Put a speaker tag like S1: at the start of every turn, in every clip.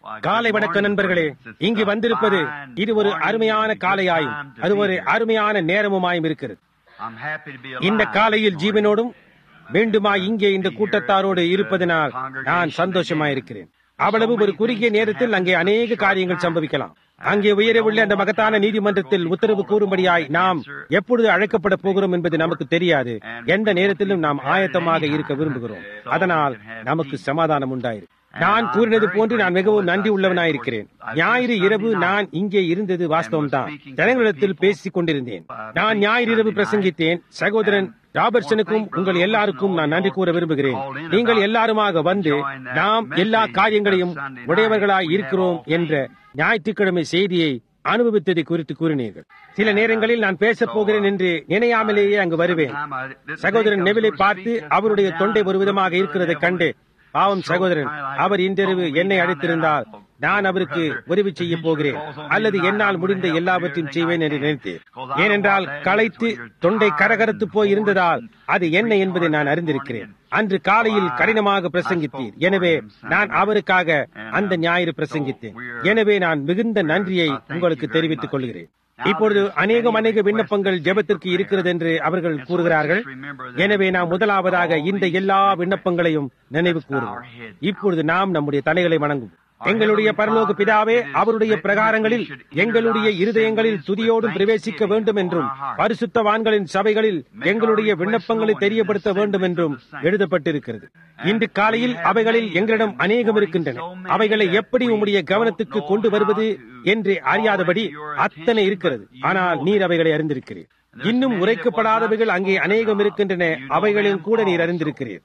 S1: காலை வணக்க நண்பர்களே இங்கு வந்திருப்பது இது ஒரு அருமையான காலையாயும் அது ஒரு அருமையான நேரமுமாயும் இருக்கிறது இந்த காலையில் ஜீவனோடும் மீண்டுமா இங்கே இந்த கூட்டத்தாரோடு இருப்பதனால் நான் சந்தோஷமாயிருக்கிறேன் அவ்வளவு ஒரு குறுகிய நேரத்தில் அங்கே அநேக காரியங்கள் சம்பவிக்கலாம் அங்கே உயரவுள்ள அந்த மகத்தான நீதிமன்றத்தில் உத்தரவு கூறும்படியாய் நாம் எப்பொழுது அழைக்கப்பட போகிறோம் என்பது நமக்கு தெரியாது எந்த நேரத்திலும் நாம் ஆயத்தமாக இருக்க விரும்புகிறோம் அதனால் நமக்கு சமாதானம் உண்டாயிருக்கு நான் கூறினது போன்று நான் மிகவும் நன்றி உள்ளவனாயிருக்கிறேன் ஞாயிறு இரவு நான் இங்கே இருந்தது வாஸ்தவம்தான் ஜனங்களிடத்தில் பேசிக் கொண்டிருந்தேன் நான் ஞாயிறு இரவு பிரசங்கித்தேன் சகோதரன் ராபர்ட்சனுக்கும் உங்கள் எல்லாருக்கும் நான் நன்றி கூற விரும்புகிறேன் நீங்கள் எல்லாருமாக வந்து நாம் எல்லா காரியங்களையும் உடையவர்களாய் இருக்கிறோம் என்ற ஞாயிற்றுக்கிழமை செய்தியை அனுபவித்ததை குறித்து கூறினீர்கள் சில நேரங்களில் நான் பேசப் போகிறேன் என்று நினையாமலேயே அங்கு வருவேன் சகோதரன் நெவிலை பார்த்து அவருடைய தொண்டை ஒரு விதமாக இருக்கிறதை கண்டு பாவம் சகோதரன் அவர் இன்றிரவு என்னை அழைத்திருந்தால் நான் அவருக்கு உதவி செய்ய போகிறேன் அல்லது என்னால் முடிந்த எல்லாவற்றையும் செய்வேன் என்று நினைத்தேன் ஏனென்றால் களைத்து தொண்டை கரகரத்து போய் இருந்ததால் அது என்ன என்பதை நான் அறிந்திருக்கிறேன் அன்று காலையில் கடினமாக பிரசங்கித்தீர் எனவே நான் அவருக்காக அந்த ஞாயிறு பிரசங்கித்தேன் எனவே நான் மிகுந்த நன்றியை உங்களுக்கு தெரிவித்துக் கொள்கிறேன் இப்பொழுது அநேகம் அநேக விண்ணப்பங்கள் ஜெபத்திற்கு இருக்கிறது என்று அவர்கள் கூறுகிறார்கள் எனவே நாம் முதலாவதாக இந்த எல்லா விண்ணப்பங்களையும் நினைவு கூறுவோம் இப்பொழுது நாம் நம்முடைய தலைகளை வணங்கும் எங்களுடைய பரலோக பிதாவே அவருடைய பிரகாரங்களில் எங்களுடைய இருதயங்களில் துதியோடும் பிரவேசிக்க வேண்டும் என்றும் பரிசுத்தவான்களின் சபைகளில் எங்களுடைய விண்ணப்பங்களை தெரியப்படுத்த வேண்டும் என்றும் எழுதப்பட்டிருக்கிறது இன்று காலையில் அவைகளில் எங்களிடம் அநேகம் இருக்கின்றன அவைகளை எப்படி உம்முடைய கவனத்துக்கு கொண்டு வருவது என்று அறியாதபடி அத்தனை இருக்கிறது ஆனால் நீர் அவைகளை அறிந்திருக்கிறீர் இன்னும் உரைக்கப்படாதவைகள் அங்கே அநேகம் இருக்கின்றன அவைகளையும் கூட நீர் அறிந்திருக்கிறீர்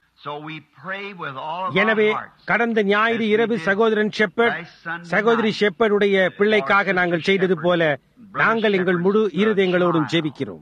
S1: எனவே கடந்த ஞாயிறு இரவு சகோதரன் ஷெப்பர்ட் சகோதரி ஷெப்பர்டுடைய பிள்ளைக்காக நாங்கள் செய்தது போல நாங்கள் எங்கள் முழு இருதயங்களோடும் ஜெபிக்கிறோம்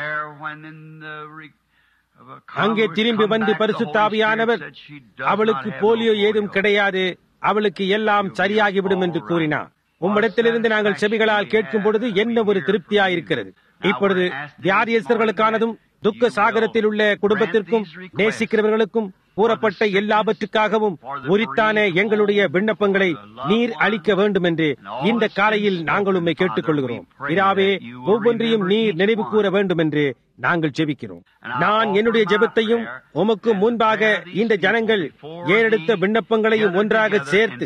S1: அங்கே திரும்பி வந்து பரிசுத்தாவியானவர் அவளுக்கு போலியோ ஏதும் கிடையாது அவளுக்கு எல்லாம் சரியாகிவிடும் என்று கூறினார் உம்மிடத்திலிருந்து நாங்கள் செவிகளால் கேட்கும் பொழுது என்ன ஒரு திருப்தியாயிருக்கிறது இப்பொழுது வியாதியஸ்தர்களுக்கானதும் துக்க சாகரத்தில் உள்ள குடும்பத்திற்கும் நேசிக்கிறவர்களுக்கும் கூறப்பட்ட எல்லாவற்றுக்காகவும் உரித்தான எங்களுடைய விண்ணப்பங்களை நீர் அளிக்க வேண்டும் என்று இந்த காலையில் நாங்கள் உண்மை கேட்டுக்கொள்கிறோம் இராவே ஒவ்வொன்றையும் நீர் நினைவு கூற வேண்டும் என்று நாங்கள் ஜெபிக்கிறோம் நான் என்னுடைய ஜெபத்தையும் உமக்கு முன்பாக இந்த ஜனங்கள் ஏறெடுத்த விண்ணப்பங்களையும் ஒன்றாக சேர்த்து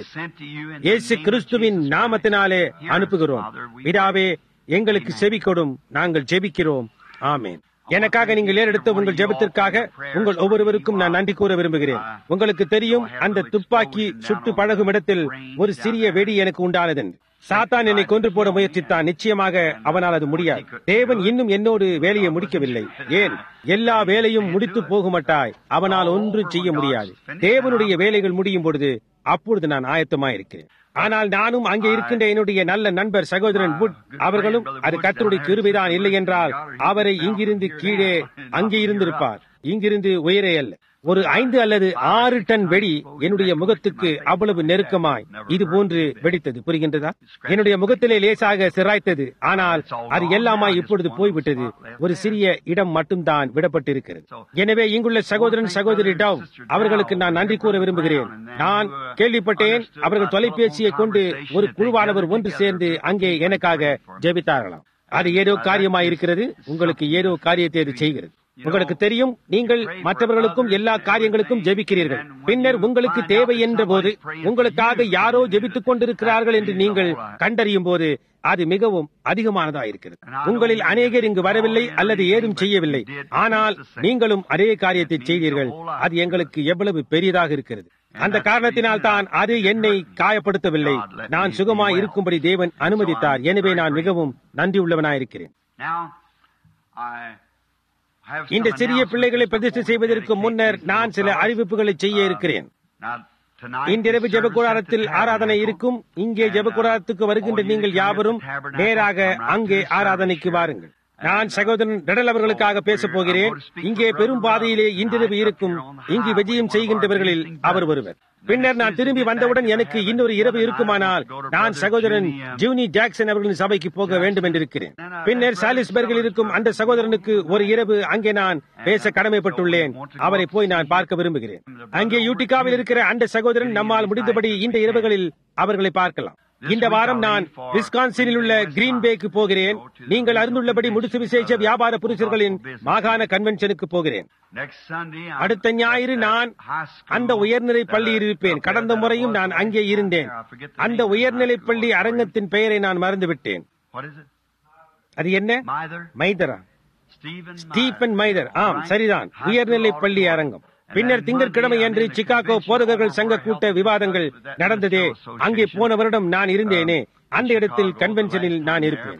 S1: இயேசு கிறிஸ்துவின் நாமத்தினாலே அனுப்புகிறோம் இதாவே எங்களுக்கு செவி கொடும் நாங்கள் ஜெபிக்கிறோம் ஆமேன் எனக்காக நீங்கள் ஏறெடுத்த உங்கள் ஜெபத்திற்காக உங்கள் ஒவ்வொருவருக்கும் நான் நன்றி கூற விரும்புகிறேன் உங்களுக்கு தெரியும் அந்த துப்பாக்கி சுட்டு பழகும் இடத்தில் ஒரு சிறிய வெடி எனக்கு உண்டானது சாத்தான் என்னை கொன்று போட முயற்சித்தான் நிச்சயமாக அவனால் அது முடியாது தேவன் இன்னும் என்னோடு வேலையை முடிக்கவில்லை ஏன் எல்லா வேலையும் முடித்து போகுமட்டாய் அவனால் ஒன்றும் செய்ய முடியாது தேவனுடைய வேலைகள் முடியும் பொழுது அப்பொழுது நான் ஆயத்தமாயிருக்கிறேன் ஆனால் நானும் அங்கே இருக்கின்ற என்னுடைய நல்ல நண்பர் சகோதரன் புட் அவர்களும் அது கத்தருடைய கிருபைதான் இல்லை என்றால் அவரை இங்கிருந்து கீழே அங்கே இருந்திருப்பார் இங்கிருந்து உயரே அல்ல ஒரு ஐந்து அல்லது ஆறு டன் வெடி என்னுடைய முகத்துக்கு அவ்வளவு நெருக்கமாய் இது போன்று வெடித்தது புரிகின்றதா என்னுடைய முகத்திலே லேசாக சிராய்த்தது ஆனால் அது எல்லாமாய் இப்பொழுது போய்விட்டது ஒரு சிறிய இடம் மட்டும்தான் விடப்பட்டிருக்கிறது எனவே இங்குள்ள சகோதரன் சகோதரி டவ் அவர்களுக்கு நான் நன்றி கூற விரும்புகிறேன் நான் கேள்விப்பட்டேன் அவர்கள் தொலைபேசியை கொண்டு ஒரு குழுவானவர் ஒன்று சேர்ந்து அங்கே எனக்காக ஜெபித்தார்களாம் அது ஏதோ காரியமாயிருக்கிறது உங்களுக்கு ஏதோ காரியத்தை அது செய்கிறது உங்களுக்கு தெரியும் நீங்கள் மற்றவர்களுக்கும் எல்லா காரியங்களுக்கும் ஜெபிக்கிறீர்கள் பின்னர் உங்களுக்கு தேவை என்ற போது உங்களுக்காக யாரோ ஜெபித்துக் கொண்டிருக்கிறார்கள் என்று நீங்கள் கண்டறியும் போது அது மிகவும் அதிகமானதா இருக்கிறது உங்களில் அநேகர் இங்கு வரவில்லை அல்லது ஏதும் செய்யவில்லை ஆனால் நீங்களும் அதே காரியத்தை செய்தீர்கள் அது எங்களுக்கு எவ்வளவு பெரியதாக இருக்கிறது அந்த காரணத்தினால் தான் அது என்னை காயப்படுத்தவில்லை நான் சுகமாய் இருக்கும்படி தேவன் அனுமதித்தார் எனவே நான் மிகவும் நன்றி உள்ளவனாயிருக்கிறேன் இந்த சிறிய பிள்ளைகளை பிரதிஷ்டை செய்வதற்கு முன்னர் நான் சில அறிவிப்புகளை செய்ய இருக்கிறேன் இன்றிரவு ஜெபக்கூடாரத்தில் ஆராதனை இருக்கும் இங்கே ஜெபக்கூடாரத்துக்கு வருகின்ற நீங்கள் யாவரும் நேராக அங்கே ஆராதனைக்கு வாருங்கள் நான் சகோதரன் டெடல் அவர்களுக்காக பேசப் போகிறேன் இங்கே பெரும் பாதையிலே இன்றிரவு இருக்கும் இங்கு விஜயம் செய்கின்றவர்களில் அவர் ஒருவர் பின்னர் நான் திரும்பி வந்தவுடன் எனக்கு இன்னொரு இரவு இருக்குமானால் நான் சகோதரன் ஜூனி ஜாக்சன் அவர்களின் சபைக்கு போக வேண்டும் என்றிருக்கிறேன் பின்னர் சாலிஸ்பர்கில் இருக்கும் அந்த சகோதரனுக்கு ஒரு இரவு அங்கே நான் பேச கடமைப்பட்டுள்ளேன் அவரை போய் நான் பார்க்க விரும்புகிறேன் அங்கே யூட்டிகாவில் இருக்கிற அந்த சகோதரன் நம்மால் முடிந்தபடி இந்த இரவுகளில் அவர்களை பார்க்கலாம் இந்த வாரம் நான் விஸ்கான்சினில் உள்ள கிரீன் பேக்கு போகிறேன் நீங்கள் அறிந்துள்ளபடி முடிச்சு விசேஷ வியாபார புருஷர்களின் மாகாண கன்வென்ஷனுக்கு போகிறேன் அடுத்த ஞாயிறு நான் அந்த உயர்நிலை பள்ளியில் இருப்பேன் கடந்த முறையும் நான் அங்கே இருந்தேன் அந்த உயர்நிலை பள்ளி அரங்கத்தின் பெயரை நான் மறந்துவிட்டேன் அது என்ன மைதரா ஸ்டீபன் மைதர் ஆம் சரிதான் உயர்நிலை பள்ளி அரங்கம் பின்னர் திங்கட்கிழமை அன்று சிகாகோ போதகர்கள் சங்க கூட்ட விவாதங்கள் நடந்ததே அங்கே போன வருடம் நான் இருந்தேனே அந்த இடத்தில் கன்வென்ஷனில் நான் இருப்பேன்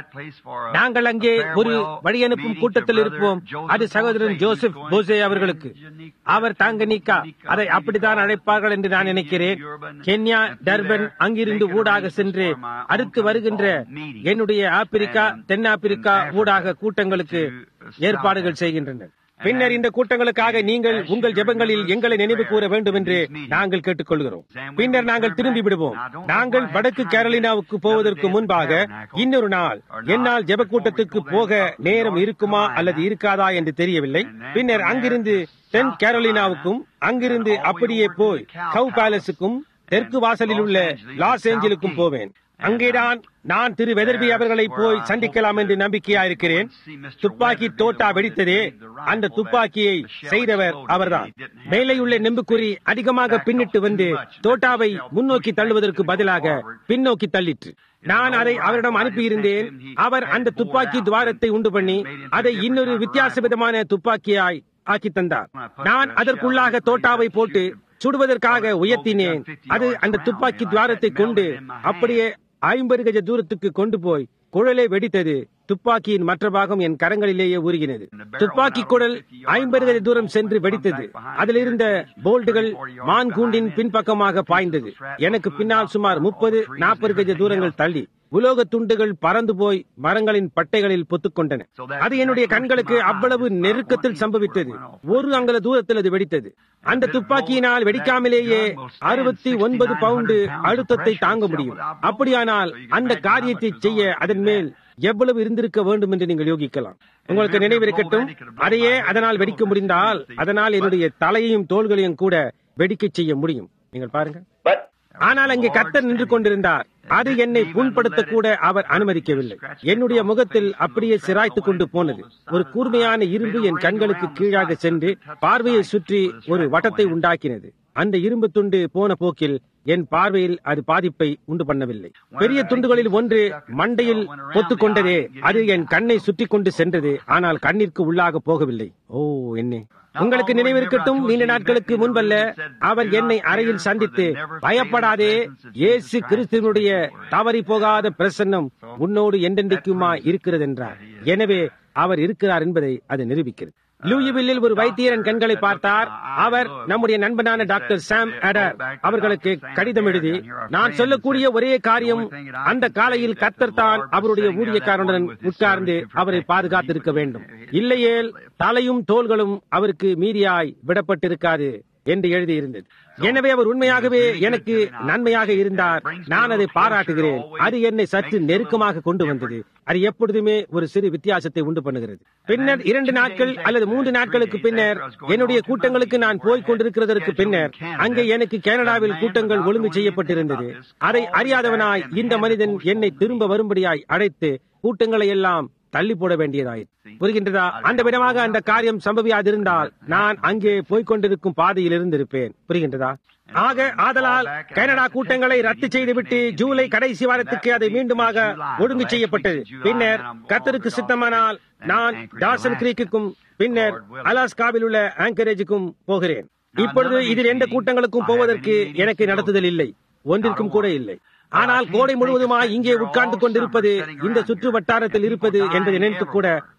S1: நாங்கள் அங்கே ஒரு வழியனுப்பும் கூட்டத்தில் இருப்போம் அது சகோதரன் ஜோசப் போசே அவர்களுக்கு அவர் தாங்கனிக்கா அதை அப்படித்தான் அழைப்பார்கள் என்று நான் நினைக்கிறேன் கென்யா டர்பன் அங்கிருந்து ஊடாக சென்று அடுத்து வருகின்ற என்னுடைய ஆப்பிரிக்கா தென்னாப்பிரிக்கா ஊடாக கூட்டங்களுக்கு ஏற்பாடுகள் செய்கின்றனர் பின்னர் இந்த கூட்டங்களுக்காக நீங்கள் உங்கள் ஜெபங்களில் எங்களை நினைவு கூற வேண்டும் என்று நாங்கள் கேட்டுக்கொள்கிறோம் பின்னர் நாங்கள் திரும்பி விடுவோம் நாங்கள் வடக்கு கேரளினாவுக்கு போவதற்கு முன்பாக இன்னொரு நாள் என்னால் ஜெப கூட்டத்துக்கு போக நேரம் இருக்குமா அல்லது இருக்காதா என்று தெரியவில்லை பின்னர் அங்கிருந்து தென் கேரளினாவுக்கும் அங்கிருந்து அப்படியே போய் கவ் பேலஸுக்கும் தெற்கு வாசலில் உள்ள லாஸ் ஏஞ்சலுக்கும் போவேன் அங்கேதான் நான் திரு வெதர்பி அவர்களை போய் சந்திக்கலாம் என்று நம்பிக்கையா இருக்கிறேன் துப்பாக்கி தோட்டா வெடித்ததே அந்த துப்பாக்கியை செய்தவர் அவர்தான் மேலேயுள்ள நெம்புக்குறி அதிகமாக பின்னிட்டு வந்து தோட்டாவை முன்னோக்கி தள்ளுவதற்கு பதிலாக பின்னோக்கி தள்ளிற்று நான் அதை அவரிடம் அனுப்பியிருந்தேன் அவர் அந்த துப்பாக்கி துவாரத்தை உண்டு பண்ணி அதை இன்னொரு வித்தியாச விதமான துப்பாக்கியாய் ஆக்கி தந்தார் நான் அதற்குள்ளாக தோட்டாவை போட்டு சுடுவதற்காக உயர்த்தினேன் அது அந்த துப்பாக்கி துவாரத்தை கொண்டு அப்படியே ஐம்பது கஜ தூரத்துக்கு கொண்டு போய் குழலை வெடித்தது துப்பாக்கியின் மற்ற பாகம் என் கரங்களிலேயே உருகினது துப்பாக்கி குழல் ஐம்பது கஜ தூரம் சென்று வெடித்தது அதில் இருந்த போல்டுகள் மான் கூண்டின் பின்பக்கமாக பாய்ந்தது எனக்கு பின்னால் சுமார் முப்பது நாற்பது கஜ தூரங்கள் தள்ளி உலோக துண்டுகள் பறந்து போய் மரங்களின் பட்டைகளில் பொத்துக்கொண்டன அது என்னுடைய கண்களுக்கு அவ்வளவு நெருக்கத்தில் சம்பவித்தது ஒரு அங்கல தூரத்தில் அது வெடித்தது அந்த துப்பாக்கியினால் வெடிக்காமலேயே அறுபத்தி ஒன்பது பவுண்டு அழுத்தத்தை தாங்க முடியும் அப்படியானால் அந்த காரியத்தை செய்ய அதன் மேல் எவ்வளவு இருந்திருக்க வேண்டும் என்று நீங்கள் யோகிக்கலாம் உங்களுக்கு நினைவிருக்கட்டும் அதையே அதனால் வெடிக்க முடிந்தால் அதனால் என்னுடைய தலையையும் தோள்களையும் கூட வெடிக்க செய்ய முடியும் நீங்கள் பாருங்க ஆனால் அங்கே கர்த்தர் நின்று கொண்டிருந்தார் அது என்னை புண்படுத்த கூட அவர் அனுமதிக்கவில்லை என்னுடைய முகத்தில் அப்படியே சிராய்த்து கொண்டு போனது ஒரு கூர்மையான இரும்பு என் கண்களுக்கு கீழாக சென்று பார்வையை சுற்றி ஒரு வட்டத்தை உண்டாக்கினது அந்த இரும்பு துண்டு போன போக்கில் என் பார்வையில் அது பாதிப்பை உண்டு பண்ணவில்லை பெரிய துண்டுகளில் ஒன்று மண்டையில் பொத்துக் கொண்டதே அது என் கண்ணை சுற்றி கொண்டு சென்றது ஆனால் கண்ணிற்கு உள்ளாக போகவில்லை ஓ என்னே உங்களுக்கு நினைவிருக்கட்டும் நீண்ட நாட்களுக்கு முன்பல்ல அவர் என்னை அறையில் சந்தித்து பயப்படாதே இயேசு கிறிஸ்துவனுடைய தவறி போகாத பிரசன்னம் உன்னோடு என்றென்றைக்குமா இருக்கிறது என்றார் எனவே அவர் இருக்கிறார் என்பதை அது நிரூபிக்கிறது லூயிவில்லில் ஒரு வைத்தியரன் கண்களை பார்த்தார் அவர் நம்முடைய நண்பனான டாக்டர் சாம் அடர் அவர்களுக்கு கடிதம் எழுதி நான் சொல்லக்கூடிய ஒரே காரியம் அந்த காலையில் கத்தர் தான் அவருடைய ஊழியக்காரனுடன் உட்கார்ந்து அவரை பாதுகாத்திருக்க வேண்டும் இல்லையேல் தலையும் தோள்களும் அவருக்கு மீறியாய் விடப்பட்டிருக்காது என்று எழுதியிருந்தது எனவே அவர் உண்மையாகவே எனக்கு நன்மையாக இருந்தார் நான் அதை பாராட்டுகிறேன் அது என்னை சற்று நெருக்கமாக கொண்டு வந்தது அது எப்பொழுதுமே ஒரு சிறு வித்தியாசத்தை உண்டு பண்ணுகிறது பின்னர் இரண்டு நாட்கள் அல்லது மூன்று நாட்களுக்கு பின்னர் என்னுடைய கூட்டங்களுக்கு நான் போய் கொண்டிருக்கிறதற்கு பின்னர் அங்கே எனக்கு கனடாவில் கூட்டங்கள் ஒழுங்கு செய்யப்பட்டிருந்தது அதை அறியாதவனாய் இந்த மனிதன் என்னை திரும்ப வரும்படியாய் அழைத்து கூட்டங்களை எல்லாம் தள்ளி போட வேண்டியதாயிற்று புரிகின்றதா அந்த விதமாக அந்த காரியம் சம்பவியாதிருந்தால் நான் அங்கே போய்கொண்டிருக்கும் பாதையில் இருந்திருப்பேன் புரிகின்றதா ஆக ஆதலால் கனடா கூட்டங்களை ரத்து செய்துவிட்டு ஜூலை கடைசி வாரத்துக்கு அதை மீண்டுமாக ஒழுங்கு செய்யப்பட்டது பின்னர் கத்தருக்கு சித்தமானால் நான் டாசன் கிரீக்குக்கும் பின்னர் அலாஸ்காவில் உள்ள ஆங்கரேஜுக்கும் போகிறேன் இப்பொழுது இதில் எந்த கூட்டங்களுக்கும் போவதற்கு எனக்கு நடத்துதல் இல்லை ஒன்றிற்கும் கூட இல்லை ஆனால் கோடை முழுவதுமாய் இங்கே உட்கார்ந்து கொண்டிருப்பது இந்த சுற்று வட்டாரத்தில் இருப்பது என்பதை நினைத்து கூட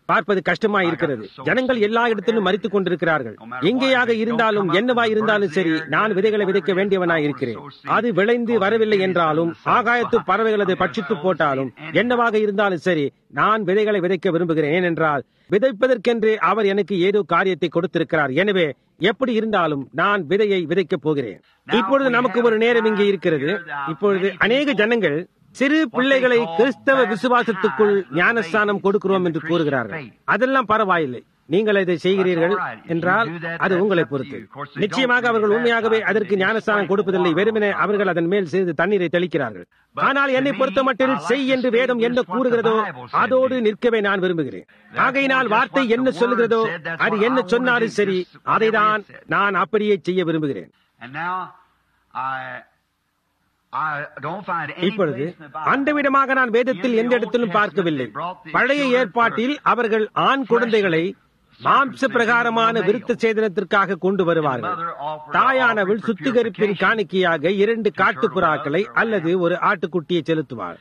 S1: பார்ப்பது கஷ்டமாய் இருக்கிறது ஜனங்கள் எல்லா இடத்திலும் மறித்துக் கொண்டிருக்கிறார்கள் எங்கேயாக இருந்தாலும் என்னவா இருந்தாலும் சரி நான் விதைகளை விதைக்க வேண்டியவனாய் இருக்கிறேன் அது விளைந்து வரவில்லை என்றாலும் ஆகாயத்து பறவைகள் அதை பட்சித்து போட்டாலும் என்னவாக இருந்தாலும் சரி நான் விதைகளை விதைக்க விரும்புகிறேன் ஏனென்றால் விதைப்பதற்கென்று அவர் எனக்கு ஏதோ காரியத்தை கொடுத்திருக்கிறார் எனவே எப்படி இருந்தாலும் நான் விதையை விதைக்கப் போகிறேன் இப்பொழுது நமக்கு ஒரு நேரம் இங்கே இருக்கிறது இப்பொழுது அநேக ஜனங்கள் சிறு பிள்ளைகளை கிறிஸ்தவ விசுவாசத்துக்குள் ஞானஸ்தானம் கொடுக்கிறோம் என்று கூறுகிறார்கள் அதெல்லாம் பரவாயில்லை நீங்கள் இதை செய்கிறீர்கள் என்றால் அது உங்களை பொறுத்து நிச்சயமாக அவர்கள் உண்மையாகவே அதற்கு ஞானஸ்தானம் கொடுப்பதில்லை வெறுமனே அவர்கள் அதன் மேல் சிறிது தண்ணீரை தெளிக்கிறார்கள் ஆனால் என்னை பொறுத்த மட்டில் செய் என்று வேதம் என்ன கூறுகிறதோ அதோடு நிற்கவே நான் விரும்புகிறேன் ஆகையினால் வார்த்தை என்ன சொல்லுகிறதோ அது என்ன சொன்னாலும் சரி அதைதான் நான் அப்படியே செய்ய விரும்புகிறேன் இப்பொழுது அந்த விதமாக நான் வேதத்தில் எந்த இடத்திலும் பார்க்கவில்லை பழைய ஏற்பாட்டில் அவர்கள் ஆண் குழந்தைகளை மாம்ச பிரகாரமான விருத்த சேதனத்திற்காக கொண்டு வருவார்கள் தாயானவள் சுத்திகரிப்பின் காணிக்கையாக இரண்டு காட்டுப்புறாக்களை அல்லது ஒரு ஆட்டுக்குட்டியை செலுத்துவார்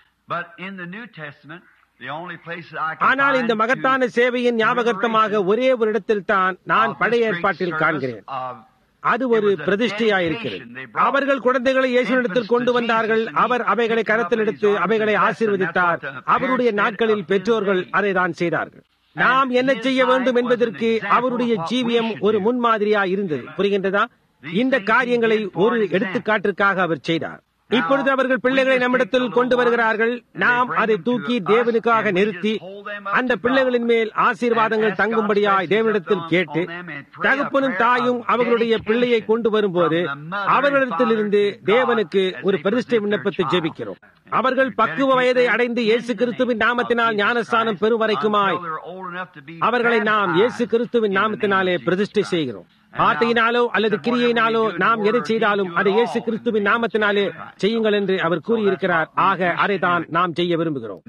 S1: ஆனால் இந்த மகத்தான சேவையின் ஞாபகர்த்தமாக ஒரே ஒரு இடத்தில் தான் நான் பழைய ஏற்பாட்டில் காண்கிறேன் அது ஒரு பிரதிஷ்டையாயிருக்கிறது அவர்கள் குழந்தைகளை இயேசுனிடத்தில் கொண்டு வந்தார்கள் அவர் அவைகளை கரத்தில் எடுத்து அவைகளை ஆசீர்வதித்தார் அவருடைய நாட்களில் பெற்றோர்கள் அதை தான் செய்தார்கள் நாம் என்ன செய்ய வேண்டும் என்பதற்கு அவருடைய ஜீவியம் ஒரு முன்மாதிரியா இருந்தது புரிகின்றதா இந்த காரியங்களை ஒரு எடுத்துக்காட்டிற்காக அவர் செய்தார் இப்பொழுது அவர்கள் பிள்ளைகளை நம்மிடத்தில் கொண்டு வருகிறார்கள் நாம் அதை தூக்கி தேவனுக்காக நிறுத்தி அந்த பிள்ளைகளின் மேல் ஆசீர்வாதங்கள் தங்கும்படியாய் தேவனிடத்தில் கேட்டு தகப்பனும் தாயும் அவர்களுடைய பிள்ளையை கொண்டு வரும்போது அவர்களிடத்திலிருந்து தேவனுக்கு ஒரு பிரதிஷ்டை விண்ணப்பத்தை ஜெபிக்கிறோம் அவர்கள் பக்குவ வயதை அடைந்து இயேசு கிறிஸ்துவின் நாமத்தினால் ஞானஸ்தானம் பெறும் வரைக்குமாய் அவர்களை நாம் இயேசு கிறிஸ்துவின் நாமத்தினாலே பிரதிஷ்டை செய்கிறோம் வார்த்தையினாலோ அல்லது கிரியையினாலோ நாம் எதை செய்தாலும் அதை இயேசு கிறிஸ்துவின் நாமத்தினாலே செய்யுங்கள் என்று அவர் கூறியிருக்கிறார் ஆக அதை தான் நாம் செய்ய விரும்புகிறோம்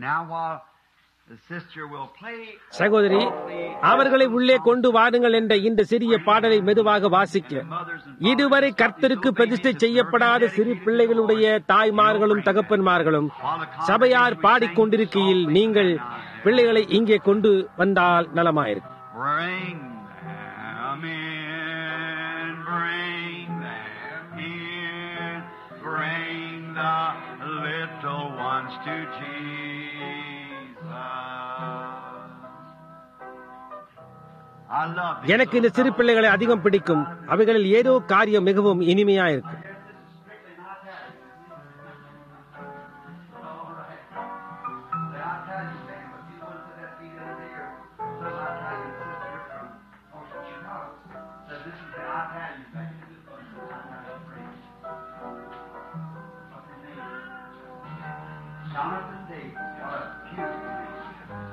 S1: சகோதரி அவர்களை உள்ளே கொண்டு வாருங்கள் என்ற இந்த சிறிய பாடலை மெதுவாக வாசிக்க இதுவரை கர்த்தருக்கு பிரதிஷ்டை செய்யப்படாத சிறு பிள்ளைகளுடைய தாய்மார்களும் தகப்பன்மார்களும் சபையார் பாடிக்கொண்டிருக்கையில் நீங்கள் பிள்ளைகளை இங்கே கொண்டு வந்தால் நலமாயிருக்கும்
S2: Bring the little ones to Jesus. I love these
S1: எனக்கு இந்த சிறு பிள்ளைகளை அதிகம் பிடிக்கும் அவைகளில் ஏதோ காரியம் மிகவும் இனிமையா இருக்கு
S2: Jonathan Davis got a beautiful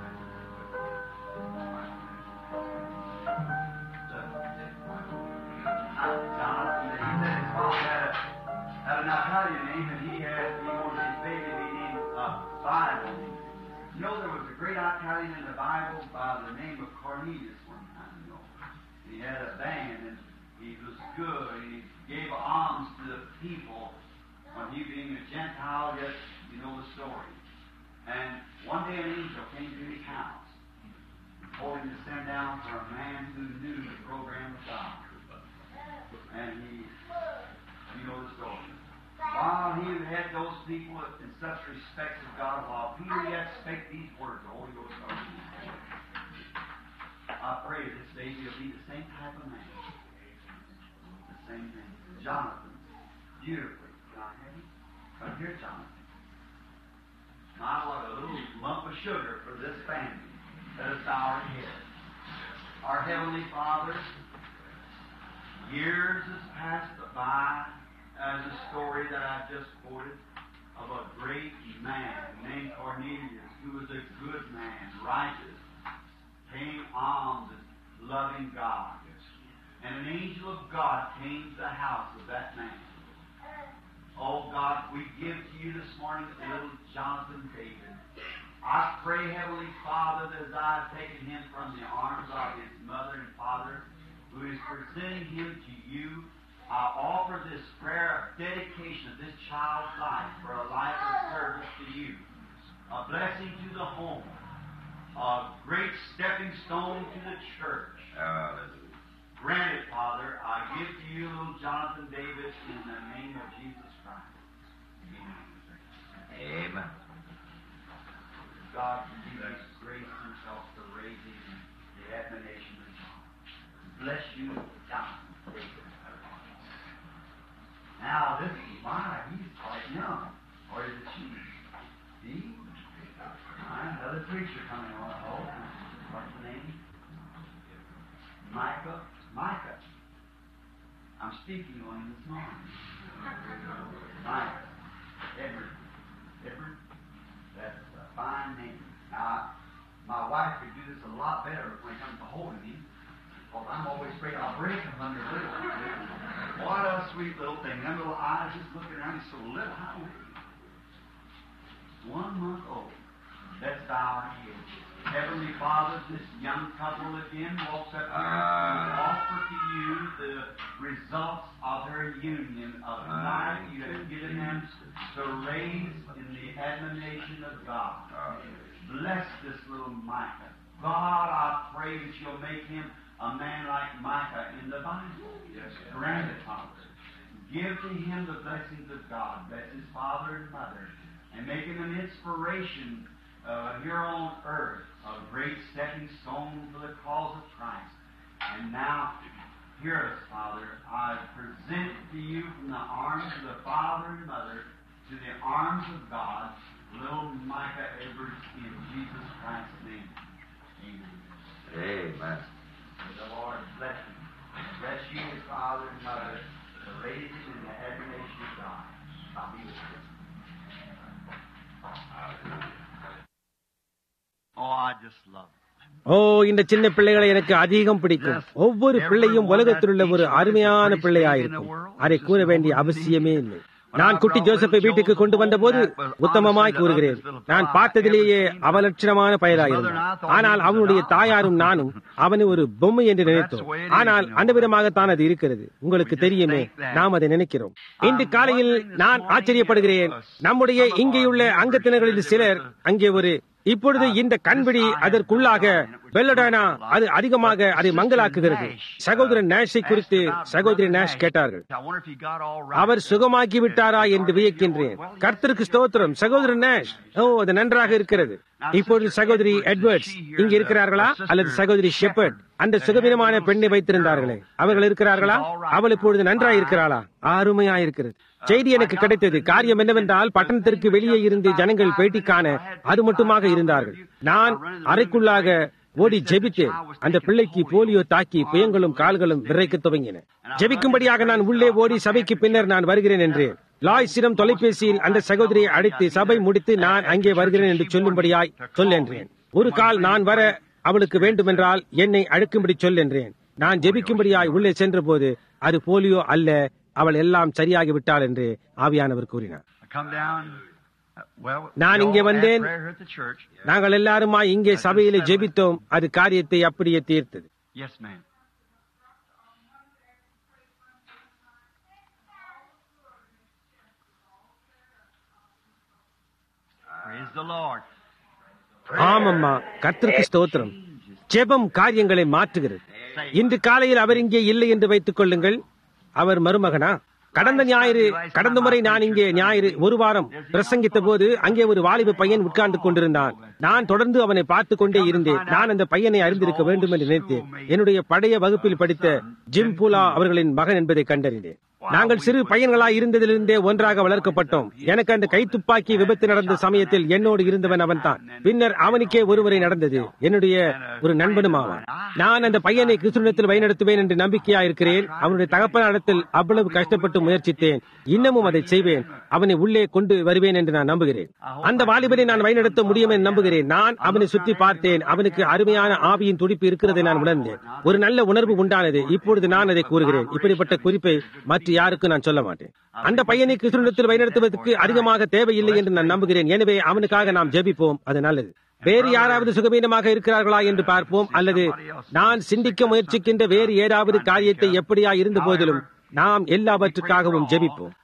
S2: Jonathan Davis, his mom had, a, had an Italian name, and he had, he wanted his baby to be named uh, Bible. You know, there was a great Italian in the Bible by the name of Cornelius one time, you know. He had a band, and he was good, and he gave alms to the people when he being a Gentile, yet you know the story. And one day an angel came to his house, told him to send down for a man who knew the program of God. And he, you know the story. While he had those people in such respect of God, while Peter yet spake these words, the Holy Ghost started to speak. I pray this baby will be the same type of man. The same thing. Jonathan, beautifully. Can I have you? Come here, Jonathan. My, what a little lump of sugar for this family. Let us bow our heads. Our Heavenly Father, years has passed by as a story that I just quoted of a great man named Cornelius who was a good man, righteous, paying alms and loving God. And an angel of God came to the house of that man. Oh God, we give to you this morning little Jonathan David. I pray, Heavenly Father, that as I have taken him from the arms of his mother and father, who is presenting him to you, I offer this prayer of dedication of this child's life for a life of service to you. A blessing to the home. a great stepping stone to the church. Grant it, Father. I give to you little Jonathan Davis in the name of Jesus Christ.
S3: Amen.
S2: God continues to grace himself to raise him in the admonition of God. Bless you, Jonathan Davis. Now, this is my, he's quite young. Or is it she? He? Another preacher coming on. Oh, what's the name? Micah. Micah. I'm speaking on him this morning. Micah. Edward. Edward. That's a fine name. Now, my wife could do this a lot better when it comes to holding him. Because I'm always afraid I'll break him under little. What a sweet little thing. Them little eyes just looking around. He's so little. How old is he? One month old. Let's bow our heads. Heavenly Father, this young couple again walks up here and offer to you the results of their union of life you have given them to raise in the admonition of God. Bless this little Micah. God, I pray that you'll make him a man like Micah in the Bible. Yes, grant it, Father. Give to him the blessings of God. Bless his father and mother. And make him an inspiration uh, here on earth, a great stepping stone for the cause of Christ. And now, hear us, Father. I present to you from the arms of the father and mother to the arms of God, little Micah Edwards in Jesus Christ's name. Amen.
S3: Amen.
S2: May the Lord bless him. Bless you, his father and mother, to raise him in the admiration of God. I'll be with you. Oh, I just love it.
S1: ஓ இந்த சின்ன பிள்ளைகளை எனக்கு அதிகம் பிடிக்கும் ஒவ்வொரு பிள்ளையும் உலகத்தில் உள்ள ஒரு அருமையான பிள்ளையாயிருக்கும் அதை கூற வேண்டிய அவசியமே இல்லை நான் குட்டி ஜோசப்பை வீட்டுக்கு கொண்டு வந்தபோது உத்தமமாய் கூறுகிறேன் நான் பார்த்ததிலேயே அவலட்சணமான பயலாயிருந்தான் ஆனால் அவனுடைய தாயாரும் நானும் அவனை ஒரு பொம்மை என்று நினைத்தோம் ஆனால் அந்த விதமாகத்தான் அது இருக்கிறது உங்களுக்கு தெரியுமே நாம் அதை நினைக்கிறோம் இன்று காலையில் நான் ஆச்சரியப்படுகிறேன் நம்முடைய இங்கேயுள்ள அங்கத்தினர்களில் சிலர் அங்கே ஒரு இப்பொழுது இந்த கண்பிடி அதற்குள்ளாக பெல்லடானா அது அதிகமாக அதை மங்கலாக்குகிறது சகோதரன் நேஷை குறித்து சகோதரி நேஷ் கேட்டார்கள்
S2: I wonder if he got all right.
S1: அவர் சுகமாக்கி விட்டாரா என்று வியக்கின்றேன் கர்த்தருக்கு ஸ்தோத்திரம் சகோதரன் நேஷ் ஓ அது நன்றாக இருக்கிறது இப்பொழுது சகோதரி எட்வர்ட்ஸ் இங்க இருக்கிறார்களா அல்லது சகோதரி ஷெப்பர்ட் அந்த சுகவீனமான பெண்ணை வைத்திருந்தார்களே அவர்கள் இருக்கிறார்களா அவள் இப்பொழுது நன்றாய் இருக்கிறாளா அருமையா இருக்கிறது செய்தி எனக்கு கிடைத்தது காரியம் என்னவென்றால் பட்டணத்திற்கு வெளியே இருந்து ஜனங்கள் பேட்டி காண அது மட்டுமாக இருந்தார்கள் நான் அறைக்குள்ளாக ஓடி ஜெபித்தேன் அந்த பிள்ளைக்கு போலியோ தாக்கி புயங்களும் கால்களும் விரைக்க துவங்கின ஜெபிக்கும்படியாக நான் உள்ளே ஓடி சபைக்கு பின்னர் நான் வருகிறேன் என்றேன் லாய்ஸிடம் தொலைபேசியில் அந்த சகோதரியை அழைத்து சபை முடித்து நான் அங்கே வருகிறேன் என்று சொல்லும்படியாய் சொல் என்றேன் ஒரு கால் நான் வர அவளுக்கு வேண்டுமென்றால் என்னை அழைக்கும்படி சொல் என்றேன் நான் ஜெபிக்கும்படியாய் உள்ளே சென்றபோது அது போலியோ அல்ல அவள் எல்லாம் சரியாகி விட்டாள் என்று ஆவியானவர் கூறினார்
S2: I come down. uh, Well,
S1: நான்
S2: we
S1: இங்கே
S2: all had
S1: வந்தேன்.
S2: prayer here at the church.
S1: நாங்கள் எல்லாருமா இங்கே சபையிலே ஜெபித்தோம் அது காரியத்தை அப்படியே தீர்த்தது
S2: Yes, ma'am. Praise the Lord.
S1: ஆமம்மா கர்த்தருக்கு ஸ்தோத்திரம் ஜெபம் காரியங்களை மாற்றுகிறது இன்று காலையில் அவர் இங்கே இல்லை என்று வைத்துக் கொள்ளுங்கள் அவர் மருமகனா கடந்த ஞாயிறு கடந்த முறை நான் இங்கே ஞாயிறு ஒரு வாரம் பிரசங்கித்த போது அங்கே ஒரு வாலிப பையன் உட்கார்ந்து கொண்டிருந்தான் நான் தொடர்ந்து அவனை பார்த்து கொண்டே இருந்தேன் நான் அந்த பையனை அறிந்திருக்க வேண்டும் என்று நினைத்தேன் என்னுடைய பழைய வகுப்பில் படித்த ஜிம் பூலா அவர்களின் மகன் என்பதை கண்டறிந்தேன் நாங்கள் சிறு பையன்களாய் இருந்ததிலிருந்தே ஒன்றாக வளர்க்கப்பட்டோம் எனக்கு அந்த கைத்துப்பாக்கி விபத்து நடந்த சமயத்தில் என்னோடு இருந்தவன் அவன்தான் பின்னர் அவனுக்கே ஒருவரை நடந்தது என்னுடைய ஒரு நண்பனும் ஆவான் நான் அந்த பையனை கிறிஸ்துவத்தில் வழிநடத்துவேன் என்று நம்பிக்கையா இருக்கிறேன் அவனுடைய தகப்பனிடத்தில் அவ்வளவு கஷ்டப்பட்டு முயற்சித்தேன் இன்னமும் அதை செய்வேன் அவனை உள்ளே கொண்டு வருவேன் என்று நான் நம்புகிறேன் அந்த வாலிபனை நான் வழிநடத்த முடியும் என்று நம்புகிறேன் நான் அவனை சுற்றி பார்த்தேன் அவனுக்கு அருமையான ஆவியின் துடிப்பு இருக்கிறதை நான் உணர்ந்தேன் ஒரு நல்ல உணர்வு உண்டானது இப்பொழுது நான் அதை கூறுகிறேன் இப்படிப்பட்ட குறிப்பை மற்ற யாருக்கும் நான் சொல்ல மாட்டேன் அந்த பையனை கிறிஸ்துவத்தில் வழிநடத்துவதற்கு அதிகமாக தேவையில்லை என்று நான் நம்புகிறேன் எனவே அவனுக்காக நாம் ஜெபிப்போம் அது நல்லது வேறு யாராவது சுகவீனமாக இருக்கிறார்களா என்று பார்ப்போம் அல்லது நான் சிந்திக்க முயற்சிக்கின்ற வேறு ஏதாவது காரியத்தை எப்படியா இருந்த போதிலும் நாம் எல்லாவற்றுக்காகவும் ஜெபிப்போம்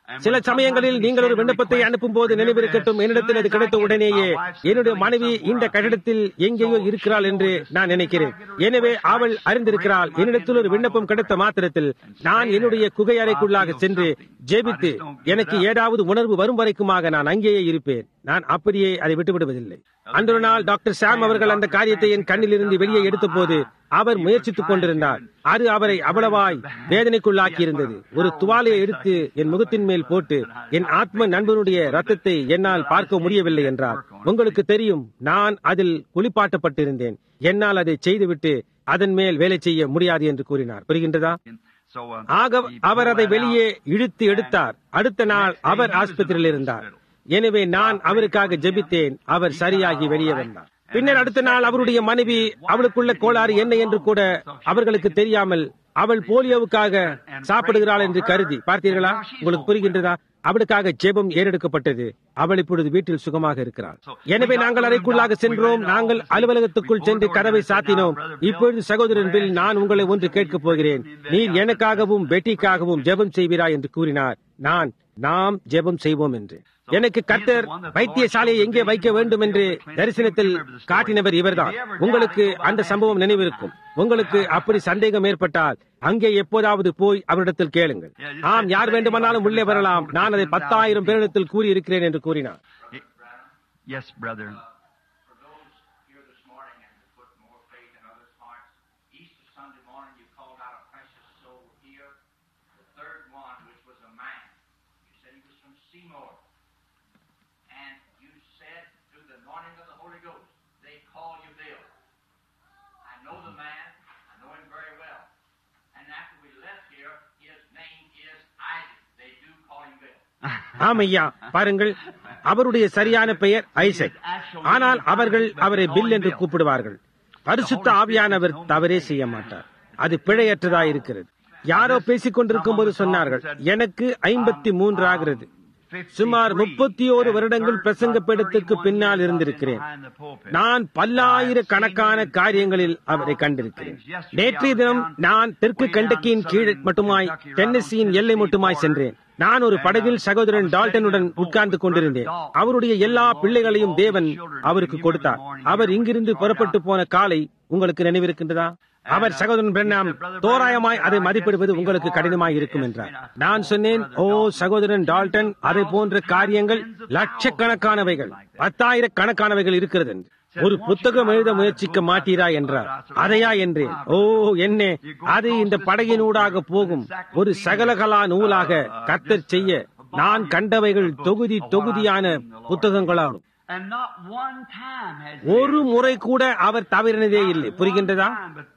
S1: சில சமயங்களில் நீங்கள் ஒரு விண்ணப்பத்தை அனுப்பும் போது நினைவிருக்கட்டும் என்னிடத்தில் அது கிடைத்த உடனேயே என்னுடைய மனைவி இந்த கட்டிடத்தில் எங்கேயோ இருக்கிறாள் என்று நான் நினைக்கிறேன் எனவே அவள் அறிந்திருக்கிறாள் என்னிடத்தில் ஒரு விண்ணப்பம் கிடைத்த மாத்திரத்தில் நான் என்னுடைய குகை அறைக்குள்ளாக சென்று ஜெபித்து எனக்கு ஏதாவது உணர்வு வரும் வரைக்குமாக நான் அங்கேயே இருப்பேன் நான் அப்படியே அதை விட்டுவிடுவதில்லை அன்று நாள் டாக்டர் சாம் அவர்கள் அந்த காரியத்தை என் கண்ணிலிருந்து வெளியே எடுத்த போது அவர் முயற்சித்துக் கொண்டிருந்தார் அது அவரை அவ்வளவாய் வேதனைக்குள்ளாக்கி இருந்தது ஒரு துவாலையை எடுத்து என் முகத்தின் மேல் போட்டு என் ஆத்ம நண்பனுடைய ரத்தத்தை என்னால் பார்க்க முடியவில்லை என்றார் உங்களுக்கு தெரியும் நான் அதில் குளிப்பாட்டப்பட்டிருந்தேன் என்னால் அதை செய்துவிட்டு அதன் மேல் வேலை செய்ய முடியாது என்று கூறினார் புரிகின்றதா ஆக அவர் அதை வெளியே இழுத்து எடுத்தார் அடுத்த நாள் அவர் ஆஸ்பத்திரியில் இருந்தார் எனவே நான் அவருக்காக ஜெபித்தேன் அவர் சரியாகி வெளியே வந்தார் பின்னர் அடுத்த நாள் அவருடைய மனைவி அவளுக்குள்ள கோளாறு என்ன என்று கூட அவர்களுக்கு தெரியாமல் அவள் போலியோவுக்காக சாப்பிடுகிறாள் என்று கருதி பார்த்தீர்களா உங்களுக்கு புரிகின்றதா அவளுக்காக ஜெபம் ஏறெடுக்கப்பட்டது அவள் இப்பொழுது வீட்டில் சுகமாக இருக்கிறாள் எனவே நாங்கள் அறைக்குள்ளாக சென்றோம் நாங்கள் அலுவலகத்துக்குள் சென்று கதவை சாத்தினோம் இப்பொழுது சகோதரன் பில் நான் உங்களை ஒன்று கேட்கப் போகிறேன் நீர் எனக்காகவும் பெட்டிக்காகவும் ஜெபம் செய்வீரா என்று கூறினார் நான் நாம் ஜெபம் செய்வோம் என்று எனக்கு கர்த்தர் வைத்தியசாலையை எங்கே வைக்க வேண்டும் என்று தரிசனத்தில் காட்டினவர் இவர்தான் உங்களுக்கு அந்த சம்பவம் நினைவிருக்கும் உங்களுக்கு அப்படி சந்தேகம் ஏற்பட்டால் அங்கே எப்போதாவது போய் அவரிடத்தில் கேளுங்கள் ஆம் யார் வேண்டுமானாலும் உள்ளே வரலாம் நான் அதை பத்தாயிரம் பேரிடத்தில் கூறியிருக்கிறேன் என்று கூறினார்
S3: Yes, brother.
S4: for those here this morning and to put more faith in others' hearts. Easter Sunday morning, you called out a precious soul here. The third one, which was a man. You said he was from Seymour. And you said, through the anointing of the Holy Ghost, they call you Bill. I know the man. I know him very well. And after we left here, his name is Isaac. They do call him Bill.
S1: ஆம் ஐயா பாருங்கள் அவருடைய சரியான பெயர் Isaac ஆனால் அவர்கள் அவரை bill என்று கூப்பிடுவார்கள் பரிசுத்த ஆவியானவர் தவறே செய்ய மாட்டார் அது பிழையற்றதா இருக்கிறது யாரோ பேசிக் கொண்டிருக்கும் போது சொன்னார்கள் எனக்கு ஐம்பத்தி மூன்று ஆகிறது சுமார் முப்பத்தி ஓரு வருடங்கள் பிரசங்க பீடத்துக்கு பின்னால் இருந்திருக்கிறேன் நான் பல்லாயிரக்கணக்கான காரியங்களில் அவரை கண்டிருக்கிறேன் நேற்றைய தினம் நான் தெற்கு கண்டக்கியின் கீழ் மட்டுமாய் டென்னசியின் எல்லை மட்டுமாய் சென்றேன் நான் ஒரு படகில் சகோதரன் டால்டனுடன் உட்கார்ந்து கொண்டிருந்தேன் அவருடைய எல்லா பிள்ளைகளையும் தேவன் அவருக்கு கொடுத்தார் அவர் இங்கிருந்து புறப்பட்டு போன காலை உங்களுக்கு நினைவிருக்கின்றதா அவர் சகோதரன் பிரண்ணாம் தோராயமாய் அதை மதிப்பிடுவது உங்களுக்கு கடினமாய் இருக்கும் என்றார் நான் சொன்னேன் ஓ சகோதரன் டால்டன் அதை போன்ற காரியங்கள் லட்சக்கணக்கானவைகள் பத்தாயிரக்கணக்கானவைகள் இருக்கிறது என்று ஒரு புத்தகம் எழுத முயற்சிக்க மாட்டீரா என்றார் அதையா என்றேன் ஓ என்ன அது இந்த படகினூடாக போகும் ஒரு சகலகலா நூலாக கத்தர் செய்ய நான் கண்டவைகள் தொகுதி தொகுதியான புத்தகங்களாகும்
S3: And not one time has
S1: ஒரு முறை கூட அவர் தவறினதே இல்லை புரிகின்றதா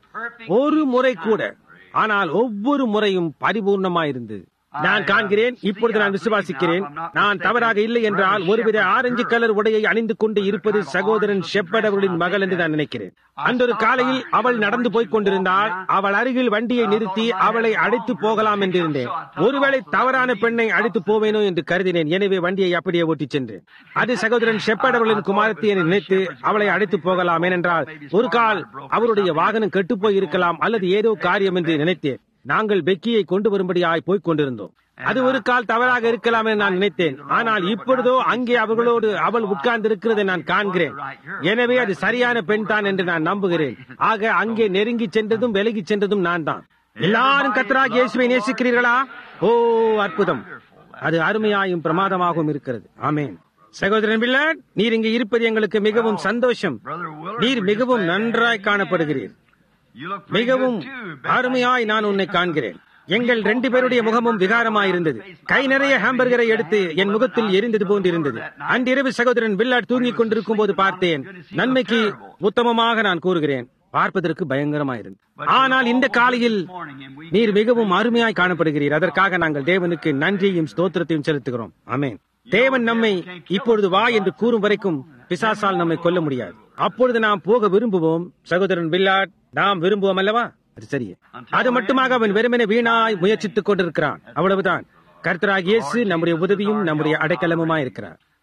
S1: ஒரு முறை கூட ஆனால் ஒவ்வொரு முறையும் பரிபூர்ணமாயிருந்தது நான் காண்கிறேன் இப்பொழுது நான் விசுவாசிக்கிறேன் நான் தவறாக இல்லை என்றால் ஒருவித ஆரஞ்சு கலர் உடையை அணிந்து கொண்டு இருப்பது சகோதரன் ஷெப்பட் அவர்களின் மகள் என்று நான் நினைக்கிறேன் அன்றொரு காலையில் அவள் நடந்து போய்க் கொண்டிருந்தால் அவள் அருகில் வண்டியை நிறுத்தி அவளை அழைத்து போகலாம் என்றிருந்தேன் ஒருவேளை தவறான பெண்ணை அழைத்து போவேனோ என்று கருதினேன் எனவே வண்டியை அப்படியே ஓட்டிச் சென்றேன் அது சகோதரன் ஷெப்பட் அவர்களின் குமாரத்தை என நினைத்து அவளை அழைத்து போகலாம் ஏனென்றால் ஒரு கால் அவருடைய வாகனம் கெட்டுப்போய் இருக்கலாம் அல்லது ஏதோ காரியம் என்று நினைத்தேன் நாங்கள் பெக்கியை கொண்டு வரும்படியாய் போய்க் கொண்டிருந்தோம் அது ஒரு கால் தவறாக இருக்கலாம் என நான் நினைத்தேன் ஆனால் இப்பொழுதோ அங்கே அவர்களோடு அவள் உட்கார்ந்து இருக்கிறதை நான் காண்கிறேன் எனவே அது சரியான பெண் தான் என்று நான் நம்புகிறேன் ஆக அங்கே நெருங்கி சென்றதும் விலகி சென்றதும் நான் தான் எல்லாரும் கத்தராக இயேசுவை நேசிக்கிறீர்களா ஓ அற்புதம் அது அருமையாயும் பிரமாதமாகவும் இருக்கிறது ஆமென் சகோதரன் பிள்ளட் நீர் இங்கே இருப்பது எங்களுக்கு மிகவும் சந்தோஷம் நீர் மிகவும் நன்றாய் காணப்படுகிறீர் மிகவும் அருமையாய் நான் உன்னை காண்கிறேன் எங்கள் ரெண்டு பேருடைய முகமும் விகாரமாயிருந்தது கை நிறைய ஹாம்பர்கரை எடுத்து என் முகத்தில் எரிந்தது போன்றிருந்தது அன்றிரவு சகோதரன் பில்லாட் தூங்கிக் கொண்டிருக்கும் போது பார்த்தேன் நன்மைக்கு உத்தமமாக நான் கூறுகிறேன் பார்ப்பதற்கு பயங்கரமாயிருந்தது ஆனால் இந்த காலையில் நீர் மிகவும் அருமையாய் காணப்படுகிறீர் அதற்காக நாங்கள் தேவனுக்கு நன்றியும் ஸ்தோத்திரத்தையும் செலுத்துகிறோம் ஆமென் தேவன் நம்மை இப்பொழுது வா என்று கூறும் வரைக்கும் பிசாசால் நம்மை கொல்ல முடியாது அப்பொழுது நாம் போக விரும்புவோம் சகோதரன் பில்லாட் நாம் விரும்புவோம் அல்லவா அது சரியே அது மட்டுமாக அவன் வெறுமனே வீணாய் முயற்சித்துக் கொண்டிருக்கிறான் அவ்வளவுதான் கர்த்தராக இயேசு நம்முடைய உதவியும் நம்முடைய அடைக்கலமுமாய் இருக்கிறார்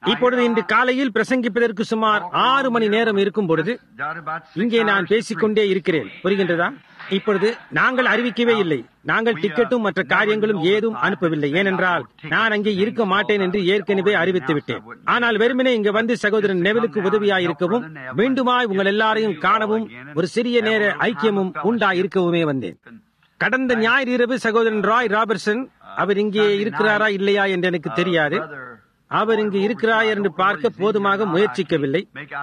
S1: இப்பொழுது இன்று காலையில் பிரசங்கிப்பதற்கு சுமார் ஆறு மணி நேரம் இருக்கும் பொழுது இங்கே நான் பேசிக்கொண்டே இருக்கிறேன் புரிகின்றதா இப்பொழுது நாங்கள் அறிவிக்கவே இல்லை நாங்கள் டிக்கெட்டும் மற்ற காரியங்களும் ஏதும் அனுப்பவில்லை ஏனென்றால் நான் அங்கே இருக்க மாட்டேன் என்று ஏற்கனவே அறிவித்து விட்டேன் ஆனால் வெறுமனே இங்க வந்து சகோதரன் நெவலுக்கு உதவியாயிருக்கவும் மீண்டுமாய் உங்கள் எல்லாரையும் காணவும் ஒரு சிறிய நேர ஐக்கியமும் உண்டாயிருக்கவுமே வந்தேன் கடந்த ஞாயிறு இரவு சகோதரன் ராய் ராபர்சன் அவர் இங்கே இருக்கிறாரா இல்லையா என்று எனக்கு தெரியாது அவர் இங்கு இருக்கிறார் என்று பார்க்க போதுமாக முயற்சிக்கவில்லை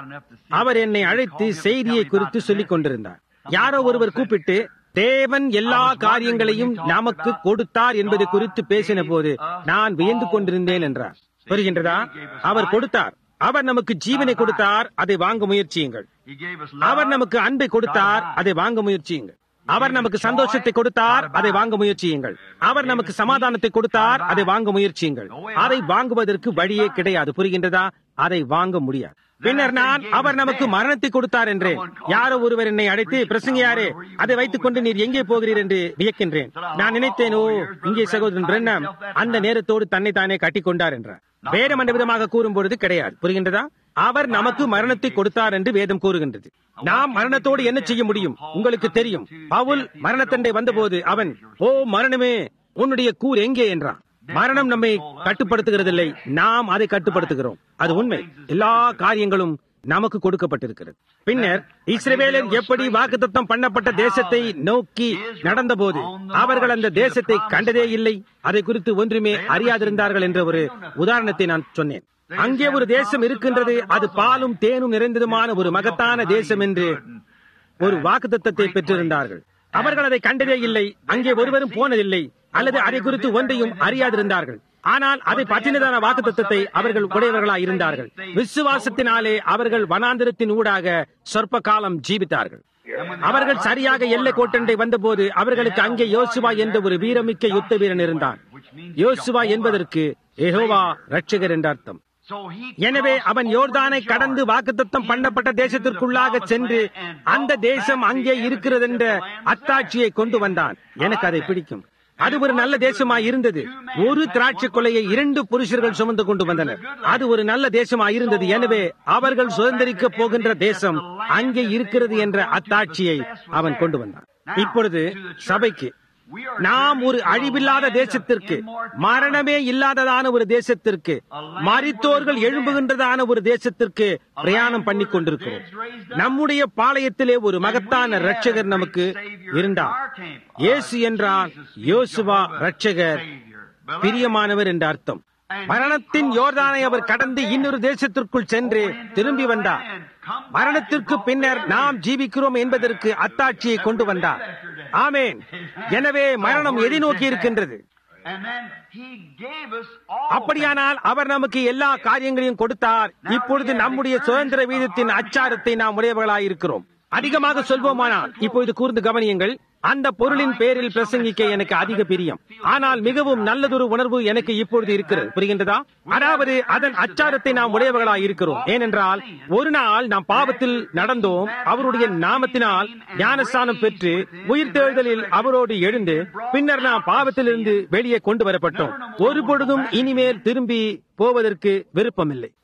S1: அவர் என்னை அழைத்து செய்தியை குறித்து சொல்லிக் கொண்டிருந்தார் யாரோ ஒருவர் கூப்பிட்டு தேவன் எல்லா காரியங்களையும் நமக்கு கொடுத்தார் என்பது குறித்து பேசின போது நான் வியந்து கொண்டிருந்தேன் என்றார் புரிகின்றதா அவர் கொடுத்தார் அவர் நமக்கு ஜீவனை கொடுத்தார் அதை வாங்க முயற்சியுங்கள் அவர் நமக்கு அன்பை கொடுத்தார் அதை வாங்க முயற்சியுங்கள் அவர் நமக்கு சந்தோஷத்தை கொடுத்தார் அதை வாங்க முயற்சியுங்கள் அவர் நமக்கு சமாதானத்தை கொடுத்தார் அதை வாங்க முயற்சியுங்கள் அதை வாங்குவதற்கு வழியே கிடையாது புரிகின்றதா அதை வாங்க முடியாது பின்னர் நான் அவர் நமக்கு மரணத்தை கொடுத்தார் என்றேன் யாரோ ஒருவர் என்னை அழைத்து பிரசங்கியாரே அதை வைத்துக் கொண்டு நீர் எங்கே போகிறீர் என்று வியக்கின்றேன் நான் நினைத்தேன் ஓ இங்கே சகோதரன் பிரண்ணம் அந்த நேரத்தோடு தன்னை தானே கட்டிக் கொண்டார் என்றார் வேதம் என்ற விதமாக கூறும் பொழுது கிடையாது புரிகின்றதா அவர் நமக்கு மரணத்தை கொடுத்தார் என்று வேதம் கூறுகின்றது நாம் மரணத்தோடு என்ன செய்ய முடியும் உங்களுக்கு தெரியும் பவுல் மரணத்தண்டை வந்தபோது அவன் ஓ மரணமே உன்னுடைய கூர் எங்கே என்றான் மரணம் நம்மை கட்டுப்படுத்துகிறதில்லை நாம் அதை கட்டுப்படுத்துகிறோம் அது உண்மை எல்லா காரியங்களும் நமக்கு கொடுக்கப்பட்டிருக்கிறது பின்னர் இஸ்ரவேலர் எப்படி வாக்குத்தத்தம் பண்ணப்பட்ட தேசத்தை நோக்கி நடந்தபோது அவர்கள் அந்த தேசத்தை கண்டதே இல்லை அதை குறித்து ஒன்றுமே அறியாதிருந்தார்கள் என்ற ஒரு உதாரணத்தை நான் சொன்னேன் அங்கே ஒரு தேசம் இருக்கின்றது அது பாலும் தேனும் நிறைந்ததுமான ஒரு மகத்தான தேசம் என்று ஒரு வாக்குத்தத்தத்தை பெற்றிருந்தார்கள் அவர்கள் அதை கண்டதே இல்லை அங்கே ஒருவரும் போனதில்லை அல்லது அதை குறித்து ஒன்றையும் அறியாதிருந்தார்கள் ஆனால் அதை பற்றினதான வாக்குத்தத்தை அவர்கள் உடையவர்களா இருந்தார்கள் விசுவாசத்தினாலே அவர்கள் வனாந்திரத்தின் ஊடாக சொற்ப காலம் ஜீவித்தார்கள் அவர்கள் சரியாக எல்லை கோட்டண்டை வந்தபோது அவர்களுக்கு அங்கே யோசுவா என்ற ஒரு வீரமிக்க யுத்த வீரன் இருந்தான் யோசுவா என்பதற்கு எகோவா ரட்சகர் என்ற அர்த்தம் எனவே அவன் யோர்தானை கடந்து வாக்குத்தத்தம் பண்ணப்பட்ட தேசத்திற்குள்ளாக சென்று அந்த தேசம் அங்கே இருக்கிறது என்ற அத்தாட்சியை கொண்டு வந்தான் எனக்கு அதை பிடிக்கும் அது ஒரு நல்ல தேசமாய் இருந்தது ஒரு திராட்சை கொலையை இரண்டு புருஷர்கள் சுமந்து கொண்டு வந்தனர் அது ஒரு நல்ல தேசமாய் இருந்தது எனவே அவர்கள் சுதந்திரிக்க போகின்ற தேசம் அங்கே இருக்கிறது என்ற அத்தாட்சியை அவன் கொண்டு வந்தான் இப்பொழுது சபைக்கு நாம் ஒரு அழிவில்லாத தேசத்திற்கு மரணமே இல்லாததான ஒரு தேசத்திற்கு மரித்தோர்கள் எழும்புகின்றதான ஒரு தேசத்திற்கு பிரயாணம் பண்ணி கொண்டிருக்கிறோம் நம்முடைய பாளையத்திலே ஒரு மகத்தான ரட்சகர் நமக்கு இருந்தார் இயேசு என்றால் யோசுவா ரட்சகர் பிரியமானவர் என்ற அர்த்தம் மரணத்தின் யோர்தானை அவர் கடந்து இன்னொரு தேசத்திற்குள் சென்று திரும்பி வந்தார் மரணத்திற்கு பின்னர் நாம் ஜீவிக்கிறோம் என்பதற்கு அத்தாட்சியை கொண்டு வந்தார் ஆமேன் எனவே மரணம் எதை நோக்கி இருக்கின்றது அப்படியானால் அவர் நமக்கு எல்லா காரியங்களையும் கொடுத்தார் இப்பொழுது நம்முடைய சுதந்திர வீதத்தின் அச்சாரத்தை நாம் உடையவர்களாயிருக்கிறோம் அதிகமாக சொல்வோமானால் இப்பொழுது கூர்ந்து கவனியுங்கள் அந்த பொருளின் பேரில் பிரசங்கிக்க எனக்கு அதிக பிரியம் ஆனால் மிகவும் நல்லதொரு உணர்வு எனக்கு இப்பொழுது இருக்கிறது புரிகின்றதா அதாவது அதன் அச்சாரத்தை நாம் உடையவர்களாய் இருக்கிறோம் ஏனென்றால் ஒரு நாள் நாம் பாவத்தில் நடந்தோம் அவருடைய நாமத்தினால் ஞானஸ்தானம் பெற்று உயிர் தேர்தலில் அவரோடு எழுந்து பின்னர் நாம் பாவத்திலிருந்து வெளியே கொண்டு வரப்பட்டோம் ஒரு பொழுதும் இனிமேல் திரும்பி போவதற்கு விருப்பமில்லை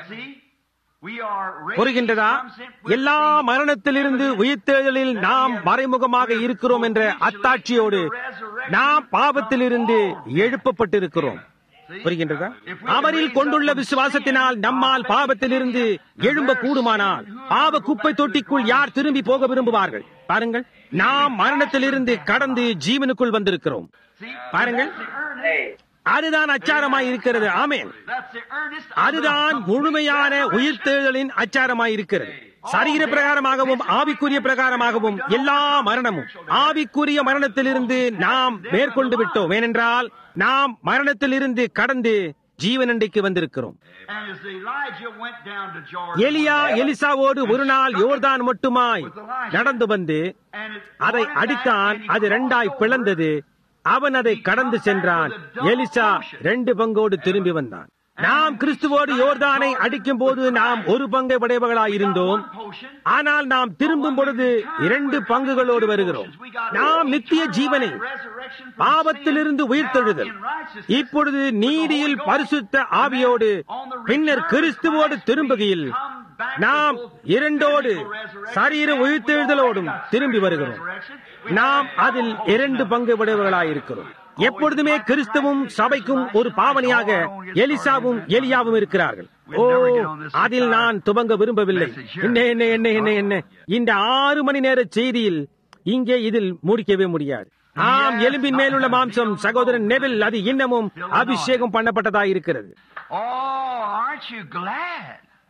S1: புரிகின்றதா எல்லா மரணத்திலிருந்து உயிர்த்தெழுதலில் நாம் மறைமுகமாக இருக்கிறோம் என்ற அத்தாட்சியோடு நாம் பாவத்திலிருந்து எழுப்பப்பட்டிருக்கிறோம் புரிகின்றதா அவரில் கொண்டுள்ள விசுவாசத்தினால் நம்மால் பாவத்திலிருந்து எழும்ப கூடுமானால் பாவ குப்பை தொட்டிக்குள் யார் திரும்பி போக விரும்புவார்கள் பாருங்கள் நாம் மரணத்திலிருந்து கடந்து ஜீவனுக்குள் வந்திருக்கிறோம் பாருங்கள் அதுதான் அச்சாரமாய் இருக்கிறது ஆமேன் அதுதான் முழுமையான உயிர்த்தெழுதலின் அச்சாரமாய் இருக்கிறது சரீர பிரகாரமாகவும் ஆவிக்குரிய பிரகாரமாகவும் எல்லா மரணமும் ஆவிக்குரிய மரணத்திலிருந்து நாம் மேற்கொண்டு விட்டோம் ஏனென்றால் நாம் மரணத்திலிருந்து கடந்து ஜீவனண்டைக்கு வந்திருக்கிறோம் எலியா எலிசாவோடு ஒரு நாள் யோர்தான் மட்டுமாய் நடந்து வந்து அதை அடித்தான் அது இரண்டாய் பிளந்தது அவன் அதை கடந்து சென்றான் எலிசா ரெண்டு பங்கோடு திரும்பி வந்தான் நாம் கிறிஸ்துவோடு யோர்தானை அடிக்கும் போது நாம் ஒரு பங்கை உடையவர்களாயிருந்தோம் ஆனால் நாம் திரும்பும் பொழுது இரண்டு பங்குகளோடு வருகிறோம் நாம் நித்திய ஜீவனை பாவத்திலிருந்து உயிர்த்தெழுதல் இப்பொழுது நீதியில் பரிசுத்த ஆவியோடு பின்னர் கிறிஸ்துவோடு திரும்புகையில் நாம் இரண்டோடு சரீர உயிர்த்தெழுதலோடும் திரும்பி வருகிறோம் நாம் அதில் இரண்டு பங்கு உடையவர்களாயிருக்கிறோம் எப்பொழுதுமே கிறிஸ்துவும் சபைக்கும் ஒரு பாவனையாக எலிசாவும் எலியாவும் இருக்கிறார்கள் ஓ அதில் நான் துவங்க விரும்பவில்லை என்ன என்ன என்ன என்ன என்ன இந்த ஆறு மணி நேர செய்தியில் இங்கே இதில் முடிக்கவே முடியாது ஆம் எலும்பின் மேலுள்ள மாம்சம் சகோதரன் நெவில் அது இன்னமும் அபிஷேகம் பண்ணப்பட்டதாக இருக்கிறது
S3: Oh, aren't you glad?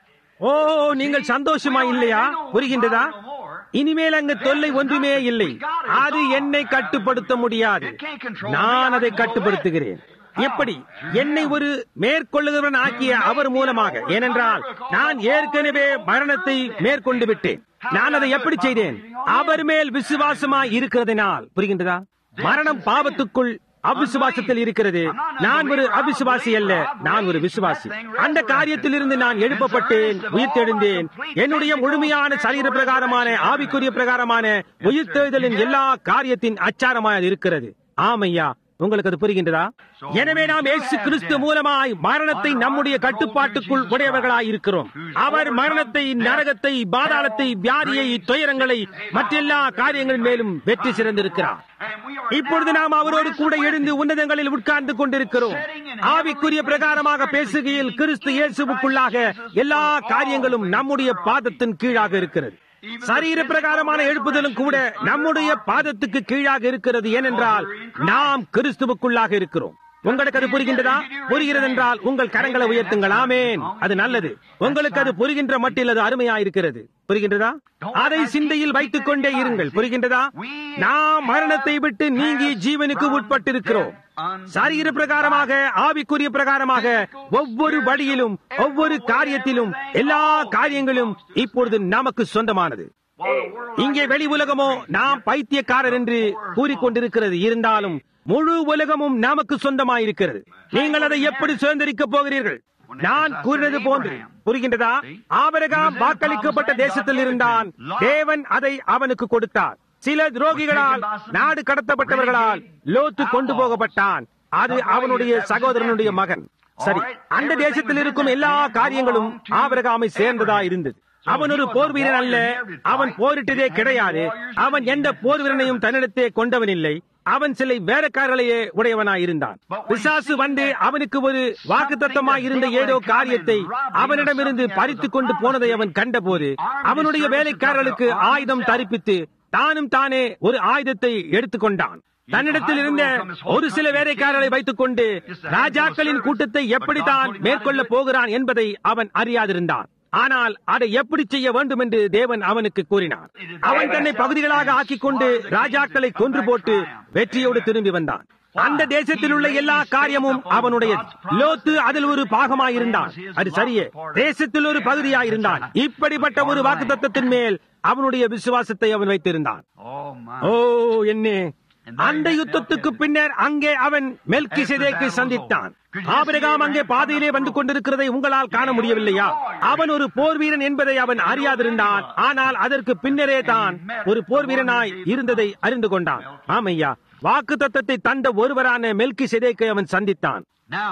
S1: ஓ நீங்கள் சந்தோஷமா இல்லையா புரிகின்றதா இனிமேல் அங்கு தொல்லை ஒன்றுமே இல்லை அது என்னை கட்டுப்படுத்த முடியாது நான் அதை கட்டுப்படுத்துகிறேன் எப்படி என்னை ஒரு மேற்கொள்ளுகிறவன் ஆக்கிய அவர் மூலமாக ஏனென்றால் நான் ஏற்கனவே மரணத்தை மேற்கொண்டு விட்டேன் நான் அதை எப்படி செய்தேன் அவர் மேல் விசுவாசமாய் இருக்கிறதினால் புரிகின்றதா மரணம் பாவத்துக்குள் அவிசுவாசத்தில் இருக்கிறது நான் ஒரு அவிசுவாசி அல்ல நான் ஒரு விசுவாசி அந்த காரியத்தில் இருந்து நான் எழுப்பப்பட்டேன் உயிர்த்தெழுந்தேன் என்னுடைய முழுமையான சரீர பிரகாரமான ஆவிக்குரிய பிரகாரமான உயிர்த்தெழுதலின் எல்லா காரியத்தின் அச்சாரமாய் அது இருக்கிறது ஆமையா உங்களுக்கு அது புரிகின்றதா எனவே நாம் இயேசு கிறிஸ்து மூலமாய் மரணத்தை நம்முடைய கட்டுப்பாட்டுக்குள் உடையவர்களாய் இருக்கிறோம் அவர் மரணத்தை நரகத்தை பாதாளத்தை வியாதியை துயரங்களை மற்றெல்லா காரியங்களின் மேலும் வெற்றி சிறந்திருக்கிறார் இப்பொழுது நாம் அவரோடு கூட எழுந்து உன்னதங்களில் உட்கார்ந்து கொண்டிருக்கிறோம் ஆவிக்குரிய பிரகாரமாக பேசுகையில் கிறிஸ்து இயேசுவுக்குள்ளாக எல்லா காரியங்களும் நம்முடைய பாதத்தின் கீழாக இருக்கிறது சரீர பிரகாரமான எழுப்புதலும் கூட நம்முடைய பாதத்துக்கு கீழாக இருக்கிறது ஏனென்றால் நாம் கிறிஸ்துவுக்குள்ளாக இருக்கிறோம் உங்களுக்கு அது புரிகின்றதா புரிகிறது என்றால் உங்கள் கரங்களை உயர்த்துங்கள் ஆமேன் அது நல்லது உங்களுக்கு அது புரிகின்ற மட்டில் அது அருமையா இருக்கிறது புரிகின்றதா அதை சிந்தையில் வைத்துக் கொண்டே இருங்கள் புரிகின்றதா நாம் மரணத்தை விட்டு நீங்கி ஜீவனுக்கு உட்பட்டிருக்கிறோம் சரீர பிரகாரமாக ஆவிக்குரிய பிரகாரமாக ஒவ்வொரு வழியிலும் ஒவ்வொரு காரியத்திலும் எல்லா காரியங்களும் இப்பொழுது நமக்கு சொந்தமானது இங்கே வெளி உலகமோ நாம் பைத்தியக்காரர் என்று கூறிக்கொண்டிருக்கிறது இருந்தாலும் முழு உலகமும் நமக்கு சொந்தமாயிருக்கிறது நீங்கள் அதை எப்படி சுதந்திரிக்கப் போகிறீர்கள் நான் கூறினது போன்று புரிகின்றதா ஆபரகாம் வாக்களிக்கப்பட்ட தேசத்தில் இருந்தான் தேவன் அதை அவனுக்கு கொடுத்தார் சில துரோகிகளால் நாடு கடத்தப்பட்டவர்களால் லோத்து கொண்டு போகப்பட்டான் அது அவனுடைய சகோதரனுடைய மகன் சரி அந்த தேசத்தில் இருக்கும் எல்லா காரியங்களும் ஆபரகாமை சேர்ந்ததா இருந்தது அவன் ஒரு போர் வீரன் அல்ல அவன் போரிட்டதே கிடையாது அவன் எந்த போர் வீரனையும் தன்னிடத்தே கொண்டவன் இல்லை அவன் சில வேலைக்காரர்களையே உடையவனாய் இருந்தான் பிசாசு வந்து அவனுக்கு ஒரு வாக்குத்தத்தமாய் இருந்த ஏதோ காரியத்தை அவனிடமிருந்து பறித்து கொண்டு போனதை அவன் கண்டபோது அவனுடைய வேலைக்காரர்களுக்கு ஆயுதம் தரிப்பித்து தானும் தானே ஒரு ஆயுதத்தை எடுத்துக்கொண்டான் தன்னிடத்தில் இருந்த ஒரு சில வேலைக்காரர்களை வைத்துக் கொண்டு ராஜாக்களின் கூட்டத்தை எப்படித்தான் மேற்கொள்ள போகிறான் என்பதை அவன் அறியாதிருந்தான் ஆனால் அதை எப்படி செய்ய வேண்டும் என்று தேவன் அவனுக்கு கூறினார் அவன் தன்னை பகுதிகளாக ஆக்கிக் கொண்டு ராஜாக்களை கொன்று போட்டு வெற்றியோடு திரும்பி வந்தான் அந்த தேசத்தில் உள்ள எல்லா காரியமும் அவனுடையது லோத்து அதில் ஒரு பாகமாயிருந்தான் அது சரியே தேசத்தில் ஒரு பகுதியாயிருந்தான் இப்படிப்பட்ட ஒரு வாக்கு தத்துவத்தின் மேல் அவனுடைய விசுவாசத்தை அவன் வைத்திருந்தான்
S3: Oh, my.
S1: ஓ என்னே அந்த யுத்தத்துக்கு பின்னர் அங்கே அவன் மெல்கி சிதைக்கு சந்தித்தான் ஆபிரகாம் அங்கே பாதையிலே வந்து கொண்டிருக்கிறதை உங்களால் காண முடியவில்லையா அவன் ஒரு போர் வீரன் என்பதை அவன் அறியாதிருந்தான் ஆனால் அதற்கு பின்னரே தான் ஒரு போர் வீரனாய் இருந்ததை அறிந்து கொண்டான் ஆமையா வாக்கு தத்தத்தை தந்த ஒருவரான மெல்கி சிதைக்கை அவன் சந்தித்தான்
S3: Now,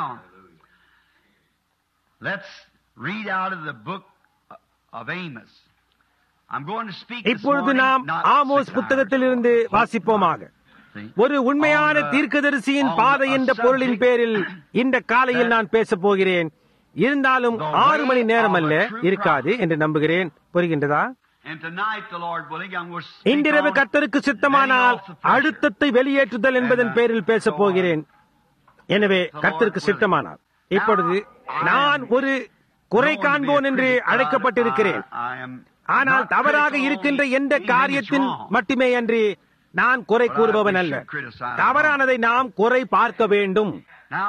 S3: let's read out of the book of Amos. I'm going to speak this
S1: இப்பொழுது
S3: morning,
S1: நாம்
S3: not
S1: ஆமோஸ்
S3: six
S1: புத்தகத்திலிருந்து
S3: hours.
S1: வாசிப்போமாக
S3: See?
S1: ஒரு உண்மையான
S3: On, uh,
S1: தீர்க்கதரிசியின்
S3: on
S1: பாதை
S3: a
S1: என்ற பொருளின்
S3: subject
S1: பேரில் இந்த காலையில் நான் பேசப் போகிறேன் இருந்தாலும்
S3: The
S1: ஆறு மணி
S3: way
S1: நேரம்
S3: of a
S1: அல்ல
S3: true
S1: இருக்காது என்று நம்புகிறேன் புரிகின்றதா
S3: And tonight, the Lord willing, I'm going to speak
S1: இன்றிரவு
S3: on
S1: கர்த்தருக்கு சித்தமானால்
S3: letting off the pressure.
S1: அழுத்தத்தை வெளியேற்றுதல் என்பதன் பேரில் பேசப் போகிறேன் எனவே கர்த்தருக்கு சித்தமானால் இப்பொழுது நான் ஒரு குறை காண்போன் என்று அழைக்கப்பட்டிருக்கிறேன் ஆனால் தவறாக இருக்கின்ற எந்த காரியத்தின் மட்டுமே அன்றி நான் குறை கூறுபவன் அல்ல தவறானதை நாம் குறை பார்க்க வேண்டும்
S3: Now,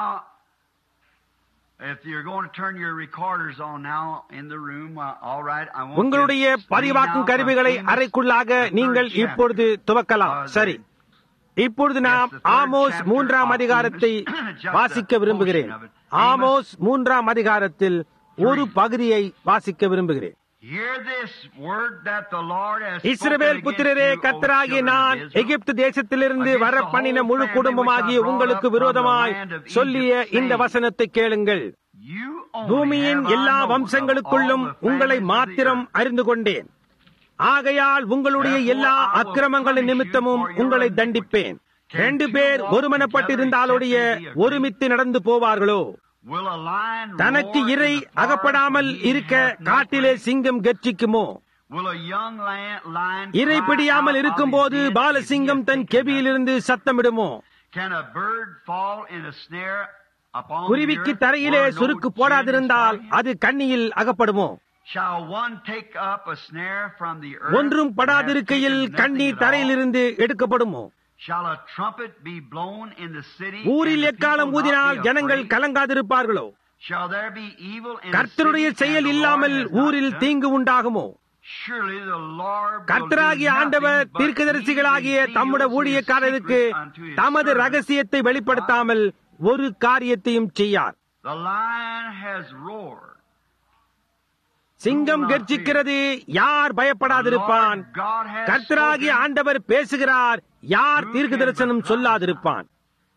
S3: if you're going to turn your recorders on now in the room, uh, all right. I want
S1: உங்களுடைய
S3: you to read
S1: பதிவாக்கும்
S3: now
S1: கருவிகளை
S3: from Amos,
S1: அறைக்குள்ளாக
S3: the third
S1: நீங்கள்
S3: chapter.
S1: இப்பொழுது துவக்கலாம்
S3: Uh, the-
S1: சரி இப்பொழுது நாம் ஆமோஸ் மூன்றாம் அதிகாரத்தை வாசிக்க விரும்புகிறேன் ஆமோஸ் மூன்றாம் அதிகாரத்தில் ஒரு பகுதியை வாசிக்க விரும்புகிறேன்
S3: Hear this word that the Lord has
S1: Israel
S3: spoken
S1: புத்திரரே
S3: against you, O
S1: கத்தராகிய
S3: children of
S1: நான்
S3: Israel.
S1: எகிப்து தேசத்திலிருந்து வர பண்ணின முழு குடும்பமாகிய உங்களுக்கு விரோதமாய் சொல்லிய இந்த வசனத்தை கேளுங்கள்
S3: You only
S1: பூமியின்
S3: have I
S1: எல்லா
S3: known of
S1: வம்சங்களுக்குள்ளும்
S3: all the
S1: உங்களை
S3: families of the
S1: மாத்திரம்
S3: earth.
S1: அறிந்து கொண்டேன் ஆகையால் உங்களுடைய எல்லா அக்கிரமங்களின் நிமித்தமும் உங்களை தண்டிப்பேன் ரெண்டு பேர் ஒருமனப்பட்டிருந்தாலுடைய ஒருமித்து நடந்து போவார்களோ
S3: Will a lion
S1: தனக்கு
S3: roar in
S1: இறை
S3: the forest
S1: அகப்படாமல்
S3: when he
S1: இருக்க
S3: hath no
S1: காட்டிலே
S3: prey?
S1: சிங்கம் கர்ச்சிக்குமோ
S3: Will a young lion, lion
S1: இறை
S3: cry
S1: பிடியாமல்
S3: out of
S1: இருக்கும்போது
S3: his den
S1: Balasingham
S3: if he
S1: than
S3: has taken
S1: கெபியிலிருந்து சத்தமிடுமோ
S3: up? Can a bird fall in a snare upon the
S1: குருவிக்கு
S3: earth
S1: தரையிலே
S3: where no
S1: சுருக்கு
S3: gin
S1: போடாதிருந்தால்
S3: is for him?
S1: அது கண்ணியில் அகப்படுமோ
S3: Shall one take up a snare from the earth
S1: ஒன்றும்
S3: and
S1: படாதிருக்கையில்
S3: have taken
S1: கண்ணி
S3: nothing at all?
S1: தரையிலிருந்து எடுக்கப்படுமோ
S3: Shall a trumpet be blown in the city
S1: ஊரில்
S3: and the
S1: எக்காலம்
S3: people not
S1: ஊதினால்
S3: be
S1: ஜனங்கள்
S3: afraid?
S1: கலங்காதிருப்பார்களோ
S3: Shall there be evil in
S1: கர்த்தருடைய
S3: the city
S1: செயல்
S3: and the
S1: இல்லாமல்
S3: Lord has not
S1: ஊரில்
S3: done?
S1: தீங்கு உண்டாகுமோ
S3: Surely the Lord will
S1: கர்த்தராகிய
S3: do
S1: ஆண்டவர்
S3: nothing but
S1: தீர்க்கதரிசிகளாகிய
S3: he
S1: தம்முடைய
S3: reveals his
S1: ஊழியக்காரருக்கு
S3: secrets unto his
S1: தமது
S3: servants.
S1: ரகசியத்தை வெளிப்படுத்தாமல் ஒரு காரியத்தையும் செய்யார்
S3: The lion has roared.
S1: சிங்கம் கர்ஜிக்கிறது யார் பயப்படாதிருப்பான்
S3: The Lord God has
S1: கர்த்தராகிய
S3: spoken.
S1: ஆண்டவர் பேசுகிறார் யார் தீர்க்க தரிசனம் சொல்லாதிருப்பான்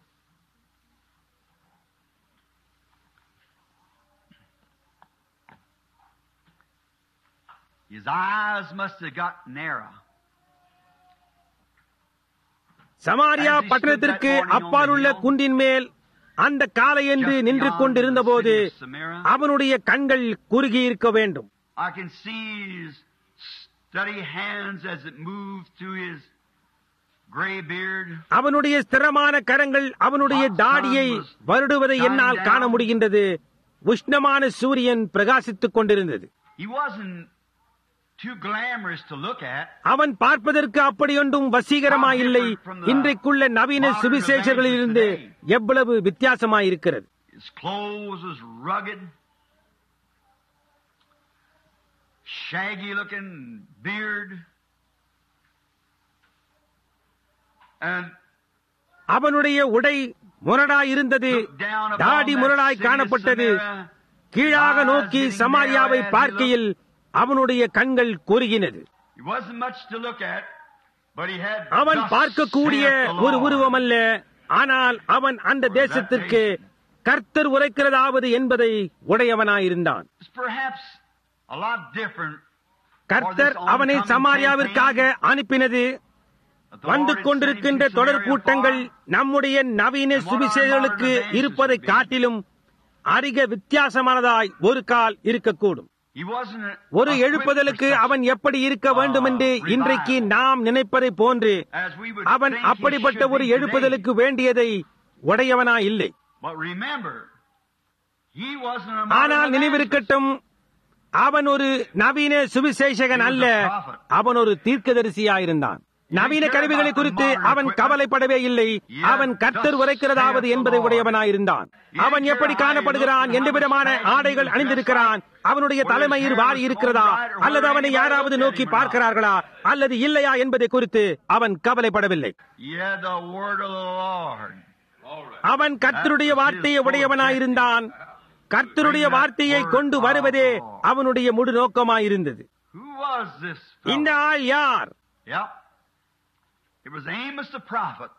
S3: His eyes must have got narrow.
S1: Samariya பட்டணத்திற்கு அப்பாலுள்ள குன்றின் மேல் அந்த காலையென்று நின்று கொண்டிருந்தபோது அவனுடைய கண்கள் குறுகி இருக்க வேண்டும்
S3: I can see his steady hands as it moved through his gray beard.
S1: அவனுடைய ஸ்திரமான கரங்கள் அவனுடைய தாடியை வருடுவதை என்னால் காண முடிகின்றது உஷ்ணமான சூரியன் பிரகாசித்துக் கொண்டிருந்தது
S3: He wasn't too glamorous to look at.
S1: அவன் பார்ப்பதற்கு அப்படியொன்றும் வசீகரமாயில்லை இன்றைக்குள்ள நவீன சுவிசேஷர்களிலிருந்து எவ்வளவு வித்தியாசமாயிருக்கிறது
S3: His clothes was rugged, shaggy looking beard, and
S1: அவனுடைய உடை முரடாயிருந்தது
S3: looked down upon
S1: தாடி
S3: that
S1: முரடாய்
S3: city of
S1: காணப்பட்டது
S3: Samaria.
S1: கீழாக நோக்கி சமாரியாவை பார்க்கையில் அவனுடைய கண்கள் குறுகினது
S3: He wasn't much to look at, but he had
S1: அவன்
S3: thus
S1: பார்க்கக்கூடிய
S3: saith the
S1: ஒரு
S3: Lord.
S1: உருவம் அல்ல ஆனால் அவன் அந்த தேசத்திற்கு கர்த்தர் உரைக்கிறதாவது என்பதை உடையவனாயிருந்தான்
S3: It's perhaps a lot different.
S1: கர்த்தர் அவனை சமாரியாவிற்காக அனுப்பினது
S3: that the
S1: வந்து
S3: Lord is
S1: கொண்டிருக்கின்ற
S3: sending to
S1: தொடர்
S3: Samaria
S1: கூட்டங்கள்
S3: for.
S1: நம்முடைய நவீன சுவிசேஷர்களுக்கு இருப்பதை காட்டிலும் அதிக வித்தியாசமானதாய் ஒரு கால் இருக்கக்கூடும்
S3: He wasn't a-
S1: ஒரு
S3: equipped
S1: எழுப்புதலுக்கு
S3: for such
S1: அவன் எப்படி இருக்க வேண்டும் என்று இன்றைக்கு நாம் நினைப்பதை போன்று
S3: as we would
S1: அவன்
S3: think he
S1: அப்படிப்பட்ட
S3: should
S1: ஒரு
S3: be today.
S1: எழுப்புதலுக்கு வேண்டியதை உடையவனா இல்லை
S3: But remember, he wasn't a
S1: ஆனால்
S3: modern evangelist.
S1: நினைவிருக்கட்டும் அவன் ஒரு நவீன சுவிசேஷகன் அல்ல அவன் ஒரு தீர்க்கதரிசியாயிருந்தான் நவீன கருவிகளை குறித்து அவன் கவலைப்படவே இல்லை அவன் கர்த்தர் உரைக்கிறதாவது என்பதை உடையவனாயிருந்தான் அவன் எப்படி காணப்படுகிறான் எந்த விதமான ஆடைகள் அணிந்திருக்கிறான் அவனுடைய தலைமயிர் வாரி இருக்கிறதா அல்லது அவனை யாராவது நோக்கி பார்க்கிறார்களா அல்லது இல்லையா என்பதை குறித்து அவன் கவலைப்படவில்லை
S3: He had the word of the Lord.
S1: அவன் கர்த்தருடைய வார்த்தையை உடையவனாயிருந்தான் கர்த்தருடைய வார்த்தையை கொண்டு வருவதே அவனுடைய முழு நோக்கமாயிருந்தது
S3: Who was this? fellow?
S1: இந்த ஆள் யார்
S3: Yep. It was Amos the prophet.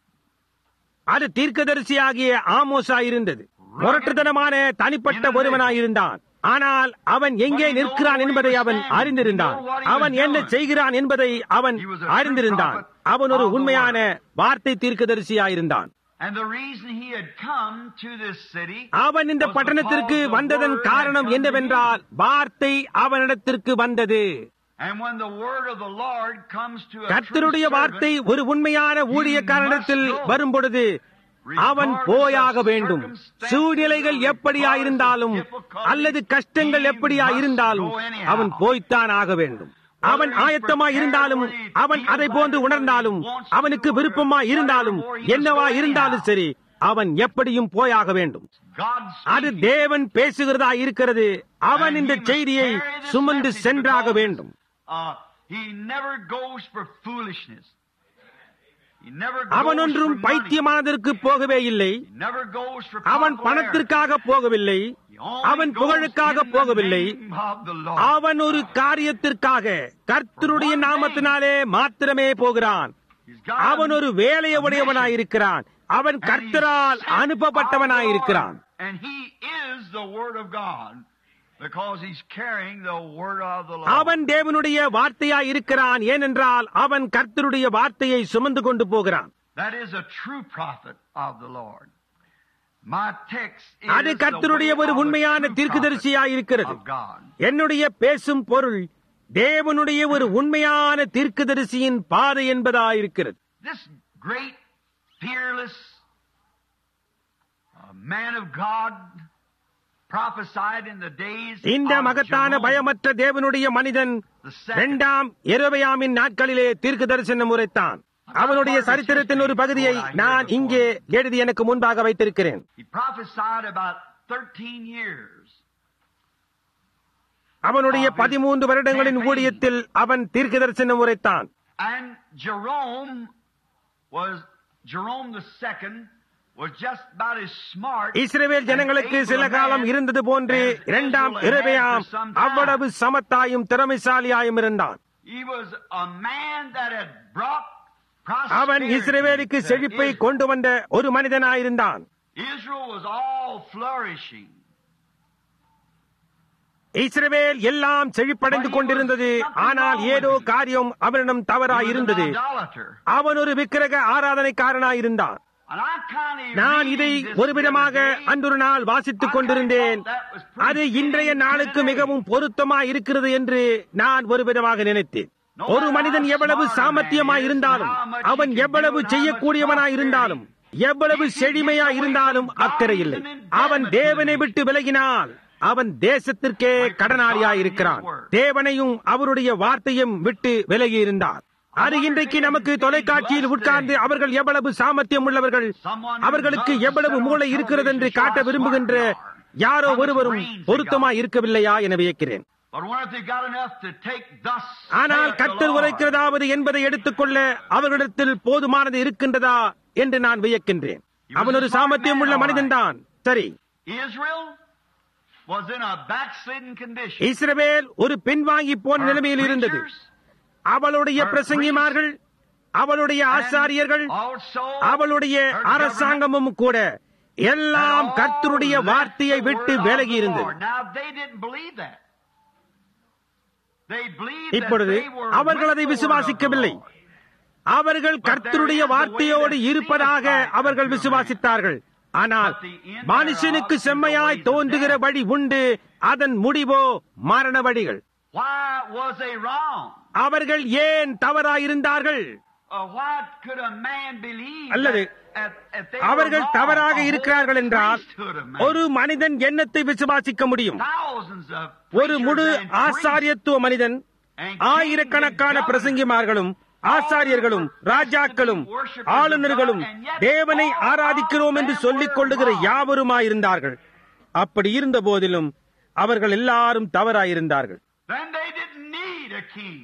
S1: அது தீர்க்கதரிசியாகிய ஆமோஸாயிருந்தது முரட்டுத்தனமான தனிப்பட்ட ஒருவனாயிருந்தான் ஆனால் அவன் எங்கே நிற்கிறான் என்பதை அவன் அறிந்திருந்தான் அவன் என்ன செய்கிறான் என்பதை அவன் அறிந்திருந்தான் அவன் ஒரு உண்மையான வார்த்தை தீர்க்கதரிசியாயிருந்தான்
S3: And the reason he had come to this city
S1: அவன் இந்த பட்டணத்திற்கு வந்ததன் காரணம் என்னவென்றால் வார்த்தை அவனிடத்திற்கு வந்தது
S3: And when the word of the Lord comes to a
S1: கர்த்தருடைய
S3: true
S1: வார்த்தை
S3: servant,
S1: ஒரு உண்மையான ஊழியக்காரனிடத்தில் வரும் பொழுது அவன் போயாக வேண்டும் சூழ்நிலைகள் எப்படியாயிருந்தாலும் அல்லது கஷ்டங்கள் எப்படியாயிருந்தாலும் அவன் போய்த்தான் ஆக வேண்டும் அவன் ஆயத்தமாய் இருந்தாலும் அவன் அதை போன்று உணர்ந்தாலும் அவனுக்கு விருப்பமா இருந்தாலும் என்னவா இருந்தாலும் சரி அவன் எப்படியும் போயாக வேண்டும்
S3: God
S1: அது
S3: speaking.
S1: தேவன் பேசுகிறதா இருக்கிறது அவன்
S3: And
S1: இந்த
S3: he must
S1: செய்தியை
S3: carry this
S1: சுமந்து
S3: message
S1: சென்றாக
S3: because,
S1: வேண்டும்
S3: uh, he never goes for foolishness. He never
S1: அவன்
S3: goes
S1: ஒன்றும்
S3: for money.
S1: பைத்தியமானதற்கு போகவே இல்லை
S3: He never goes for
S1: அவன்
S3: popularity.
S1: பணத்திற்காக போகவில்லை
S3: He only
S1: அவன்
S3: goes
S1: புகழுக்காக
S3: in the
S1: போகவில்லை
S3: name of the Lord.
S1: அவன் ஒரு காரியத்திற்காக கர்த்தருடைய நாமத்தினாலே மாத்திரமே போகிறான்
S3: He's got
S1: அவன் ஒரு வேலையை உடையவனாயிருக்கிறான் அவன்
S3: and
S1: கர்த்தரால்
S3: he's sent
S1: அனுப்பப்பட்டவனாயிருக்கிறான்
S3: of the Lord. And he is the Word of God because he's carrying the Word of the Lord.
S1: அவன் தேவனுடைய வார்த்தையாய் இருக்கிறான் ஏனென்றால் அவன் கர்த்தருடைய வார்த்தையை சுமந்து கொண்டு போகிறான்
S3: That is a true prophet of the Lord. My text is
S1: அது
S3: the
S1: கர்த்தருடைய
S3: way
S1: ஒரு
S3: of a
S1: உண்மையான
S3: true
S1: தீர்க்கதரிசியாய்
S3: prophet
S1: இருக்கிறது
S3: of God.
S1: என்னுடைய பேசும் பொருள் தேவனுடைய ஒரு உண்மையான தீர்க்கதரிசியின் பாதை என்பதாயிருக்கிறது
S3: This great, fearless uh, man of God prophesied in the days
S1: இந்த
S3: of
S1: மகத்தான
S3: Jerome,
S1: பயமற்ற தேவனுடைய மனிதன்
S3: the second.
S1: இரண்டாம் எரோபயாமின் நாட்களிலே தீர்க்க தரிசனம் உரைத்தான் அவனுடைய சரித்திரத்தின் ஒரு பகுதியை நான் இங்கே எழுதி எனக்கு முன்பாக வைத்திருக்கிறேன்
S3: He prophesied about 13 years.
S1: அவனுடைய பதிமூன்று வருடங்களின் ஊழியத்தில் அவன் தீர்க்க தரிசனம் உரைத்தான்
S3: And Jerome was, Jerome the second was just about as smart
S1: இஸ்ரவேல் ஜனங்களுக்கு
S3: and
S1: சில
S3: able a
S1: காலம்
S3: man
S1: இருந்தது போன்று
S3: as Israel
S1: இரண்டாம்
S3: had
S1: இரவையாம்
S3: for some time.
S1: அவ்வளவு சமத்தாயும் திறமைசாலியாயும் இருந்தான்
S3: He was a man that had brought
S1: அவன்
S3: prosperity
S1: இஸ்ரவேலுக்கு
S3: to
S1: செழிப்பை
S3: Israel.
S1: கொண்டு வந்த ஒரு மனிதனாயிருந்தான்
S3: Israel was all flourishing.
S1: இஸ்ரவேல் எல்லாம் செழிப்படைந்து கொண்டிருந்தது ஆனால் ஏதோ காரியம் அவனிடம்
S3: He
S1: தவறாய்
S3: was an
S1: இருந்தது
S3: idolater.
S1: அவன் ஒரு விக்கிரக ஆராதனைக்காரனாயிருந்தான்
S3: And I kind of
S1: நான் இதை ஒரு விதமாக அன்றொரு நாள் வாசித்துக் கொண்டிருந்தேன் அது இன்றைய நாளுக்கு மிகவும் பொருத்தமாய் இருக்கிறது என்று நான் ஒரு விதமாக நினைத்தேன் ஒரு மனிதன் எவ்வளவு சாமர்த்தியமாய் இருந்தாலும் அவன் எவ்வளவு செய்யக்கூடியவனாய் இருந்தாலும் எவ்வளவு செழிமையாய் இருந்தாலும் அக்கறை இல்லை அவன் தேவனை விட்டு விலகினால் அவன் தேசத்திற்கே கடனாளியாய் இருக்கிறான் தேவனையும் அவருடைய வார்த்தையும் விட்டு விலகி இருந்தார் அது இன்றைக்கு நமக்கு தொலைக்காட்சியில் உட்கார்ந்து அவர்கள் எவ்வளவு சாமர்த்தியம் உள்ளவர்கள் அவர்களுக்கு எவ்வளவு மூளை இருக்கிறது என்று காட்ட விரும்புகின்ற யாரோ ஒருவரும் பொருத்தமாய் இருக்கவில்லையா என வியக்கிறேன்
S3: But I wonder if they got enough to take thus
S1: ஆனால்
S3: saith the
S1: கர்த்தர்
S3: Lord.
S1: உரைக்கிறதாவது என்பதை எடுத்துக்கொள்ள அவர்களிடத்தில் போதுமானது இருக்கின்றதா என்று நான் வியக்கின்றேன் அவன் ஒரு சாமர்த்தியம் உள்ள மனிதன்தான் சரி
S3: Israel was in a backslidden condition.
S1: இஸ்ரவேல் ஒரு பின்வாங்கி போன
S3: Her
S1: நிலைமையில் இருந்தது
S3: preachers
S1: அவளுடைய
S3: Her
S1: பிரசங்கிமார்கள் அவளுடைய
S3: and
S1: ஆசாரியர்கள்
S3: also
S1: அவளுடைய
S3: her government
S1: அரசாங்கமும் கூட எல்லாம்
S3: all
S1: கர்த்தருடைய
S3: left
S1: வார்த்தையை
S3: the
S1: விட்டு
S3: word of
S1: விலகி
S3: the
S1: இருந்தது
S3: Lord. Now they didn't believe that. They believed that
S1: இப்பொழுது
S3: they were
S1: அவர்கள்
S3: with
S1: அதை
S3: the word of the
S1: விசுவாசிக்கவில்லை
S3: Lord.
S1: அவர்கள் கர்த்தருடைய வார்த்தையோடு இருப்பதாக அவர்கள் விசுவாசித்தார்கள் ஆனால் மனுஷனுக்கு செம்மையாய் தோன்றுகிற வழி உண்டு அதன் முடிவோ மரண வழிகள்
S3: Why was they wrong?
S1: அவர்கள் ஏன் தவறாயிருந்தார்கள்
S3: Uh, why could a man believe
S1: அல்லது
S3: that, at, at they
S1: அவர்கள்
S3: were wrong?
S1: தவறாக
S3: A whole
S1: இருக்கிறார்கள் என்றால்
S3: priesthood of man.
S1: ஒரு மனிதன் எண்ணத்தை விசுவாசிக்க முடியும்
S3: Thousands of
S1: ஒரு முழு
S3: preachers and priests
S1: ஆசாரியத்துவ மனிதன்
S3: and
S1: ஆயிரக்கணக்கான
S3: kings and
S1: பிரசங்கிமார்களும் ஆசாரியர்களும் ராஜாக்களும் ஆளுநர்களும் தேவனை ஆராதிக்கிறோம் என்று சொல்லிக் கொள்ளுகிற யாவருமாயிருந்தார்கள் அப்படி இருந்த போதிலும் அவர்கள் எல்லாரும் தவறாயிருந்தார்கள்
S3: Then they didn't need a king.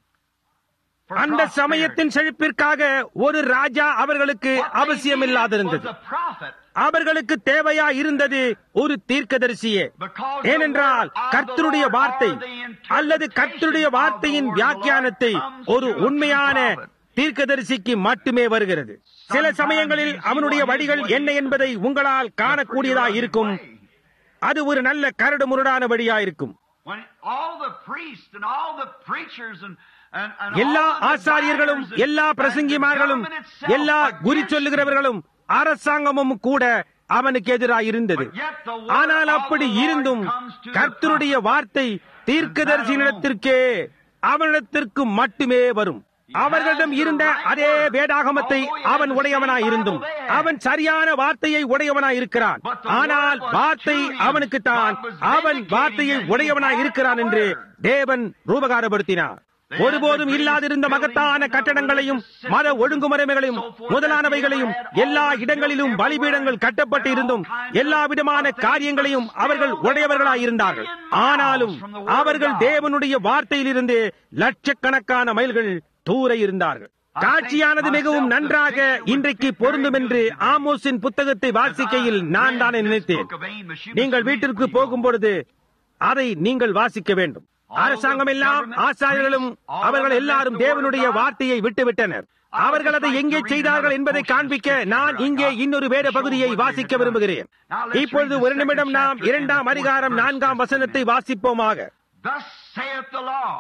S3: for
S1: அந்த
S3: prosperity.
S1: சமயத்தின் செழிப்பிற்காக ஒரு ராஜா அவர்களுக்கு
S3: What they
S1: அவசியமில்லாதிருந்தது
S3: needed was a prophet.
S1: அவர்களுக்கு தேவையா இருந்தது ஒரு தீர்க்கதரிசியே
S3: Because the
S1: ஏனென்றால்
S3: word of
S1: கர்த்தருடைய
S3: the Lord
S1: வார்த்தை
S3: or the
S1: அல்லது கர்த்தருடைய
S3: interpretation
S1: வார்த்தையின்
S3: of the word of the
S1: வியாக்கியானத்தை
S3: Lord comes
S1: ஒரு
S3: through a
S1: உண்மையான
S3: true prophet.
S1: தீர்க்கதரிசிக்கு மட்டுமே வருகிறது சில சமயங்களில் அவனுடைய வழிகள் என்ன என்பதை உங்களால் காணக்கூடியதா இருக்கும் அது ஒரு நல்ல கரடு முரடான வழியாயிருக்கும்
S3: When all the priests and all the preachers and, and, and
S1: எல்லா
S3: all the
S1: ஆசாரியர்களும்
S3: diviners and-
S1: எல்லா
S3: and the
S1: பிரசங்கிமார்களும்
S3: government itself
S1: எல்லா
S3: against
S1: குறி
S3: him.
S1: சொல்லுகிறவர்களும் அரசாங்கமும் கூட அவனுக்கு எதிராக இருந்தது
S3: But yet the word
S1: ஆனால்
S3: of
S1: அப்படி
S3: the Lord
S1: இருந்தும்
S3: comes to the
S1: கர்த்தருடைய வார்த்தை தீர்க்கதரிசனிடத்திற்கே அவனிடத்திற்கு மட்டுமே வரும் அவர்களிடம் இருந்த அதே வேதாகமத்தை அவன் உடையவனாய் இருந்தும் அவன் சரியான வார்த்தையை உடையவனாய் இருக்கிறான் ஆனால் வார்த்தை அவனுக்குத்தான் அவன் வார்த்தையை உடையவனாய் இருக்கிறான் என்று தேவன் ரூபகாரப்படுத்தினார் ஒருபோதும் இல்லாதிருந்த மகத்தான கட்டடங்களையும் மத ஒழுங்குமுறைகளையும் முதலானவைகளையும் எல்லா இடங்களிலும் பலிபீடங்கள் கட்டப்பட்டு இருந்தும் எல்லா விதமான காரியங்களையும் அவர்கள் உடையவர்களாய் இருந்தார்கள் ஆனாலும் அவர்கள் தேவனுடைய வார்த்தையிலிருந்து லட்சக்கணக்கான மைல்கள் தூர இருந்தார்கள் காட்சியானது மிகவும் நன்றாக இன்றைக்கு பொருந்தும் என்று ஆமோஸின் புத்தகத்தை வாசிக்கையில் நான் தானே நினைத்தேன் நீங்கள் வீட்டிற்கு போகும் பொழுது அதை நீங்கள் வாசிக்க வேண்டும் அரசாங்கம் எல்லாம் ஆசாரியர்களும் அவர்கள் எல்லாரும் தேவனுடைய வார்த்தையை விட்டுவிட்டனர் அவர்கள் அதை எங்கே செய்தார்கள் என்பதை காண்பிக்க நான் இங்கே இன்னொரு வேத பகுதியை வாசிக்க விரும்புகிறேன் இப்பொழுது ஒரு நிமிடம் நாம் இரண்டாம் அதிகாரம் நான்காம் வசனத்தை வாசிப்போமாக
S3: Thus saith the Lord.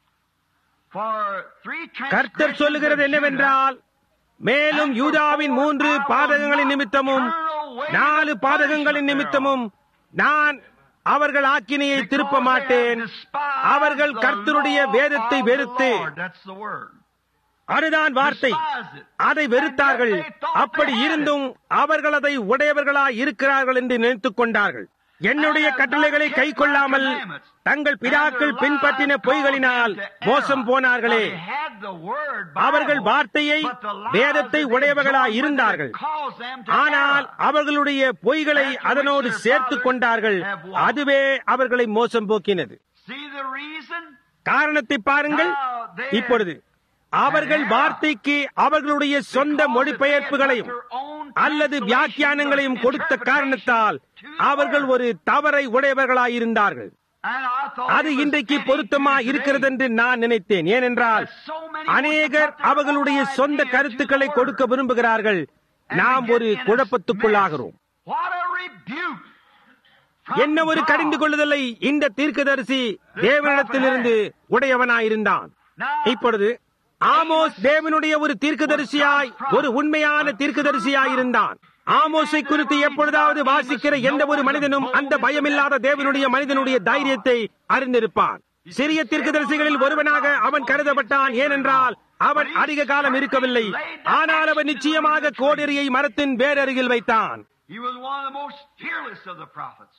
S3: For three
S1: கர்த்தர் சொல்லுகிறது என்னவென்றால் மேலும் யூதாவின் மூன்று பாதகங்களின் நிமித்தமும் நாலு பாதகங்களின் நிமித்தமும் நான் அவர்கள் ஆக்கினையை திருப்ப மாட்டேன் அவர்கள் கர்த்தருடைய வேதத்தை வெறுத்து
S3: That's the word.
S1: அதுதான் வார்த்தை அதை வெறுத்தார்கள் அப்படி இருந்தும் அவர்கள் அதை உடையவர்களாய் இருக்கிறார்கள் என்று நினைத்துக் கொண்டார்கள் என்னுடைய கட்டளைகளை கை கொள்ளாமல் தங்கள் பிதாக்கள் பின்பற்றின பொய்களினால் மோசம் போனார்களே அவர்கள் வார்த்தையை வேதத்தை உடையவர்களாய் இருந்தார்கள் ஆனால் அவர்களுடைய பொய்களை அதனோடு சேர்த்துக் கொண்டார்கள் அதுவே அவர்களை மோசம் போக்கினது
S3: See the reason?
S1: காரணத்தை பாருங்கள் இப்பொழுது அவர்கள் வார்த்தைக்கு அவர்களுடைய சொந்த மொழிபெயர்ப்புகளையும் அல்லது வியாக்கியானங்களையும் கொடுத்த காரணத்தால் அவர்கள் ஒரு தவறை உடையவர்களாயிருந்தார்கள்
S3: And I thought
S1: அது
S3: it was
S1: இன்றைக்கு
S3: fitting
S1: பொருத்தமா
S3: today
S1: இருக்கிறது என்று நான் நினைத்தேன் ஏனென்றால்
S3: so many
S1: அநேகர்
S3: want to put their
S1: அவர்களுடைய
S3: own
S1: சொந்த
S3: ideas
S1: கருத்துக்களை
S3: to the
S1: கொடுக்க
S3: word.
S1: விரும்புகிறார்கள்
S3: And
S1: நாம்
S3: we
S1: ஒரு
S3: get in a
S1: குழப்பத்துக்குள்ளாகிறோம்
S3: mess. What a rebuke from
S1: என்ன ஒரு
S3: God.
S1: கடிந்து கொள்ளுதலை இந்த தீர்க்கதரிசி தேவனிடத்திலிருந்து உடையவனாயிருந்தான்
S3: Now,
S1: இப்பொழுது ஆமோஸ் தேவனுடைய ஒரு தீர்க்கதரிசியாய் ஒரு உண்மையான தீர்க்கதரிசியாய் இருந்தான் ஆமோஸை குறித்து எப்பொழுதாவது வாசிக்கிற எந்த ஒரு மனிதனும் அந்த பயமில்லாத தேவனுடைய மனிதனுடைய தைரியத்தை அறிந்திருப்பான் சிறிய தீர்க்கதரிசிகளில் ஒருவனாக அவன் கருதப்பட்டான் ஏனென்றால் அவன் அதிக காலம் இருக்கவில்லை ஆனால் அவன் நிச்சயமாக கோடரியை மரத்தின் வேரருகில் வைத்தான்
S3: he was one of the most fearless of the prophets.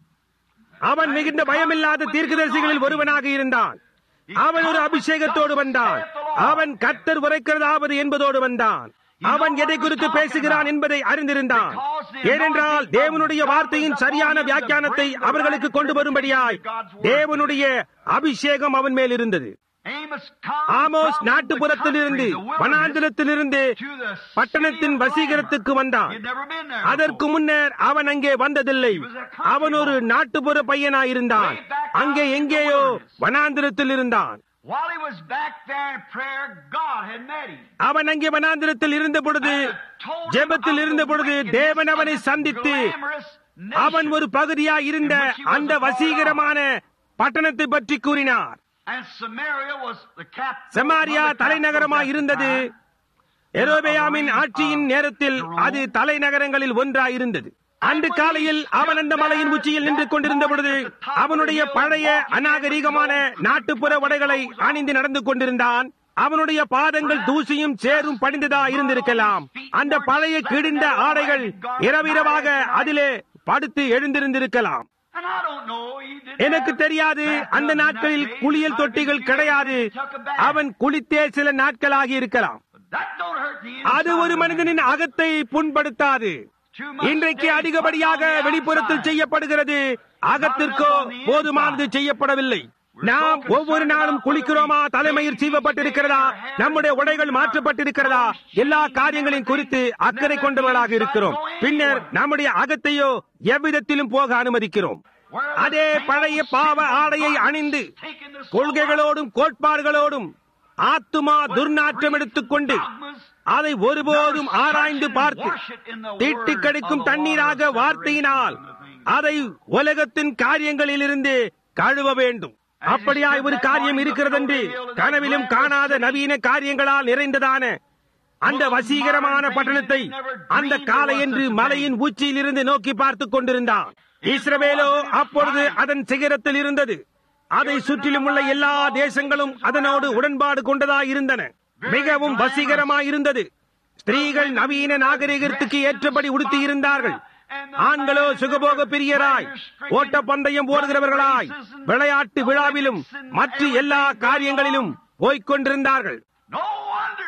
S1: அவன் மிகுந்த பயமில்லாத தீர்க்கதரிசிகளில் ஒருவனாக இருந்தான் அவன் ஒரு அபிஷேகத்தோடு வந்தான் அவன் கத்தர் உரைக்கிறதாவது என்பதோடு வந்தான் அவன் எதை குறித்து பேசுகிறான் என்பதை அறிந்திருந்தான் ஏனென்றால் தேவனுடைய வார்த்தையின் சரியான வியாக்கியானத்தை அவர்களுக்கு கொண்டு வரும்படியாய் தேவனுடைய அபிஷேகம் அவன் மேல் இருந்தது
S3: Amos come
S1: ஆமோஸ்
S3: from
S1: நாட்டுப்புறத்திலிருந்து
S3: the country, the wilderness,
S1: வனாந்திரத்திலிருந்து
S3: to the city
S1: பட்டணத்தின்
S3: of
S1: வசீகரத்துக்கு
S3: Glamor.
S1: வந்தான்
S3: He'd never been there
S1: அதற்கு
S3: before.
S1: முன்னர் அவன் அங்கே வந்ததில்லை அவன் ஒரு நாட்டுப்புற பையனாயிருந்தான் அங்கே எங்கேயோ வனாந்திரத்தில் இருந்தான்
S3: While he was back there in prayer, God had met him.
S1: அவன் அங்கே வனாந்திரத்தில் இருந்த பொழுது ஜெபத்தில் இருந்த பொழுது தேவன் அவனை சந்தித்து அவன் ஒரு பகுதியாய் இருந்த அந்த வசீகரமான பட்டணத்தை பற்றி கூறினார்
S3: And Samaria was the capital.
S1: செமாரியா
S3: one of the
S1: தலைநகரமாய்
S3: capitals at
S1: இருந்தது
S3: the time.
S1: எரோபெயாமின் ஆட்சியின் நேரத்தில் அது தலைநகரங்களில் ஒன்றாய் இருந்தது அன்று காலையில் அவன் அந்த மலையின் உச்சியில் நின்று கொண்டிருந்த பொழுது அவனுடைய பழைய அநாகரீகமான நாட்டுப்புற உடைகளை அணிந்து நடந்து கொண்டிருந்தான் அவனுடைய பாதங்கள் தூசியும் சேரும் படிந்ததா இருந்திருக்கலாம் அந்த பழைய கிழிந்த ஆடைகள் இரவிரவாக அதிலே படுத்து எழுந்திருந்திருக்கலாம்
S3: And I don't know, he didn't
S1: எனக்கு
S3: have
S1: தெரியாது
S3: bathtubs
S1: அந்த
S3: in that
S1: நாட்களில்
S3: days.
S1: குளியல்
S3: Might
S1: தொட்டிகள்
S3: be
S1: கிடையாது
S3: he took a bath.
S1: அவன் குளித்தே சில நாட்களாகி இருக்கலாம்
S3: That don't hurt the
S1: அது
S3: inside
S1: ஒரு
S3: of a
S1: மனிதனின்
S3: man.
S1: அகத்தை புண்படுத்தாது
S3: Too much
S1: இன்றைக்கு
S3: days
S1: அதிகப்படியாக
S3: put on the
S1: வெளிப்புறத்தில்
S3: outside.
S1: செய்யப்படுகிறது அகத்திற்கோ போதுமானது செய்யப்படவில்லை நாம் ஒவ்வொரு நாளும் குளிக்கிறோமா தலைமயிர் சீவப்பட்டிருக்கிறதா நம்முடைய உடைகள் மாற்றப்பட்டிருக்கிறதா எல்லா காரியங்களையும் குறித்து அக்கறை கொண்டவர்களாக இருக்கிறோம் பின்னர் நம்முடைய அகத்தையோ எவ்விதத்திலும் போக அனுமதிக்கிறோம் அதே பழைய பாவ ஆடையை அணிந்து கொள்கைகளோடும் கோட்பாடுகளோடும் ஆத்துமா துர்நாற்றம் எடுத்துக்கொண்டு அதை ஒருபோதும் ஆராய்ந்து பார்த்து தீட்டு கிடைக்கும் தண்ணீராக வார்த்தையினால் அதை உலகத்தின் காரியங்களிலிருந்து கழுவ வேண்டும் அப்படியாய் ஒரு காரியம் இருக்கிறதென்று கனவிலும் காணாத நவீன காரியங்களால் நிறைந்ததான அந்த வசீகரமான பட்டணத்தை அந்த காலையன்று மலையின் உச்சியில் இருந்து நோக்கி பார்த்துக் கொண்டிருந்தான் இஸ்ரவேலோ அப்பொழுது அதன் சிகரத்தில் இருந்தது அதை சுற்றிலும் உள்ள எல்லா தேசங்களும் அதனோடு உடன்பாடு கொண்டதாய் இருந்தன மிகவும் வசீகரமாய் இருந்தது ஸ்திரீகள் நவீன நாகரிகத்துக்கு ஏற்றபடி உடுத்தி இருந்தார்கள் ஆண்களோ சுகபோக பிரியராய் ஓட்ட பந்தயம் ஓடுகிறவர்களாய் விளையாட்டு விழாவிலும் மற்ற எல்லா காரியங்களிலும் போய்க் கொண்டிருந்தார்கள்
S3: No wonder.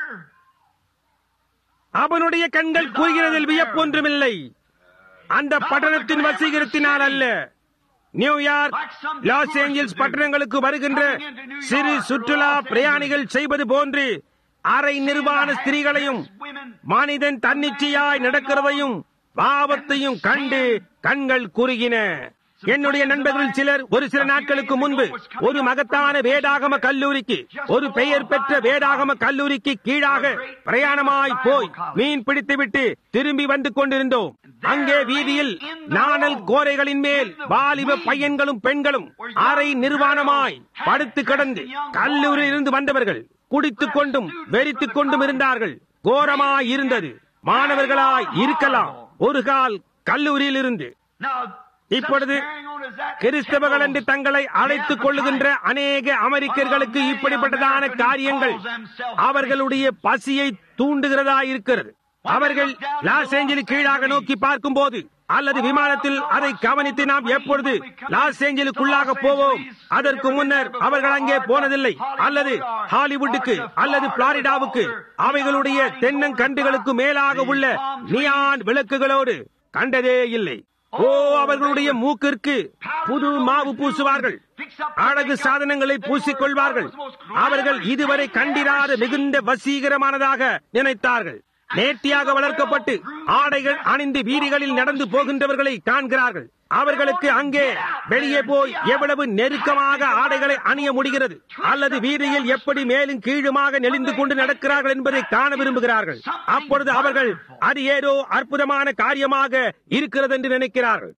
S1: அவனுடைய கண்கள் கூறுகிறதில் வியப்பொன்றுமில்லை அந்த பட்டணத்தின் வசீகரத்தினால் அல்ல நியூயார்க் லாஸ் ஏஞ்சல்ஸ் பட்டணங்களுக்கு வருகின்ற சிறு சுற்றுலா பிரயாணிகள் செய்வது போன்று அரை நிர்வாண ஸ்திரீகளையும் மனிதன் தன்னிச்சையாய் நடக்கிறதையும் பாவத்தையும் கண்டு கண்கள் குறுகின என்னுடைய நண்பர்கள் சிலர் ஒரு சில நாட்களுக்கு முன்பு ஒரு மகத்தான வேதாகம கல்லூரிக்கு ஒரு பெயர் பெற்ற வேதாகம கல்லூரிக்கு கீழாக பிரயாணமாய் போய் மீன் பிடித்துவிட்டு திரும்பி வந்து கொண்டிருந்தோம் அங்கே வீதியில் நாணல் கோரைகளின் மேல் வாலிப பையன்களும் பெண்களும் அரை நிர்வாணமாய் படுத்து கிடந்து கல்லூரியிலிருந்து வந்தவர்கள் குடித்துக் கொண்டும் வெறித்துக் கொண்டும் இருந்தார்கள் கோரமாய் இருந்தது மாணவர்களாய் இருக்கலாம் ஒரு கால் கல்லூரியில் இருந்து இப்பொழுது கிறிஸ்தவர்கள் என்று தங்களை அழைத்துக் கொள்ளுகின்ற அநேக அமெரிக்கர்களுக்கு இப்படிப்பட்டதான காரியங்கள் அவர்களுடைய பசியை தூண்டுகிறதா இருக்கிறது அவர்கள் லாஸ் ஏஞ்சலிஸ் கீழாக நோக்கி பார்க்கும் போது அல்லது விமானத்தில் அதை கவனித்து நாம் எப்பொழுது லாஸ் ஏஞ்சலுக்குள்ளாக போவோம் அதற்கு முன்னர் அவர்கள் அங்கே போனதில்லை அல்லது ஹாலிவுட்டுக்கு அல்லது பிளாரிடாவுக்கு அவைகளுடைய தென்னங்கன்றுகளுக்கு மேலாக உள்ள நியான் விளக்குகளோடு கண்டதே இல்லை ஓ அவர்களுடைய மூக்கிற்கு புது மாவு பூசுவார்கள் அழகு சாதனங்களை பூசிக்கொள்வார்கள் அவர்கள் இதுவரை கண்டிராத மிகுந்த வசீகரமானதாக நினைத்தார்கள் நேர்த்தியாக வளர்க்கப்பட்டு ஆடைகள் அணிந்து வீதிகளில் நடந்து போகின்றவர்களை காண்கிறார்கள் அவர்களுக்கு அங்கே வெளியே போய் எவ்வளவு நெருக்கமாக ஆடைகளை அணிய முடிகிறது அல்லது வீதியில் எப்படி மேலும் கீழுமாக நெளிந்து கொண்டு நடக்கிறார்கள் என்பதை காண விரும்புகிறார்கள் அப்பொழுது அவர்கள் அது ஏதோ அற்புதமான காரியமாக இருக்கிறது என்று நினைக்கிறார்கள்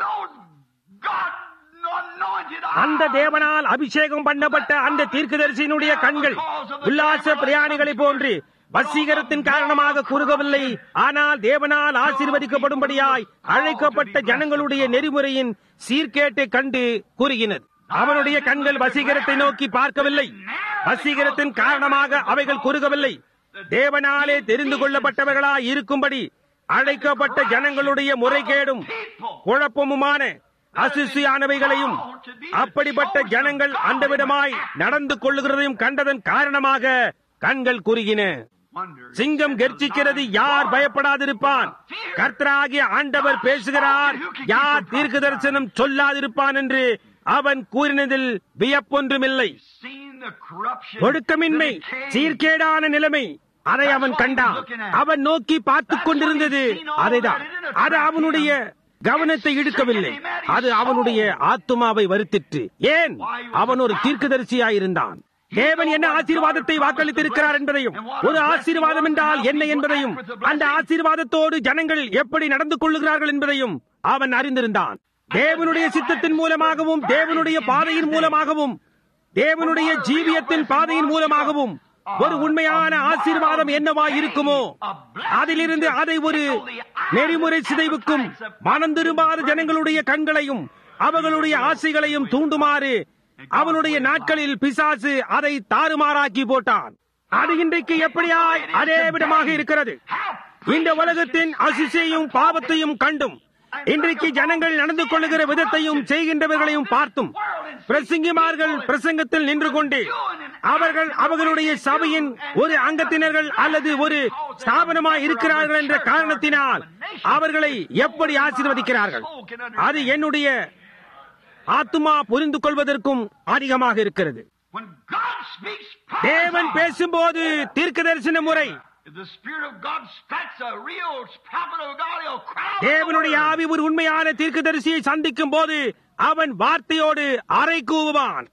S1: அந்த தேவனால் அபிஷேகம் பண்ணப்பட்ட அந்த தீர்க்கதரிசியினுடைய கண்கள் உல்லாச பிரயாணிகளை போன்று வசீகரத்தின் காரணமாக குறுகவில்லை ஆனால் தேவனால் ஆசீர்வதிக்கப்படும்படியாய் அழைக்கப்பட்ட ஜனங்களுடைய நெறிமுறையின் சீர்கேட்டை கண்டு குறுகினது அவனுடைய கண்கள் வசீகரத்தை நோக்கி பார்க்கவில்லை வசீகரத்தின் காரணமாக அவைகள் குறுகவில்லை தேவனாலே தெரிந்து கொள்ளப்பட்டவர்களாய் இருக்கும்படி அழைக்கப்பட்ட ஜனங்களுடைய முறைகேடும் குழப்பமுமான அசிசியானவைகளையும் அப்படிப்பட்ட ஜனங்கள் அந்த விதமாய் நடந்து கொள்ளுகிறதையும் கண்டதன் காரணமாக கண்கள் குறுகின சிங்கம் கர்ச்சிக்கிறது யார் பயப்படாதிருப்பான் கர்த்தராகிய ஆண்டவர் பேசுகிறார் யார் தீர்க்க தரிசனம் சொல்லாதிருப்பான் என்று அவன் கூறினதில் வியப்பொன்றுமில்லை ஒடுக்கமின்மை சீர்கேடான நிலைமை அதை அவன் கண்டான் அவன் நோக்கி பார்த்துக் கொண்டிருந்தது அதைதான் அது அவனுடைய கவனத்தை இழுக்கவில்லை அது அவனுடைய ஆத்துமாவை வருத்திற்று ஏன் அவன் ஒரு தீர்க்கதரிசியாயிருந்தான் தேவன் என்ன ஆசீர்வாதத்தை வாக்களித்திருக்கிறார் என்பதையும் ஒரு ஆசீர்வாதம் என்றால் என்ன என்பதையும் அந்த ஆசீர்வாதத்தோடு ஜனங்கள் எப்படி நடந்து கொள்ளுகிறார்கள் என்பதையும் அவன் அறிந்திருந்தான் தேவனுடைய சித்தத்தின் மூலமாகவும் தேவனுடைய பாதையின் மூலமாகவும் தேவனுடைய ஜீவியத்தின் பாதையின் மூலமாகவும் ஒரு உண்மையான ஆசீர்வாதம் என்னவா இருக்குமோ அதிலிருந்து அதை ஒரு நெறிமுறை சிதைவுக்கும் மனம் திரும்பாத ஜனங்களுடைய கண்களையும் அவர்களுடைய ஆசைகளையும் தூண்டுமாறு அவனுடைய நாட்களில் பிசாசு அதை தாறுமாறாக்கி போட்டான் அது இன்றைக்கு எப்படியாய் அதே விதமாக இருக்கிறது இந்த உலகத்தின் அசிசையும் பாவத்தையும் கண்டும் இன்றைக்கு ஜனங்கள் நடந்து கொள்ளுகிற விதத்தையும் செய்கின்றவர்களையும் பார்த்தும் பிரசங்கிமார்கள் பிரசங்கத்தில் நின்று கொண்டு அவர்கள் அவர்களுடைய சபையின் ஒரு அங்கத்தினர்கள் அல்லது ஒரு ஸ்தாபனமாய் இருக்கிறார்கள் என்ற காரணத்தினால் அவர்களை எப்படி ஆசீர்வதிக்கிறார்கள் அது என்னுடைய ஆத்துமா புரிந்து கொள்வதற்கும் அதிகமாக இருக்கிறது தேவன் பேசும்போது தீர்க்க தரிசன முறை தேவனுடைய ஆவி ஒரு உண்மையான தீர்க்கதரிசியை சந்திக்கும் போது அவன் வார்த்தையோடு அறை கூவுவான்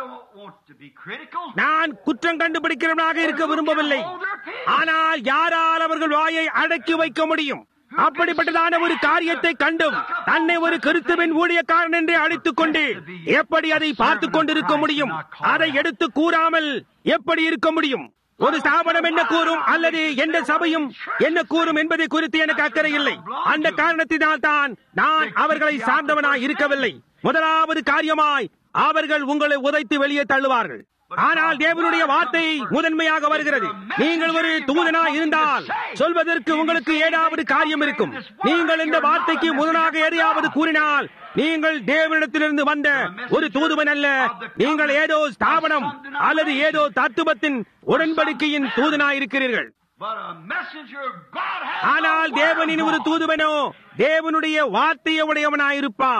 S1: நான் குற்றம் கண்டுபிடிக்கிறவனாக இருக்க விரும்பவில்லை ஆனால் யாரால் அவர்கள் வாயை அடக்கி வைக்க முடியும் அப்படிப்பட்டதான ஒரு காரியத்தை கண்டும் தன்னை ஒரு கிறிஸ்துவின் ஊழியக்காரன் என்று அழைத்துக் கொண்டு எப்படி அதை பார்த்துக் கொண்டிருக்க முடியும் அதை எடுத்து கூறாமல் எப்படி இருக்க முடியும் ஒரு ஸ்தாபனம் என்ன கூறும் அல்லது எந்த சபையும் என்ன கூறும் என்பதை குறித்து எனக்கு அக்கறை இல்லை அந்த காரணத்தினால் தான் நான் அவர்களை சார்ந்தவனாய் இருக்கவில்லை முதலாவது காரியமாய் அவர்கள் உங்களை உதைத்து வெளியே தள்ளுவார்கள் ஆனால் தேவனுடைய வார்த்தை முதன்மையாக வருகிறது நீங்கள் ஒரு தூதனாய் இருந்தால் சொல்வதற்கு உங்களுக்கு ஏதாவது காரியம் இருக்கும் நீங்கள் இந்த வார்த்தைக்கு முதலாக எதையாவது கூறினால் நீங்கள் தேவனிடத்திலிருந்து வந்த ஒரு தூதுவன் அல்ல நீங்கள் ஏதோ ஸ்தாபனம் அல்லது ஏதோ தத்துவத்தின் உடன்படிக்கையின் தூதனாயிருக்கிறீர்கள் ஆனால் தேவனின் ஒரு தூதுவனோ தேவனுடைய வார்த்தையை உடையவனாயிருப்பான்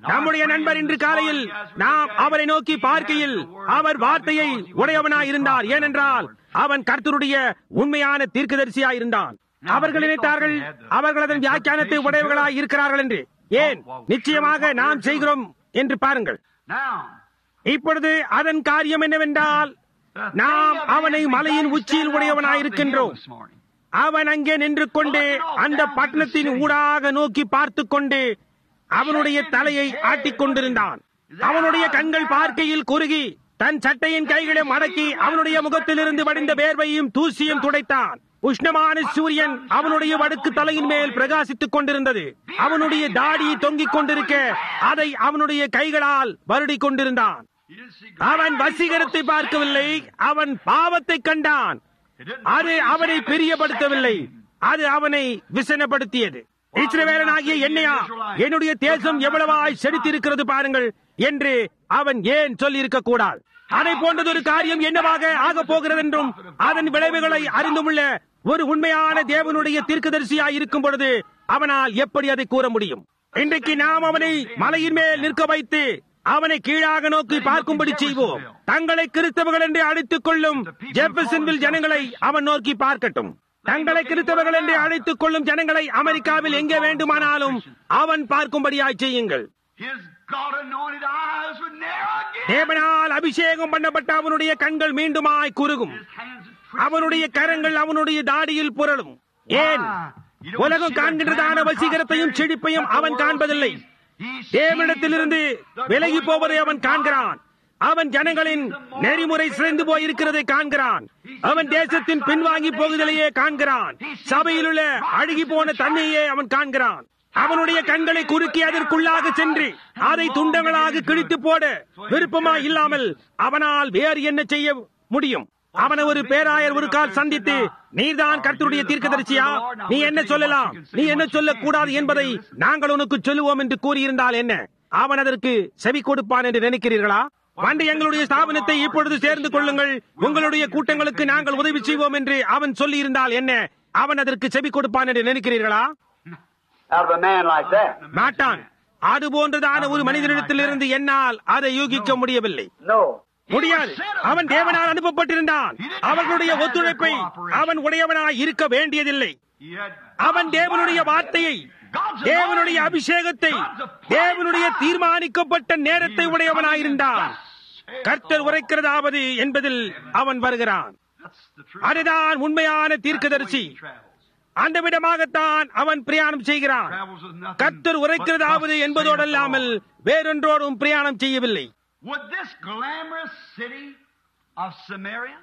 S1: நம்முடைய நண்பர் இன்று காலையில் நாம் அவரை நோக்கி பார்க்கையில் அவர் வார்த்தையை உடையவனாய் இருந்தார் ஏனென்றால் அவன் கர்த்தருடைய உண்மையான தீர்க்கதரிசியாய் இருந்தான் அவர்கள் நினைத்தார்கள் அவர்கள் அதன் வியாக்கியானத்தை உடையவர்களாய் இருக்கிறார்கள் என்று ஏன் நிச்சயமாக நாம் செய்கிறோம் என்று பாருங்கள்
S3: Now,
S1: இப்பொழுது அதன் காரியம் என்னவென்றால்
S3: the
S1: நாம்
S3: thing of it
S1: அவனை
S3: is we
S1: மலையின்
S3: got him
S1: உச்சியில்
S3: standing on top of the
S1: உடையவனாய்
S3: hill
S1: இருக்கின்றோம்
S3: this morning.
S1: அவன் அங்கே நின்று கொண்டு அந்த பட்டணத்தின் ஊடாக நோக்கி பார்த்து கொண்டு அவனுடைய தலையை ஆட்டிக் கொண்டிருந்தான் அவனுடைய கண்கள் பார்க்கையில் குறுகி தன் சட்டையின் கைகளை மடக்கி அவனுடைய முகத்திலிருந்து வடிந்த வேர்வையும் தூசியும் துடைத்தான் உஷ்ணமான சூரியன் அவனுடைய வடுக்கு தலையின் மேல் பிரகாசித்துக் கொண்டிருந்தது அவனுடைய தாடி தொங்கிக் கொண்டிருக்க அதை அவனுடைய கைகளால் வருடிக் கொண்டிருந்தான்
S3: He didn't see
S1: அவன் வசீகரத்தை பார்க்கவில்லை அவன் பாவத்தை கண்டான் அது அவனை பிரியப்படுத்தவில்லை அது அவனை விசனப்படுத்தியது இஸ்ரவேலனாகிய என்னையா என்னுடைய தேசம் எவ்வளவாய் செழித்திருக்கிறது பாருங்கள் என்று அவன் ஏன் சொல்லி இருக்க கூடாது அதை போன்றது ஒரு காரியம் என்னவாக ஆகப் போகிறது என்றும் அதன் விளைவுகளை அறிந்துமுள்ள ஒரு உண்மையான தேவனுடைய தீர்க்கதரிசியாய் இருக்கும் பொழுது அவனால் எப்படி அதை கூற முடியும் இன்றைக்கு நாம் அவனை மலையின் மேல் நிற்க வைத்து அவனை கீழாக நோக்கி பார்க்கும்படி செய்வோம் தங்களை கிறிஸ்தவர்கள் என்று அழைத்துக் கொள்ளும் ஜெப்பசன்வில் ஜனங்களை அவன் நோக்கி பார்க்கட்டும் தங்களை கிறிஸ்தவர்கள் என்று அழைத்துக் கொள்ளும் ஜனங்களை அமெரிக்காவில் எங்கே வேண்டுமானாலும் அவன் பார்க்கும்படியாய் செய்யுங்கள்
S3: His God anointed eyes would narrow again.
S1: தேவனால் அபிஷேகம் பண்ணப்பட்ட அவனுடைய கண்கள் மீண்டுமாய் குறுகும்
S3: His hands would twist.
S1: அவனுடைய கரங்கள் அவனுடைய தாடியில் புரளும் ஏன் உலகம் காண்கின்றதான வசீகரத்தையும் செழிப்பையும் அவன் காண்பதில்லை தேவனிடத்திலிருந்து விலகி போவதை அவன் காண்கிறான் அவன் ஜனங்களின் நெறிமுறை சிறந்து போய் இருக்கிறதை காண்கிறான் அவன் தேசத்தின் பின்வாங்கி போகுதலையே காண்கிறான் சபையில் உள்ள அழுகி போன தன்மையே அவன் காண்கிறான் அவனுடைய கண்களை குறுக்கி அதற்குள்ளாக சென்று அதை துண்டங்களாக கிழித்து போட விருப்பமா இல்லாமல் அவனால் வேறு என்ன செய்ய முடியும் அவனை ஒரு பேராயர் ஒரு கால் சந்தித்து நீர்தான் கர்த்தருடைய தீர்க்கதரிசியா நீ என்ன சொல்லலாம் நீ என்ன சொல்லக்கூடாது என்பதை நாங்கள் உனக்கு சொல்லுவோம் என்று கூறியிருந்தால் என்ன அவன் அதற்கு செவி கொடுப்பான் என்று நினைக்கிறீர்களா வந்து எங்களுடைய ஸ்தாபனத்தை இப்பொழுது சேர்ந்து கொள்ளுங்கள் உங்களுடைய கூட்டங்களுக்கு நாங்கள் உதவி செய்வோம் என்று அவன் சொல்லி இருந்தால் என்ன அவன் அதற்கு செவி கொடுப்பான் என்று நினைக்கிறீர்களா
S2: Out of a man like that.
S1: மாட்டான் அது போன்றதான ஒரு மனிதனிடத்திலிருந்து என்னால் அதை யூகிக்க முடியவில்லை
S2: No.
S1: முடியாது அவன் தேவனால் அனுப்பப்பட்டிருந்தான் அவர்களுடைய ஒத்துழைப்பை அவன் உடையவனாய் இருக்க வேண்டியதில்லை
S3: He had
S1: அவன் தேவனுடைய வார்த்தையை தேவனுடைய அபிஷேகத்தை தேவனுடைய தீர்மானிக்கப்பட்ட நேரத்தை உடையவனாயிருந்தான் கர்த்தர் உரைக்கிறதாவது என்பதில் அவன் வருகிறான்
S3: That's the truth.
S1: அதுதான் உண்மையான தீர்க்கதரிசி
S3: He travels.
S1: அந்த விதமாகத்தான் அவன் பிரயாணம் செய்கிறான்
S3: Travels with nothing
S1: கர்த்தர்
S3: but
S1: உரைக்கிறதாவது
S3: thus
S1: என்பதோடல்லாமல்
S3: saith the Lord.
S1: வேறொன்றோடும் பிரயாணம் செய்யவில்லை
S3: Would this glamorous city of Samaria,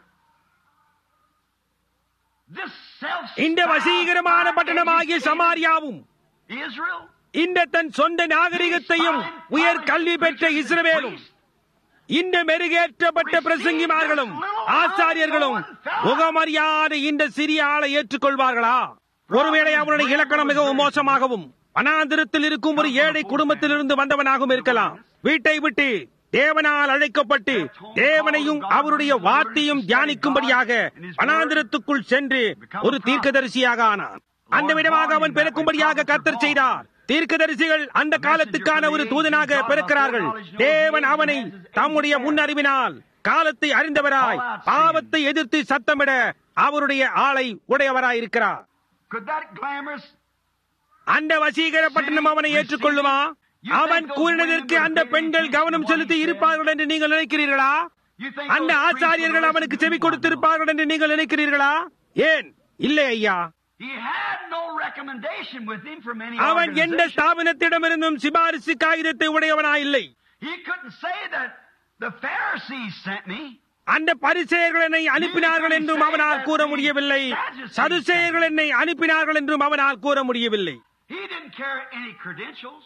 S3: this self
S1: இந்த வசீகரமான பட்டணமாகிய சமாரியாவும்
S3: Israel,
S1: இந்த தன் சொந்த நாகரிகத்தையும் உயர் கல்வி பெற்ற இஸ்ரவேலும் இந்த மெருகேற்றப்பட்ட பிரசங்கிமார்களும் ஆசாரியர்களும் முகமரியாதை இந்த சிறிய ஆளை ஏற்றுக்கொள்வார்களா ஒருவேளை அவனுடைய இலக்கணம் மிகவும் மோசமாகவும் வனாந்திரத்தில் இருக்கும் ஒரு ஏழை குடும்பத்திலிருந்து வந்தவனாகவும் இருக்கலாம் வீட்டை விட்டு தேவனால் அழைக்கப்பட்டு தேவனையும் அவருடைய வார்த்தையும் தியானிக்கும்படியாக வனாந்திரத்துக்குள் சென்று ஒரு தீர்க்கதரிசியாக ஆனான் அந்த விதமாக அவன் பிறக்கும்படியாக கர்த்தர் செய்தார் தீர்க்கதரிசிகள் அந்த காலத்துக்கான ஒரு தூதனாக பிறக்கிறார்கள் தேவன் அவனை தம்முடைய முன்னறிவினால் காலத்தை அறிந்தவராய் பாவத்தை எதிர்த்து சத்தமிட அவருடைய ஆளை உடையவராய் இருக்கிறார்
S3: could that glamorous
S1: அந்த வசீகர பட்டணம் அவனை ஏற்றுக்கொள்ளுமா அவன் கூறினதற்கு அந்த பெண்கள் கவனம் செலுத்தி இருப்பார்கள் என்று நீங்கள் நினைக்கிறீர்களா
S3: you think
S1: அந்த
S3: those
S1: ஆசாரியர்கள்
S3: priests
S1: அவனுக்கு
S3: would
S1: செவி
S3: listen to him?
S1: கொடுத்திருப்பார்கள் என்று நீங்கள் நினைக்கிறீர்களா ஏன் இல்லை ஐயா
S3: He had no recommendation with him from any
S1: அவன் எந்த
S3: organization.
S1: ஸ்தாபனத்திடமிருந்தும் சிபாரிசு காகிதத்தை உடையவனாய் இல்லை
S3: He couldn't say that the Pharisees sent me.
S1: அந்த பரிசெயர்கள் என்னை அனுப்பினார்கள் என்றும் அவனால் கூற முடியவில்லை சதுசேயர்கள் என்னை அனுப்பினார்கள் என்றும் அவனால் கூற முடியவில்லை
S3: He didn't carry any credentials.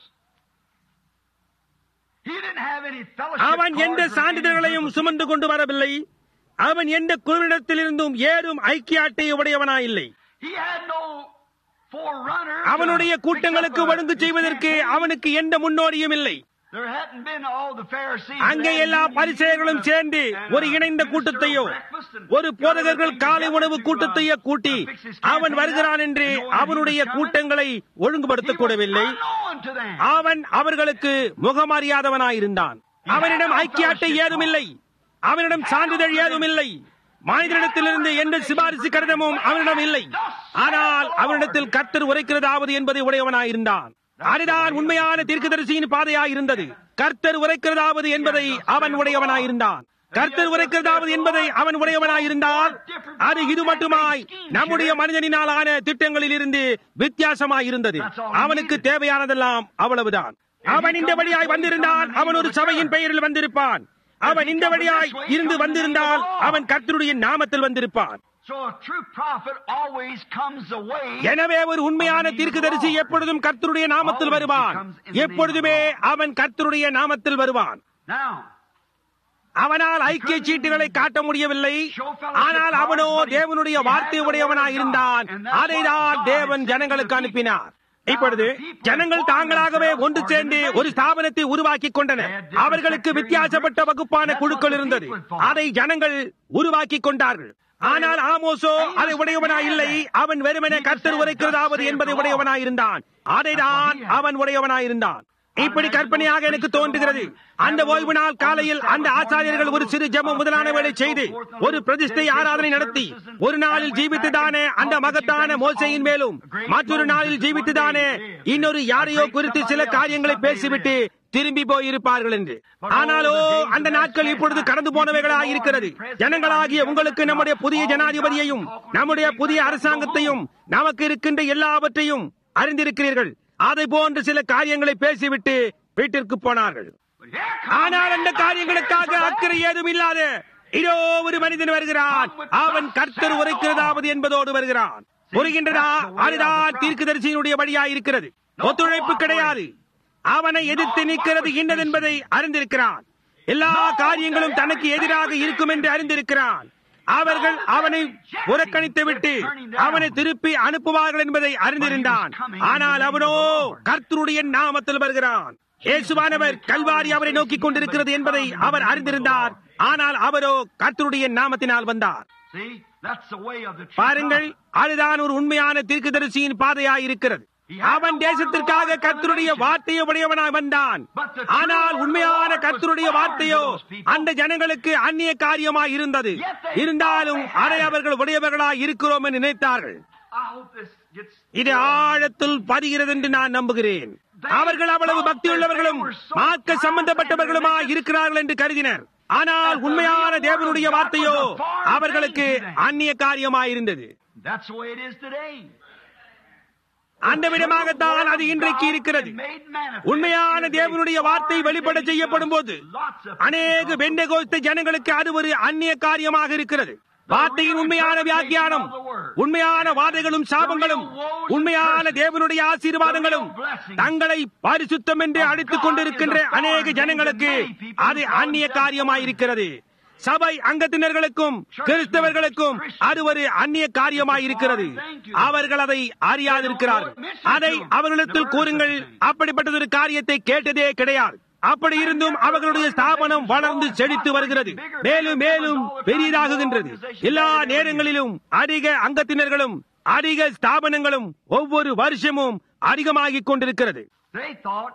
S3: He didn't have any fellowship
S1: அவன் எந்த
S3: cards or
S1: சான்றிதழ்களையும்
S3: any
S1: சுமந்து கொண்டு வரவில்லை அவன் எந்த குழுவிடத்திலிருந்தும் ஏதும் ஐக்கிய அட்டை உடையவனாய் இல்லை
S3: He had no forerunner. to
S1: அவனுடைய
S3: fix
S1: கூட்டங்களுக்கு
S3: up a-
S1: ஒழுங்கு செய்வதற்கு அவனுக்கு எந்த முன்னோடியும் இல்லை
S3: There hadn't been all the Pharisees.
S1: அங்கே
S3: that had
S1: எல்லா
S3: meetings
S1: பரிசேயர்களும்
S3: and,
S1: சேர்ந்து
S3: uh,
S1: ஒரு இணைந்த
S3: minister
S1: கூட்டத்தையோ
S3: breakfast and
S1: ஒரு
S3: got
S1: போதகர்கள்
S3: everything
S1: காலை
S3: together
S1: உணவு
S3: to, uh,
S1: கூட்டத்தையோ கூட்டி
S3: fix his
S1: அவன்
S3: campaign
S1: வருகிறான்
S3: up
S1: என்று
S3: and knowing he
S1: அவனுடைய
S3: was coming.
S1: கூட்டங்களை
S3: He
S1: ஒழுங்குபடுத்தக்
S3: was
S1: கூடவில்லை
S3: unknown to them.
S1: அவன் அவர்களுக்கு முகமறியாதவனாயிருந்தான் அவனிடம் ஐக்கிய அட்டை ஏதுமில்லை அவனிடம் சான்றிதழ் ஏதுமில்லை மனிதனிடத்திலிருந்து எந்த சிபாரிசு கடிதமும் அவனிடம் இல்லை ஆனால் அவனிடத்தில் கர்த்தர் உரைக்கிறதாவது என்பதை உடையவனாயிருந்தான் அதுதான் உண்மையான தீர்க்கதரிசியின் பாதையாய் இருந்தது கர்த்தர் உரைக்கிறதாவது என்பதை அவன் உடையவனாயிருந்தான் கர்த்தர் உரைக்கிறதாவது என்பதை அவன் உடையவனாயிருந்தால் அது இது மட்டுமாய் நம்முடைய மனிதனினாலான திட்டங்களில் இருந்து வித்தியாசமாய் இருந்தது அவனுக்கு தேவையானதெல்லாம் அவ்வளவுதான் அவன் இந்த வழியாய் வந்திருந்தான் அவன் ஒரு சபையின் பெயரில் வந்திருப்பான் அவன் இந்த வழியாய் இருந்து வந்திருந்தால் அவன் கர்த்தருடைய நாமத்தில் வந்திருப்பான்
S3: So a true prophet always comes the way.
S1: எனவே ஒரு உண்மையான தீர்க்கதரிசி எப்பொழுதும் கர்த்தருடைய நாமத்தில் வருவான் எப்பொழுதுமே அவன் கர்த்தருடைய நாமத்தில் வருவான்
S3: Now,
S1: அவனால் ஐக்கிய சீட்டுகளை காட்ட முடியவில்லை ஆனால் அவனோ தேவனுடைய வார்த்தை உடையவனாய் இருந்தான் அதைதான் தேவன் ஜனங்களுக்கு அனுப்பினார் இப்பொழுது ஜனங்கள் தாங்களாகவே ஒன்று சேர்ந்து ஒரு ஸ்தாபனத்தை உருவாக்கி கொண்டனர் அவர்களுக்கு வித்தியாசப்பட்ட வகுப்பான குழுக்கள் இருந்தது அதை ஜனங்கள் உருவாக்கி கொண்டார்கள் ஆனால் ஆமோசோ அதை உடையவனாய் இல்லை அவன் வெறுமனே கர்த்தர் உரைக்கிறதாவது என்பதை உடையவனாய் இருந்தான் அதைதான் அவன் உடையவனாய் இருந்தான் இப்படி கற்பனையாக எனக்கு தோன்றுகிறது அந்த ஓய்வு நாள் காலையில் அந்த ஆச்சாரியர்கள் ஒரு சிறு ஜெபம் முதலானவர்களை செய்து ஒரு பிரதிஷ்டை ஆராதனை நடத்தி ஒரு நாளில் ஜீவித்துதானே அந்த மகத்தான மோசையின் மேலும் மற்றொரு நாளில் ஜீவித்துதானே இன்னொரு யாரையோ குறித்து சில காரியங்களை பேசிவிட்டு திரும்பி போயிருப்பார்கள் என்று ஆனாலோ அந்த நாட்கள் இப்பொழுது கடந்து போனவைகளாக இருக்கிறது ஜனங்களாகிய உங்களுக்கு நம்முடைய புதிய ஜனாதிபதியையும் நம்முடைய புதிய அரசாங்கத்தையும் நமக்கு இருக்கின்ற எல்லாவற்றையும் அறிந்திருக்கிறீர்கள் அதை போன்ற சில காரியங்களை பேசிவிட்டு வீட்டிற்கு போனார்கள்
S3: but here comes
S1: ஆனால் அந்த காரியங்களுக்காக அக்கறை ஏதும் இல்லாத இதோ ஒரு மனிதன் வருகிறான் அவன் கர்த்தர் உரைக்கிறதாவது என்பதோடு வருகிறான் புரிகின்றதா அதுதான் தீர்க்கதரிசியினுடைய வழியாய் இருக்கிறது ஒத்துழைப்பு கிடையாது அவனை எதிர்த்து நிற்கிறது இன்னதென்பதை அறிந்திருக்கிறான் எல்லா காரியங்களும் தனக்கு எதிராக இருக்கும் என்று அறிந்திருக்கிறான் அவர்கள் அவனை புறக்கணித்து விட்டு அவனை திருப்பி அனுப்புவார்கள் என்பதை அறிந்திருந்தான் ஆனால் அவனோ கர்த்தருடைய நாமத்தில் வருகிறான் இயேசுவானவர் கல்வாரி அவரை நோக்கிக் கொண்டிருக்கிறது என்பதை அவர் அறிந்திருந்தார் ஆனால் அவரோ கர்த்தருடைய நாமத்தினால் வந்தார்
S3: See, that's the way of the true
S1: பாருங்கள்
S3: prophet.
S1: அதுதான் ஒரு உண்மையான தீர்க்கதரிசியின் பாதையாய் இருக்கிறது அவன் தேசத்திற்காக கர்த்தருடைய வார்த்தையை உடையவனாய் வந்தான் ஆனால் உண்மையான கர்த்தருடைய வார்த்தையோ அந்த ஜனங்களுக்கு அந்நிய காரியமாய் இருந்தது இருந்தாலும் அதை அவர்கள் உடையவர்களாய் இருக்கிறோம் என்று நினைத்தார்கள்
S3: I hope this gets.
S1: இது ஆழத்தில் பதிகிறது என்று நான் நம்புகிறேன் அவர்கள் அவ்வளவு பக்தியுள்ளவர்களும் மார்க்க சம்பந்தப்பட்டவர்களுமாய் இருக்கிறார்கள் என்று கருதினர் ஆனால் உண்மையான தேவனுடைய வார்த்தையோ அவர்களுக்கு அந்நிய காரியமாயிருந்தது
S3: That's the way it is today.
S1: அந்த விதமாகத்தான் அது இன்றைக்கு இருக்கிறது உண்மையான தேவனுடைய வார்த்தை வெளிப்பட செய்யப்படும் போது அநேக பெண்டகோஸ்த ஜனங்களுக்கு அது ஒரு அந்நிய காரியமாக இருக்கிறது வார்த்தையின் உண்மையான வியாக்கியானம் உண்மையான வாதைகளும் சாபங்களும் உண்மையான தேவனுடைய ஆசீர்வாதங்களும் தங்களை பரிசுத்தம் என்று அழைத்துக் கொண்டிருக்கின்ற அநேக ஜனங்களுக்கு அது அந்நிய காரியமாயிருக்கிறது சபை அங்கத்தினர்களுக்கும் கிறிஸ்தவர்களுக்கும் அது ஒரு அந்நிய காரியமாயிருக்கிறது அவர்கள் அதை அறியாதிருக்கிறார்கள் அதை அவர்களிடத்தில் கூறுங்கள் அப்படிப்பட்டதொரு காரியத்தை கேட்டதே கிடையாது அப்படி இருந்தும் அவர்களுடைய ஸ்தாபனம் வளர்ந்து செழித்து வருகிறது மேலும் மேலும் பெரியதாகுகின்றது எல்லா நேரங்களிலும் அதிக அங்கத்தினர்களும் அதிக ஸ்தாபனங்களும் ஒவ்வொரு வருஷமும் அதிகமாகிக் கொண்டிருக்கிறது
S3: They thought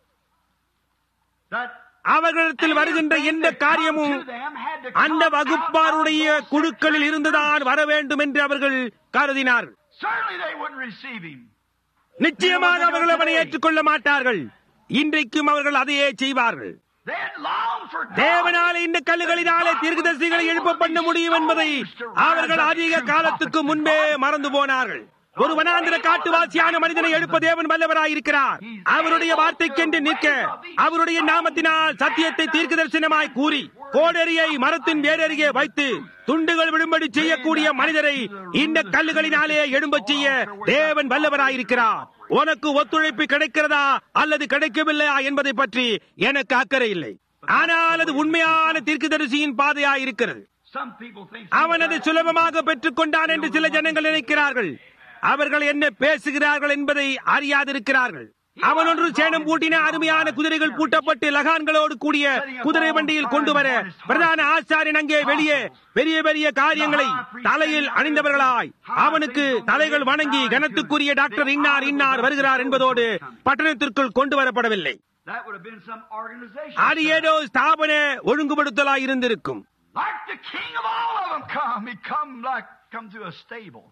S3: that
S1: அவர்களிடத்தில் வருகின்ற எந்த காரியமும் அந்த வகுப்பாருடைய குழுக்களில் இருந்துதான் வர வேண்டும் என்று அவர்கள் கருதினார்கள்
S3: Certainly they wouldn't receive him.
S1: நிச்சயமாக அவர்கள் அவனை ஏற்றுக்கொள்ள மாட்டார்கள் இன்றைக்கும் அவர்கள் அதையே செய்வார்கள்
S3: They had longed for God.
S1: தேவனாலே இந்த கல்லுகளினாலே தீர்க்கதரிசிகளை எழுப்ப பண்ண முடியும் என்பதை அவர்கள் அதிக காலத்துக்கு முன்பே மறந்து போனார்கள் ஒரு வனாந்திர காட்டுவாசியான மனிதனை எழுப்ப தேவன் வல்லவராயிருக்கிறார் அவருடைய வார்த்தைக்கென்று நிற்க அவருடைய நாமத்தினால் சத்தியத்தை தீர்க்க தரிசனமாய் கூறி கோடரியை மரத்தின் வேரருகே வைத்து துண்டுகள் விழும்படி செய்யக்கூடிய மனிதரை இந்த கல்லுகளினாலே எழும்பச் செய்ய தேவன் வல்லவராயிருக்கிறார் உனக்கு ஒத்துழைப்பு கிடைக்கிறதா அல்லது கிடைக்கவில்லையா என்பதை பற்றி எனக்கு அக்கறை இல்லை ஆனால் அது உண்மையான தீர்க்கதரிசியின் பாதையாயிருக்கிறது
S3: Some people think
S1: அவன் அதை சுலபமாக பெற்றுக் கொண்டான் என்று சில ஜனங்கள் நினைக்கிறார்கள் அவர்கள் என்ன பேசுகிறார்கள் என்பதை அறியாதிருக்கிறார்கள் அவன் ஒன்று சேணம் பூட்டின அருமையான குதிரைகள் பூட்டப்பட்டு லகான்களோடு கூடிய குதிரை வண்டியில் கொண்டு வர பிரதான ஆச்சாரியன் அங்கே வெளியே பெரிய பெரிய காரியங்களை தலையில் அணிந்தவர்களாய் அவனுக்கு தலைகள் வணங்கி கனத்துக்குரிய டாக்டர் இன்னார் இன்னார் வருகிறார் என்பதோடு பட்டணத்திற்குள் கொண்டு வரப்படவில்லை
S3: That would have been some organization.
S1: அது ஏதோ ஸ்தாபன ஒழுங்குபடுத்தலாய் இருந்திருக்கும்
S3: Like the king of all of them come. He come like come to a stable.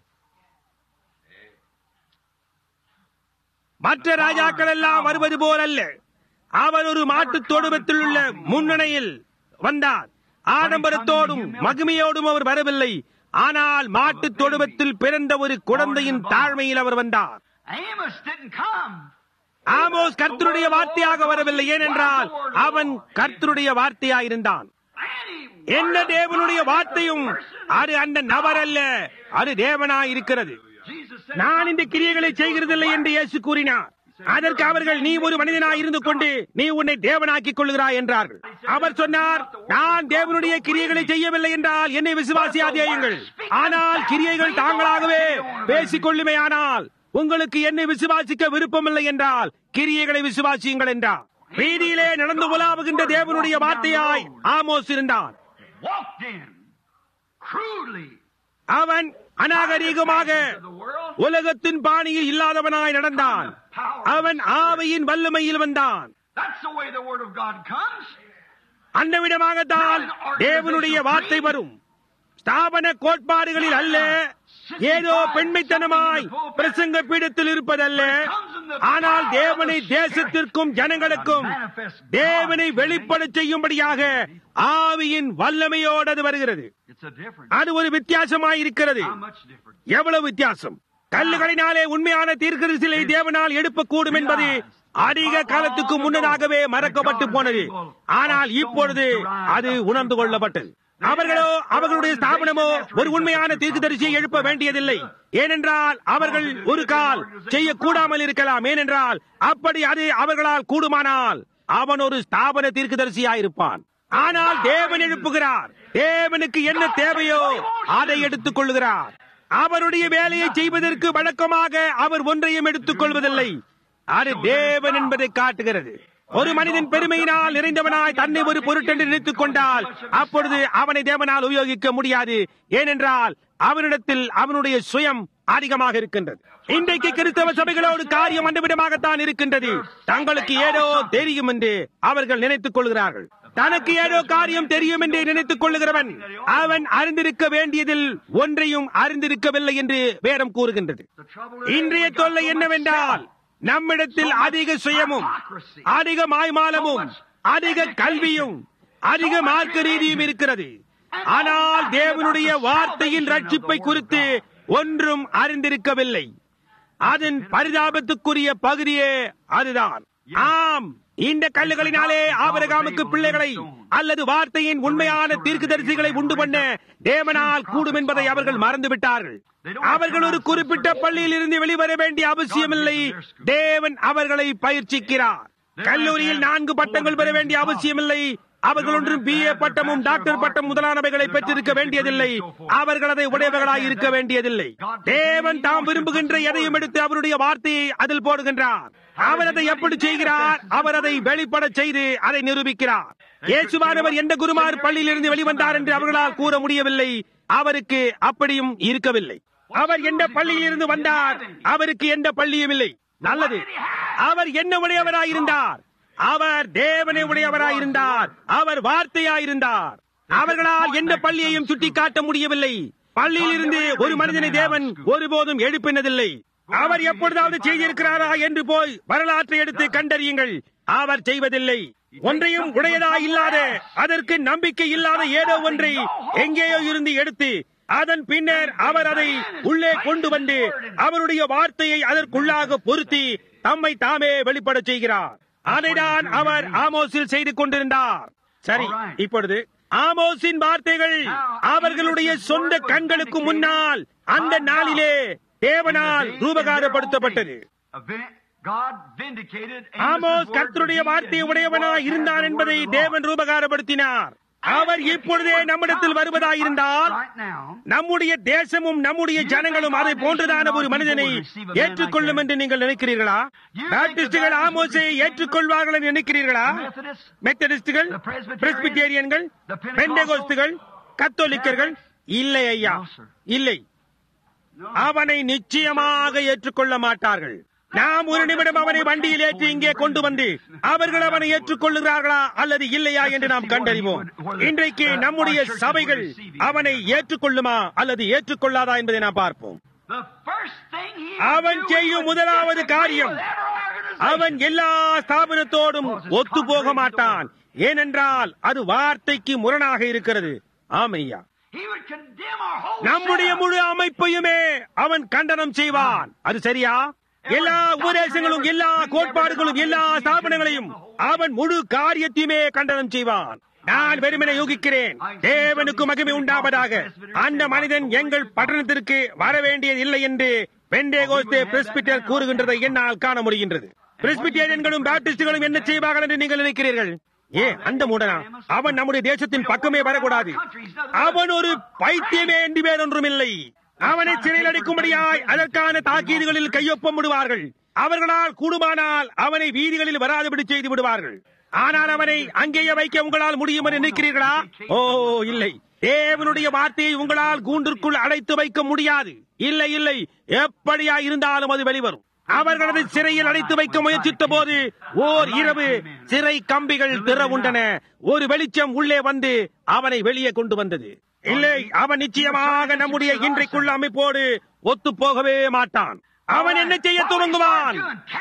S1: மற்ற ராஜாக்கள் எல்லாம் வருவது போலல்ல அவர் ஒரு மாட்டுத் தொடுவத்தில் உள்ள முன்னணியில் வந்தார் ஆடம்பரத்தோடும் மகிமையோடும் அவர் வரவில்லை ஆனால் மாட்டுத் தொடுவத்தில் பிறந்த ஒரு குழந்தையின் தாழ்மையில் அவர் வந்தார்
S3: Amos didn't come.
S1: ஆமோஸ் கர்த்தருடைய வார்த்தையாக வரவில்லை ஏனென்றால் அவன் கர்த்தருடைய வார்த்தையாயிருந்தான்
S3: Any
S1: என்ன தேவனுடைய வார்த்தையும் அது அந்த நபர் அல்ல அது தேவனாய் இருக்கிறது
S3: Jesus said,
S1: நான் இந்த கிரியைகளை செய்கிறதில்லை என்று இயேசு கூறினார் அதற்கு அவர்கள் நீ ஒரு மனிதனாய் இருந்து கொண்டு நீ உன்னை தேவனாக்கிக் கொள்கிறாய் என்றார்கள் அவர் சொன்னார் நான் தேவனுடைய கிரியைகளை செய்யவில்லை என்றால் என்னை விசுவாசியாதேயுங்கள் ஆனால் கிரியைகள் தாங்களாகவே பேசிக் கொள்ளுமையானால் உங்களுக்கு என்னை விசுவாசிக்க விருப்பமில்லை என்றால் கிரியைகளை விசுவாசியுங்கள் என்றார் வீதியிலே நடந்து உலாவுகின்ற தேவனுடைய வார்த்தையாய் ஆமோஸ் இருந்தான்
S3: walked in crudely
S1: அவன் அநாகரீகமாக
S3: of the world.
S1: உலகத்தின் பாணியில் இல்லாதவனாய் நடந்தான் அவன் ஆவையின் வல்லமையில் வந்தான்
S3: That's the way the word of God comes.
S1: அந்த விதமாகத்தான் தேவனுடைய வார்த்தை வரும் ஸ்தாபன கோட்பாடுகளில் அல்ல ஏதோ பெண்மைத்தனமாய் பிரசங்க பீடத்தில் இருப்பதல்ல ஆனால் தேவனை தேசத்திற்கும் ஜனங்களுக்கும் தேவனை வெளிப்படச் செய்யும்படியாக ஆவியின் வல்லமையோடு அது வருகிறது
S3: It's a difference.
S1: அது ஒரு வித்தியாசமாய் இருக்கிறது
S3: How much different?
S1: எவ்வளவு வித்தியாசம் கல்லுகளினாலே உண்மையான தீர்க்கதரிசிலை தேவனால் எழுப்பக்கூடும் என்பது அதிக காலத்துக்கு முன்னதாகவே மறக்கப்பட்டு போனது ஆனால் இப்பொழுது அது உணர்ந்து கொள்ளப்பட்டது அவர்களோ அவர்களுடைய ஸ்தாபனமோ ஒரு உண்மையான தீர்க்கதரிசியை எழுப்ப வேண்டியதில்லை ஏனென்றால் அவர்கள் ஒரு கால் செய்யக்கூடாமல் இருக்கலாம் ஏனென்றால் அப்படி அது அவர்களால் கூடுமானால் அவன் ஒரு ஸ்தாபன தீர்க்கதரிசியாயிருப்பான் ஆனால் தேவன் எழுப்புகிறார் தேவனுக்கு என்ன தேவையோ அதை எடுத்துக் கொள்கிறார் அவருடைய வேலையை செய்வதற்கு வழக்கமாக அவர் ஒன்றையும் எடுத்துக் கொள்வதில்லை அது தேவன் என்பதை காட்டுகிறது ஒரு மனிதன் பெருமையினால் நிறைந்தவனாய் தன்னை ஒரு பொருட்டென்று நினைத்துக் கொண்டால் அப்பொழுது அவனை தேவனால் உபயோகிக்க முடியாது ஏனென்றால் அவனிடத்தில் அவனுடைய சுயம் அதிகமாக இருக்கின்றது இன்றைக்கு கிறிஸ்தவ சபைகளோடு காரியம் அந்த விதமாகத்தான் இருக்கின்றது தங்களுக்கு ஏதோ தெரியும் என்று அவர்கள் நினைத்துக் கொள்கிறார்கள் தனக்கு ஏதோ காரியம் தெரியும் என்று நினைத்துக் கொள்ளுகிறவன் அவன் அறிந்திருக்க வேண்டியதில் ஒன்றையும் அறிந்திருக்கவில்லை என்று வேதம் கூறுகின்றது
S3: The trouble
S1: இன்றைய தொல்லை என்னவென்றால் நம்மிடத்தில் அதிக சுயமும் அதிக மாய்மாலமும் அதிக கல்வியும் அதிக மார்க்க ரீதியும் இருக்கிறது ஆனால் தேவனுடைய வார்த்தையின் ரட்சிப்பை குறித்து ஒன்றும் அறிந்திருக்கவில்லை அதன் பரிதாபத்துக்குரிய பகுதியே அதுதான் ஆம் இந்த கல்லுகளினாலே ஆபரகாமுக்கு பிள்ளைகளை அல்லது வார்த்தையின் உண்மையான தீர்க்கதரிசிகளை உண்டு பண்ண தேவனால் கூடும் என்பதை அவர்கள் மறந்துவிட்டார்கள் அவர்கள் ஒரு குறிப்பிட்ட பள்ளியில் இருந்து வெளிவர வேண்டிய அவசியமில்லை தேவன் அவர்களை பயிற்சிக்கிறார் கல்லூரியில் நான்கு பட்டங்கள் பெற வேண்டிய அவசியமில்லை அவர்கள் ஒன்றும் பி ஏ பட்டமும் டாக்டர் பட்டம் முதலானவைகளை பெற்றிருக்க வேண்டியதில்லை அவர்கள் அதை உடையவர்களாய் இருக்க வேண்டியதில்லை தேவன் தாம் விரும்புகின்ற எதையும் எடுத்து அவருடைய வார்த்தையை அதில் போடுகின்றார் அவர் அதை எப்படி செய்கிறார் அவர் அதை வெளிப்பட செய்து அதை நிரூபிக்கிறார் இயேசுவானவர் எந்த குருமார் பள்ளியிலிருந்து வெளிவந்தார் என்று அவர்களால் கூற முடியவில்லை அவருக்கு அப்படியும் இருக்கவில்லை அவர் எந்த பள்ளியில் இருந்து வந்தார் அவருக்கு எந்த பள்ளியும் இல்லை நல்லது அவர் என்ன உடையவராயிருந்தார் அவர் தேவனை உடையவராயிருந்தார் அவர் வார்த்தையாயிருந்தார் அவர்களால் எந்த பள்ளியையும் சுட்டிக்காட்ட முடியவில்லை பள்ளியில் இருந்து ஒரு மனிதனை தேவன் ஒருபோதும் எழுப்பினதில்லை அவர் எப்பொழுதாவது செய்திருக்கிறாரா என்று போய் வரலாற்றை எடுத்து கண்டறியுங்கள் அவர் செய்வதில்லை ஒன்றையும் உடையதா இல்லாத அதற்கு நம்பிக்கை இல்லாத ஏதோ ஒன்றை எங்கேயோ இருந்து எடுத்து அதன் பின்னர் அவர் அதை உள்ளே கொண்டு வந்து அவருடைய வார்த்தையை அதற்குள்ளாக பொருத்தி தம்மை தாமே வெளிப்பட செய்கிறார் அதைதான் அவர் ஆமோஸில் செய்து கொண்டிருந்தார் சரி இப்பொழுது ஆமோஸின் வார்த்தைகள் அவர்களுடைய சொந்த கண்களுக்கு முன்னால் அந்த நாளிலே தேவனால் ரூபகாரப்படுத்தப்பட்டது
S3: God vindicated
S1: ஆமோஸ் கர்த்தருடைய வார்த்தையை உடையவனாய் இருந்தான் என்பதை தேவன் ரூபகாரப்படுத்தினார் அவர் இப்பொழுதே நம்மிடத்தில் வருவதாயிருந்தால்
S3: right now,
S1: நம்முடைய தேசமும் நம்முடைய ஜனங்களும் அதை போன்றதான ஒரு மனிதனை ஏற்றுக்கொள்ளும் என்று நீங்கள் நினைக்கிறீர்களா பாப்டிஸ்டுகள் ஆமோசை ஏற்றுக்கொள்வார்கள் என்று நினைக்கிறீர்களா
S3: Methodists,
S1: மெத்தடிஸ்டுகள் பிரெஸ்பிட்டேரியன்கள் பெண்டகோஸ்துகள் கத்தோலிக்கர்கள் இல்லை ஐயா இல்லை அவனை நிச்சயமாக ஏற்றுக்கொள்ள மாட்டார்கள் நாம் ஒரு நிமிடம் அவனை வண்டியில் ஏற்றி இங்கே கொண்டு வந்து அவர்கள் அவனை ஏற்றுக்கொள்ளுகிறார்களா அல்லது இல்லையா என்று நாம் கண்டறிவோம் இன்றைக்கு நம்முடைய சபைகள் அவனை ஏற்றுக்கொள்ளுமா அல்லது ஏற்றுக்கொள்ளாதா என்பதை நாம் பார்ப்போம்
S3: the first thing he
S1: அவன்
S3: would do
S1: செய்யும்
S3: is
S1: முதலாவது
S3: disagree
S1: காரியம்
S3: with every organization.
S1: அவன் எல்லா ஸ்தாபனத்தோடும் ஒத்து போக மாட்டான் ஏனென்றால் அது வார்த்தைக்கு முரணாக இருக்கிறது ஆமையா
S3: He would condemn our whole
S1: நம்முடைய
S3: setup.
S1: முழு அமைப்பையுமே அவன் கண்டனம் செய்வான் அது சரியா எல்லா உபதேசங்களும் எல்லா கோட்பாடுகளும் எல்லா ஸ்தாபனங்களையும் அவன் முழு காரியத்தையுமே கண்டனம் செய்வான் நான் வெறுமனை யூகிக்கிறேன் தேவனுக்கு மகிமை உண்டாவதாக அந்த மனிதன் எங்கள் பட்டணத்திற்கு வர வேண்டியதில்லை என்று பெண்டேகோஸ்தே பிரெஸ்பிட்டர் கூறுகின்றதை என்னால் காண முடிகின்றது பிரெஸ்பிட்டேரியன்களும் பாப்டிஸ்டுகளும் என்ன செய்வார்கள் என்று நீங்கள் நினைக்கிறீர்கள் ஏ அந்த மூடனா அவன் நம்முடைய தேசத்தின் பக்கமே வரக்கூடாது அவன் ஒரு பைத்தியமே என்று வேறொன்றும் இல்லை அவனை சிறையில் அடைக்கும்படியாய் அதற்கான தாக்கீதுகளில் கையொப்பம் விடுவார்கள் அவர்களால் கூடுமானால் அவனை வீதிகளில் வராதபடி செய்து விடுவார்கள் ஆனால் அவனை அங்கேயே வைக்க உங்களால் முடியும் என்று நினைக்கிறீர்களா ஓ இல்லை தேவனுடைய வார்த்தையை உங்களால் கூண்டிற்குள் அடைத்து வைக்க முடியாது இல்லை இல்லை எப்படியா இருந்தாலும் அது வெளிவரும் அவர்களது சிறையில் அடைத்து வைக்க முயற்சித்த போது ஓர் இரவு சிறை கம்பிகள் திறவுண்டன ஒரு வெளிச்சம் உள்ளே வந்து அவனை வெளியே கொண்டு வந்தது இல்லை அவன் நிச்சயமாக நம்முடைய இன்றைக்குள்ள அமைப்போடு ஒத்து போகவே மாட்டான் அவன் என்ன செய்ய துவங்குவான்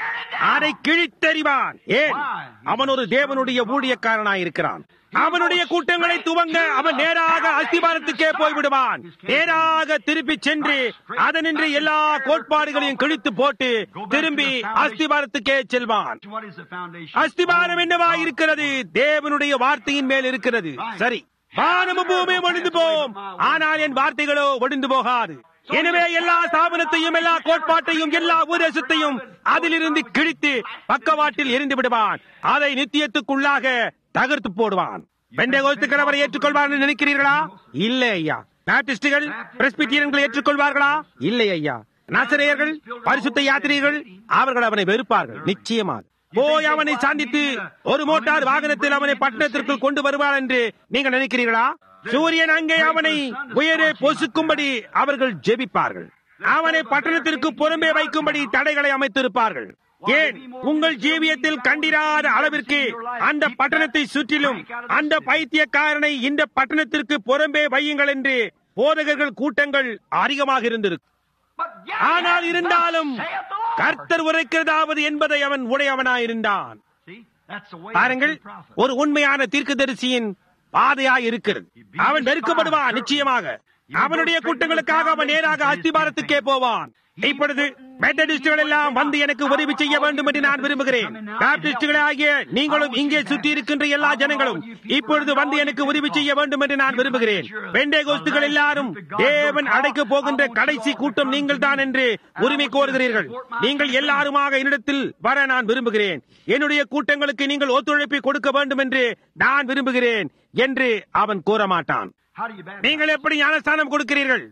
S1: அதை கிழித்தறிவான் ஏன் அவன் ஒரு தேவனுடைய ஊழியக்காரனாயிருக்கிறான் அவனுடைய கூட்டங்களை துவங்க அவன் நேராக அஸ்திபாரத்துக்கே போய்விடுவான் நேராக திருப்பி சென்று அதனின்று எல்லா கோட்பாடுகளையும் கிழித்து போட்டு திரும்பி அஸ்திபாரத்துக்கே செல்வான்
S3: What is the foundation?
S1: அஸ்திபாரம் என்னவா இருக்கிறது தேவனுடைய வார்த்தையின் மேல் இருக்கிறது சரி வானமும் பூமியும் ஒழிந்து போம் ஆனால் என் வார்த்தைகளோ ஒழிந்து போகாது எனவே எல்லா ஸ்தாபனத்தையும் எல்லா கோட்பாட்டையும் எல்லா உபதேசத்தையும் அதிலிருந்து கிழித்து பக்கவாட்டில் எரிந்து விடுவான் அதை நித்தியத்துக்குள்ளாக தகர்த்து போடுவான் பெண்டகோஸ்துக்கள் அவரை ஏற்றுக்கொள்வார் என்று நினைக்கிறீர்களா இல்லை ஐயா பாப்டிஸ்டுகள் பிரஸ்பிட்டியன்களை ஏற்றுக்கொள்வார்களா இல்லை ஐயா நசரேயர்கள் பரிசுத்த யாத்திரிகள் அவர்கள் அவனை வெறுப்பார்கள் நிச்சயமாக போய் அவனை சந்தித்து ஒரு மோட்டார் வாகனத்தில் அவனை பட்டணத்திற்குள் கொண்டு வருவார் என்று நீங்கள் நினைக்கிறீர்களா சூரியன் அங்கே அவனை உயரே பொசுக்கும்படி அவர்கள் ஜெபிப்பார்கள் அவனை பட்டணத்திற்கு புறம்பே வைக்கும்படி தடைகளை அமைத்திருப்பார்கள் ஏன் உங்கள் ஜீவியத்தில் கண்டிராத அளவிற்கு அந்த பட்டணத்தை சுற்றிலும் அந்த பைத்தியக்காரனை இந்த பட்டணத்திற்கு புறம்பே வையுங்கள் என்று போதகர்கள் கூட்டங்கள் அதிகமாக இருந்திருக்கும்
S3: But yet,
S1: ஆனால் இருந்தாலும்
S3: saith the Lord.
S1: கர்த்தர் உரைக்கிறதாவது என்பதை அவன் உடையவனாயிருந்தான்
S3: See, that's the way
S1: பாருங்கள்
S3: of the prophet.
S1: ஒரு உண்மையான தீர்க்கதரிசியின் பாதையாய் இருக்கிறது அவன் வெறுக்கப்படுவான் நிச்சயமாக அவனுடைய கூட்டங்களுக்காக அவன் நேராக அஸ்திபாரத்துக்கே போவான் இப்பொழுது மெத்தடிஸ்டுகள் எல்லாம் வந்து எனக்கு உதவி செய்ய வேண்டும் என்று நான் விரும்புகிறேன் பாப்டிஸ்டுகளே ஆகிய நீங்களும் இங்கே சுற்றி இருக்கின்ற எல்லா ஜனங்களும் இப்பொழுது வந்து எனக்கு உதவி செய்ய வேண்டும் என்று நான் விரும்புகிறேன் பெண்டேகோஸ்துகள் எல்லாரும் தேவன் அடைக்க போகின்ற கடைசி கூட்டம் நீங்கள் தான் என்று உரிமை கோருகிறீர்கள் நீங்கள் எல்லாருமாக என்னிடத்தில் வர நான் விரும்புகிறேன் என்னுடைய கூட்டங்களுக்கு நீங்கள் ஒத்துழைப்பை கொடுக்க வேண்டும் என்று நான் விரும்புகிறேன் என்று அவன் கூற மாட்டான்
S3: How do you baptize?
S1: நீங்கள் எப்படி ஞானஸ்தானம் கொடுக்கிறீர்கள்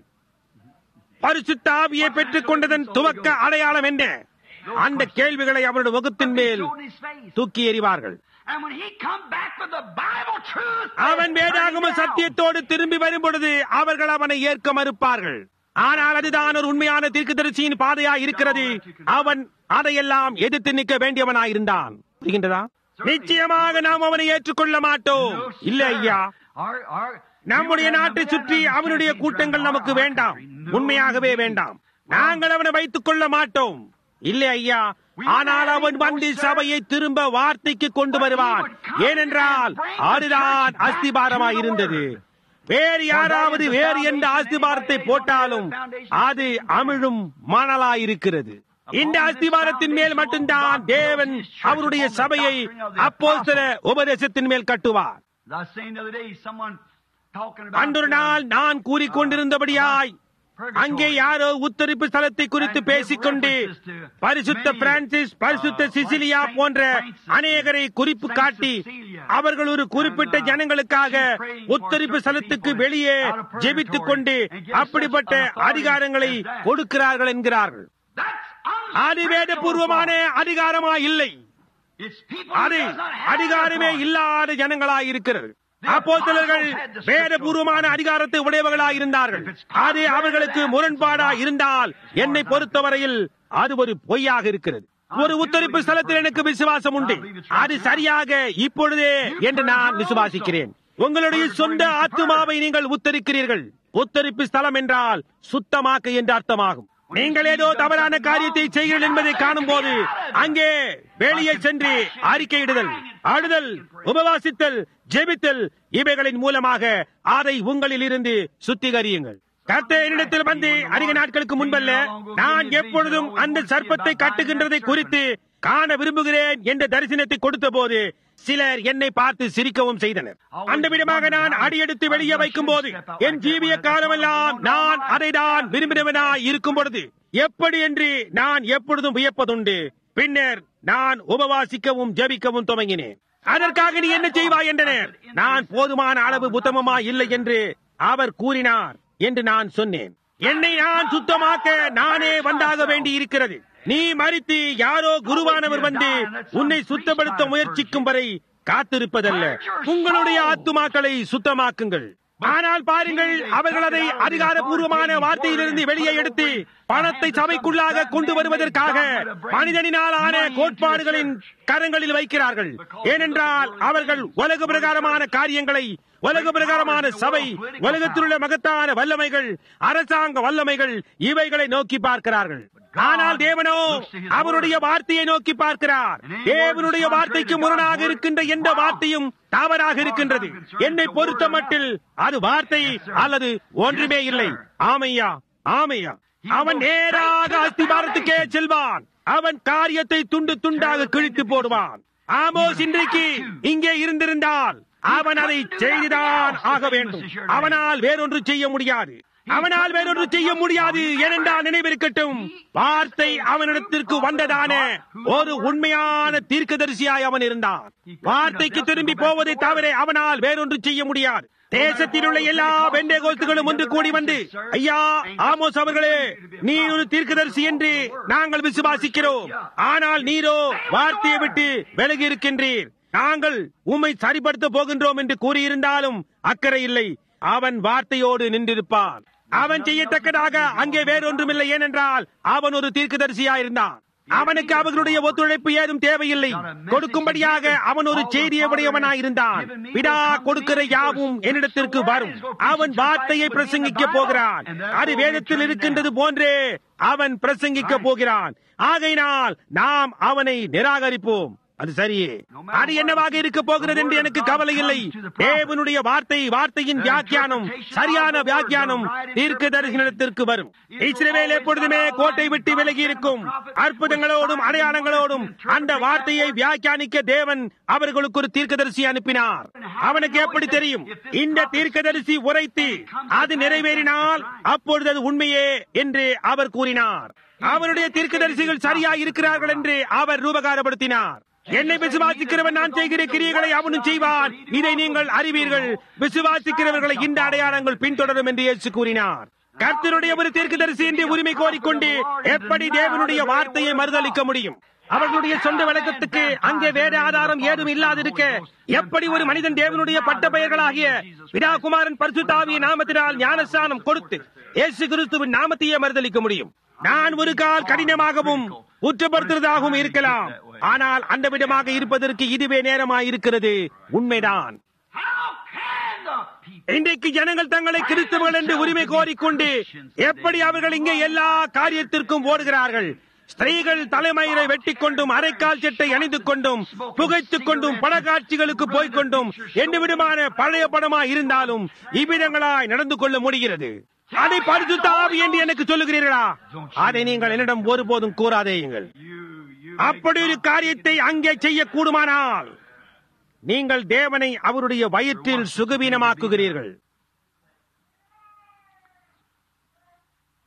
S1: பரிசுத்த ஆவியை பெற்றுக் கொண்டதன் துவக்க அடையாளம் என்ன அந்த கேள்விகளை அவருடைய முகத்தின் மேல்
S3: Throw in his face.
S1: தூக்கி எறிவார்கள்
S3: And when he come back with the Bible truth,
S1: அவன் வேதாகம சத்தியத்தோடு திரும்பி வரும் பொழுது அவர்கள் அவனை ஏற்க மறுப்பார்கள் ஆனால் அதுதான் ஒரு உண்மையான தீர்க்கதரிசியின் பாதையா இருக்கிறது அவன் அதையெல்லாம் எதிர்த்து நிற்க வேண்டியவனாயிருந்தான் புரிகின்றதா நிச்சயமாக நாம் அவனை ஏற்றுக்கொள்ள மாட்டோம் இல்ல ஐயா
S3: Our- our-
S1: நம்முடைய நாட்டை சுற்றி அவனுடைய கூட்டங்கள் நமக்கு வேண்டாம் உண்மையாகவே வேண்டாம் நாங்கள் அவனை வைத்துக் கொள்ள மாட்டோம் இல்லை ஐயா ஆனால் அவன் வந்து சபையை திரும்ப வார்த்தைக்கு கொண்டு வருவான் ஏனென்றால் அதுதான் அஸ்திபாரமாய் இருந்தது வேறு யாராவது வேறு எந்த அஸ்திபாரத்தை போட்டாலும் அது அமிழும் மணலாயிருக்கிறது இந்த அஸ்திபாரத்தின் மேல் மட்டும்தான் தேவன் அவருடைய சபையை அப்போஸ்தல உபதேசத்தின் மேல் கட்டுவார்
S3: As I was saying the other day, someone talking about
S1: அன்றொரு நாள் நான் கூறிக்கொண்டிருந்தபடியாய் அங்கே யாரோ உத்தரிப்பு ஸ்தலத்தை குறித்து பேசிக்கொண்டு பரிசுத்த பிரான்சிஸ் பரிசுத்த சிசிலியா போன்ற அநேகரை குறிப்பு காட்டி அவர்கள் ஒரு குறிப்பிட்ட ஜனங்களுக்காக உத்தரிப்பு ஸ்தலத்துக்கு வெளியே ஜெபித்துக் கொண்டு அப்படிப்பட்ட அதிகாரங்களை கொடுக்கிறார்கள் என்கிறார்கள் அது வேதபூர்வமான அதிகாரமா இல்லை அது அதிகாரமே இல்லாத ஜனங்களாய் இருக்கிறது அப்போஸ்தலர்கள் வேதபூர்வமான அதிகாரத்தை உடையவர்களாய் இருந்தார்கள் அது அவர்களுக்கு முரண்பாடா இருந்தால் என்னை பொறுத்தவரையில் அது ஒரு பொய்யாக இருக்கிறது ஒரு உத்தரிப்பு ஸ்தலத்தில் எனக்கு விசுவாசம் உண்டு அது சரியாக இப்பொழுதே என்று நான் விசுவாசிக்கிறேன் உங்களுடைய சொந்த ஆத்மாவை நீங்கள் உத்தரிக்கிறீர்கள் உத்தரிப்பு ஸ்தலம் என்றால் சுத்தமாக்க என்று அர்த்தமாகும் நீங்கள் ஏதோ தவறான காரியத்தை செய்கிறீர்கள் என்பதை காணும் போது அங்கே வெளியே சென்று அறிக்கையிடுதல் அழுதல் உபவாசித்தல் ஜெபித்தல் இவைகளின் மூலமாக அதை உங்களில் இருந்து சுத்திகரியுங்கள் கர்த்தர் என்னிடத்தில் வந்து அதிக நாட்களுக்கு முன்பல்ல நான் எப்பொழுதும் அந்த சர்ப்பத்தை கட்டுகின்றதை குறித்து காண விரும்புகிறேன் என்ற தரிசனத்தை கொடுத்த போது சிலர் என்னை பார்த்து சிரிக்கவும் செய்தனர் அந்த விதமாக நான் அடியெடுத்து வெளியே வைக்கும் போது என் ஜீவிய காலமெல்லாம் நான் அதை தான் விரும்பினவனாய் இருக்கும் பொழுது எப்படி என்று நான் எப்பொழுதும் வியப்பதுண்டு பின்னர் நான் உபவாசிக்கவும் ஜபிக்கவும் துவங்கினேன் அதற்காக நீ என்ன செய்வாய் என்றனர் நான் போதுமான அளவு புத்தமமா இல்லை என்று அவர் கூறினார் என்று நான் சொன்னேன் என்னை நான் சுத்தமாக்க நானே வந்தாக வேண்டி இருக்கிறது நீ மறித்து யாரோ குருவானவர் வந்து உன்னை சுத்தப்படுத்த முயற்சிக்கும் வரை காத்திருப்பதல்ல உங்களுடைய ஆத்துமாக்களை சுத்தமாக்குங்கள் ஆனால் பாருங்கள் அவர்கள் அதை அதிகாரப்பூர்வமான வார்த்தையிலிருந்து வெளியே எடுத்து பணத்தை சபைக்குள்ளாக கொண்டு வருவதற்காக மனிதனினால் ஆன கோட்பாடுகளின் கரங்களில் வைக்கிறார்கள் ஏனென்றால் அவர்கள் உலக பிரகாரமான காரியங்களை உலக பிரகாரமான சபை உலகத்தில் உள்ள மகத்தான வல்லமைகள் அரசாங்க வல்லமைகள் இவைகளை நோக்கி பார்க்கிறார்கள் ஆனால் தேவனோ அவருடைய வார்த்தையை நோக்கி பார்க்கிறார் தேவனுடைய வார்த்தைக்கு முரணாக இருக்கின்ற எந்த வார்த்தையும் தவறாக இருக்கின்றது என்னை பொறுத்த மட்டில் அது வார்த்தை அல்லது ஒன்றுமே இல்லை ஆமையா ஆமையா அவன் நேராக அஸ்திபாரத்துக்கே செல்வான் அவன் காரியத்தை துண்டு துண்டாக கிழித்து போடுவான் ஆமோஸ் இன்றைக்கு இங்கே இருந்திருந்தால் அவன் அதை செய்துதான் ஆக வேண்டும் அவனால் வேறொன்று செய்ய முடியாது அவனால் வேறொன்று செய்ய முடியாது ஏனென்றால் நினைவிருக்கட்டும் வார்த்தை அவனிடத்திற்கு வந்ததான ஒரு உண்மையான தீர்க்கதரிசியாய் அவன் இருந்தான் வார்த்தைக்கு திரும்பி போவதை தவிர அவனால் வேறொன்று செய்ய முடியாது தேசத்தில் உள்ள எல்லா வெண்டைகோத்துகளும் ஒன்று கூடி வந்து ஐயா ஆமோஸ் அவர்களே நீ ஒரு தீர்க்கதரிசி என்று நாங்கள் விசுவாசிக்கிறோம் ஆனால் நீரோ வார்த்தையை விட்டு விலகி இருக்கின்றீர் நாங்கள் உம்மை சரிப்படுத்த போகின்றோம் என்று கூறியிருந்தாலும் அக்கறை இல்லை அவன் வார்த்தையோடு நின்றிருப்பான் அவன் செய்யத்தக்கதாக அங்கே வேறொன்றுமில்லை ஏனென்றால் அவன் ஒரு தீர்க்கதரிசியாயிருந்தான் அவனுக்கு அவர்களுடைய ஒத்துழைப்பு ஏதும் தேவையில்லை கொடுக்கும்படியாக அவன் ஒரு செய்தியை உடையவனாயிருந்தான் பிடா கொடுக்கிற யாவும் என்னிடத்திற்கு வரும் அவன் வார்த்தையை பிரசங்கிக்க போகிறான் அது வேதத்தில் இருக்கின்றது போன்றே அவன் பிரசங்கிக்க போகிறான் ஆகையினால் நாம் அவனை நிராகரிப்போம் அது சரியே அது என்னவாக இருக்க போகிறது என்று எனக்கு கவலை இல்லை தேவனுடைய வார்த்தை வார்த்தையின் வியாக்கியானம் சரியான வியாக்கியானம் தீர்க்க தரிசனத்திற்கு வரும் இஸ்ரவேல் எப்பொழுதுமே கோட்டை விட்டு விலகி இருக்கும் அற்புதங்களோடும் அடையாளங்களோடும் அந்த வார்த்தையை வியாக்கியானிக்க தேவன் அவர்களுக்கு ஒரு தீர்க்கதரிசி அனுப்பினார் அவனுக்கு எப்படி தெரியும் இந்த தீர்க்கதரிசி உரைத்து அது நிறைவேறினால் அப்பொழுது அது உண்மையே என்று அவர் கூறினார் அவருடைய தீர்க்கதரிசிகள் சரியா இருக்கிறார்கள் என்று அவர் ரூபகாரப்படுத்தினார் என்னை விசுவாசிக்கிறவன் நான் செய்கிற கிரியைகளை அவனும் செய்வான் இதை நீங்கள் அறிவீர்கள் விசுவாசிக்கிறவர்களை இந்த அடையாளங்கள் பின்தொடரும் என்று இயேசு கூறினார் கர்த்தருடைய ஒரு தீர்க்கதரிசி என்று உரிமை கோரிக்கொண்டு எப்படி தேவனுடைய வார்த்தையை மறுதளிக்க முடியும் அவர்களுடைய சொந்த விளக்கத்துக்கு அங்கே வேற ஆதாரம் ஏதும் இல்லாதிருக்க எப்படி ஒரு மனிதன் தேவனுடைய பட்ட பெயர்களாகிய விடாகுமாரன் பரிசுத்தாவிய நாமத்தினால் ஞானஸ்தானம் கொடுத்து இயேசு கிறிஸ்துவின் நாமத்தையே மறுதளிக்க முடியும் நான் ஒரு கால் கடினமாகவும் குற்றப்படுத்துவதாகவும் இருக்கலாம் ஆனால் அந்த விதமாக இருப்பதற்கு இதுவே நேரமாய் இருக்கிறது உண்மைதான் இன்றைக்கு ஜனங்கள் தங்களை கிறிஸ்தவர்கள் என்று உரிமை கோரிக்கொண்டு எப்படி அவர்கள் இங்கே எல்லா காரியத்திற்கும் ஓடுகிறார்கள் ஸ்திரீகள் தலைமயிரை வெட்டிக் கொண்டும் அரைக்கால் சட்டை அணிந்து கொண்டும் புகைத்துக் கொண்டும் படக்காட்சிகளுக்கு போய்கொண்டும் எந்த விதமான பழைய படமா இருந்தாலும் இவ்விதங்களாய் நடந்து கொள்ள முடிகிறது அதை பரிசுத்த ஆவி என்று எனக்கு சொல்லுகிறீர்களா அதை நீங்கள் என்னிடம் ஒருபோதும் கூறாதேயுங்கள் அப்படி ஒரு காரியத்தை அங்கே செய்ய கூடுமானால் நீங்கள் தேவனை அவருடைய வயிற்றில் சுகவீனமாக்குகிறீர்கள்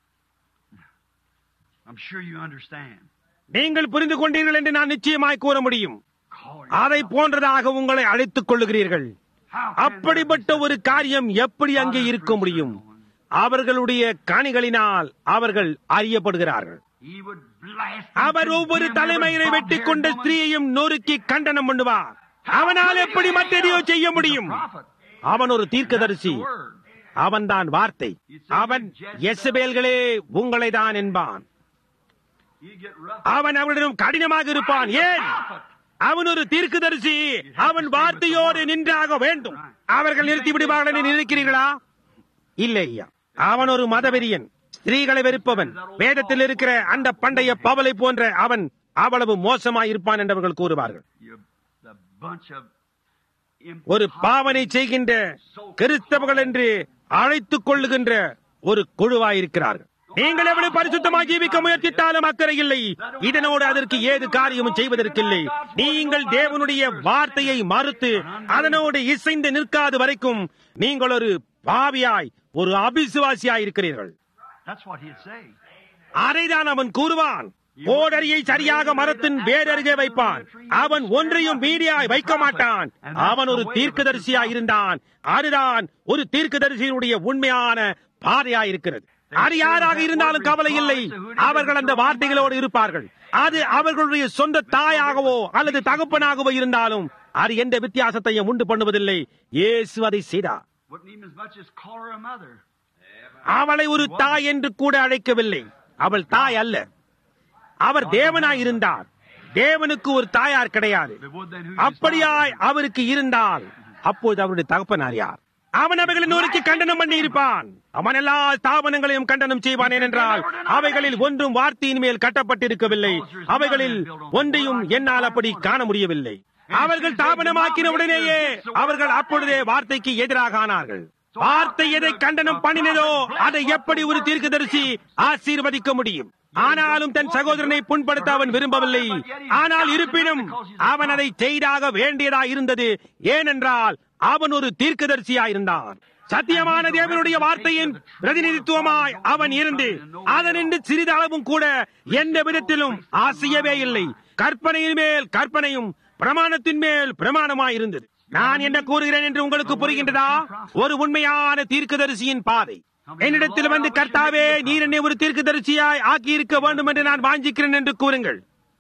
S3: I'm sure you understand.
S1: நீங்கள் புரிந்து கொண்டீர்கள் என்று நான் நிச்சயமாய் கூற முடியும்
S3: Call
S1: அதை போன்றதாக உங்களை அழைத்துக் கொள்ளுகிறீர்கள்
S3: How can
S1: அப்படிப்பட்ட ஒரு காரியம் எப்படி அங்கே இருக்க முடியும் அவர்களுடைய கனிகளினால் அவர்கள் அறியப்படுகிறார்கள்
S3: He would blast
S1: அவர் ஒவ்வொரு தலைமையினை வெட்டி கொண்ட ஸ்திரீயையும் நொறுக்கி கண்டனம் பண்ணுவார் அவனால் எப்படி மற்றெதையோ செய்ய முடியும் அவன் ஒரு தீர்க்கதரிசி அவன்தான் வார்த்தை அவன் எசபேல்களே உங்களை தான் என்பான்
S3: You get rough.
S1: அவன் அவனிடம் கடினமாக இருப்பான் ஏன் அவன் ஒரு தீர்க்கதரிசி அவன் வார்த்தையோடு நின்றாக வேண்டும் அவர்கள் நிறுத்தி விடுவார்கள் என்று நினைக்கிறீர்களா இல்லை ஐயா அவன் ஒரு மதவெறியன் ஸ்திரீகளை வெறுப்பவன் வேதத்தில் இருக்கிற அந்த பண்டைய பவலை போன்ற அவன் அவ்வளவு மோசமாய் இருப்பான் என்று அவர்கள் கூறுவார்கள்
S3: You the bunch of
S1: ஒரு பாவனை செய்கின்ற கிறிஸ்தவர்கள் என்று அழைத்துக் கொள்ளுகின்ற ஒரு குழுவாயிருக்கிறார்கள் நீங்கள் எவ்வளவு பரிசுத்தமாக ஜீவிக்க முயற்சித்தாலும் அக்கறை இல்லை இதனோடு அதற்கு ஏது காரியமும் செய்வதற்கில்லை நீங்கள் தேவனுடைய வார்த்தையை மறுத்து அதனோடு இசைந்து நிற்காத வரைக்கும் நீங்கள் ஒரு பாவியாய் ஒரு அபிசுவாசியாய் இருக்கிறீர்கள்
S3: That's what he'd say.
S1: அதைதான் அவன் கூறுவான் கோடரியை சரியாக மரத்தின் வேரருகே வைப்பான் அவன் ஒன்றையும் மீடியாய் வைக்க மாட்டான் அவன் ஒரு தீர்க்கதரிசியாய் இருந்தான் அதுதான் ஒரு தீர்க்கதரிசியினுடைய உண்மையான பாதையாய் இருக்கிறது அது யாராக இருந்தாலும் கவலை இல்லை அவர்கள் அந்த வார்த்தைகளோடு இருப்பார்கள் அது அவர்களுடைய சொந்த தாயாகவோ அல்லது தகப்பனாகவோ இருந்தாலும் அது எந்த வித்தியாசத்தையும் உண்டு பண்ணுவதில்லை இயேசு அதை செய்தார்
S3: Wouldn't even as much as call her a mother.
S1: அவளை ஒரு தாய் என்று கூட அழைக்கவில்லை அவள் தாய் அல்ல அவர் தேவனாய் இருந்தார் தேவனுக்கு ஒரு தாயார் கிடையாது
S3: If it would, then who
S1: அப்படியாய் அவருக்கு இருந்தால் அப்போது அவருடைய தகப்பனார் யார் அவன் அவைகளை நோக்கி கண்டனம் பண்ணி இருப்பான் அவன் எல்லா ஸ்தாபனங்களையும் கண்டனம் செய்வான் ஏனென்றால் அவைகளில் ஒன்றும் வார்த்தையின் மேல் கட்டப்பட்டிருக்கவில்லை அவைகளில் ஒன்றையும் என்னால் அப்படி காண முடியவில்லை அவர்கள் ஸ்தாபனமாக்கின உடனேயே அவர்கள் அப்பொழுதே வார்த்தைக்கு எதிராக ஆனார்கள் வார்த்தை எதை கண்டனம் பண்ணினதோ அதை எப்படி ஒரு தீர்க்கதரிசி ஆசீர்வதிக்க முடியும் ஆனாலும் தன் சகோதரனை புண்படுத்த அவன் விரும்பவில்லை ஆனால் இருப்பினும் அவன் அதை செய்தாக வேண்டியதா இருந்தது ஏனென்றால் அவன் ஒரு தீர்க்கதரிசியா இருந்தான் சத்தியமான தேவனுடைய வார்த்தையின் பிரதிநிதித்துவமாய் அவன் இருந்து அதனின்று சிறிதளவும் கூட எந்த விதத்திலும் ஆசையவே இல்லை கற்பனையின் மேல் கற்பனையும் பிரமாணத்தின் மேல் பிரமாணமாய் இருந்தது நான் என்ன கூறுகிறேன் என்று உங்களுக்கு புரிகின்றதா ஒரு உண்மையான தீர்க்கதரிசியின் பாதை என்னிடத்தில் வந்து கர்த்தாவே நீர் என்னை ஒரு தீர்க்கதரிசியாய் ஆக்கி இருக்க வேண்டும் என்று நான் வாஞ்சிக்கிறேன் என்று கூறுங்கள்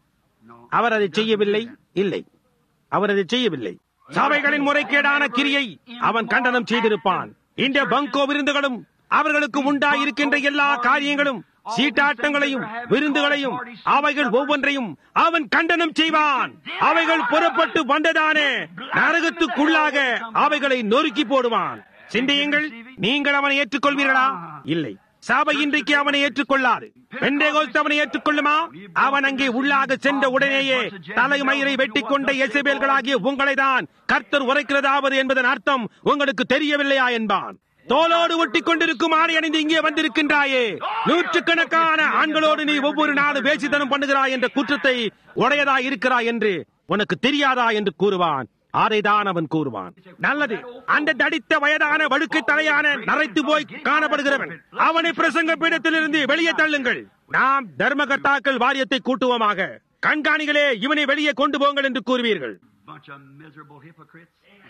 S1: அவர் அதை செய்யவில்லை இல்லை அவர் அதை செய்யவில்லை சபைகளின் முறைகேடான கிரியை அவன் கண்டனம் செய்திருப்பான் இந்த பங்கோ விருந்துகளும் அவர்களுக்கு உண்டாயிருக்கின்ற எல்லா காரியங்களும் சீட்டாட்டங்களையும் விருந்துகளையும் அவைகள் ஒவ்வொன்றையும் அவன் கண்டனம் செய்வான் அவைகள் புறப்பட்டு வந்ததானே நரகத்துக்குள்ளாக அவைகளை நொறுக்கி போடுவான் சிந்தியுங்கள் நீங்கள் அவனை ஏற்றுக்கொள்வீர்களா இல்லை சபை இன்றைக்கு அவனை ஏற்றுக்கொள்ளாது பெண்டேகோஸ்து அவனை ஏற்றுக்கொள்ளுமா அவன் அங்கே உள்ளாக சென்ற உடனேயே தலைமயிரை வெட்டிக் கொண்ட எசபேல்களாகிய உங்களை தான் கர்த்தர் உரைக்கிறதாவது என்பதன் அர்த்தம் உங்களுக்கு தெரியவில்லையா என்பான் தோலோடு ஒட்டி கொண்டிருக்கும் ஆணை அணிந்து இங்கே வந்திருக்கின்றாயே நூற்றுக்கணக்கான ஆண்களோடு நீ ஒவ்வொரு நாளும் வேசித்தனம் பண்ணுகிறாய் என்ற குற்றத்தை உடையதா இருக்கிறாய் என்று உனக்கு தெரியாதா என்று கூறுவான் அதைதான் அவன் கூறுவான் நல்லது அந்த தடித்த வயதான வழுக்கு தலையான நரைத்து போய் காணப்படுகிறவன் அவனை பிரசங்க பீடத்திலிருந்து வெளியே தள்ளுங்கள் நாம் தர்மகர்த்தாக்கள் வாரியத்தை கூட்டுவோமாக கண்காணிகளே இவனை வெளியே கொண்டு போங்கள் என்று கூறுவீர்கள்
S3: Bunch of miserable hypocrites.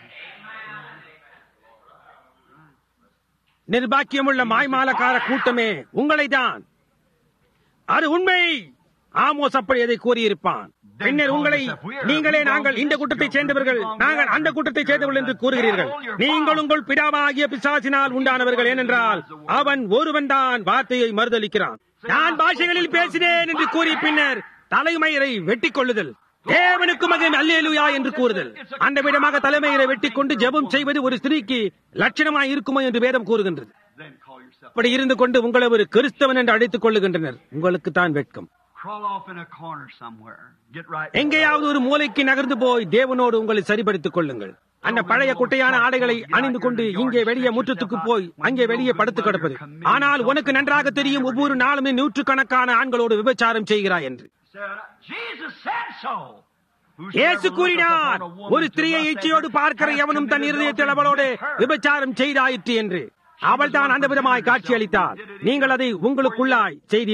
S1: நிர்பாக்கியமுள்ள மாய்மாலக்கார கூட்டமே உங்களை தான் அது உண்மை ஆமோஸ் அப்படி அதை கூறியிருப்பான் பின்னர் உங்களை நீங்களே நாங்கள் இந்த கூட்டத்தை சேர்ந்தவர்கள் நாங்கள் அந்த கூட்டத்தை சேர்ந்தவர்கள் என்று கூறுகிறீர்கள் நீங்கள் உங்கள் பிதாவாகிய பிசாசினால் உண்டானவர்கள் ஏனென்றால் அவன் ஒருவன் தான் வார்த்தையை மறுதளிக்கிறான் நான் பாஷைகளில் பேசினேன் என்று கூறி பின்னர் தலைமயிரை வெட்டிக் கொள்ளுதல் தேவனுக்கு மகன் அல்லேலுயா என்று கூறுதல் அந்த விதமாக தலைமையில வெட்டிக் கொண்டு ஜெபம் செய்வது ஒரு ஸ்திரீக்கு லட்சணமாய் இருக்குமோ என்று வேதம் கூறுகின்றது
S3: Then call yourself.
S1: அப்படி இருந்து கொண்டு உங்களை ஒரு கிறிஸ்தவன் என்று அழைத்துக் கொள்ளுகின்றனர் உங்களுக்கு தான் வெட்கம்
S3: Crawl off in a corner somewhere. Get right.
S1: எங்கேயாவது ஒரு மூலைக்கு நகர்ந்து போய் தேவனோடு உங்களை சரிப்படுத்திக் கொள்ளுங்கள் அந்த பழைய குட்டையான ஆடைகளை அணிந்து கொண்டு இங்கே வெளியே முற்றத்துக்கு போய் அங்கே வெளியே படுத்து கிடப்பது ஆனால் உனக்கு நன்றாக தெரியும் ஒவ்வொரு நாளுமே நூற்றுக்கணக்கான ஆண்களோடு விபச்சாரம் செய்கிறாய் என்று
S3: Said, Jesus said so.
S1: இயேசு கூறினார் ஒரு ஸ்திரீயை இச்சையோடு பார்க்கிற எவனும் தன் இருதயத்தில் அவளோடு விபச்சாரம் செய்தாயிற்று என்று அவள் தான் அந்த விதமாய் காட்சி அளித்தார் நீங்கள் அதை உங்களுக்குள்ளாய் செய்தீர்கள்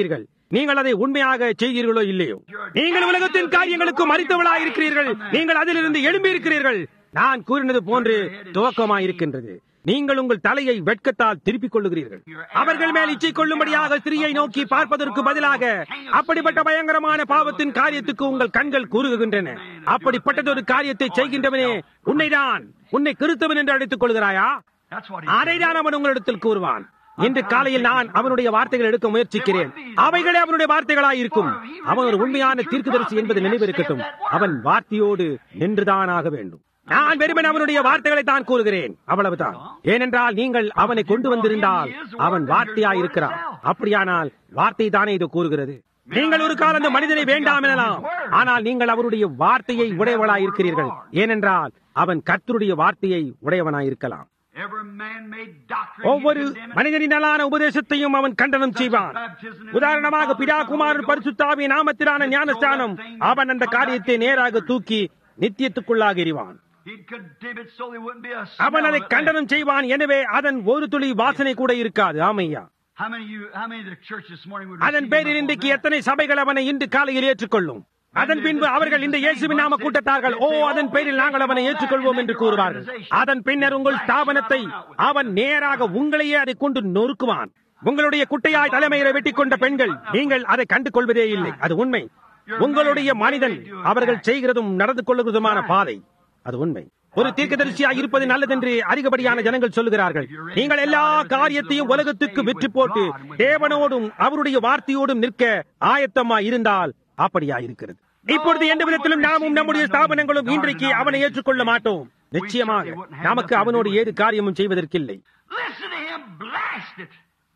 S1: நீங்கள் அதை உண்மையாக செய்கிறீர்களோ இல்லையோ நீங்கள் உலகத்தின் காரியங்களுக்கு மறித்தவளாய் இருக்கிறீர்கள் நீங்கள் அதிலிருந்து எழும்பி இருக்கிறீர்கள் நான் கூறினது போன்று துவக்கமாயிருக்கின்றது நீங்கள் உங்கள் தலையை வெட்கத்தால் திருப்பிக் கொள்ளுகிறீர்கள் அவர்கள் மேல் இச்சை கொள்ளும்படியாக ஸ்திரீயை நோக்கி பார்ப்பதற்கு பதிலாக அப்படிப்பட்ட பயங்கரமான பாவத்தின் காரியத்துக்கு உங்கள் கண்கள் கூறுகின்றன அப்படிப்பட்டதொரு காரியத்தை செய்கின்றவனே உன்னைதான் உன்னை கிறிஸ்தவன் என்று அழைத்துக் கொள்கிறாயா
S3: That's what he
S1: அதைதான் அவன் உங்களிடத்தில் கூறுவான் இன்று காலையில் நான் அவனுடைய வார்த்தைகள் எடுக்க முயற்சிக்கிறேன் அவைகளே அவனுடைய வார்த்தைகளாய் இருக்கும் அவன் ஒரு உண்மையான தீர்க்கதரிசி என்பது நினைவிருக்கட்டும் அவன் வார்த்தையோடு நின்றுதானாக வேண்டும் நான் வெறுமன் அவனுடைய வார்த்தைகளை தான் கூறுகிறேன் அவ்வளவுதான் ஏனென்றால் நீங்கள் அவனை கொண்டு வந்திருந்தால் அவன் வார்த்தையாய் இருக்கிறான் அப்படியானால் வார்த்தை தானே இது கூறுகிறது நீங்கள் ஒரு காலம் அந்த மனிதனை வேண்டாம் எனலாம் ஆனால் நீங்கள் அவருடைய வார்த்தையை உடையவளாய் இருக்கிறீர்கள் ஏனென்றால் அவன் கர்த்தருடைய வார்த்தையை உடையவனாய் இருக்கலாம்
S3: Every man-made doctrine.
S1: ஒவ்வொரு
S3: he condemned.
S1: மனிதனினாலான உபதேசத்தையும் அவன் கண்டனம் செய்வான் உதாரணமாக பிதா குமாரன் பரிசுத்தாவிய நாமத்திலான ஞானஸ்தானம் அவன் அந்த காரியத்தை நேராக தூக்கி நித்தியத்துக்குள்ளாக எறிவான்
S3: He'd condemn it so there wouldn't be a
S1: அவன்
S3: smell
S1: அதை
S3: of it.
S1: கண்டனம் செய்வான் எனவே அதன் ஒரு துளி வாசனை கூட இருக்காது ஆமையா
S3: How many of you, how many of the church this morning would
S1: அதன்
S3: receive
S1: பேரில்
S3: him
S1: இன்றைக்கு
S3: upon that?
S1: எத்தனை சபைகள் அவனை இன்று காலையில் ஏற்றுக்கொள்ளும் அதன் பின்பு அவர்கள் இந்த இயேசுவின் நாம கூட்டத்தார்கள் ஓ அதன் பேரில் நாங்கள் அவனை ஏற்றுக்கொள்வோம் என்று கூறுவார்கள் அதன் பின்னர் உங்கள் ஸ்தாபனத்தை அவன் நேராக உங்களையே அதை கொண்டு நொறுக்குவான் உங்களுடைய குட்டையாய் தலைமையில வெட்டி கொண்ட பெண்கள் நீங்கள் அதை கண்டு கொள்வதே இல்லை அது உண்மை உங்களுடைய மனிதன் அவர்கள் செய்கிறதும் நடந்து கொள்ளுகிறதுமான பாதை அது உண்மை ஒரு தீர்க்கதரிசியாக இருப்பது நல்லதென்று அதிகப்படியான ஜனங்கள் சொல்லுகிறார்கள் நீங்கள் எல்லா காரியத்தையும் உலகத்துக்கு விற்று போட்டு தேவனோடும் அவருடைய வார்த்தையோடும் நிற்க ஆயத்தமா இருந்தால் அப்படியா இருக்கிறது இப்பொழுது எந்த விதத்திலும் நாமும் நம்முடைய ஸ்தாபனங்களும் இன்றைக்கு அவனை ஏற்றுக்கொள்ள மாட்டோம் நிச்சயமாக நமக்கு அவனோடு ஏது காரியமும் செய்வதற்கில்லை
S3: Listen to him blast it.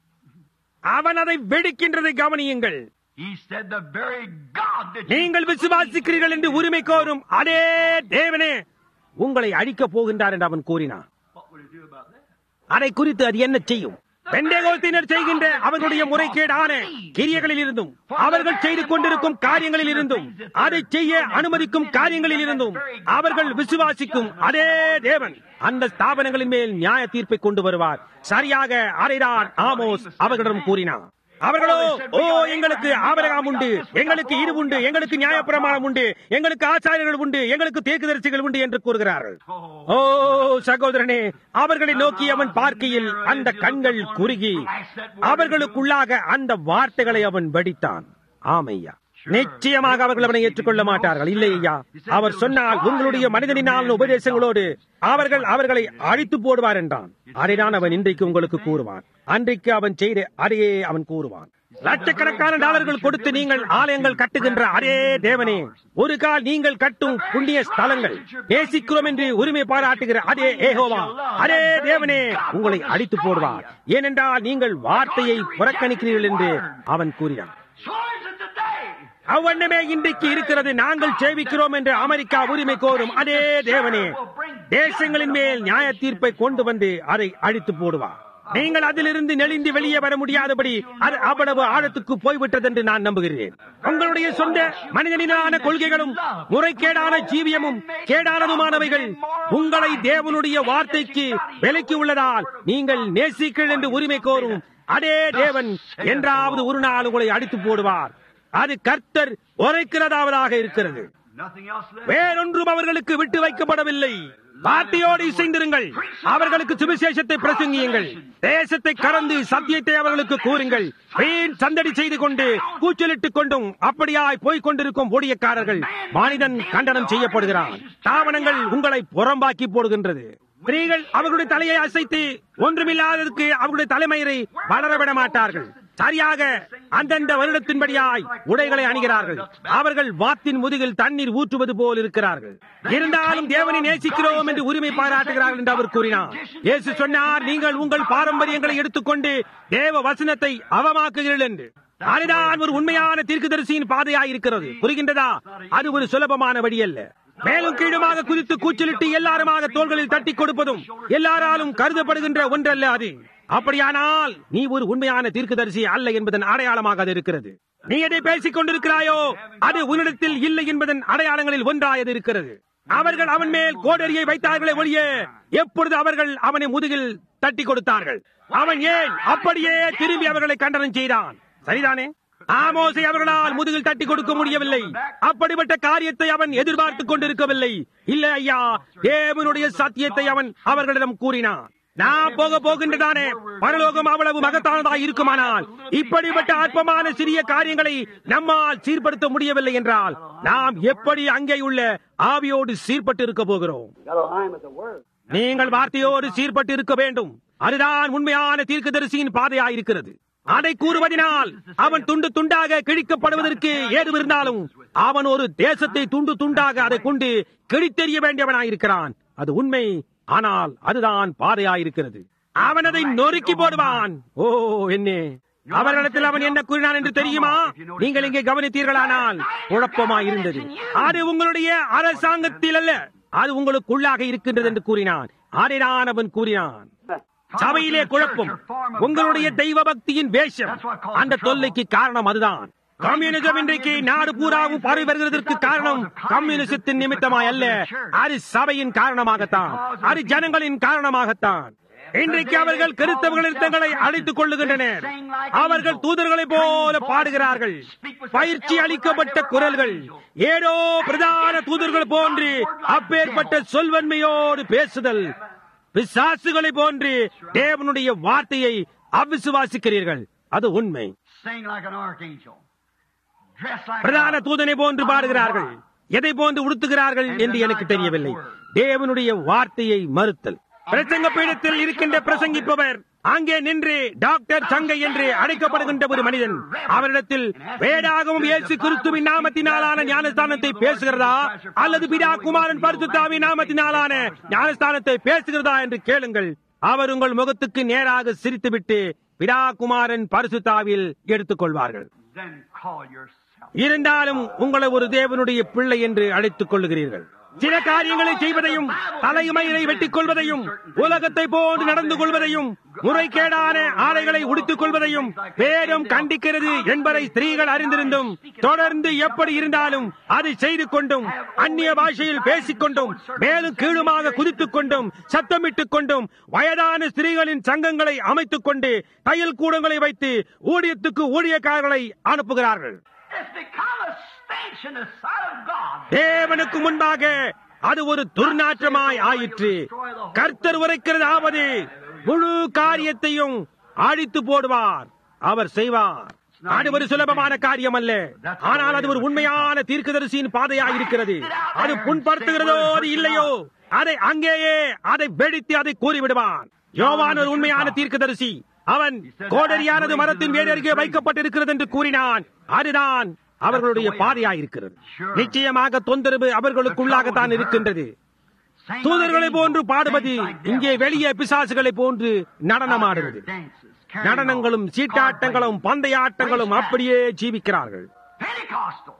S1: அவன் அதை வெடிக்கின்றதை கவனியுங்கள்
S3: He said the very God that you
S1: நீங்கள் விசுவாசிக்கிறீர்கள் என்று உரிமை கோரும் அதே தேவனே உங்களை அழிக்கப் போகின்றார் என்று அவன் கூறினான்
S3: What would he do about that?
S1: அதை குறித்து அது என்ன செய்யும் பெண்டேகோஸ்தினர் செய்கின்ற அவர்களுடைய முறைகேடான கிரியைகளில் இருந்தும் அவர்கள் செய்து கொண்டிருக்கும் காரியங்களில் இருந்தும் அதை செய்ய அனுமதிக்கும் காரியங்களில் இருந்தும் அவர்கள் விசுவாசிக்கும் அதே தேவன் அந்த ஸ்தாபனங்களின் மேல் நியாய தீர்ப்பை கொண்டு வருவார் சரியாக அரைதான் ஆமோஸ் அவர்களிடம் கூறினார் அவர்களோ ஓ எங்களுக்கு ஆபரகாம் உண்டு எங்களுக்கு இது உண்டு எங்களுக்கு நியாயப்பிரமாணம் உண்டு எங்களுக்கு ஆச்சாரியர்கள் உண்டு எங்களுக்கு தீர்க்கதரிசிகள் உண்டு என்று கூறுகிறார்கள் ஓ சகோதரனே அவர்களை நோக்கி அவன் பார்க்கையில் அந்த கண்கள் குறுகி அவர்களுக்குள்ளாக அந்த வார்த்தைகளை அவன் வெடித்தான் ஆமையா நிச்சயமாக அவர்கள் அவனை ஏற்றுக்கொள்ள மாட்டார்கள் இல்லை ஐயா அவர் சொன்னால் உங்களுடைய மனிதனினால் உபதேசங்களோடு அவர்கள் அவர்களை அழித்து போடுவார் என்றான் அதைதான் அவன் இன்றைக்கு உங்களுக்கு கூறுவான் அன்றைக்கு அவன் செய்த அதையே அவன் கூறுவான் லட்சக்கணக்கான டாலர்கள் கொடுத்து நீங்கள் ஆலயங்கள் கட்டுகின்ற அதே தேவனே ஒரு கால் நீங்கள் கட்டும் புண்ணிய ஸ்தலங்கள் நேசிக்கிறோம் என்று உரிமை பாராட்டுகிற அதே ஏகோவா அதே தேவனே உங்களை அடித்து போடுவார் ஏனென்றால் நீங்கள் வார்த்தையை புறக்கணிக்கிறீர்கள் என்று அவன் கூறினான்
S3: So is it today.
S1: அவ்வண்ணமே இன்றைக்கு இருக்கிறது நாங்கள் சேவிக்கிறோம் என்று அமெரிக்கா உரிமை கோரும் அதே தேவனே தேசங்களின் மேல் நியாய தீர்ப்பை கொண்டு வந்து அதை அழித்து போடுவார் நீங்கள் அதிலிருந்து நெளிந்து வெளியே வர முடியாதபடி அது அவ்வளவு ஆழத்துக்கு போய்விட்டது என்று நான் நம்புகிறேன் உங்களுடைய சொந்த மனிதனிலான கொள்கைகளும் முறைகேடான ஜீவியமும் கேடானதுமானவைகள் உங்களை தேவனுடைய வார்த்தைக்கு விலைக்கு உள்ளதால் நீங்கள் நேசிக்கள் என்று உரிமை கோரும் அதே தேவன் என்றாவது ஒரு நாள் உங்களை அடித்து போடுவார் அது கர்த்தர் உரைக்கிறதாவதாக இருக்கிறது
S3: Nothing else left.
S1: வேறொன்றும் அவர்களுக்கு விட்டு வைக்கப்படவில்லை வார்த்தையோடு இசைந்திருங்கள் அவர்களுக்கு சுவிசேஷத்தை பிரசங்கியுங்கள் தேசத்தை கறந்து சத்தியத்தை அவர்களுக்கு கூறுங்கள் வீண் சந்தடி செய்து கொண்டு கூச்சலிட்டுக் கொண்டும் அப்படியாய் போய்க் கொண்டிருக்கும் ஊழியக்காரர்கள் மனிதன் கண்டனம் செய்யப்படுகிறான் தாவனங்கள் உங்களை புறம்பாக்கி போடுகின்றது ஸ்திரீகள் அவர்களுடைய தலையை அசைத்து ஒன்றுமில்லாததுக்கு அவர்களுடைய தலைமயிரை வளரவிட மாட்டார்கள் சரியாக அந்தந்த வருடத்தின்படியாய் உடைகளை அணிகிறார்கள் அவர்கள் வாத்தின் முதுகில் தண்ணீர் ஊற்றுவது போல் இருக்கிறார்கள் இருந்தாலும் தேவனை நேசிக்கிறோம் என்று உரிமை பாராட்டுகிறார்கள் என்று அவர் கூறினார் இயேசு சொன்னார் நீங்கள் உங்கள் பாரம்பரியங்களை எடுத்துக்கொண்டு தேவ வசனத்தை அவமாக்குகிறீர்கள் என்று அதுதான் ஒரு உண்மையான தீர்க்கதரிசியின் பாதையாய் இருக்கிறது புரிகின்றதா அது ஒரு சுலபமான வழி அல்ல மேலும் கீழுமாக குறித்து கூச்சலிட்டு எல்லாருமாக தோள்களில் தட்டி கொடுப்பதும் எல்லாராலும் கருதப்படுகின்ற ஒன்றல்ல அது அப்படியானால் நீ ஒரு உண்மையான தீர்க்கதரிசி அல்ல என்பதன் அடையாளமாக அது இருக்கிறது நீ எதை பேசிக் கொண்டிருக்கிறாயோ அது உன்னிடத்தில் இல்லை என்பதன் அடையாளங்களில் ஒன்றாயது இருக்கிறது அவர்கள் அவன் மேல் கோடரியை வைத்தார்களே ஒழிய எப்பொழுது அவர்கள் அவனை முதுகில் தட்டி கொடுத்தார்கள் அவன் ஏன் அப்படியே திரும்பி அவர்களை கண்டனம் செய்தான் சரிதானே ஆமோசை அவர்களால் முதுகில் தட்டி கொடுக்க முடியவில்லை அப்படிப்பட்ட காரியத்தை அவன் எதிர்பார்த்துக் கொண்டிருக்கவில்லை இல்லை ஐயா தேவனுடைய சத்தியத்தை அவன் அவர்களிடம் கூறினான் நான் போக போகின்றதானே பரலோகம் அவ்வளவு மகத்தானதாக இருக்குமானால் இப்படிப்பட்ட அற்பமான சிறிய காரியங்களை நம்மால் சீர்படுத்த முடியவில்லை என்றால் நாம் எப்படி அங்கே உள்ள ஆவியோடு சீர்பட்டு இருக்க போகிறோம் நீங்கள் வார்த்தையோடு சீர்பட்டு இருக்க வேண்டும் அதுதான் உண்மையான தீர்க்கதரிசியின் பாதையாயிருக்கிறது அதை கூறுவதனால் அவன் துண்டு துண்டாக கிழிக்கப்படுவதற்கு ஏதுவிருந்தாலும் அவன் ஒரு தேசத்தை துண்டு துண்டாக அதை கொண்டு கிழித்தெறிய வேண்டியவனாயிருக்கிறான் அது உண்மை ஆனால் அதுதான் பாதையாயிருக்கிறது அவன் அதை நொறுக்கி போடுவான் ஓ என்னே அவர்களிடத்தில் அவன் என்ன கூறினான் என்று தெரியுமா நீங்கள் இங்கே கவனித்தீர்களானால் குழப்பமாயிருந்தது அது உங்களுடைய அரசாங்கத்தில் அல்ல அது உங்களுக்குள்ளாக இருக்கின்றது என்று கூறினான் அதைதான் அவன் கூறினான் சபையிலே குழப்பம் உங்களுடைய தெய்வ பக்தியின் வேஷம் அந்த தொல்லைக்கு காரணம் அதுதான் கம்யூனிசம் இன்றைக்கு நாடு பூராவும் பரவி வருகிறதற்கு காரணம் கம்யூனிசத்தின் நிமித்தமாய் அல்ல அது சபையின் காரணமாகத்தான் அது ஜனங்களின் காரணமாகத்தான் இன்றைக்கு அவர்கள் கிறிஸ்தவர்களின் தங்களை அழைத்துக் கொள்ளுகின்றனர் அவர்கள் தூதர்களைப் போல பாடுகிறார்கள் பயிற்சி அளிக்கப்பட்ட குரல்கள் ஏதோ பிரதான தூதர்கள் போன்று அப்பேற்பட்ட சொல்வன்மையோடு பேசுதல் பிசாசுகளை போன்று தேவனுடைய வார்த்தையை அவிசுவாசிக்கிறீர்கள் அது உண்மை
S3: Sing like an archangel. Dress like
S1: பிரதான
S3: a-
S1: தூதனை போன்று பாடுகிறார்கள் எதை போன்று உடுத்துகிறார்கள் என்று எனக்கு தெரியவில்லை தேவனுடைய வார்த்தையை மறுத்தல் பிரசங்க பீடத்தில் இருக்கின்ற பிரசங்கிப்பவர் அங்கே நின்று டாக்டர் சங்கை என்று அழைக்கப்படுகின்ற ஒரு மனிதன் அவரிடத்தில் வேடாகவும் இயேசு கிறிஸ்துவின் நாமத்தினாலான ஞானஸ்தானத்தை பேசுகிறதா அல்லது பிதா குமாரன் பரிசுத்தாவின் நாமத்தினாலான ஞானஸ்தானத்தை பேசுகிறதா என்று கேளுங்கள் அவர் உங்கள் முகத்துக்கு நேராக சிரித்துவிட்டு பிதா குமாரன் பரிசுத்தாவில் எடுத்துக் கொள்வார்கள்
S3: Then call yourself.
S1: இருந்தாலும் உங்களை ஒரு தேவனுடைய பிள்ளை என்று அழைத்துக் கொள்ளுகிறீர்கள் சில காரியங்களை செய்வதையும் தலைமயிரை வெட்டிக் கொள்வதையும் உலகத்தை போன்று நடந்து கொள்வதையும் முறைகேடான ஆடைகளை உடுத்திக் கொள்வதையும் வேதம் கண்டிக்கிறது என்பதை ஸ்திரீகள் அறிந்திருந்தும் தொடர்ந்து எப்படி இருந்தாலும் அதை செய்து கொண்டும் அந்நிய பாஷையில் பேசிக் கொண்டும் மேலும் கீழுமாக குதித்துக் கொண்டும் சத்தமிட்டுக் கொண்டும் வயதான ஸ்திரீகளின் சங்கங்களை அமைத்துக் கொண்டு தையல் கூடங்களை வைத்து ஊழியத்துக்கு ஊழியக்காரர்களை அனுப்புகிறார்கள்
S3: It's become a stench in the sight of God.
S1: தேவனுக்கு முன்பாக அது ஒரு துர்நாற்றமாய் ஆயிற்று கர்த்தர் உரைக்கிறதாவது முழு காரியத்தையும் அழித்து போடுவார் அவர் செய்வார் அது ஒரு சுலபமான காரியம் அல்ல ஆனால் அது ஒரு உண்மையான தீர்க்கதரிசியின் பாதையாக இருக்கிறது அது புண்படுத்துகிறதோ அது இல்லையோ அதை அங்கேயே அதை வெடித்து அதை கூறிவிடுவான் யோவான் ஒரு உண்மையான தீர்க்கதரிசி அவன் கோடரியானது மரத்தின் வேறு அருகே வைக்கப்பட்டிருக்கிறது என்று கூறினான் அதுதான் அவர்களுடைய பாதையாயிருக்கிறது நிச்சயமாக தொந்தரவு அவர்களுக்குள்ளாகத்தான் இருக்கின்றது
S3: Sing
S1: தூதர்களை
S3: like
S1: போன்று
S3: angels,
S1: பாடுவது
S3: dance like
S1: இங்கே
S3: devils.
S1: வெளியே பிசாசுகளை போன்று நடனமாடுவது
S3: Dances, carrying
S1: நடனங்களும்
S3: on,
S1: சீட்டாட்டங்களும்
S3: card
S1: பந்தயாட்டங்களும்
S3: racetracks,
S1: அப்படியே ஜீவிக்கிறார்கள்
S3: Pentecostals.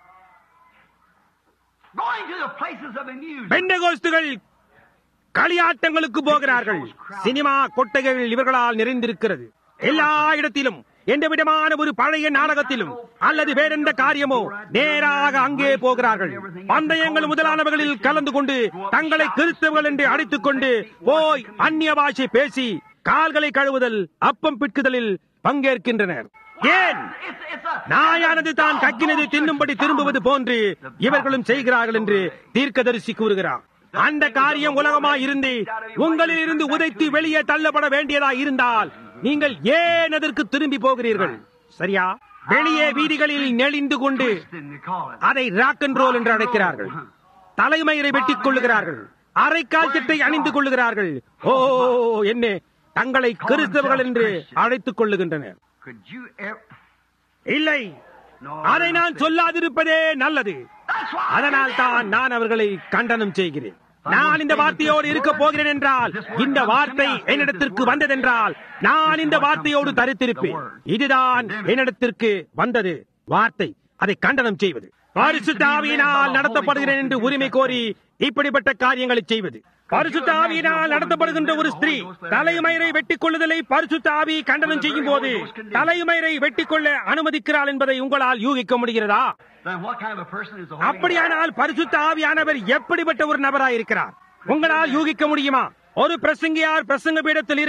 S3: Going to the places of amusement.
S1: பெண்டகோஸ்துகள் களியாட்டங்களுக்கு போகிறார்கள் சினிமா கொட்டைகள் இவர்களால் நிறைந்திருக்கிறது எல்லா இடத்திலும் எந்த விதமான ஒரு பழைய நாடகத்திலும் அல்லது வேறெந்த காரியமோ நேராக அங்கே போகிறார்கள் பந்தயங்கள் முதலானவர்களில் கலந்து கொண்டு தங்களை கிறிஸ்தவர்கள் என்று அடித்துக் கொண்டு போய் அந்நிய பாஷை பேசி கால்களை கழுவுதல் அப்பம் பிட்குதலில் பங்கேற்கின்றனர் ஏன்
S3: It's, it's a,
S1: நாயானது தான் கக்கினது தின்னும்படி திரும்புவது போன்று இவர்களும் செய்கிறார்கள் என்று தீர்க்கதரிசி கூறுகிறார் அந்த காரியம் உலகமாய் இருந்து உங்களில் இருந்து உதைத்து வெளியே தள்ளப்பட வேண்டியதா இருந்தால் நீங்கள் ஏன் அதற்கு திரும்பி போகிறீர்கள் சரியா வெளியே வீதிகளில் நெளிந்து கொண்டு
S3: twisting, they call it.
S1: அதை ராக் அண்ட் ரோல் என்று அழைக்கிறார்கள் தலைமயிரை வெட்டிக் கொள்ளுகிறார்கள் அரைக்கால் சட்டை அணிந்து கொள்ளுகிறார்கள் ஓ என்ன தங்களை கிறிஸ்தவர்கள் என்று அழைத்துக் கொள்ளுகின்றனர்
S3: Could you ever...
S1: இல்லை
S3: No,
S1: அதை நான் சொல்லாதிருப்பதே நல்லது
S3: That's why
S1: அதனால் தான் நான் அவர்களை கண்டனம் செய்கிறேன் நான் இந்த வார்த்தையோடு இருக்க போகிறேன் என்றால் இந்த வார்த்தை என்னிடத்திற்கு வந்ததென்றால் நான் இந்த வார்த்தையோடு தரித்திருப்பேன் இதுதான் என்னிடத்திற்கு வந்தது வார்த்தை அதை கண்டனம் செய்வது பரிசுத்த ஆவியினால் நடத்தப்படுகிறேன் என்று உரிமை கோரி இப்படிப்பட்ட காரியங்களை செய்வது பரிசுத்த ஆவியினால் நடத்தப்படுகின்ற ஒரு ஸ்திரீ தலைமயிரை வெட்டிக் கொள்ளுதலை பரிசுத்த ஆவி கண்டனம் செய்யும் போது தலைமயிரை வெட்டிக் கொள்ள அனுமதிக்கிறாள் என்பதை உங்களால் யூகிக்க முடிகிறதா
S3: Then what kind of a person is the Holy
S1: அப்படியானால் பரிசுத்த ஆவியானவர் எப்படிப்பட்ட ஒரு நபராய் இருக்கிறார் உங்களால் யூகிக்க முடியுமா ஒரு பிரசங்கியார் பிரசங்க பீடத்தில் இருக்க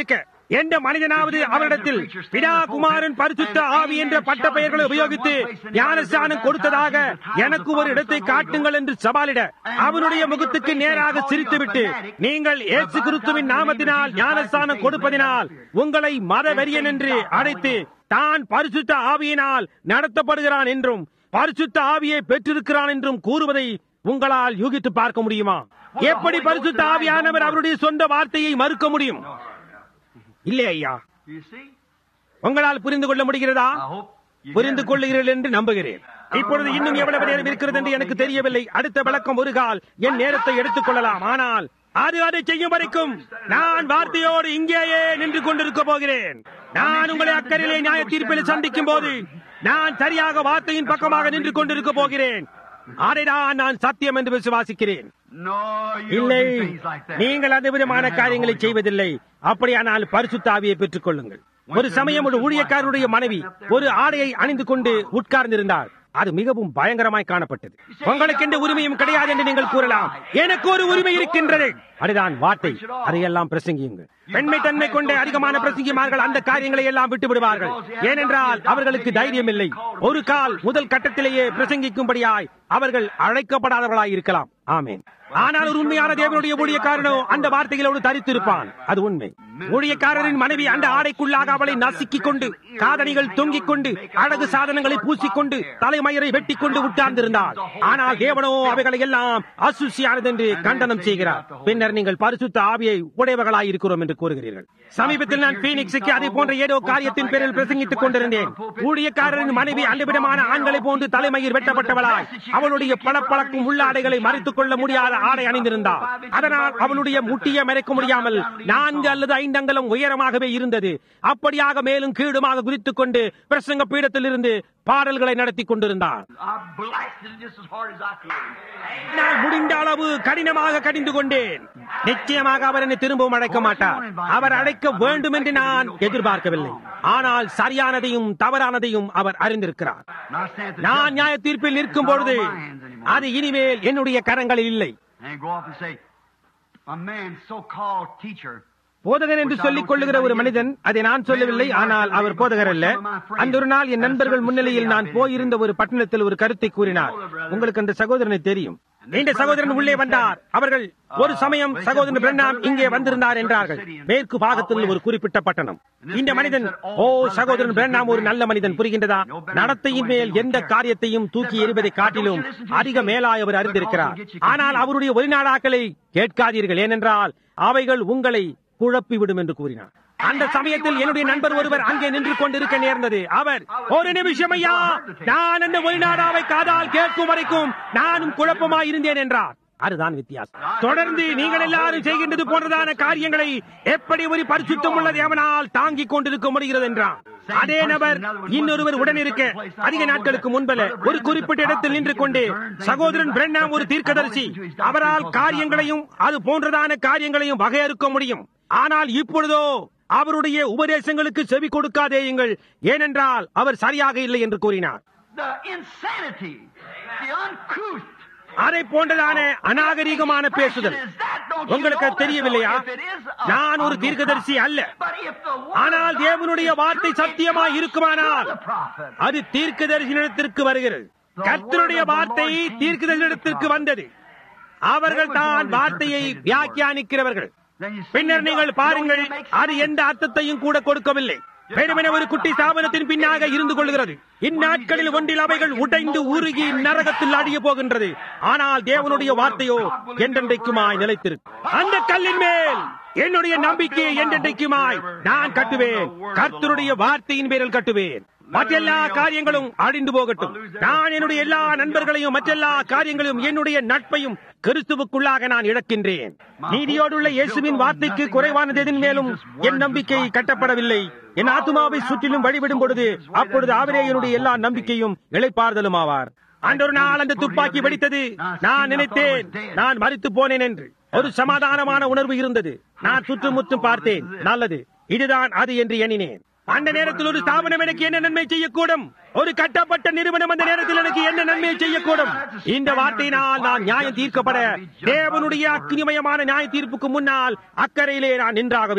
S1: எந்த மனிதனாவது அவரிடத்தில் பிதா குமாரன் பரிசுத்த ஆவி என்ற பட்ட பெயர்களை உபயோகித்து ஞானஸ்தானம் கொடுத்ததாக எனக்கு ஒரு இடத்தை காட்டுங்கள் என்று சவாலிட அவனுடைய முகத்துக்கு நேராக சிரித்துவிட்டு நீங்கள் இயேசு கிறிஸ்துவின் நாமத்தினால் ஞானஸ்தானம் கொடுப்பதினால் உங்களை மத வெறியன் என்று அழைத்து தான் பரிசுத்த ஆவியினால் நடத்தப்படுகிறான் என்றும் பரிசுத்த ஆவியை பெற்றிருக்கிறான் என்றும் கூறுவதை உங்களால் யூகித்து பார்க்க முடியுமா எப்படி பரிசுத்த ஆவியானவர் அவருடைய சொந்த வார்த்தையை மறுக்க முடியும் இல்லை ஐயா
S3: You see?
S1: உங்களால் புரிந்து கொள்ள முடிகிறதா
S3: I hope you
S1: புரிந்து
S3: get it.
S1: கொள்ளுகிறீர்கள் என்று நம்புகிறேன் இப்பொழுது இன்னும் எவ்வளவு நேரம் இருக்கிறது என்று எனக்கு தெரியவில்லை அடுத்த விளக்கம் ஒரு கால் என் நேரத்தை எடுத்துக் கொள்ளலாம் ஆனால் அது அதை செய்யும் வரைக்கும் நான் வார்த்தையோடு இங்கேயே நின்று கொண்டிருக்க போகிறேன் நான் உங்களை அக்கறையிலே நியாய தீர்ப்பில் சந்திக்கும் போது நான் சரியாக வார்த்தையின் பக்கமாக நின்று கொண்டிருக்க போகிறேன் அதைதான் நான் சத்தியம் என்று விசுவாசிக்கிறேன்
S3: No, you don't
S1: இல்லை
S3: do things like that.
S1: நீங்கள் அந்த விதமான காரியங்களை செய்வதில்லை அப்படியானால் பரிசுத்த ஆவியை பெற்றுக் கொள்ளுங்கள் ஒரு சமயம் ஒரு ஊழியக்காரருடைய மனைவி ஒரு ஆடையை அணிந்து கொண்டு உட்கார்ந்திருந்தார் அது மிகவும் பயங்கரமாய் காணப்பட்டது உங்களுக்கு எந்த உரிமையும் கிடையாது என்று நீங்கள் கூறலாம் எனக்கு ஒரு உரிமை இருக்கின்றது அதுதான் வார்த்தை அதையெல்லாம் பிரசங்கியுங்கள் பெண்மை தன்மை கொண்ட அதிகமான பிரசங்கிமார்கள் அந்த காரியங்களை எல்லாம் விட்டு விடுவார்கள் ஏனென்றால் அவர்களுக்கு தைரியம் இல்லை ஒரு கால் முதல் கட்டத்திலேயே பிரசங்கிக்கும்படியாய் அவர்கள் அழைக்கப்படாதவர்களாய் இருக்கலாம் ஆமேன் ஆனால் ஒரு உண்மையான தேவனுடைய ஊழியக்காரனோ அந்த வார்த்தைகளோடு தரித்திருப்பான் அது உண்மை ஊழியக்காரரின் மனைவி அந்த ஆடைக்குள்ளாக அவளை நசுக்கிக் கொண்டு காதணிகள் தொங்கிக் கொண்டு அழகு சாதனங்களை பூசிக்கொண்டு தலைமயிரை வெட்டிக் கொண்டு உட்கார்ந்திருந்தார் ஆனால் தேவனோ அவைகளை எல்லாம் அசுசியானது என்று கண்டனம் செய்கிறார் பின்னர் நீங்கள் பரிசுத்த ஆவியை உடையவர்களாய் இருக்கிறோம் என்று கூறுகிறீர்கள் சமீபத்தில் நான் பீனிக்ஸுக்கு அதே போன்ற ஏதோ காரியத்தின் பேரில் பிரசங்கித்துக் கொண்டிருந்தேன் ஊழியக்காரரின் மனைவி அந்த விதமான ஆண்களை போன்று தலைமயிர் வெட்டப்பட்டவளாய் அவளுடைய பளபளக்கும் உள்ளாடைகளை மறைத்துக் கொள்ள முடியாத ஆடை அணிந்திருந்தார் அதனால் அவளுடைய முட்டியை மறைக்க முடியாமல் நான்கு அல்லது ஐந்து அங்கலம் உயரமாகவே இருந்தது அப்படியாக மேலும் கீழுமாக குதித்துக் கொண்டு பிரசங்க பீடத்தில் இருந்து பாடல்களை நடத்தி கொண்டிருந்தார்
S3: I blasted it just as hard as I could.
S1: நான் முடிந்த அளவு கடினமாக கடிந்து கொண்டேன் நிச்சயமாக அவர் என்னை திரும்பவும் அழைக்க மாட்டார் அவர் அழைக்க வேண்டும் என்று நான் எதிர்பார்க்கவில்லை ஆனால் சரியானதையும் தவறானதையும் அவர் அறிந்திருக்கிறார்
S3: And I stand at the
S1: நான்
S3: judgment
S1: நியாய தீர்ப்பில் நிற்கும் பொழுது அது இனிமேல் என்னுடைய கரங்களில் இல்லை
S3: and go off and say, a man so-called teacher
S1: போதகர் என்று சொல்லிக் கொள்ளுகிற ஒரு மனிதன் அதை நான் சொல்லவில்லை ஆனால் அவர் போதகர் அல்ல அந்த ஒரு நாள் என் நண்பர்கள் முன்னிலையில் நான் போயிருந்த ஒரு பட்டணத்தில் ஒரு கருத்தை கூறினார் உங்களுக்கு அந்த சகோதரனை தெரியும் இந்த சகோதரன் உள்ளே வந்தார் அவர்கள் ஒரு சமயம் சகோதரன் பிரண்ணாம் இங்கே வந்திருந்தார் என்றார்கள் மேற்கு பாகத்தில் ஒரு குறிப்பிட்ட பட்டணம் இந்த மனிதன் ஓ சகோதரன் பிரண்ணாம் ஒரு நல்ல மனிதன் புரிகின்றதா நடத்தையின் மேல் எந்த காரியத்தையும் தூக்கி எறிவதை காட்டிலும் அதிக மேலாய் அவர் அறிந்திருக்கிறார் ஆனால் அவருடைய ஒளிநாடாக்களை கேட்காதீர்கள் ஏனென்றால் அவைகள் உங்களை குழப்பிவிடும் என்று கூறினார் அந்த சமயத்தில் என்னுடைய நண்பர் ஒருவர் அங்கே நின்று கொண்டிருக்க நேர்ந்தது அவர் ஒரு நிமிஷம் ஐயா நான் அந்த ஒளிநாடாவை காதால் கேட்கும் வரைக்கும் நானும் குழப்பமாய் இருந்தேன் என்றார் அதுதான் வித்தியாசம் தொடர்ந்து நீங்கள் எல்லாரும் செய்கின்றது போன்றதான காரியங்களை எப்படி ஒரு பரிசுத்தம் உள்ள தேவனால் தாங்கிக் கொண்டிருக்க முடிகிறது என்றார் அதே நபர் இன்னொருவர் உடன் இருக்க அதிக நாட்களுக்கு முன்பல ஒரு குறிப்பிட்ட இடத்தில் நின்று கொண்டு சகோதரன் பிரண்ணாம் ஒரு தீர்க்கதரிசி அவரால் காரியங்களையும் அது போன்றதான காரியங்களையும் வகையறுக்க முடியும் ஆனால் இப்பொழுதோ அவருடைய உபதேசங்களுக்கு செவி கொடுக்காதேயுங்கள் ஏனென்றால் அவர் சரியாக இல்லை என்று கூறினார்
S3: The insanity, the uncouth.
S1: அதை போன்றதான அநாகரீகமான பேசுதல் உங்களுக்கு அது தெரியவில்லையா நான் ஒரு தீர்க்கதரிசி அல்ல ஆனால் தேவனுடைய வார்த்தை சத்தியமாய் இருக்குமானால் அது தீர்க்கதரிசனத்திற்கு வருகிறது கர்த்தருடைய வார்த்தை தீர்க்கதரிசனத்திற்கு வந்தது அவர்கள் தான் வார்த்தையை வியாக்கியானிக்கிறவர்கள் பின்னர் நீங்கள் பாருங்கள் அது எந்த அர்த்தத்தையும் கூட கொடுக்கவில்லை வெறுமனே ஒரு குட்டி ஸ்தாபனத்தின் பின்னாக இருந்து கொள்கிறது இந்நாட்களில் ஒன்றில் அவைகள் உடைந்து உருகி நரகத்தில் அடிய போகின்றது ஆனால் தேவனுடைய வார்த்தையோ என்றென்றைக்குமாய் நிலைத்திருக்கும் அந்த கல்லின் மேல் என்னுடைய நம்பிக்கையை என்றென்றைக்குமாய் நான் கட்டுவேன் கர்த்தருடைய வார்த்தையின் பேரில் கட்டுவேன் மற்றெல்லா காரியங்களும் அழிந்து போகட்டும் நான் என்னுடைய எல்லா நண்பர்களையும் மற்றெல்லா காரியங்களையும் என்னுடைய நட்பையும் கிறிஸ்துவுக்குள்ளாக நான் இழக்கின்றேன் நீதியோடுள்ள இயேசுவின் வார்த்தைக்கு குறைவானது எதின் மேலும் என் நம்பிக்கை கட்டப்படவில்லை என் ஆத்மாவை சுற்றிலும் வழிவிடும் பொழுது அப்பொழுது அவரே என்னுடைய எல்லா நம்பிக்கையும் இழைப்பார்தலும் ஆவார் அன்றொரு நாள் அந்த துப்பாக்கி வெடித்தது நான் நினைத்தேன் நான் மறித்து போனேன் என்று ஒரு சமாதானமான உணர்வு இருந்தது நான் சுற்றுமுற்றும் பார்த்தேன் நல்லது இதுதான் அது என்று எண்ணினேன் அந்த நேரத்தில் ஒரு ஸ்தாபனம் எனக்கு என்ன நன்மை செய்யக்கூடும் ஒரு கட்டப்பட்ட நிறுவனம் அந்த நேரத்தில் எனக்கு என்ன நன்மை செய்யக்கூடும் இந்த வார்த்தையினால் நான் நியாயம் தீர்க்கப்பட தேவனுடைய அக்னிமயமான நியாய தீர்ப்புக்கு முன்னால் அக்கறையிலே நான் நின்றாக வேண்டும்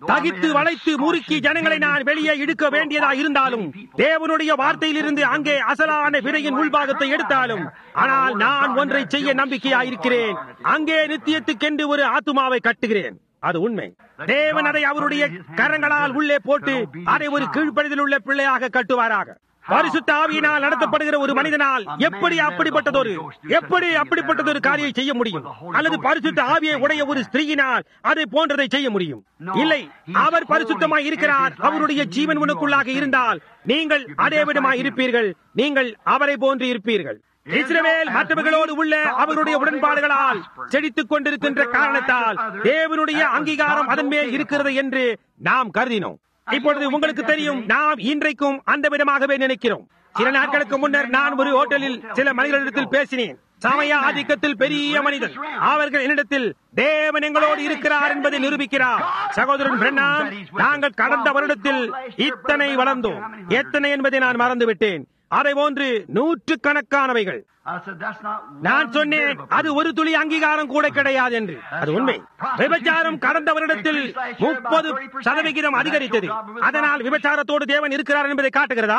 S1: தகித்து வளைத்து முறுக்கி ஜனங்களை நான் வெளியே இழுக்க வேண்டியதா இருந்தாலும் தேவனுடைய வார்த்தையிலிருந்து அங்கே அசலான விரையின் உள்பாகத்தை எடுத்தாலும் ஆனால் நான் ஒன்றை செய்ய நம்பிக்கையா இருக்கிறேன் அங்கே நித்தியத்துக்கென்று ஒரு ஆத்துமாவை கட்டுகிறேன் அது உண்மை தேவன் அதை அவருடைய கரங்களால் உள்ளே போட்டு அதை ஒரு கீழ்ப்படிதல் உள்ள பிள்ளையாக கட்டுவாராக பரிசுத்த ஆவியினால் நடத்தப்படுகிற ஒரு மனிதனால் எப்படி அப்படிப்பட்டதொரு எப்படி அப்படிப்பட்டதொரு காரியம் செய்ய முடியும் அல்லது பரிசுத்த ஆவியை உடைய ஒரு ஸ்திரீயினால் அதை போன்றதை செய்ய முடியும் இல்லை அவர் பரிசுத்தமாய் இருக்கிறார் அவருடைய ஜீவன் உனக்குள்ளாக இருந்தால் நீங்கள் அதே விதமாய் இருப்பீர்கள் நீங்கள் அவரை போன்று இருப்பீர்கள் இஸ்ரவேல் மற்றவர்களோடு உள்ள அவருடைய உடன்பாடுகளால் செழித்துக் கொண்டிருக்கின்ற காரணத்தால் தேவனுடைய அங்கீகாரம் அதன் மேல் இருக்கிறது என்று நாம் கருதினோம் இப்பொழுது உங்களுக்கு தெரியும் நாம் இன்றைக்கும் அந்த விதமாகவே நினைக்கிறோம் சில நாட்களுக்கு முன்னர் நான் ஒரு ஹோட்டலில் சில மனிதர்களிடத்தில் பேசினேன் சமய ஆதிக்கத்தில் பெரிய மனிதன் அவர்கள் என்னிடத்தில் தேவன் எங்களோடு இருக்கிறார் என்பதை நிரூபிக்கிறார் சகோதரன் பிரண்ணாம் நாங்கள் கடந்த வருடத்தில் இத்தனை வளர்ந்தோம் எத்தனை என்பதை நான் மறந்துவிட்டேன் அதை போன்று நூற்று கணக்கானவைகள் நான் சொன்னேன் அது ஒரு துளி அங்கீகாரம் கூட கிடையாது என்று அது உண்மை விபச்சாரம் கடந்த வருடத்தில் முப்பது சதவிகிதம் அதிகரித்தது அதனால் விபச்சாரத்தோடு தேவன் இருக்கிறார் என்பதை காட்டுகிறதா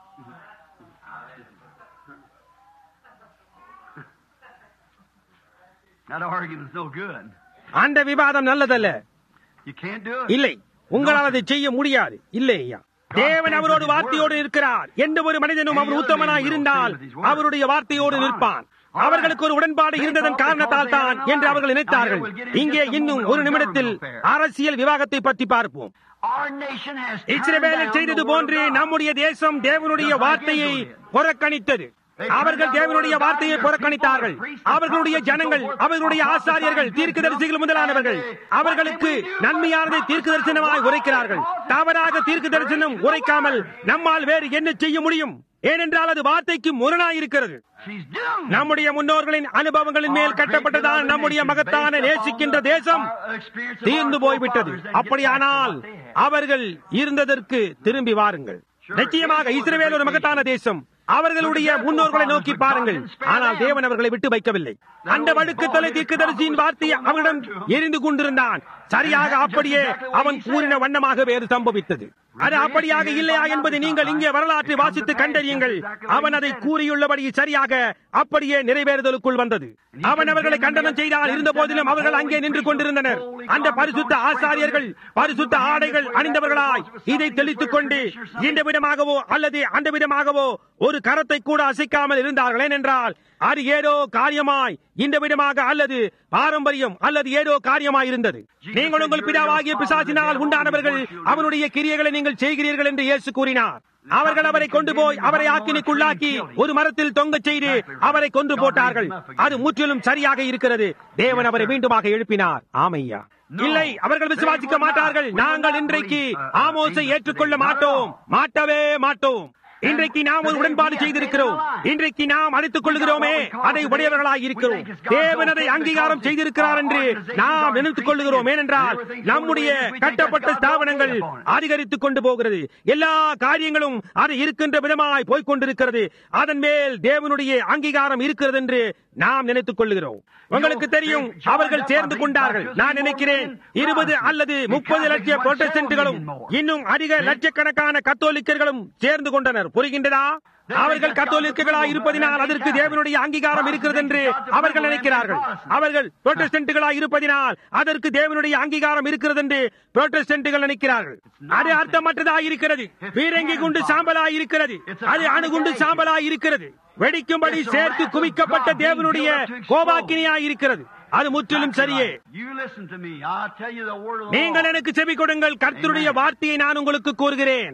S3: That argument's no good.
S1: அந்த விவாதம் நல்லதல்ல
S3: You can't do it.
S1: இல்லை உங்களால் அதை செய்ய முடியாது இல்லை ஐயா தேவன் அவரோடு வார்த்தையோடு இருக்கிறார் எந்த ஒரு மனிதனும் அவர் உத்தமனாய் இருந்தால் அவருடைய வார்த்தையோடு நிற்பான் அவர்களுக்கு ஒரு உடன்பாடு இருந்ததன் காரணத்தால் தான் என்று அவர்கள் நினைத்தார்கள் இங்கே இன்னும் ஒரு நிமிடத்தில் அரசியல் விவாகத்தை பற்றி பார்ப்போம்
S3: Our nation has turned
S1: இஸ்ரவேலில்
S3: down
S1: செய்தது
S3: the word
S1: போன்று
S3: of God.
S1: நம்முடைய தேசம் தேவனுடைய வார்த்தையை புறக்கணித்தது அவர்கள் தேவனுடைய வார்த்தையை புறக்கணித்தார்கள் அவர்களுடைய ஜனங்கள் அவர்களுடைய ஆசாரியர்கள் தீர்க்கதரிசிகள் முதலானவர்கள் அவர்களுக்கு நன்மையானதை தீர்க்க தரிசனமாய் உரைக்கிறார்கள் தவறாக தீர்க்க தரிசனம் உரைக்காமல் நம்மால் வேறு என்ன செய்ய முடியும் ஏனென்றால் அது வார்த்தைக்கு முரணாய் இருக்கிறது
S3: She's doomed.
S1: நம்முடைய முன்னோர்களின் அனுபவங்களின் மேல் கட்டப்பட்டதான் நம்முடைய மகத்தான நேசிக்கின்ற தேசம் தீர்ந்து போய்விட்டது அப்படியானால் அவர்கள் இருந்ததற்கு திரும்பி வாருங்கள் நிச்சயமாக இஸ்ரவேல் ஒரு மகத்தான தேசம் அவர்களுடைய முன்னோர்களை நோக்கி பாருங்கள் ஆனால் தேவன் அவர்களை விட்டு வைக்கவில்லை அந்த வழுக்கு தலை தீர்க்கதரிசியின் வார்த்தை அவனிடம் எரிந்து கொண்டிருந்தான் சரியாக அப்படியே அவன் கூறின வண்ணமாக வேறு சம்பவித்தது அது அப்படியாக இல்லையா என்பதை நீங்கள் இங்கே வரலாற்றை வாசித்து கண்டறியுங்கள் அவன் அதை கூறியுள்ளபடி சரியாக அப்படியே நிறைவேறுதலுக்குள் வந்தது அவன் அவர்களை கண்டனம் செய்தால் இருந்த போதிலும் அவர்கள் அங்கே நின்று கொண்டிருந்தனர் அந்த பரிசுத்த ஆசாரியர்கள் பரிசுத்த ஆடைகள் அணிந்தவர்களாய் இதை தெளித்துக் கொண்டு இந்த விதமாகவோ அல்லது அந்த விதமாகவோ ஒரு கரத்தை கூட அசைக்காமல் இருந்தார்கள் ஏனென்றால் அது ஏதோ காரியமாய் இந்த விதமாக அல்லது பாரம்பரியம் அல்லது ஏதோ காரியமாய் இருந்தது நீங்கள் உங்கள் பிதாவாகிய பிசாசினால் உண்டானவர்கள் அவனுடைய கிரியைகளை நீங்கள் செய்கிறீர்கள் என்று இயேசு கூறினார் அவர்கள் அவரை கொண்டு போய் அவரை ஆக்கினிக்குள்ளாக்கி ஒரு மரத்தில் தொங்கச் செய்து அவரை கொன்று போட்டார்கள் அது முற்றிலும் சரியாக இருக்கிறது தேவன் அவரை மீண்டுமாக எழுப்பினார் ஆமையா இல்லை அவர்கள் விசுவாசிக்க மாட்டார்கள் நாங்கள் இன்றைக்கு ஆமோசை ஏற்றுக்கொள்ள மாட்டோம் மாட்டவே மாட்டோம் இன்றைக்கு நாம் ஒரு உடன்பாடு செய்திருக்கிறோம் இன்றைக்கு நாம் அழைத்துக் கொள்கிறோமே அதை உடையவர்களாக இருக்கிறோம் தேவன் அதை அங்கீகாரம் செய்திருக்கிறார் என்று நாம் நினைத்துக் கொள்ளுகிறோம் ஏனென்றால் நம்முடைய கட்டப்பட்ட ஸ்தாபனங்கள் அதிகரித்துக் கொண்டு போகிறது எல்லா காரியங்களும் அது இருக்கின்ற விதமாய் போய்க் கொண்டிருக்கிறது அதன் மேல் தேவனுடைய அங்கீகாரம் இருக்கிறது என்று நாம் நினைத்துக் கொள்ளுகிறோம் உங்களுக்கு தெரியும் அவர்கள் சேர்ந்து கொண்டார்கள் நான் நினைக்கிறேன் இருபது அல்லது முப்பது லட்சம் புரோட்டஸ்டன்ட்களும் இன்னும் அதிக லட்சக்கணக்கான கத்தோலிக்கர்களும் சேர்ந்து கொண்டனர் புரிகின்றதா அவர்கள் கத்தோலிக்கர்களா இருப்பதினால் அதற்கு தேவனுடைய அங்கீகாரம் இருக்கிறது என்று அவர்கள் நினைக்கிறார்கள் அவர்கள் புரோட்டஸ்டன்ட்களா இருப்பதினால் அதற்கு தேவனுடைய அங்கீகாரம் இருக்கிறது என்று புரோட்டஸ்டன்ட்கள் நினைக்கிறார்கள் அது அர்த்தமற்றதாக இருக்கிறது பீரங்கி குண்டு சாம்பலாய் இருக்கிறது அது அணுகுண்டு சாம்பலாய் இருக்கிறது வெடிக்கும்படி சேர்த்து குவிக்கப்பட்ட தேவனுடைய கோபாக்கினியாய் இருக்கிறது அது முற்றிலும் சரியே
S3: You listen to me. I'll tell you the word of the
S1: நீங்கள்
S3: Lord.
S1: எனக்கு செவி கொடுங்கள் கர்த்தருடைய வார்த்தையை நான் உங்களுக்கு கூறுகிறேன்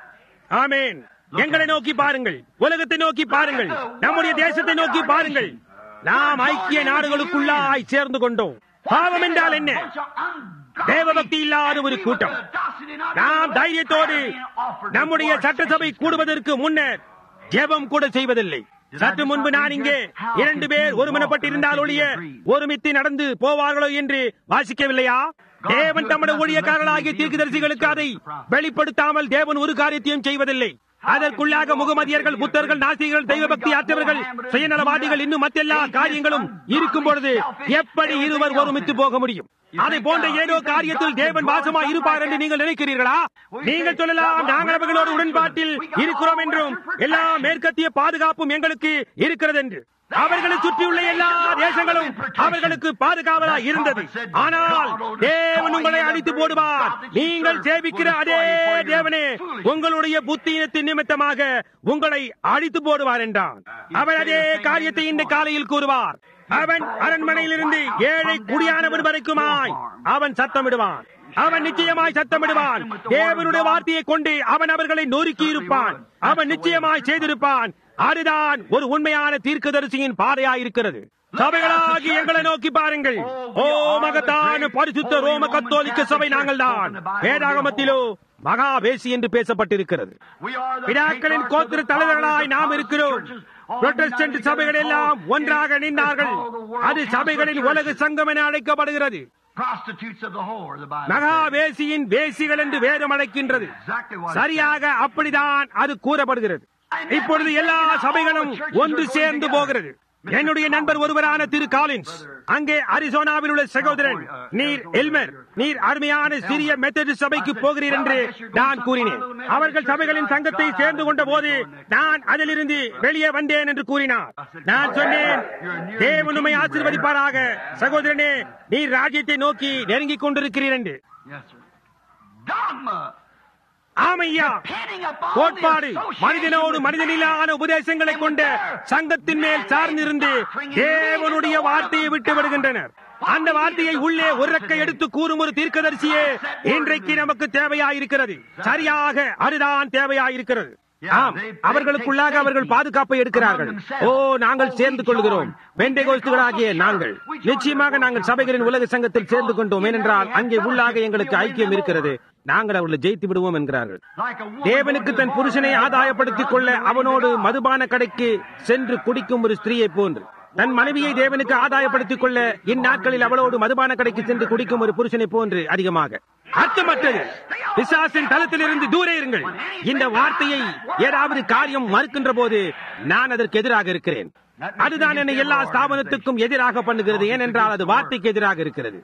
S1: ஆமென் எங்களை நோக்கி பாருங்கள் உலகத்தை நோக்கி பாருங்கள் நம்முடைய தேசத்தை நோக்கி பாருங்கள் நாம் ஐக்கிய நாடுகளுக்குள்ளாய் சேர்ந்து கொண்டோம் பாவம் என்றால் என்ன தேவபக்தி இல்லாத ஒரு கூட்டம் நாம் தைரியத்தோடு நம்முடைய சட்டசபை கூடுவதற்கு முன்னர் ஜெபம் கூட செய்வதில்லை சற்று முன்பு நான் இங்கே இரண்டு பேர் ஒருமனப்பட்டிருந்தால் ஒழிய ஒருமித்து நடந்து போவார்களோ என்று வாசிக்கவில்லையா தேவன் தம்முடைய ஊழியக்காரர்களாகிய தீர்க்கதரிசிகளுக்கு அதை வெளிப்படுத்தாமல் தேவன் ஒரு காரியத்தையும் செய்வதில்லை அதற்குள்ளாக முகமதியர்கள் புத்தர்கள் நாசிகர்கள் தெய்வ பக்தி ஆற்றவர்கள் சுயநலவாதிகள் இன்னும் மற்றெல்லா காரியங்களும் இருக்கும் பொழுது எப்படி இருவர் ஒருமித்து போக முடியும் அதை போன்ற ஏதோ காரியத்தில் தேவன் வாசமா இருப்பார் என்று நீங்கள் நினைக்கிறீர்களா நீங்கள் சொல்லலாம் நாங்கள் அவர்களோடு உடன்பாட்டில் இருக்கிறோம் என்றும் எல்லா மேற்கத்திய பாதுகாப்பும் எங்களுக்கு இருக்கிறது என்று அவர்களை சுற்றியுள்ள எல்லா தேசங்களும் அவர்களுக்கு பாதுகாவலா இருந்தது ஆனால் தேவன் உங்களை அழித்து போடுவார் நீங்கள் சேவிக்கிற அதே தேவனே உங்களுடைய புத்தியினத்தின் நிமித்தமாக உங்களை அழித்து போடுவார் என்றான் அவர் அதே காரியத்தை இந்த காலையில் கூறுவார் அவன் அரண்மனையிலிருந்து ஏழை குடியானவர் வரைக்குமாய் அவன் சத்தமிடுவான் அவன் நிச்சயமாய் சத்தமிடுவான் தேவனுடைய வார்த்தையை கொண்டு அவன் அவர்களை நொறுக்கி இருப்பான் அவன் நிச்சயமாய் செய்திருப்பான் அதுதான் ஒரு உண்மையான தீர்க்கதரிசியின் பாதையாயிருக்கிறது சபைகளாகி எங்களை நோக்கி பாருங்கள் ஓ மகத்தான் பரிசுத்த ரோம கத்தோலிக்க சபை நாங்கள் தான் வேதாகமத்திலோ மகாவேசி என்று பேசப்பட்டிருக்கிறது பிதாக்களின் கோத்திர தலைவர்களாய் நாம் இருக்கிறோம் புரொட்டஸ்டன்ட் சபைகள் எல்லாம் ஒன்றாக நின்றார்கள் அது சபைகளின் உலக சங்கம் என அழைக்கப்படுகிறது மகாவேசியின் வேசிகள் என்று வேதம் அழைக்கின்றது சரியாக அப்படிதான் அது கூறப்படுகிறது இப்பொழுது எல்லா சபைகளும் ஒன்று சேர்ந்து போகிறது என்னுடைய நண்பர் ஒருவரான திரு காலின்ஸ் அங்கே அரிசோனாவில் உள்ள சகோதரன் நீர் எல்மர் நீர் அருமையான சிறிய மெத்தடிஸ்ட் சபைக்கு போகிறீர் என்று நான் கூறினேன் அவர்கள் சபைகளின் சங்கத்தை சேர்ந்து கொண்ட போது நான் அதிலிருந்து வெளியே வந்தேன் என்று கூறினார் நான் சொன்னேன் தேவனுமை ஆசீர்வதிப்பாராக சகோதரனே நீர் ராஜ்யத்தை நோக்கி நெருங்கிக் கொண்டிருக்கிறீர் என்று ஆமையா கோட்பாடு மனிதனோடு மனிதனிலான உபதேசங்களை கொண்ட சங்கத்தின் மேல் சார்ந்திருந்து தேவனுடைய வார்த்தையை விட்டு விடுகின்றனர் அந்த வார்த்தையை உள்ளே ஒரு ரெக்கை எடுத்து கூறும் ஒரு தீர்க்கதரிசியே இன்றைக்கு நமக்கு தேவையாயிருக்கிறது சரியாக அதுதான் தேவையாயிருக்கிறது ஆம் அவர்களுக்குள்ளாக அவர்கள் பாதுகாப்பை எடுக்கிறார்கள் ஓ நாங்கள் சேர்ந்து கொள்கிறோம் பெண்டைகோஸ்துகளாகிய நாங்கள் நிச்சயமாக நாங்கள் சபைகளின் உலக சங்கத்தில் சேர்ந்து கொண்டோம் ஏனென்றால் அங்கே உள்ளாக எங்களுக்கு ஐக்கியம் இருக்கிறது நாங்கள் அவர்களை ஜெயித்து விடுவோம் என்கிறார்கள் தேவனுக்கு தன் புருஷனை ஆதாயப்படுத்திக் கொள்ள அவனோடு மதுபான கடைக்கு சென்று குடிக்கும் ஒரு ஸ்திரீயை போன்று தன் மனைவியை தேவனுக்கு ஆதாயப்படுத்திக் கொள்ள இந்நாட்களில் அவளோடு மதுபான கடைக்கு சென்று குடிக்கும் ஒரு புருஷனை போன்று அதிகமாக அர்த்தமற்றது பிசாசின் தளத்திலிருந்து தூரே இருங்கள் இந்த வார்த்தையை ஏதாவது காரியம் மறுக்கின்ற போது நான் அதற்கு எதிராக இருக்கிறேன் அதுதான் என்னை எல்லா ஸ்தாபனத்துக்கும் எதிராக பண்ணுகிறது ஏனென்றால் அது வார்த்தைக்கு எதிராக இருக்கிறது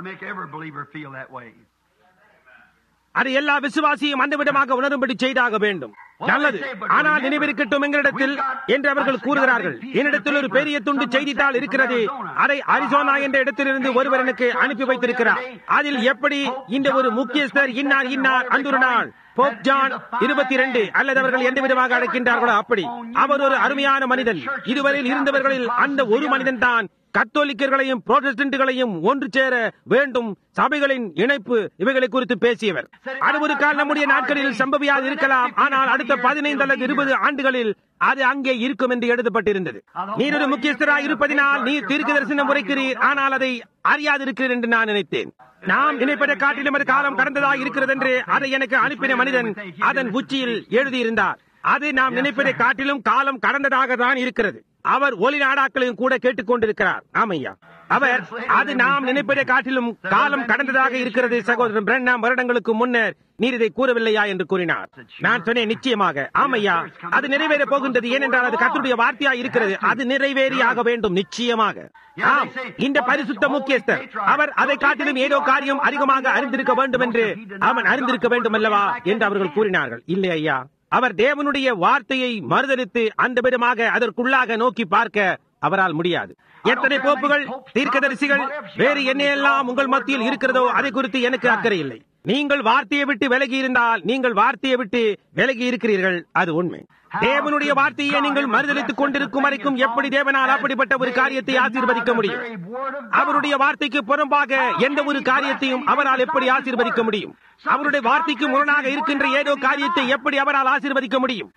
S1: அது எல்லா விசுவாசியும் அந்த விதமாக உணரும்படி செய்தாக வேண்டும் நல்லது ஆனால் நினைவிருக்கட்டும் எங்களிடத்தில் என்று அவர்கள் கூறுகிறார்கள் என்னிடத்தில் ஒரு பெரிய துண்டு செய்தித்தாள் இருக்கிறது அதை அரிசோனா என்ற இடத்திலிருந்து ஒருவர் எனக்கு அனுப்பி வைத்திருக்கிறார் அதில் எப்படி இந்த ஒரு முக்கியஸ்தர் இன்னார் இன்னார் அன்று நாள் போப் ஜான் இருபத்தி இரண்டு அல்லது அவர்கள் எந்த விதமாக அழைக்கின்றார்களோ அப்படி அவர் ஒரு அருமையான மனிதன் இதுவரையில் இருந்தவர்களில் அந்த ஒரு மனிதன் தான் கத்தோலிக்கர்களையும் புரோட்டஸ்டன்ட்களையும் ஒன்று சேர வேண்டும் சபைகளின் இணைப்பு இவைகளை குறித்து பேசியவர் அது ஒரு கால் நம்முடைய நாட்களில் சம்பவியாது இருக்கலாம் ஆனால் அடுத்த பதினைந்து அல்லது இருபது ஆண்டுகளில் அது அங்கே இருக்கும் என்று எழுதப்பட்டிருந்தது நீர் ஒரு முக்கியஸ்தராக இருப்பதினால் நீர் தீர்க்க தரிசனம் உரைக்கிறீர் ஆனால் அதை அறியாதிருக்கிறீர் என்று நான் நினைத்தேன் நாம் நினைப்பதை காட்டிலும் அது காலம் கடந்ததாக இருக்கிறது என்று அதை எனக்கு அனுப்பின மனிதன் அதன் உச்சியில் எழுதியிருந்தார் அது நாம் நினைப்பதை காட்டிலும் காலம் கடந்ததாக தான் இருக்கிறது அவர் ஒளி நாடாக்களையும் கூட கேட்டுக் கொண்டிருக்கிறார் ஆமையா அவர் அது நாம் நினைப்பதை காட்டிலும் காலம் கடந்ததாக இருக்கிறது சகோதரன் பிரண்ணாம் வருடங்களுக்கு முன்னர் நீர் இதை கூறவில்லையா என்று கூறினார் நான் சொன்னேன் நிச்சயமாக ஆமையா அது நிறைவேற போகின்றது ஏனென்றால் அது கத்தருடைய வார்த்தையா இருக்கிறது அது நிறைவேறியாக வேண்டும் நிச்சயமாக ஆம் இந்த பரிசுத்த முக்கியஸ்தர் அவர் அதை காட்டிலும் ஏதோ காரியம் அதிகமாக அறிந்திருக்க வேண்டும் என்று அவன் அறிந்திருக்க வேண்டும் அல்லவா என்று அவர்கள் கூறினார்கள் இல்லை ஐயா அவர் தேவனுடைய வார்த்தையை மறுதளித்து அந்த விதமாக அதற்குள்ளாக நோக்கி பார்க்க அவரால் முடியாது எத்தனை போப்புகள் தீர்க்கதரிசிகள் வேறு என்னையெல்லாம் உங்கள் மத்தியில் இருக்கிறதோ அதை குறித்து எனக்கு அக்கறை இல்லை நீங்கள் வார்த்தையை விட்டு விலகி இருந்தால் நீங்கள் வார்த்தையை விட்டு விலகி இருக்கிறீர்கள் அது உண்மை தேவனுடைய வார்த்தையை நீங்கள் மறுதளித்துக் கொண்டிருக்கும் வரைக்கும் எப்படி தேவனால் அப்படிப்பட்ட ஒரு காரியத்தை ஆசீர்வதிக்க முடியும் அவருடைய வார்த்தைக்கு புறம்பாக எந்த ஒரு காரியத்தையும் அவரால் எப்படி ஆசீர்வதிக்க முடியும் அவருடைய வார்த்தைக்கு முரணாக இருக்கின்ற ஏதோ காரியத்தை எப்படி அவரால் ஆசீர்வதிக்க முடியும்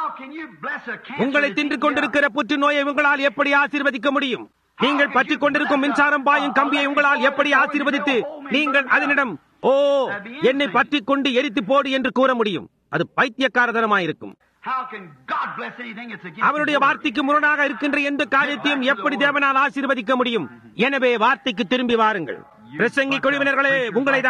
S1: உங்களை தின்று கொண்டிருக்கிற புற்றுநோயை உங்களால் எப்படி ஆசீர்வதிக்க முடியும் நீங்கள் பற்றிக் கொண்டிருக்கும் மின்சாரம் பாயும் கம்பியை உங்களால் எப்படி ஆசீர்வதித்து நீங்கள் அதனிடம் ஓ என்னை பற்றிக் கொண்டு எரித்து போடு என்று கூற முடியும் அது பைத்தியக்காரதனமாயிருக்கும் அவருடைய வார்த்தைக்கு முரணாக இருக்கின்ற எந்த காரியத்தையும் எப்படி தேவனால் ஆசீர்வதிக்க முடியும் எனவே வார்த்தைக்கு திரும்பி வாருங்கள் பிரசங்கி குழுவினர்களே உங்களை தான்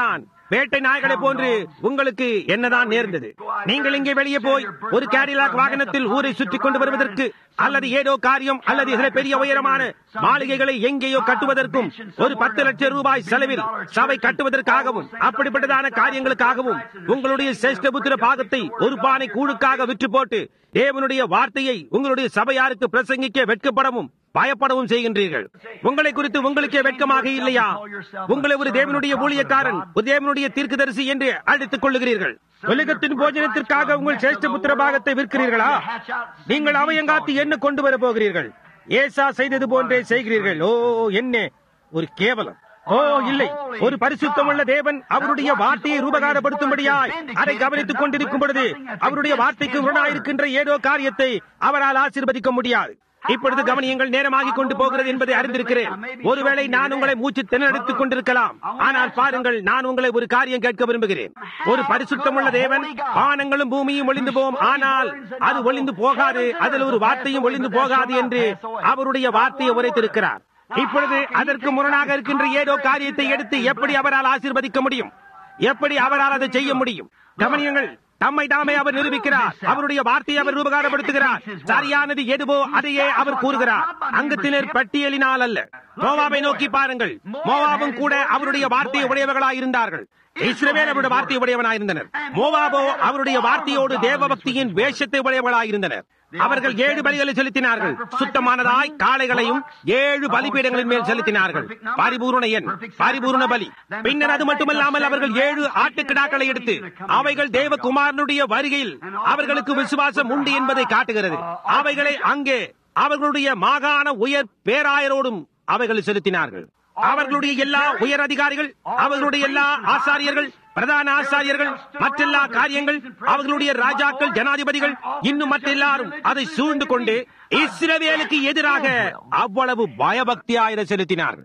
S1: வேட்டை நாய்களை போன்று உங்களுக்கு என்னதான் நேர்ந்தது நீங்கள் இங்கே வெளியே போய் ஒரு கேடிலாக் வாகனத்தில் ஊரை சுற்றி கொண்டு வருவதற்கு அல்லது ஏதோ காரியம் அல்லது இதில் பெரிய உயரமான மாளிகைகளை எங்கேயோ கட்டுவதற்கும் ஒரு பத்து லட்சம் ரூபாய் செலவில் சபை கட்டுவதற்காகவும் அப்படிப்பட்டதான காரியங்களுக்காகவும் உங்களுடைய சேஷ்டபுத்திர பாகத்தை ஒரு பானை கூழுக்காக விற்று போட்டு தேவனுடைய வார்த்தையை உங்களுடைய சபையாருக்கு பிரசங்கிக்க வெட்கப்படவும் பயப்படவும் செய்கின்றீர்கள் உங்களை குறித்து உங்களுக்கே வெட்கமாக இல்லையா உங்களை ஒரு தேவனுடைய ஊழியக்காரன் ஒரு தேவனுடைய தீர்க்கதரிசி என்று அழைத்துக் கொள்ளுகிறீர்கள் உலகத்தின் போஜனத்திற்காக உங்கள் சேஷ்டபுத்திர பாகத்தை விற்கிறீர்களா நீங்கள் அவயங்காத்தி என்ன கொண்டு வர போகிறீர்கள் ஏசா செய்தது போன்றே செய்கிறீர்கள் ஓ என்ன ஒரு கேவலம் ஓ இல்லை ஒரு பரிசுத்தமுள்ள தேவன் அவருடைய வார்த்தையை ரூபகாரப்படுத்தும்படியாய் அதை கவனித்துக் கொண்டிருக்கும் பொழுது அவருடைய வார்த்தைக்கு முரணாயிருக்கின்ற ஏதோ காரியத்தை அவரால் ஆசீர்வதிக்க முடியாது இப்பொழுது கவனியங்கள் நேரமாகிக் கொண்டு போகிறது என்பதை அறிந்திருக்கிறேன் ஒருவேளை நான் உங்களை மூச்சு திணறடித்துக் கொண்டிருக்கலாம் ஆனால் பாருங்கள் நான் உங்களை ஒரு காரியம் கேட்க விரும்புகிறேன் ஒரு பரிசுத்தமுள்ள தேவன் வானங்களும் பூமியும் ஒளிந்து போம் ஆனால் அது ஒளிந்து போகாது அதில் ஒரு வார்த்தையும் ஒளிந்து போகாது என்று அவருடைய வார்த்தையை உரைத்திருக்கிறார் இப்பொழுது அதற்கு முரணாக இருக்கின்ற ஏதோ காரியத்தை எடுத்து எப்படி அவரால் ஆசீர்வதிக்க முடியும் எப்படி அவரால் அதை செய்ய முடியும் கவனியங்கள் தம்மை தாமே அவர் நிரூபிக்கிறார் அவருடைய வார்த்தையை அவர் ரூபகாரப்படுத்துகிறார் சரியானது எதுவோ அதையே அவர் கூறுகிறார் அங்கத்தினர் பட்டியலினால் அல்ல மோவாவை நோக்கி பாருங்கள் மோவாவும் கூட அவருடைய வார்த்தையை உடையவர்களாய் இருந்தார்கள் இஸ்ரவேல் அவருடைய வார்த்தை உடையவனாயிருந்தனர் மோவாபோ அவருடைய வார்த்தையோடு தேவபக்தியின் வேஷத்தை உடையவர்களாயிருந்தனர் அவர்கள் ஏழு பலிகளை செலுத்தினார்கள் சுத்தமானதாய் காளைகளையும் ஏழு பலிபீடங்களின் மேல் செலுத்தினார்கள் பரிபூர்ண எண் பரிபூர்ண பலி பின்னர் அது மட்டுமல்லாமல் அவர்கள் ஏழு ஆட்டுக்கிடாக்களை எடுத்து அவைகள் தேவகுமாரனுடைய வருகையில் அவர்களுக்கு விசுவாசம் உண்டு என்பதை காட்டுகிறது அவைகளை அங்கே அவர்களுடைய மாகாண உயர் பேராயரோடும் அவைகளை செலுத்தினார்கள் அவர்களுடைய எல்லா உயர் அதிகாரிகள் அவர்களுடைய எல்லா ஆசாரியர்கள் பிரதான ஆசாரியர்கள் மற்றெல்லா காரியங்கள் அவர்களுடைய ராஜாக்கள் ஜனாதிபதிகள் இன்னும் மற்ற எல்லாரும் அதை சூழ்ந்து கொண்டு இஸ்ரவேலுக்கு எதிராக அவ்வளவு பயபக்தியாயிர செலுத்தினார்கள்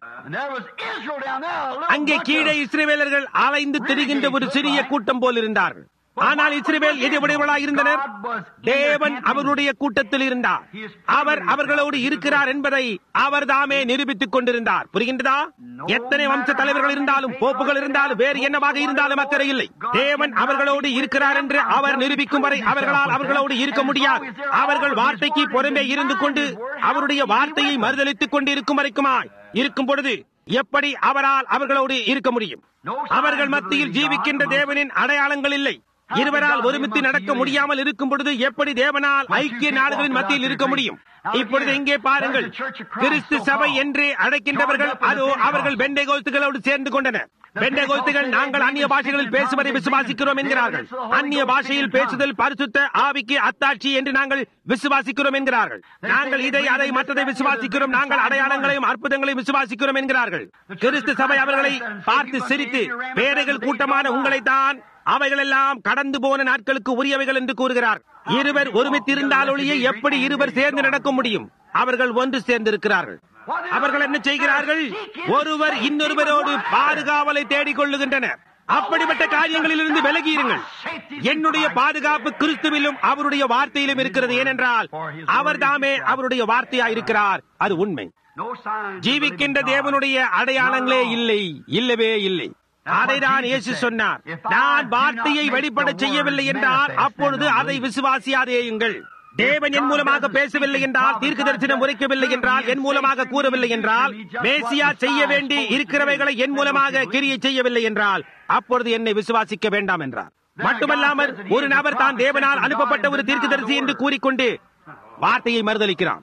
S1: அங்கே கீழே இஸ்ரவேலர்கள் அலைந்து திரிகின்ற ஒரு சிறிய கூட்டம் போல் இருந்தார்கள் ஆனால் இஸ்ரவேல் எது உடையவர்களாக இருந்தனர் தேவன் அவர்களுடைய கூட்டத்தில் இருந்தார் அவர் அவர்களோடு இருக்கிறார் என்பதை அவர் தாமே நிரூபித்துக் கொண்டிருந்தார் புரிகின்றதா எத்தனை வம்ச தலைவர்கள் இருந்தாலும் போப்புகள் இருந்தாலும் வேறு என்னவாக இருந்தாலும் அக்கறை இல்லை தேவன் அவர்களோடு இருக்கிறார் என்று அவர் நிரூபிக்கும் வரை அவர்களால் அவர்களோடு இருக்க முடியாது அவர்கள் வார்த்தைக்கு பொறுமை இருந்து கொண்டு அவருடைய வார்த்தையை மறுதளித்துக் கொண்டு இருக்கும் வரைக்குமாய் இருக்கும் பொழுது எப்படி அவரால் அவர்களோடு இருக்க முடியும் அவர்கள் மத்தியில் ஜீவிக்கின்ற தேவனின் அடையாளங்கள் இல்லை இருவரால் ஒருமித்து நடக்க முடியாமல் இருக்கும் பொழுது எப்படி தேவனால் ஐக்கிய நாடுகளின் மத்தியில் இருக்க முடியும் இப்பொழுது இங்கே பாருங்கள் கிறிஸ்து சபை என்று அழைக்கின்றவர்கள் அதோ அவர்கள் பெண்டை கோஸ்துகளோடு சேர்ந்து கொண்டனர் பெண்டை கோஸ்துகள் நாங்கள் அந்நிய பாஷைகளில் பேசுவதை விசுவாசிக்கிறோம் என்கிறார்கள் அந்நிய பாஷையில் பேசுதல் பரிசுத்த ஆவிக்கு அத்தாட்சி என்று நாங்கள் விசுவாசிக்கிறோம் என்கிறார்கள் நாங்கள் இதை அதை மற்றதை விசுவாசிக்கிறோம் நாங்கள் அடையாளங்களையும் அற்புதங்களையும் விசுவாசிக்கிறோம் என்கிறார்கள் கிறிஸ்து சபை அவர்களை பார்த்து சிரித்து பேரைகள் கூட்டமான உங்களைத்தான் அவைகளெல்லாம் கடந்து போன நாட்களுக்கு உரியவைகள் என்று கூறுகிறார் இருவர் ஒருமித்திருந்தால் ஒழிய எப்படி இருவர் சேர்ந்து நடக்க முடியும் அவர்கள் ஒன்று சேர்ந்திருக்கிறார்கள் அவர்கள் என்ன செய்கிறார்கள் ஒருவர் இன்னொருவரோடு பாதுகாவலை தேடிக் கொள்ளுகின்றனர் அப்படிப்பட்ட காரியங்களில் இருந்து விலகியிருங்கள் என்னுடைய பாதுகாப்பு கிறிஸ்துவிலும் அவருடைய வார்த்தையிலும் இருக்கிறது ஏனென்றால் அவர் தாமே அவருடைய வார்த்தையா இருக்கிறார் அது உண்மை ஜீவிக்கின்ற தேவனுடைய அடையாளங்களே இல்லை இல்லவே இல்லை அதைதான் இயேசு சொன்னார் நான் வார்த்தையை வெளிப்பட செய்யவில்லை என்றால் அப்பொழுது அதை விசுவாசியாதேயுங்கள் தேவன் என் மூலமாக பேசவில்லை என்றால் தீர்க்க தரிசனம் உரைக்கவில்லை என்றால் என் மூலமாக கூறவில்லை என்றால் மேசியா செய்ய வேண்டி இருக்கிறவைகளை என் மூலமாக கிரியை செய்யவில்லை என்றால் அப்பொழுது என்னை விசுவாசிக்க வேண்டாம் என்றார் மட்டுமல்லாமல் ஒரு நபர் தான் தேவனால் அனுப்பப்பட்ட ஒரு தீர்க்கதரிசி என்று கூறிக்கொண்டு வார்த்தையை மறுதளிக்கிறான்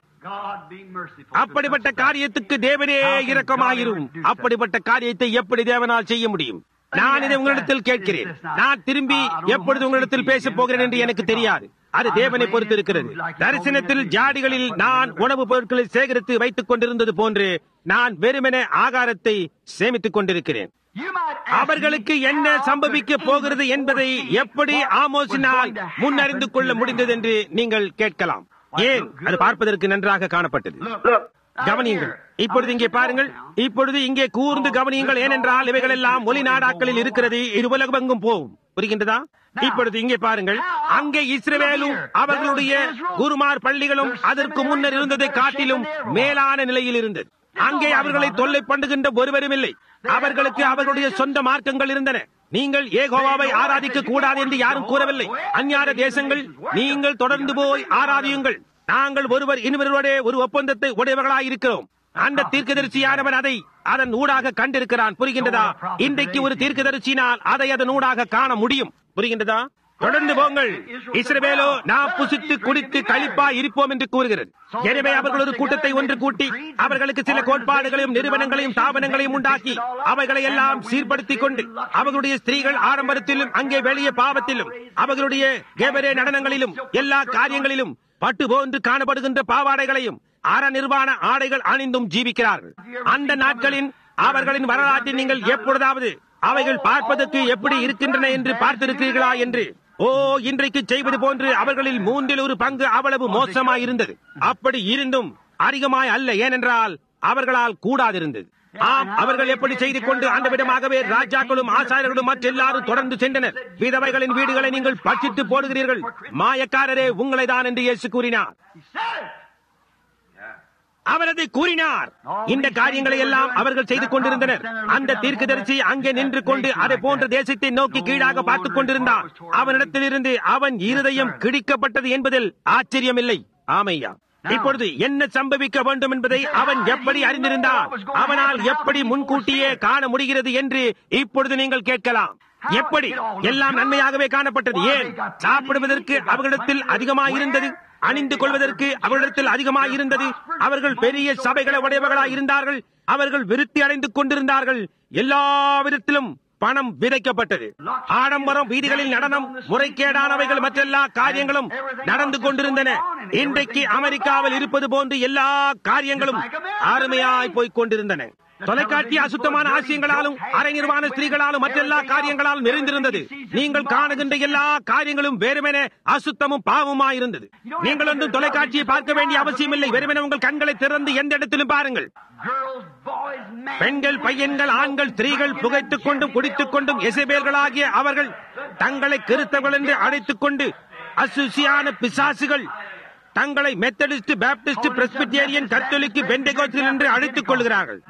S1: அப்படிப்பட்ட காரியத்துக்கு தேவனே இரக்கமாயிரும் அப்படிப்பட்ட காரியத்தை எப்படி தேவனால் செய்ய முடியும் நான் இதை உங்களிடத்தில் கேட்கிறேன் நான் திரும்பி எப்பொழுது உங்களிடத்தில் பேசப் போகிறேன் என்று எனக்கு தெரியாது அது தேவனை பொறுத்து இருக்கிறது தரிசனத்தில் ஜாடிகளில் நான் உணவுப் பொருட்களை சேகரித்து வைத்துக் கொண்டிருந்தது போன்று நான் வெறுமனே ஆகாரத்தை சேமித்துக் கொண்டிருக்கிறேன் அவர்களுக்கு என்ன சம்பவிக்க போகிறது என்பதை எப்படி ஆமோசினால் முன்னறிந்து கொள்ள முடிந்தது என்று நீங்கள் கேட்கலாம் ஏன் அது பார்ப்பதற்கு நன்றாக காணப்பட்டது கவனியுங்கள் இப்பொழுது இங்கே பாருங்கள் இப்பொழுது இங்கே கூர்ந்து கவனியுங்கள் ஏனென்றால் இவைகள் எல்லாம் ஒளி நாடாக்களில் இருக்கிறது இரு உலகமெங்கும் போகும் புரிகின்றதா இப்பொழுது இங்கே பாருங்கள் அங்கே இஸ்ரவேலும் அவர்களுடைய குருமார் பள்ளிகளும் அதற்கு முன்னர் இருந்ததை காட்டிலும் மேலான நிலையில் இருந்தது அங்கே அவர்களை தொல்லை பண்ணுகின்ற ஒருவரும் இல்லை அவர்களுக்கு அவர்களுடைய சொந்த மார்க்கங்கள் இருந்தன நீங்கள் ஏகோவாவை ஆராதிக்க கூடாது என்று யாரும் கூறவில்லை அந்நியார தேசங்கள் நீங்கள் தொடர்ந்து போய் ஆராதியுங்கள் நாங்கள் ஒருவர் இன்னொருவரே ஒரு ஒப்பந்தத்தை உடையவர்களாய் இருக்கிறோம் அந்த தீர்க்கதரிசியானவன் அதை அதன் ஊடாக கண்டிருக்கிறான் புரிகின்றதா இன்றைக்கு ஒரு தீர்க்கதரிசினால் அதை அதன் ஊடாக காண முடியும் புரிகின்றதா தொடர்ந்து போங்கள் இஸ்ரவேலோ நாம் புசித்து குடித்து கழிப்பா இருப்போம் என்று கூறுகிறது எனவே அவர்கள் ஒரு கூட்டத்தை ஒன்று கூட்டி அவர்களுக்கு சில கோட்பாடுகளையும் நிறுவனங்களையும் தாபனங்களையும் உண்டாக்கி அவைகளை எல்லாம் சீர்படுத்திக் கொண்டு அவர்களுடைய ஸ்திரீகள் ஆடம்பரத்திலும் அங்கே வெளியே பாவத்திலும் அவர்களுடைய கேபரே நடனங்களிலும் எல்லா காரியங்களிலும் பட்டு போன்று காணப்படுகின்ற பாவாடைகளையும் அற நிர்வாண ஆடைகள் அணிந்தும் ஜீவிக்கிறார்கள் அந்த நாட்களின் அவர்களின் வரலாற்றை நீங்கள் எப்பொழுதாவது அவைகள் பார்ப்பதற்கு எப்படி இருக்கின்றன என்று பார்த்திருக்கிறீர்களா என்று ஓ இன்றைக்கு செய்வது போன்று அவர்களில் மூன்றில் ஒரு பங்கு அவ்வளவு மோசமாய் இருந்தது அப்படி இருந்தும் அதிகமாய் அல்ல ஏனென்றால் அவர்களால் கூடாதிருந்தது ஆம் அவர்கள் எப்படி செய்து கொண்டு அந்த விதமாகவே ராஜாக்களும் ஆசாரியர்களும் மற்றெல்லாரும் தொடர்ந்து சென்றனர் விதவைகளின் வீடுகளை நீங்கள் பட்சித்து போடுகிறீர்கள் மாயக்காரரே உங்களை தான் என்று இயேசு கூறினார்
S3: He said it.
S1: அவர் அதை கூறினார் இந்த காரியங்களை எல்லாம் அவர்கள் செய்து கொண்டிருந்தனர் அந்த தீர்க்கதரிசி அங்கே நின்று கொண்டு அதை போன்ற தேசத்தை நோக்கி கீழாக பார்த்துக் கொண்டிருந்தான் அவனிடத்திலிருந்து அவன் இருதயம் கிழிக்கப்பட்டது என்பதில் ஆச்சரியமில்லை ஆமையா இப்பொழுது என்ன சம்பவிக்க வேண்டும் என்பதை அவன் எப்படி அறிந்திருந்தான் அவனால் எப்படி முன்கூட்டியே காண முடிகிறது என்று இப்பொழுது நீங்கள் கேட்கலாம் எப்படி எல்லாம் நன்மையாகவே காணப்பட்டது ஏன் சாப்பிடுவதற்கு அவர்களிடத்தில் அதிகமாயிருந்தது அணிந்து கொள்வதற்கு அவர்களிடத்தில் அதிகமாயிருந்தது அவர்கள் பெரிய சபைகளை உடையவர்களாய் இருந்தார்கள் அவர்கள் விருத்தி அடைந்து கொண்டிருந்தார்கள் எல்லா விதத்திலும் பணம் விதைக்கப்பட்டது ஆடம்பரம் வீதிகளில் நடனம் முறைகேடானவைகள் மற்றெல்லா காரியங்களும் நடந்து கொண்டிருந்தன இன்றைக்கு அமெரிக்காவில் இருப்பது போன்று எல்லா காரியங்களும் அருமையாய் போய்க் கொண்டிருந்தன தொலைக்காட்சி அசுத்தமான ஆசியங்களாலும் அரை நிர்வாண ஸ்திரீகளாலும் மற்றெல்லா காரியங்களாலும் நிறைந்திருந்தது நீங்கள் காணுகின்ற எல்லா காரியங்களும் வெறுமென அசுத்தமும் பாவமாயிருந்தது நீங்கள் ஒன்றும் தொலைக்காட்சியை பார்க்க வேண்டிய அவசியம் இல்லை வெறுமென உங்கள் கண்களை திறந்து எந்த இடத்திலும் பாருங்கள்
S3: Girls, boys, men.
S1: பெண்கள் பையன்கள் ஆண்கள் ஸ்திரீகள் புகைத்துக் கொண்டும் குடித்துக் கொண்டும் எசபேல்களாகிய அவர்கள் தங்களை கிறிஸ்தவர்கள் என்று அழைத்துக் கொண்டு அசுசியான பிசாசுகள் தங்களை Methodist Baptist Presbyterian Catholic Pentecostal என்று அழைத்துக் கொள்கிறார்கள்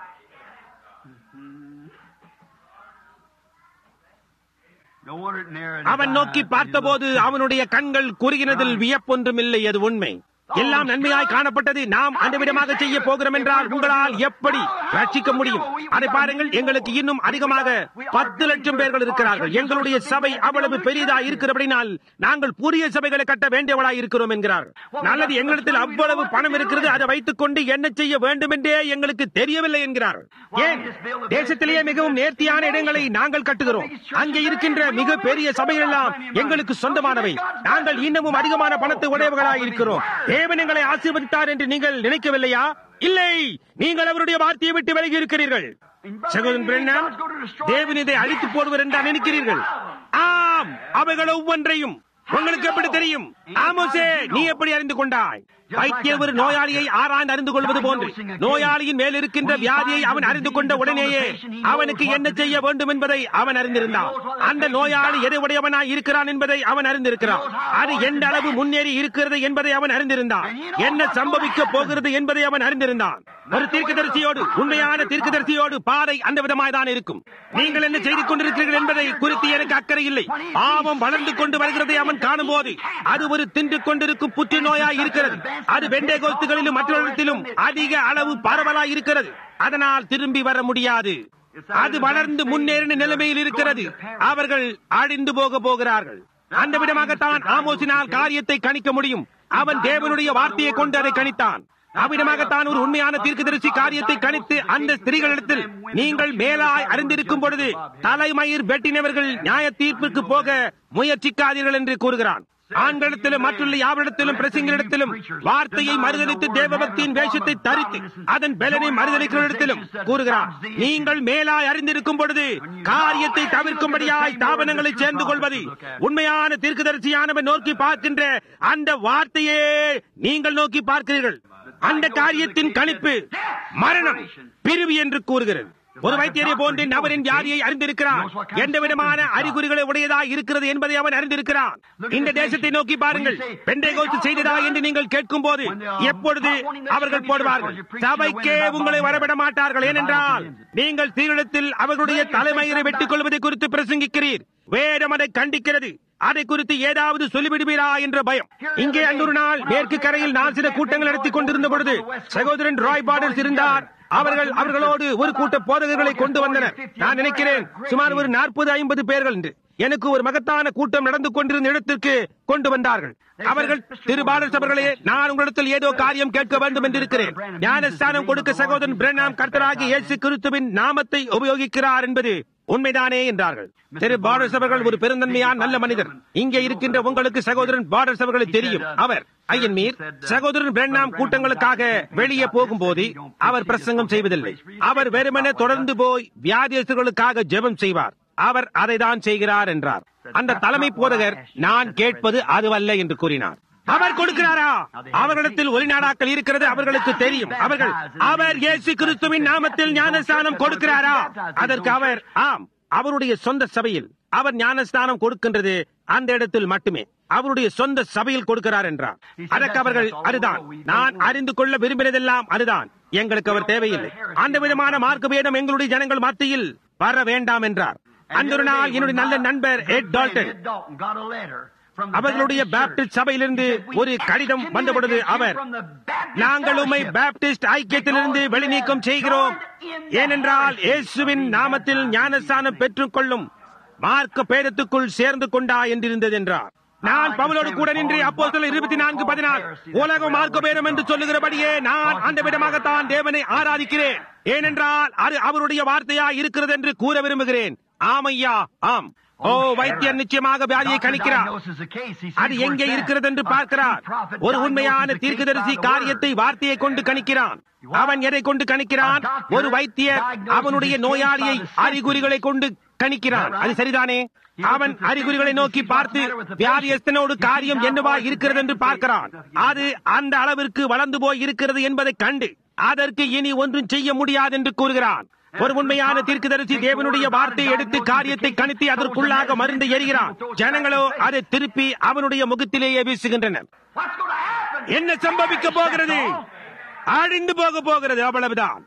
S3: No wonder it narrowed his
S1: அவன் நோக்கி
S3: eyes.
S1: பார்த்தபோது அவனுடைய கண்கள் குறுகினதில் வியப்பொன்றுமில்லை அது உண்மை எல்லாம் நன்மையாய் காணப்பட்டது நாம் அந்த விதமாக செய்ய போகிறோம் என்றால் உங்களால் எப்படி ரட்சிக்க முடியும் அதை பாருங்கள் எங்களுக்கு இன்னும் அதிகமாக பத்து லட்சம் பேர்கள் இருக்கிறார்கள் எங்களுடைய சபை அவ்வளவு பெரிதா இருக்கிறபடினால் நாங்கள் புதிய சபைகளை கட்ட வேண்டியவளாய் இருக்கிறோம் என்கிறார்கள் நல்லது எங்களிடத்தில் அவ்வளவு பணம் இருக்கிறது அதை வைத்துக் கொண்டு என்ன செய்ய வேண்டும் என்றே எங்களுக்கு தெரியவில்லை என்கிறார்கள் ஏன் தேசத்திலேயே மிகவும் நேர்த்தியான இடங்களை நாங்கள் கட்டுகிறோம் அங்கே இருக்கின்ற மிக பெரிய சபைகள் எல்லாம் எங்களுக்கு சொந்தமானவை நாங்கள் இன்னமும் அதிகமான பணத்தை உடையவர்களாய் இருக்கிறோம் தேவன் எங்களை ஆசீர்வதித்தார் என்று நீங்கள் நினைக்கவில்லையா இல்லை நீங்கள் அவருடைய வார்த்தையை விட்டு விலகி இருக்கிறீர்கள் சகோதரன் பிரண்ணாம் தேவன் இதை அழித்து போடுவர் என்றா நினைக்கிறீர்கள் ஆம் அவைகள் ஒவ்வொன்றையும் உங்களுக்கு எப்படி தெரியும் ஆமோசே நீ எப்படி அறிந்து கொண்டாய் வைத்தியர் ஒரு நோயாளியை ஆராய்ந்து அறிந்து கொள்வது போன்று நோயாளியின் மேல் இருக்கின்ற வியாதியை அவன் அறிந்து கொண்ட உடனேயே அவனுக்கு என்ன செய்ய வேண்டும் என்பதை அவன் அறிந்திருந்தான் அந்த நோயாளி எதை உடையவனாய் இருக்கிறான் என்பதை அவன் அறிந்திருக்கிறான் அது எந்த அளவு முன்னேறி இருக்கிறது என்பதை அவன் அறிந்திருந்தான் என்ன சம்பவிக்க போகிறது என்பதை அவன் அறிந்திருந்தான் ஒரு தீர்க்கதரிசியோடு உண்மையான தீர்க்கதரிசியோடு பாதை அந்த விதமாய் தான் இருக்கும் நீங்கள் என்ன செய்து கொண்டிருக்கிறீர்கள் என்பதை குறித்து எனக்கு அக்கறை இல்லை பாவம் வளர்ந்து கொண்டு வருகிறதை அவன் காணும் போது அது ஒரு தின்று கொண்டிருக்கும் புற்றுநோயாய் இருக்கிறது அது வெண்டைகோஸ்துகளிலும் மற்றவற்றிலும் அதிக அளவு பரவலாய் இருக்கிறது அதனால் திரும்பி வர முடியாது அது வளர்ந்து முன்னேறின நிலைமையில் இருக்கிறது அவர்கள் அழிந்து போக போகிறார்கள் அந்த விதமாகத்தான் ஆமோசினால் காரியத்தை கணிக்க முடியும் அவன் தேவனுடைய வார்த்தையை கொண்டு அதை கணித்தான் அவ்விதமாகத்தான் ஒரு உண்மையான தீர்க்கதரிசி காரியத்தை கணித்து அந்த ஸ்திரீகளிடத்தில் நீங்கள் மேலாய் அறிந்திருக்கும் பொழுது தலைமயிர் வெட்டினவர்கள் நியாய தீர்ப்புக்கு போக முயற்சிக்காதீர்கள் என்று கூறுகிறான் ஆண்களிடத்திலும் மற்றுள்ள யாவரிடத்திலும் பிரசிங்களிடத்திலும் வார்த்தையை மறுதளித்து தேவபக்தியின் வேஷத்தை தரித்து அதன் பலனை மறுதளிக்கிறஇடத்திலும் கூறுகிறார் நீங்கள் மேலாய் அறிந்திருக்கும் பொழுது காரியத்தை தவிர்க்கும்படியாய் தாபனங்களை சேர்ந்து கொள்வது உண்மையான தீர்க்கதரிசியானவன் நோக்கி பார்க்கின்ற அந்த வார்த்தையே நீங்கள் நோக்கி பார்க்கிறீர்கள் அந்த காரியத்தின் கணிப்பு மரணம் பிரிவு என்று கூறுகிறது ஒரு வைத்தியரை போன்று நபரின் வியாதியை அறிந்திருக்கிறான் எந்த விதமான அறிகுறிகளை உடையதா இருக்கிறது என்பதை அவன் அறிந்திருக்கிறான் இந்த தேசத்தை நோக்கி பாருங்கள் பெண்டை கோத்து செய்ததா என்று நீங்கள் கேட்கும் போது எப்பொழுது அவர்கள் போடுவார்கள் சபைக்கே உங்களை வரவிட மாட்டார்கள் ஏனென்றால் நீங்கள் தீவிரத்தில் அவர்களுடைய தலைமையை வெட்டிக் கொள்வதை குறித்து பிரசங்கிக்கிறீர் வேதம் அதை கண்டிக்கிறது அதை குறித்து ஏதாவது சொல்லிவிடுவீரா என்ற பயம் இங்கே அன்றொரு நாள் மேற்கு கரையில் நான் சில கூட்டங்கள் நடத்திக் கொண்டிருந்த பொழுது சகோதரன் ராய் பார்டர்ஸ் இருந்தார் அவர்கள் அவர்களோடு ஒரு கூட்ட போதகர்களை கொண்டு வந்தனர் நான் நினைக்கிறேன் சுமார் ஒரு நாற்பது ஐம்பது பேர்கள் என்று எனக்கு ஒரு மகத்தான கூட்டம் நடந்து கொண்டிருந்த இடத்திற்கு கொண்டு வந்தார்கள் அவர்கள் திரு பாலஸ் அவர்களே நான் உங்களிடத்தில் ஏதோ காரியம் கேட்க வேண்டும் என்று இருக்கிறேன் ஞானஸ்தானம் கொடுக்க சகோதரன் பிரண்ணாம் கர்த்தராகி இயேசு கிறிஸ்துவின் நாமத்தை உபயோகிக்கிறார் என்பது உண்மைதானே என்றார்கள் திரு பார்டர்ஸ் அவர்கள் ஒரு பெருந்தன்மையான நல்ல மனிதர் இங்கே இருக்கின்ற உங்களுக்கு சகோதரன் பார்டர்ஸ் அவர்களை தெரியும் அவர் ஐயன் மீர் சகோதரன் பிரண்ணாம் கூட்டங்களுக்காக வெளியே போகும்போது அவர் பிரசங்கம் செய்வதில்லை அவர் வெறுமனே தொடர்ந்து போய் வியாதியஸ்தர்களுக்காக ஜெபம் செய்வார் அவர் அதை தான் செய்கிறார் என்றார் அந்த தலைமை போதகர் நான் கேட்பது அதுவல்ல என்று கூறினார் அவர் கொடுக்கிறாரா அவர்களிடத்தில் ஒளிநாடாக்கள் இருக்கிறது அவர்களுக்கு தெரியும் அவர்கள் அவர் இயேசு கிறிஸ்துவின் நாமத்தில் ஞானஸ்தானம் கொடுக்கிறாரா அதற்கு அவர் ஆம் அவருடைய சொந்த சபையில் அவர் ஞானஸ்தானம் கொடுக்கின்றது அந்த இடத்தில் மட்டுமே அவருடைய சொந்த சபையில் கொடுக்கிறார் என்றார் அதற்கு அவர்கள் அதுதான் நான் அறிந்து கொள்ள விரும்பினதெல்லாம் அதுதான் எங்களுக்கு அவர் தேவையில்லை அந்த விதமான மார்க்க வேதம் எங்களுடைய ஜனங்கள் மத்தியில் வர வேண்டாம் என்றார் அந்த ஒரு நாள் என்னுடைய நல்ல நண்பர் எட் டால்டன் அவர்களுடைய பாப்டிஸ்ட் சபையிலிருந்து ஒரு கடிதம் வந்தபொழுது அவர் நாங்கள் உண்மை பாப்டிஸ்ட் ஐக்கியத்திலிருந்து வெளிநீக்கம் செய்கிறோம் ஏனென்றால் இயேசுவின் நாமத்தில் ஞானஸ்தானம் பெற்றுக் கொள்ளும் மார்க்க பேரத்துக்குள் சேர்ந்து கொண்டா என்றிருந்தது என்றார் நான் பவுலோடு கூட நின்று அப்போ இருபத்தி நான்கு பதினாறு உலக மார்க்க பேரம் என்று சொல்லுகிறபடியே நான் அந்த விதமாகத்தான் தேவனை ஆராதிக்கிறேன் ஏனென்றால் அது அவருடைய வார்த்தையா இருக்கிறது என்று கூற விரும்புகிறேன் ஆமையா ஆம் ஓ வைத்தியர் நிச்சயமாக வியாதியை கணிக்கிறார் அது எங்கே இருக்கிறது என்று பார்க்கிறார் ஒரு உண்மையான தீர்க்கதரிசி காரியத்தை வார்த்தையை கொண்டு கணிக்கிறான் அவன் எதை கொண்டு கணிக்கிறான் ஒரு வைத்தியர் அவனுடைய நோயாளியை அறிகுறிகளை கொண்டு கணிக்கிறான் அது சரிதானே அவன் அறிகுறிகளை நோக்கி பார்த்து வியாதியஸ்தனோடு காரியம் என்னவா இருக்கிறது என்று பார்க்கிறான் அது அந்த அளவிற்கு வளர்ந்து போய் இருக்கிறது என்பதை கண்டு அதற்கு இனி ஒன்றும் செய்ய முடியாது என்று கூறுகிறான் ஒரு உண்மையான தீர்க்கதரிசி தேவனுடைய வார்த்தையை எடுத்து காரியத்தை கணித்து அதற்குள்ளாக மருந்து எறிகிறான் ஜனங்களோ அதை திருப்பி அவனுடைய முகத்திலேயே வீசுகின்றனர் என்ன சம்பவிக்க போகிறது அழிந்து போக போகிறது அவ்வளவுதான்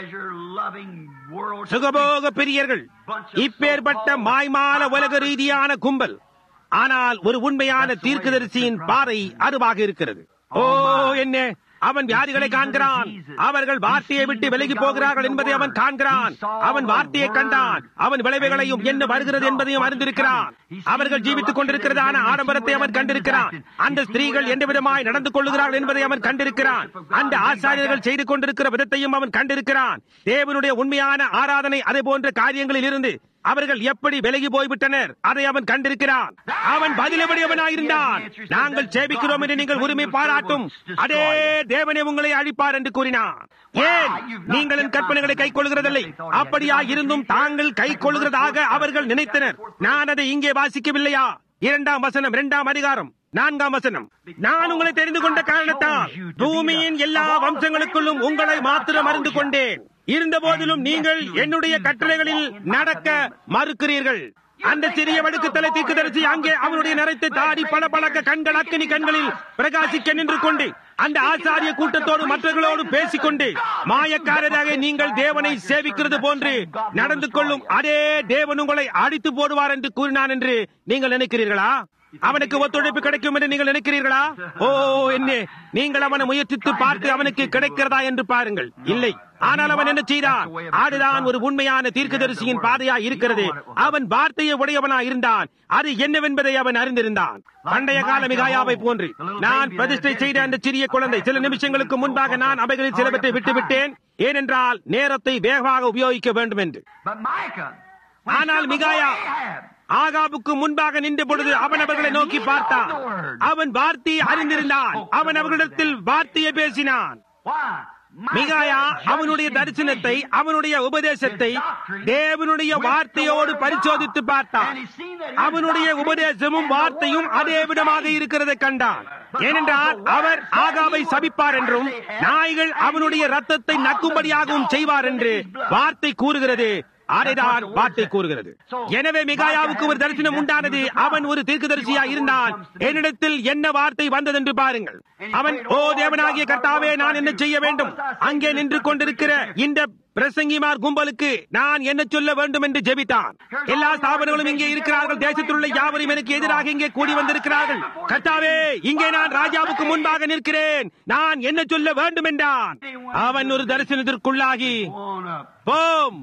S1: சுகபோக பிரியர்கள் இப்பேற்பட்ட மாய்மால உலக ரீதியான கும்பல் ஆனால் ஒரு உண்மையான தீர்க்கதரிசியின் பாறை அதுவாக இருக்கிறது ஓ என்ன அவன் வியாதிகளை காண்கிறான் அவர்கள் வார்த்தையை விட்டு விலகி போகிறார்கள் என்பதை அவன் காண்கிறான் அவன் வார்த்தையை கண்டான் அவன் விளைவுகளையும் என்ன வருகிறது என்பதையும் அறிந்திருக்கிறான் அவர்கள் ஜீவித்துக் கொண்டிருக்கிறதான ஆடம்பரத்தை அவன் கண்டிருக்கிறான் அந்த ஸ்திரீகள் எந்த விதமாய் நடந்து கொள்ளுகிறார்கள் என்பதை அவன் கண்டிருக்கிறான் அந்த ஆசாரியர்கள் செய்து கொண்டிருக்கிற விதத்தையும் அவன் கண்டிருக்கிறான் தேவனுடைய உண்மையான ஆராதனை அதே போன்ற காரியங்களில் இருந்து அவர்கள் எப்படி விலகி போய்விட்டனர் அதை அவன் கண்டிருக்கிறான் அவன் பதிலபடியவனாயிருந்தான் நாங்கள் சேபிக்கிறோம் என்று நீங்கள் உரிமை பாராட்டும் அதே தேவனே உங்களை அழிப்பார் என்று கூறினான் ஏன் நீங்கள் என் கற்பனைகளை கை கொள்கிறதில்லை அப்படியா இருந்தும் தாங்கள் கை கொள்கிறதாக அவர்கள் நினைத்தனர் நான் அதை இங்கே வாசிக்கவில்லையா இரண்டாம் வசனம் இரண்டாம் அதிகாரம் நான்காம் வசனம் நான் உங்களை தெரிந்து கொண்ட காரணத்தால் பூமியின் எல்லா வம்சங்களுக்குள்ளும் உங்களை மாத்திரம் அறிந்து கொண்டேன் இருந்த போதிலும் நீங்கள் என்னுடைய கட்டளைகளில் நடக்க மறுக்கிறீர்கள் அந்த சிறிய வடுக்கு தலை தீர்க்கதரிசி அங்கே அவனுடைய நிறைத்த தாடி பல பழக்க கண்கள் அக்கினி கண்களில் பிரகாசிக்க நின்று கொண்டு அந்த ஆசாரிய கூட்டத்தோடு மற்றவர்களோடு பேசிக்கொண்டு மாயக்காரராக நீங்கள் தேவனை சேவிக்கிறது போன்று நடந்து கொள்ளும் அதே தேவன் உங்களை அடித்து போடுவார் என்று கூறினான் என்று நீங்கள் நினைக்கிறீர்களா அவனுக்கு ஒத்துழைப்பு கிடைக்கும் என்று நீங்கள் நினைக்கிறீர்களா ஓ என்ன நீங்கள் அவனை முயற்சித்து பார்த்து அவனுக்கு கிடைக்கிறதா என்று பாருங்கள் இல்லை ஆனால் அவன் என்ன செய்தான் அதுதான் ஒரு உண்மையான தீர்க்கதரிசியின் பாதையா இருக்கிறது அவன் வார்த்தையை உடையவனா இருந்தான் அது என்னவென்பதை அவன் அறிந்திருந்தான் பண்டைய கால மிகாயாவை போன்று நான் பிரதிஷ்டை செய்த அந்த சிறிய குழந்தை சில நிமிஷங்களுக்கு முன்பாக நான் அவைகளில் சிலவற்றை விட்டுவிட்டேன் ஏனென்றால் நேரத்தை வேகமாக உபயோகிக்க வேண்டும் என்று ஆனால் மிகாயா ஆகாவுக்கு முன்பாக நின்ற பொழுது அவன் அவர்களை நோக்கி பார்த்தான் அவன் வார்த்தையை அறிந்திருந்தான் அவன் அவர்களிடத்தில் வார்த்தையை பேசினான் மிகாயா அவனுடைய தரிசனத்தை அவனுடைய உபதேசத்தை தேவனுடைய வார்த்தையோடு பரிசோதித்து பார்த்தான் அவனுடைய உபதேசமும் வார்த்தையும் அதே விதமாக இருக்கிறதை கண்டான் ஏனென்றால் அவர் ஆகாவை சபிப்பார் என்றும் நாய்கள் அவனுடைய ரத்தத்தை நக்கும்படியாகவும் செய்வார் என்று வார்த்தை கூறுகிறது அதைதான் வார்த்தை கூறுகிறது எனவே மிகாயாவுக்கு ஒரு தரிசனம் உண்டானது அவன் ஒரு தீர்க்கதரிசியா இருந்தான் என்னிடத்தில் என்ன வார்த்தை வந்தது என்று பாருங்கள் அவன் ஓ தேவனாகிய கர்த்தாவே நான் என்ன செய்ய வேண்டும் அங்கே நின்று கொண்டிருக்கிற இந்த பிரசங்கிமார் கும்பலுக்கு நான் என்ன சொல்ல வேண்டும் என்று ஜெபித்தான் எல்லா ஸ்தாபனங்களும் இங்கே இருக்கிறார்கள் தேசத்தில் உள்ள யாவரும் எனக்கு எதிராக இங்கே கூடி வந்திருக்கிறார்கள் கர்த்தாவே இங்கே நான் ராஜாவுக்கு முன்பாக நிற்கிறேன் நான் என்ன சொல்ல வேண்டும் என்றான் அவன் ஒரு தரிசனத்திற்குள்ளாகி போம்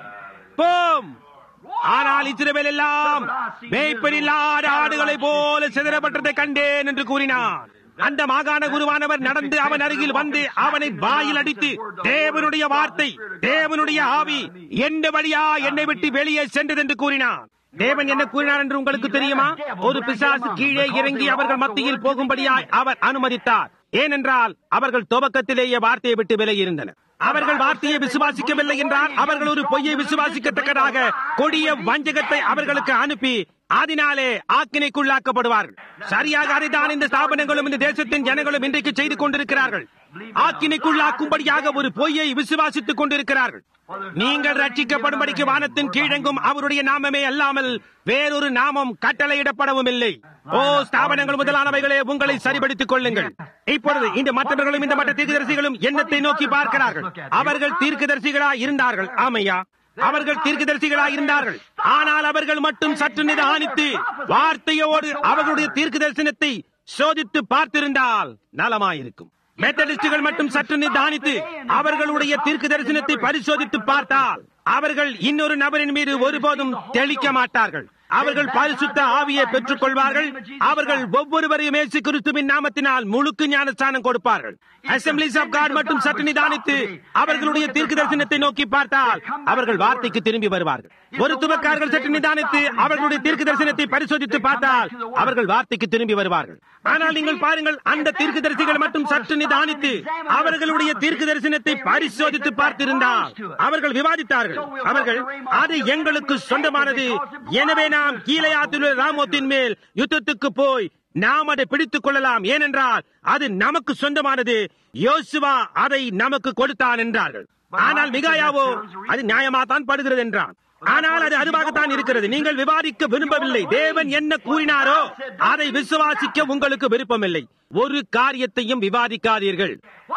S1: போம் ஆனால் இஸ்ரவேல் எல்லாம் மேய்ப்பன் இல்லாத ஆடுகளை போல சிதறப்பட்டதை கண்டேன் என்று கூறினான் அந்த மாகாண குருவானவர் நடந்து அவன் அருகில் வந்து அவனை வாயில் அடித்து தேவனுடைய வார்த்தை தேவனுடைய ஆவி எந்த வழியா என்னை விட்டு வெளியே சென்றது என்று கூறினான் தேவன் என்ன கூறினார் என்று உங்களுக்கு தெரியுமா ஒரு பிசாசு கீழே இறங்கி அவர்கள் மத்தியில் போகும்படியாய் அவர் அனுமதித்தார் ஏனென்றால் அவர்கள் துவக்கத்திலேயே வார்த்தையை விட்டு விலகி இருந்தனர் அவர்கள் வார்த்தையை விசுவாசிக்கவில்லை என்றால் அவர்கள் ஒரு பொய்யை விசுவாசிக்கத்தக்கதாக கொடிய வஞ்சகத்தை அவர்களுக்கு அனுப்பி அதனாலே ஆக்கினைக்குள்ளாக்கப்படுவார்கள் சரியாக அதைதான் இந்த ஸ்தாபனங்களும் இந்த தேசத்தின் ஜனங்களும் இன்றைக்கு செய்து கொண்டிருக்கிறார்கள் ஆக்கினைக்குள்ளாக்கும்படியாக ஒரு பொய்யை விசுவாசித்துக் கொண்டிருக்கிறார்கள் நீங்கள் ரட்சிக்கப்படும்படிக்கு வானத்தின் கீழெங்கும் அவருடைய நாமமே அல்லாமல் வேறொரு நாமம் கட்டளையிடப்படவும் இல்லை ஓ ஸ்தாபனங்கள் முதலானவைகளே உங்களை சரிபடுத்திக் கொள்ளுங்கள் இப்பொழுது இந்த மற்றவர்களும் இந்த மற்ற தீர்க்கதரிசிகளும் எண்ணத்தை நோக்கி பார்க்கிறார்கள் அவர்கள் தீர்க்கதரிசிகளா இருந்தார்கள் ஆமையா அவர்கள் தீர்க்கதரிசிகளா இருந்தார்கள் ஆனால் அவர்கள் மட்டும் சற்று நிதானித்து வார்த்தையோடு அவர்களுடைய தீர்க்க தரிசனத்தை சோதித்து பார்த்திருந்தால் நலமாயிருக்கும் மெத்தடிஸ்டுகள் மட்டும் சற்று நிதானித்து அவர்களுடைய தீர்க்க தரிசனத்தை பரிசோதித்து பார்த்தால் அவர்கள் இன்னொரு நபரின் மீது ஒருபோதும் தெளிக்க மாட்டார்கள் அவர்கள் பரிசுத்த ஆவியை பெற்றுக் கொள்வார்கள் அவர்கள் ஒவ்வொருவரையும் இயேசு கிறிஸ்துவின் நாமத்தினால் முழுக்கு ஞானஸ்தானம் கொடுப்பார்கள் அசம்பிளிஸ் ஆஃப் காட் மட்டும் சற்று நிதானித்து அவர்களுடைய தீர்க்க தரிசனத்தை நோக்கி பார்த்தால் அவர்கள் வார்த்தைக்கு திரும்பி வருவார்கள் ஒரு துவக்காரர்கள் சற்று நிதானித்து அவர்களுடைய தீர்க்க தரிசனத்தை பரிசோதித்து பார்த்தால் அவர்கள் வார்த்தைக்கு திரும்பி வருவார்கள் ஆனால் நீங்கள் பாருங்கள் அந்த தீர்க்க தரிசிகள் மட்டும் சற்று நிதானித்து அவர்களுடைய தீர்க்க தரிசனத்தை பரிசோதித்து பார்த்திருந்தால் அவர்கள் விவாதித்தார்கள் அவர்கள் அது எங்களுக்கு சொந்தமானது எனவே நாம் கீழையாத்தில் உள்ள ராமோத்தின் மேல் யுத்தத்துக்கு போய் நாம் அதை பிடித்துக் கொள்ளலாம் ஏனென்றால் அது நமக்கு சொந்தமானது யோசுவா அதை நமக்கு கொடுத்தான் என்றார்கள் ஆனால் மிகாயாவோ அது நியாயமாத்தான் படுகிறது என்றான் ஆனால் அது அதுவாகத்தான் இருக்கிறது நீங்கள் விவாதிக்க விரும்பவில்லை தேவன் என்ன கூறினாரோ அதை விசுவாசிக்க உங்களுக்கு விருப்பமில்லை ஒரு காரியத்தையும் விவாதிக்காதீர்கள்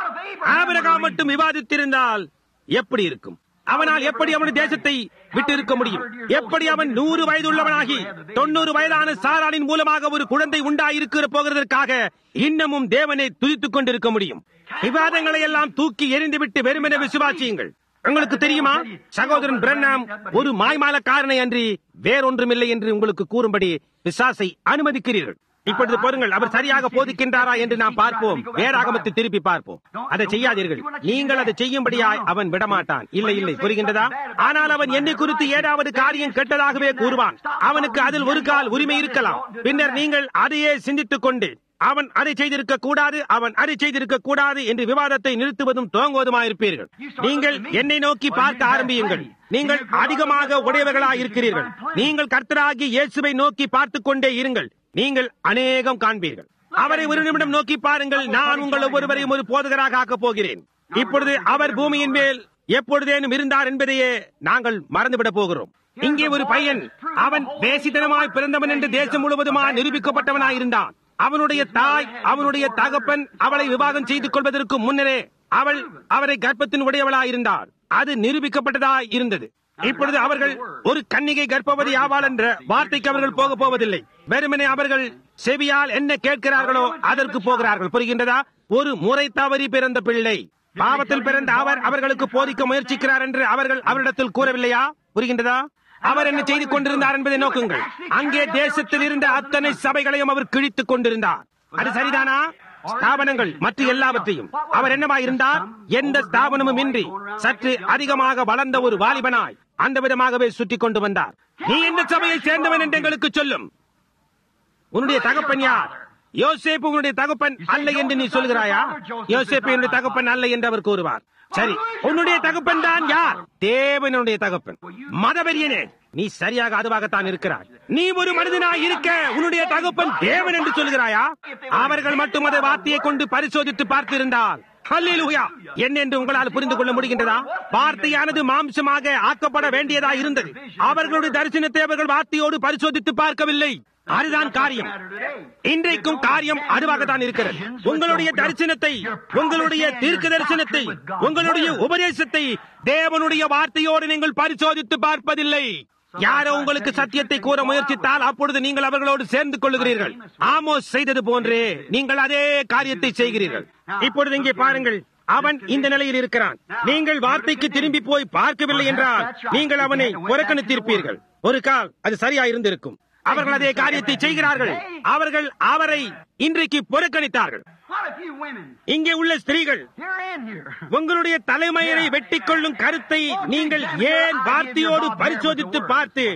S1: ஆபிரகாம் மட்டும் விவாதித்திருந்தால் எப்படி இருக்கும் அவனால் எப்படி அவனுடைய தேசத்தை விட்டு இருக்க முடியும் எப்படி அவன் நூறு வயது உள்ளவனாகி தொண்ணூறு வயதான சாராளின் மூலமாக ஒரு குழந்தை உண்டாயிருக்கிற போகிறதற்காக இன்னமும் தேவனை துதித்துக் கொண்டிருக்க முடியும் விவாதங்களை எல்லாம் தூக்கி எரிந்துவிட்டு வெறுமனே விசுவாசியுங்கள் உங்களுக்கு தெரியுமா சகோதரன் பிரண்ணாம் ஒரு மாய்மாலக்காரனை அன்றி வேறொன்றுமில்லை என்று உங்களுக்கு கூறும்படி விசாசை அனுமதிக்கிறீர்கள் இப்பொழுது பாருங்கள் அவர் சரியாக போதிக்கின்றாரா என்று நாம் பார்ப்போம் வேறாகமத்தை திருப்பி பார்ப்போம் அதை செய்யாதீர்கள் நீங்கள் அதை செய்யும்படியாய் அவன் விடமாட்டான் இல்லை இல்லை புரிகின்றதா ஆனால் அவன் என்னை குறித்து ஏதாவது காரியம் கெட்டதாகவே கூறுவான் அவனுக்கு அதில் ஒரு கால் உரிமை இருக்கலாம் பின்னர் நீங்கள் அதையே சிந்தித்துக் கொண்டு அவன் அதை செய்திருக்க கூடாது அவன் அதை செய்திருக்க கூடாது என்று விவாதத்தை நிறுத்துவதும் துவங்குவதுமாயிருப்பீர்கள் நீங்கள் என்னை நோக்கி பார்க்க ஆரம்பியுங்கள் நீங்கள் அதிகமாக உடையவர்களாக இருக்கிறீர்கள் நீங்கள் கர்த்தராகி இயேசுவை நோக்கி பார்த்துக் கொண்டே இருங்கள் நீங்கள் அநேகம் காண்பீர்கள் அவரை ஒரு நிமிடம் நோக்கி பாருங்கள் நான் உங்கள் ஒவ்வொருவரையும் ஒரு போதகராக ஆக்கப் போகிறேன் இப்பொழுது அவர் பூமியின் மேல் எப்பொழுதேனும் இருந்தார் என்பதையே நாங்கள் மறந்துவிடப் போகிறோம் இங்கே ஒரு பையன் அவன் தேசித்தனமாய் பிறந்தவன் என்று தேசம் முழுவதுமாய் நிரூபிக்கப்பட்டவனாய் இருந்தான் அவனுடைய தாய் அவனுடைய தகப்பன் அவளை விவாகம் செய்து கொள்வதற்கு முன்னரே அவள் அவரை கர்ப்பத்தின் உடையவளாய் இருந்தார் அது நிரூபிக்கப்பட்டதாய் இருந்தது இப்பொழுது அவர்கள் ஒரு கன்னிகை கர்ப்பவதி ஆவாள் என்ற வார்த்தைக்கு அவர்கள் போக போவதில்லை வெறுமனே அவர்கள் செவியால் என்ன கேட்கிறார்களோ அதற்கு போகிறார்கள் புரிகின்றதா ஒரு முறை தவறி பிறந்த பிள்ளை பாவத்தில் பிறந்த அவர் அவர்களுக்கு போதிக்க முயற்சிக்கிறார் என்று அவர்கள் அவரிடத்தில் கூறவில்லையா புரிகின்றதா அவர் என்ன செய்து கொண்டிருந்தார் என்பதை நோக்குங்கள் அங்கே தேசத்தில் இருந்த அத்தனை சபைகளையும் அவர் கிழித்துக் கொண்டிருந்தார் அது சரிதானா ஸ்தாபனங்கள் மற்ற எல்லாவற்றையும் அவர் என்னவா இருந்தார் எந்த ஸ்தாபனமும் இன்றி சற்று அதிகமாக வளர்ந்த ஒரு வாலிபனாய் அந்த விதமாகவே சுற்றி கொண்டு வந்தார் நீ எந்த சபையை சேர்ந்தவன் என்று எங்களுக்கு சொல்லும் உன்னுடைய தகப்பன் யார் யோசேப்பு உன்னுடைய தகப்பன் அல்ல என்று நீ சொல்கிறாயா யோசேப்பு என்னுடைய தகப்பன் அல்ல என்று அவர் கூறுவார் சரி உன்னுடைய தகப்பன் தான் யார் தேவனுடைய தகப்பன் மதவெறியனே நீ சரியாக அதுவாகத்தான் இருக்கிறாய் நீ ஒரு மனிதனாய் இருக்க உன்னுடைய தகப்பன் தேவன் என்று சொல்கிறாயா அவர்கள் மட்டும் அதை வார்த்தையை கொண்டு பரிசோதித்து பார்த்திருந்தால் ஹல்லேலூயா என்ன என்று உங்களால் புரிந்து கொள்ள முடிகின்றதா வார்த்தையானது மாம்சமாக ஆக்கப்பட வேண்டியதா இருந்தது அவர்களுடைய தரிசனத்தை அவர்கள் வார்த்தையோடு பரிசோதித்து பார்க்கவில்லை அதுதான் காரியம் இன்றைக்கும் காரியம் அதுவாகத்தான் இருக்கிறது உங்களுடைய தரிசனத்தை உங்களுடைய தீர்க்க தரிசனத்தை உங்களுடைய உபதேசத்தை தேவனுடைய வார்த்தையோடு நீங்கள் பரிசோதித்து பார்ப்பதில்லை யாரோ உங்களுக்கு சத்தியத்தை கூற முயற்சித்தால் அப்பொழுது நீங்கள் அவர்களோடு சேர்ந்து கொள்ளுகிறீர்கள் ஆமோஸ் செய்தது போன்றே நீங்கள் அதே காரியத்தை செய்கிறீர்கள் இப்பொழுது இங்கே பாருங்கள் அவன் இந்த நிலையில் இருக்கிறான் நீங்கள் வார்த்தைக்கு திரும்பி போய் பார்க்கவில்லை என்றால் நீங்கள் அவனை புறக்கணித்திருப்பீர்கள் ஒரு கால் அது சரியா இருந்திருக்கும் அவர்கள் அதே காரியத்தை செய்கிறார்கள் அவர்கள் அவரை இன்றைக்கு புறக்கணித்தார்கள்
S3: What if you women,
S1: இங்கே உள்ள ஸ்திரீகள்
S3: you're in here.
S1: உங்களுடைய தலைமையரை வெட்டிக் கொள்ளும் கருத்தை நீங்கள் ஏன் வார்த்தையோடு பரிசோதித்து பார்த்து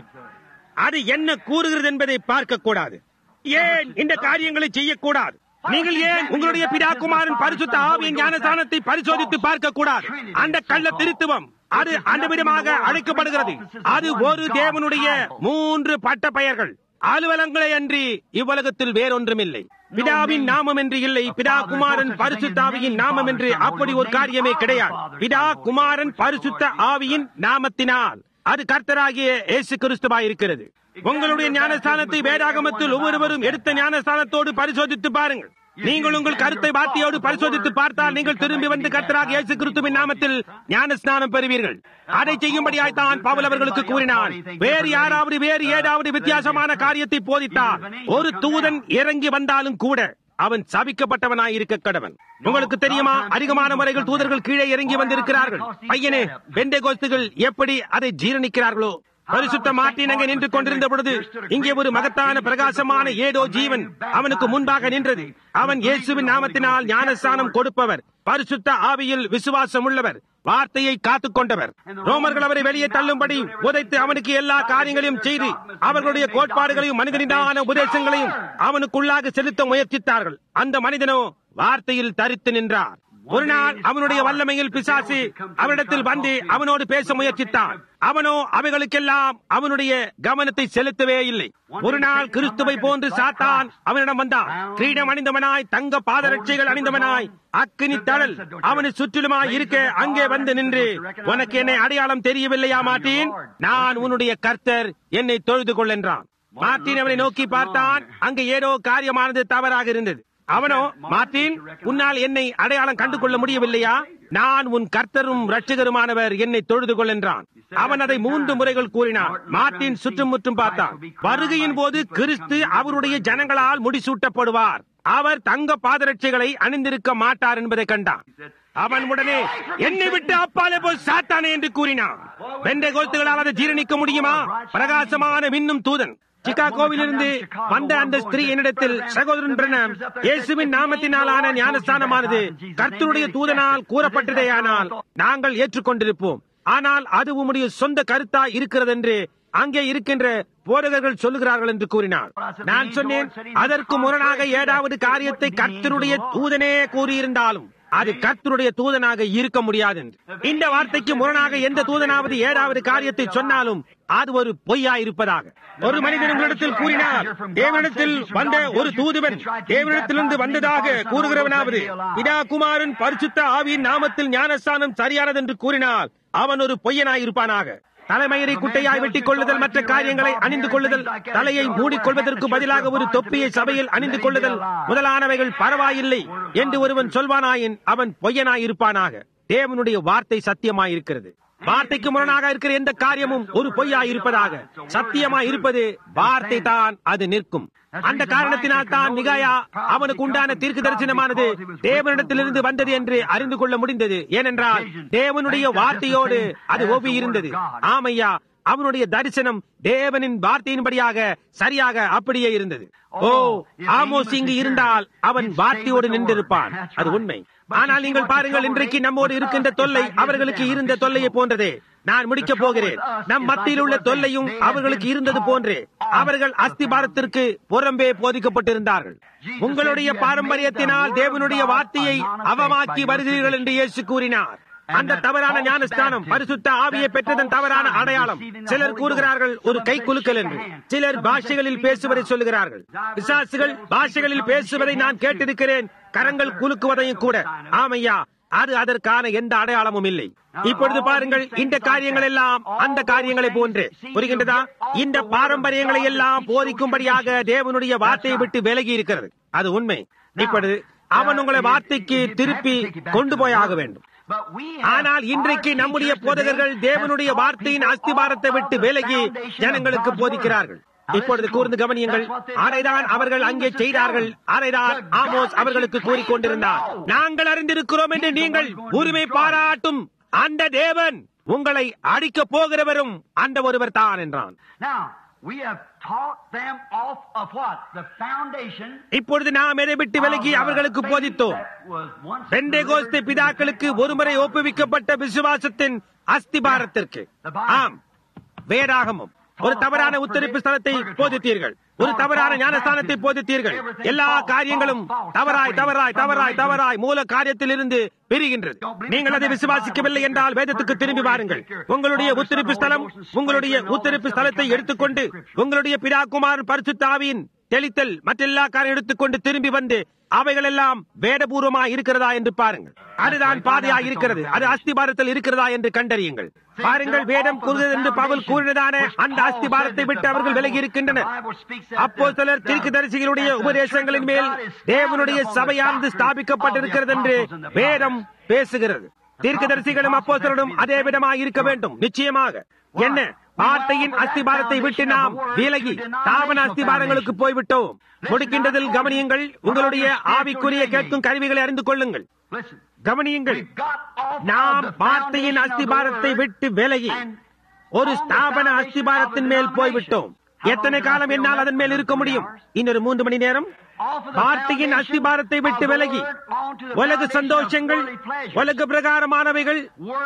S1: அது என்ன கூறுகிறது என்பதை பார்க்க கூடாது ஏன் இந்த காரியங்களை செய்யக்கூடாது நீங்கள் ஏன் உங்களுடைய பிதா குமாரன் பரிசுத்த ஆவியின் ஞானஸ்தானத்தை பரிசோதித்து பார்க்க கூடாது அந்த கள்ள திருத்துவம் அது அந்த விதமாக அழைக்கப்படுகிறது அது ஒரு தேவனுடைய மூன்று பட்ட பெயர்கள் அலுவலங்களை அன்றி இவ்வுலகத்தில் வேறொன்றுமில்லை பிதாவின் நாமம் என்று இல்லை பிதா குமாரன் பரிசுத்த ஆவியின் நாமம் என்று அப்படி ஒரு காரியமே கிடையாது பிதா குமாரன் பரிசுத்த ஆவியின் நாமத்தினால் அது கர்த்தராகிய இயேசு கிறிஸ்துவாய் இருக்கிறது உங்களுடைய ஞானஸ்தானத்தை வேதாகமத்தில் ஒவ்வொருவரும் எடுத்த ஞானஸ்தானத்தோடு பரிசோதித்து பாருங்கள் நீங்கள் உங்கள் கருத்தை வார்த்தையோடு பரிசோதித்து பார்த்தால் நீங்கள் திரும்பி வந்து கர்த்தராக இயேசு கிறிஸ்துவின் நாமத்தில் ஞானஸ்நானம் பெறுவீர்கள் அதை செய்யும்படியாய் தான் பவுல் அவர்களுக்கு கூறினான் வேறு யாராவது வேறு ஏதாவது வித்தியாசமான காரியத்தை போதித்தால் ஒரு தூதன் இறங்கி வந்தாலும் கூட அவன் சபிக்கப்பட்டவனாய் இருக்க கடவன் உங்களுக்கு தெரியுமா அதிகமான முறைகள் தூதர்கள் கீழே இறங்கி வந்திருக்கிறார்கள் பையனே பெண்டே கோஸ்துகள் எப்படி அதை ஜீரணிக்கிறார்களோ பரிசுத்த மார்ட்டின் அங்கே நின்று கொண்டிருந்த பொழுது இங்கே ஒரு மகத்தான பிரகாசமான ஏதோ ஜீவன் அவனுக்கு முன்பாக நின்றது அவன் இயேசுவின் நாமத்தினால் ஞானஸ்தானம் கொடுப்பவர் பரிசுத்த ஆவியில் விசுவாசம் உள்ளவர் வார்த்தையை காத்துக் கொண்டவர் ரோமர்கள் அவரை வெளியே தள்ளும்படி உதைத்து அவனுக்கு எல்லா காரியங்களையும் செய்து அவர்களுடைய கோட்பாடுகளையும் மனிதனிடான உபதேசங்களையும் அவனுக்குள்ளாக செலுத்த முயற்சித்தார்கள் அந்த மனிதனோ வார்த்தையில் தரித்து நின்றார் ஒரு நாள் அவனுடைய வல்லமையில் பிசாசு அவனிடத்தில் வந்து அவனோடு பேச முயற்சித்தான் அவனோ அவைகளுக்கெல்லாம் அவனுடைய கவனத்தை செலுத்தவே இல்லை ஒரு நாள் கிறிஸ்துவை போன்று சாத்தான் அவனிடம் வந்தான் கிரீடம் அணிந்தவனாய் தங்க பாதரட்சைகள் அணிந்தவனாய் அக்கினி தழல் அவனை சுற்றிலுமாய் இருக்க அங்கே வந்து நின்று உனக்கு என்னை அடையாளம் தெரியவில்லையா மாட்டீன் நான் உன்னுடைய கர்த்தர் என்னை தொழுது கொள் என்றான் மார்ட்டின் அவனை நோக்கி பார்த்தான் அங்கே ஏதோ காரியமானது தவறாக இருந்தது அவனோ மார்ட்டின் உன்னால் என்னை அடையாளம் கண்டு கொள்ள முடியவில்லையா நான் உன் கர்த்தரும் ரட்சகருமானவர் என்னை தொழுது கொள் என்றான் அவன் அதை மூன்று முறைகள் கூறினான் மார்ட்டின் சுற்றும் முற்றும் பார்த்தான் வருகையின் போது கிறிஸ்து அவருடைய ஜனங்களால் முடிசூட்டப்படுவார் அவர் தங்க பாதரட்சைகளை அணிந்திருக்க மாட்டார் என்பதை கண்டான் அவன் உடனே என்னை விட்டு அப்பாலே போய் சாத்தானே என்று கூறினான் வெண்டை கோத்துகளால் அதை ஜீரணிக்க முடியுமா பிரகாசமான மின்னும் தூதன் சிகாகோவிலிருந்து வந்த அந்த ஸ்திரீ என்னிடத்தில் சகோதரன் பிரணம் இயேசுவின் நாமத்தினாலான ஞானஸ்தானமானது கர்த்தருடைய தூதனால் கூறப்பட்டதேயானால் நாங்கள் ஏற்றுக்கொண்டிருப்போம் ஆனால் அது உம்முடைய சொந்த கருத்தா இருக்கிறது என்று அங்கே இருக்கின்ற போதகர்கள் சொல்லுகிறார்கள் என்று கூறினார் நான் சொன்னேன் அதற்கு முரணாக ஏதாவது காரியத்தை கர்த்தருடைய தூதனே கூறியிருந்தாலும் அது கர்த்தருடைய தூதனாக இருக்க முடியாது என்று இந்த வார்த்தைக்கு முரணாக எந்த தூதனாவது ஏதாவது காரியத்தை சொன்னாலும் அது ஒரு பொய்யா இருப்பதாக ஒரு மனிதன் உங்களிடத்தில் கூறினார் தேவனிடத்தில் வந்த ஒரு தூதுவன் தேவனிடத்திலிருந்து வந்ததாக கூறுகிறவனாவது பிதா குமாரன் பரிசுத்த ஆவியின் நாமத்தில் ஞானஸ்தானம் சரியானது என்று கூறினால் அவன் ஒரு பொய்யனாயிருப்பானாக தலைமயிரை குட்டையாய் வெட்டிக் கொள்ளுதல் மற்ற காரியங்களை அணிந்து கொள்ளுதல் தலையை மூடிக்கொள்வதற்கு பதிலாக ஒரு தொப்பியை சபையில் அணிந்து கொள்ளுதல் முதலானவைகள் பரவாயில்லை என்று ஒருவன் சொல்வானாயின் அவன் பொய்யனாயிருப்பானாக தேவனுடைய வார்த்தை சத்தியமாயிருக்கிறது வார்த்தைக்கு முரணாக இருக்கிற எந்த காரியமும் ஒரு பொய்யாய் இருப்பதாக சத்தியமாய் இருப்பது வார்த்தை தான் அது நிற்கும் அந்த காரணத்தினால் தான் மிகாயா அவனுக்கு உண்டான தீர்க்கு தரிசனமானது தேவனிடத்திலிருந்து வந்தது என்று அறிந்து கொள்ள முடிந்தது ஏனென்றால் தேவனுடைய வார்த்தையோடு அது ஒவ்வி இருந்தது ஆமையா அவனுடைய தரிசனம் தேவனின் வார்த்தையின்படியாக சரியாக அப்படியே இருந்தது ஓ ஆமோஸ் இங்கு இருந்தால் அவன் வார்த்தையோடு நின்றிருப்பான் அது உண்மை ஆனால் நீங்கள் பாருங்கள் இன்றைக்கு நம்மோடு இருக்கின்ற தொல்லை அவர்களுக்கு இருந்த தொல்லையை போன்றதே நான் முடிக்கப் போகிறேன் நம் மத்தியில் உள்ள தொல்லையும் அவர்களுக்கு இருந்தது போன்றே அவர்கள் அஸ்திபாரத்திற்கு புறம்பே போதிக்கப்பட்டிருந்தார்கள் உங்களுடைய பாரம்பரியத்தினால் தேவனுடைய வார்த்தையை அவமாக்கி வருகிறீர்கள் என்று இயேசு கூறினார் அந்த தவறான ஞானஸ்தானம் பரிசுத்த ஆவியை பெற்றதன் தவறான அடையாளம் சிலர் கூறுகிறார்கள் ஒரு கை குலுக்கல் என்று சிலர் பாஷைகளில் பேசுவதை சொல்லுகிறார்கள் பிசாசுகள் பாஷைகளில் பேசுவதை நான் கேட்டிருக்கிறேன் கரங்கள் குலுக்குவதையும் கூட ஆமையா அது அதற்கான எந்த அடையாளமும் இல்லை இப்பொழுது பாருங்கள் இந்த காரியங்கள் எல்லாம் அந்த காரியங்களை போன்று புரிகின்றதா இந்த பாரம்பரியங்களை எல்லாம் போதிக்கும்படியாக தேவனுடைய வார்த்தையை விட்டு விலகி இருக்கிறது அது உண்மை இப்பொழுது அவன் உங்களை வார்த்தைக்கு திருப்பி கொண்டு போய் ஆக வேண்டும் ஆனால் இன்றைக்கு நம்முடைய போதகர்கள் தேவனுடைய வார்த்தையின் அஸ்திபாரத்தை விட்டு விலகி ஜனங்களுக்கு போதிக்கிறார்கள் இப்பொழுது கூர்ந்து கவனியுங்கள் அதைதான் அவர்கள் அங்கே செய்தார்கள் அதைதான் ஆமோஸ் அவர்களுக்கு கூறிக்கொண்டிருந்தார் நாங்கள் அறிந்திருக்கிறோம் என்று நீங்கள் உரிமை பாராட்டும் அந்த தேவன் உங்களை அடிக்கப் போகிறவரும் அந்த ஒருவர் தான் என்றான்
S3: Now, we have taught them off of what? The foundation
S1: இப்பொழுது நாம் எதை விட்டு விலகி அவர்களுக்கு போதித்தோம் பெண்டேகோஸ்தே பிதாக்களுக்கு ஒருமுறை ஒப்புவிக்கப்பட்ட விசுவாசத்தின் அஸ்திபாரத்திற்கு ஆம் வேதாகமும் ஒரு தவறான உத்தரிப்பு ஸ்தலத்தை போதித்தீர்கள் ஒரு தவறான ஞானஸ்தானத்தை போதித்தீர்கள் எல்லா காரியங்களும் தவறாய் தவறாய் தவறாய் தவறாய் மூல காரியத்தில் இருந்து பிரிகின்றது நீங்கள் அதை விசுவாசிக்கவில்லை என்றால் வேதத்துக்கு திரும்பி வாருங்கள் உங்களுடைய உத்தரிப்பு ஸ்தலம் உங்களுடைய உத்தரிப்பு ஸ்தலத்தை எடுத்துக்கொண்டு உங்களுடைய பிதாகுமார் பரிசுத்தாவியின் தெளித்தல் மற்றெல்லா காரியம் எடுத்துக்கொண்டு திரும்பி வந்து அவைகள் எல்லாம் வேதபூர்வமா இருக்கிறதா என்று பாருங்கள் அதுதான் பாதையா இருக்கிறது அது அஸ்திபாரத்தில் இருக்கிறதா என்று கண்டறியுங்கள் பாருங்கள் வேதம் கூறுகிறது என்று பவுல் கூறினதான அந்த அஸ்திபாரத்தை விட்டு அவர்கள் விலகி இருக்கின்றனர் அப்போ சிலர் தீர்க்கதரிசிகளுடைய உபதேசங்களின் மேல் தேவனுடைய சபையானது ஸ்தாபிக்கப்பட்டிருக்கிறது என்று வேதம் பேசுகிறது தீர்க்கதரிசிகளும் அப்போஸ்தலரும் அதே விதமாக இருக்க வேண்டும் நிச்சயமாக என்ன வார்த்தையின் அஸ்திபாரத்தை விட்டு நாம் விலகி தாவன அஸ்திபாரங்களுக்கு போய்விட்டோம் முடிக்கின்றதில் கவனியுங்கள் உங்களுடைய ஆவிக்குரிய கேட்கும் கருவிகளை அறிந்து கொள்ளுங்கள் கவனியுங்கள் நாம் வார்த்தையின் அஸ்திபாரத்தை விட்டு விலகி ஒரு ஸ்தாபன அஸ்திபாரத்தின் மேல் போய்விட்டோம் எத்தனை காலம் என்னால் அதன் மேல் இருக்க முடியும் இன்னொரு மூன்று மணி நேரம் வார்த்தையின் அஸ்திபாரத்தை விட்டு விலகி உலக சந்தோஷங்கள் உலக பிரகாரமானவைகள்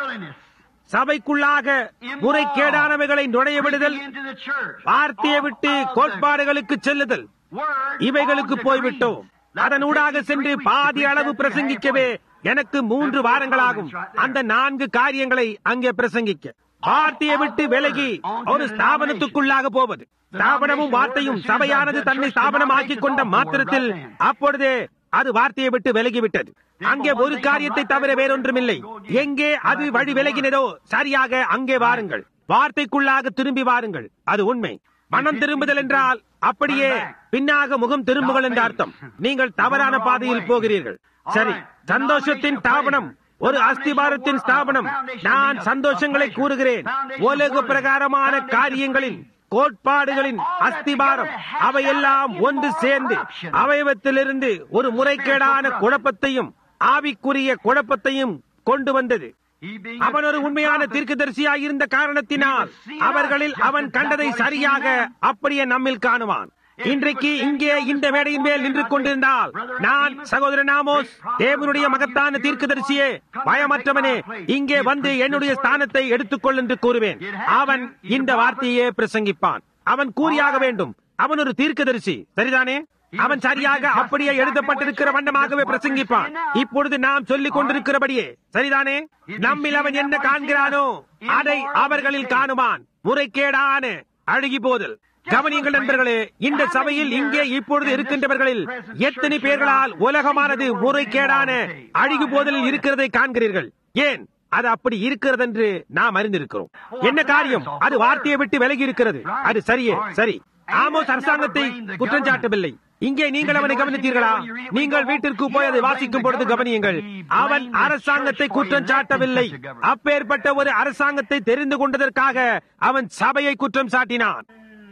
S1: சபைக்குள்ளாக முறைகேடானவைகளை நுழைய விடுதல் வார்த்தையை விட்டு கோட்பாடுகளுக்கு செல்லுதல் இவைகளுக்கு போய்விட்டோம் அதனூடாக சென்று பாதி அளவு பிரசங்கிக்கவே எனக்கு மூன்று வாரங்களாகும் அந்த நான்கு காரியங்களை அங்கே பிரசங்கிக்க வார்த்தையை விட்டு விலகி ஒரு ஸ்தாபனத்துக்குள்ளாக போவது ஸ்தாபனமும் வார்த்தையும் சபையானது தன்னை ஸ்தாபனமாக்கிக் கொண்ட மாத்திரத்தில் அப்பொழுதே அது வார்த்தையை விட்டு விலகிவிட்டது அங்கே ஒரு காரியத்தை தவிர வேறொன்றுமில்லை எங்கே அது வழி விலகினதோ சரியாக அங்கே வாருங்கள் வார்த்தைக்குள்ளாக திரும்பி வாருங்கள் அது உண்மை மனம் திரும்புதல் என்றால் அப்படியே பின்னாக முகம் திரும்புகள் என்ற அர்த்தம் நீங்கள் தவறான பாதையில் போகிறீர்கள் சரி சந்தோஷத்தின் ஸ்தாபனம் ஒரு அஸ்திபாரத்தின் ஸ்தாபனம் நான் சந்தோஷங்களை கூறுகிறேன் உலக பிரகாரமான காரியங்களின் கோட்பாடுகளின் அஸ்திபாரம் அவையெல்லாம் ஒன்று சேர்ந்து அவயவத்திலிருந்து ஒரு முறைகேடான குழப்பத்தையும் ஆவிக்குரிய குழப்பத்தையும் கொண்டு வந்தது அவன் ஒரு உண்மையான தீர்க்கதரிசியாக இருந்த காரணத்தினால் அவர்களில் அவன் கண்டதை சரியாக அப்படியே நம்மில் காணுவான் இன்றைக்கு இங்கே இந்த மேடையின் மேல் நின்று கொண்டிருந்தால் நான் சகோதரன் நாமோஸ் தேவனுடைய மகத்தான தீர்க்கதரிசியே பயமற்றவனே இங்கே வந்து என்னுடைய ஸ்தானத்தை எடுத்துக்கொள் என்று கூறுவேன் அவன் இந்த வார்த்தையே பிரசங்கிப்பான் அவன் கூறியாக வேண்டும் அவன் ஒரு தீர்க்கதரிசி சரிதானே அவன் சரியாக அப்படியே எழுதப்பட்டிருக்கிற வண்ணமாகவே பிரசங்கிப்பான் இப்பொழுது நாம் சொல்லிக் கொண்டிருக்கிறபடியே சரிதானே நம்மில் அவன் என்ன காண்கிறானோ அதை அவர்களில் காணுவான் முறைகேடான அழுகி போதல் கவனியங்கள் நண்பர்களே இந்த சபையில் இங்கே இப்பொழுது இருக்கின்றவர்களில் எத்தனை பேர்களால் உலகமானது முறைகேடான அழுகு போதலில் இருக்கிறதை காண்கிறீர்கள் ஏன் அது அப்படி இருக்கிறது என்று நாம் அறிந்திருக்கிறோம் என்ன காரியம் அது வார்த்தையை விட்டு விலகி இருக்கிறது அது சரியே சரி ஆமோஸ் அரசாங்கத்தை குற்றம் சாட்டவில்லை இங்கே நீங்கள் அவனை கவனித்தீர்களா நீங்கள் வீட்டிற்கு போய் அதை வாசிக்கும் பொழுது கவனியுங்கள் அவன் அரசாங்கத்தை குற்றம் சாட்டவில்லை அப்பேற்பட்ட ஒரு அரசாங்கத்தை தெரிந்து கொண்டதற்காக அவன் சபையை குற்றம் சாட்டினான்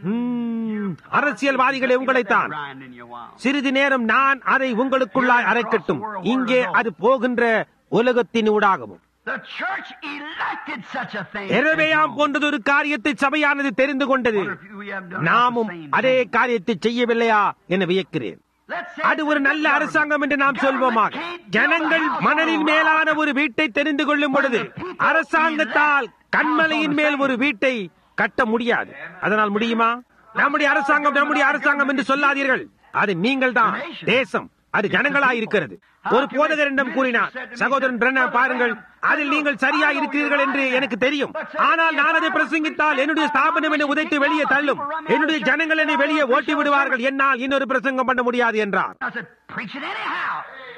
S1: அரசியல்வாதிகளை உங்களைத்தான் சிறிது நேரம் நான் அதை உங்களுக்குள்ளாய் அரைக்கட்டும் இங்கே அது போகின்ற உலகத்தின் ஊடாகவும் எரவேயாம் போன்றது ஒரு காரியத்தை சபையானது தெரிந்து கொண்டது நாமும் அதே காரியத்தை செய்யவில்லையா என வியக்கிறேன் அது ஒரு நல்ல அரசாங்கம் என்று நாம் சொல்வோமாக ஜனங்கள் மணலின் மேலான ஒரு வீட்டை தெரிந்து கொள்ளும் பொழுது அரசாங்கத்தால் கண்மலையின் மேல் ஒரு வீட்டை கட்ட முடியாது அதனால் முடியுமா நம்முடைய அரசாங்கம் நம்முடைய அரசாங்கம் என்று சொல்லாதீர்கள் அது நீங்கள் தான் தேசம் அது ஜனங்களாயிருக்கிறது ஒரு போதகரிடம் கூறினார் சகோதரன் பிரண்ணா பாருங்கள் அதில் நீங்கள் சரியா இருக்கிறீர்கள் என்று எனக்கு தெரியும் ஆனால் நான் அதை பிரசங்கித்தால் என்னுடைய ஸ்தாபனம் என்னை உதைத்து வெளியே தள்ளும் என்னுடைய ஜனங்கள் என்னை வெளியே ஓட்டி விடுவார்கள் என்னால் இன்னொரு பிரசங்கம் பண்ண முடியாது என்றார்
S3: I said, preach it anyhow.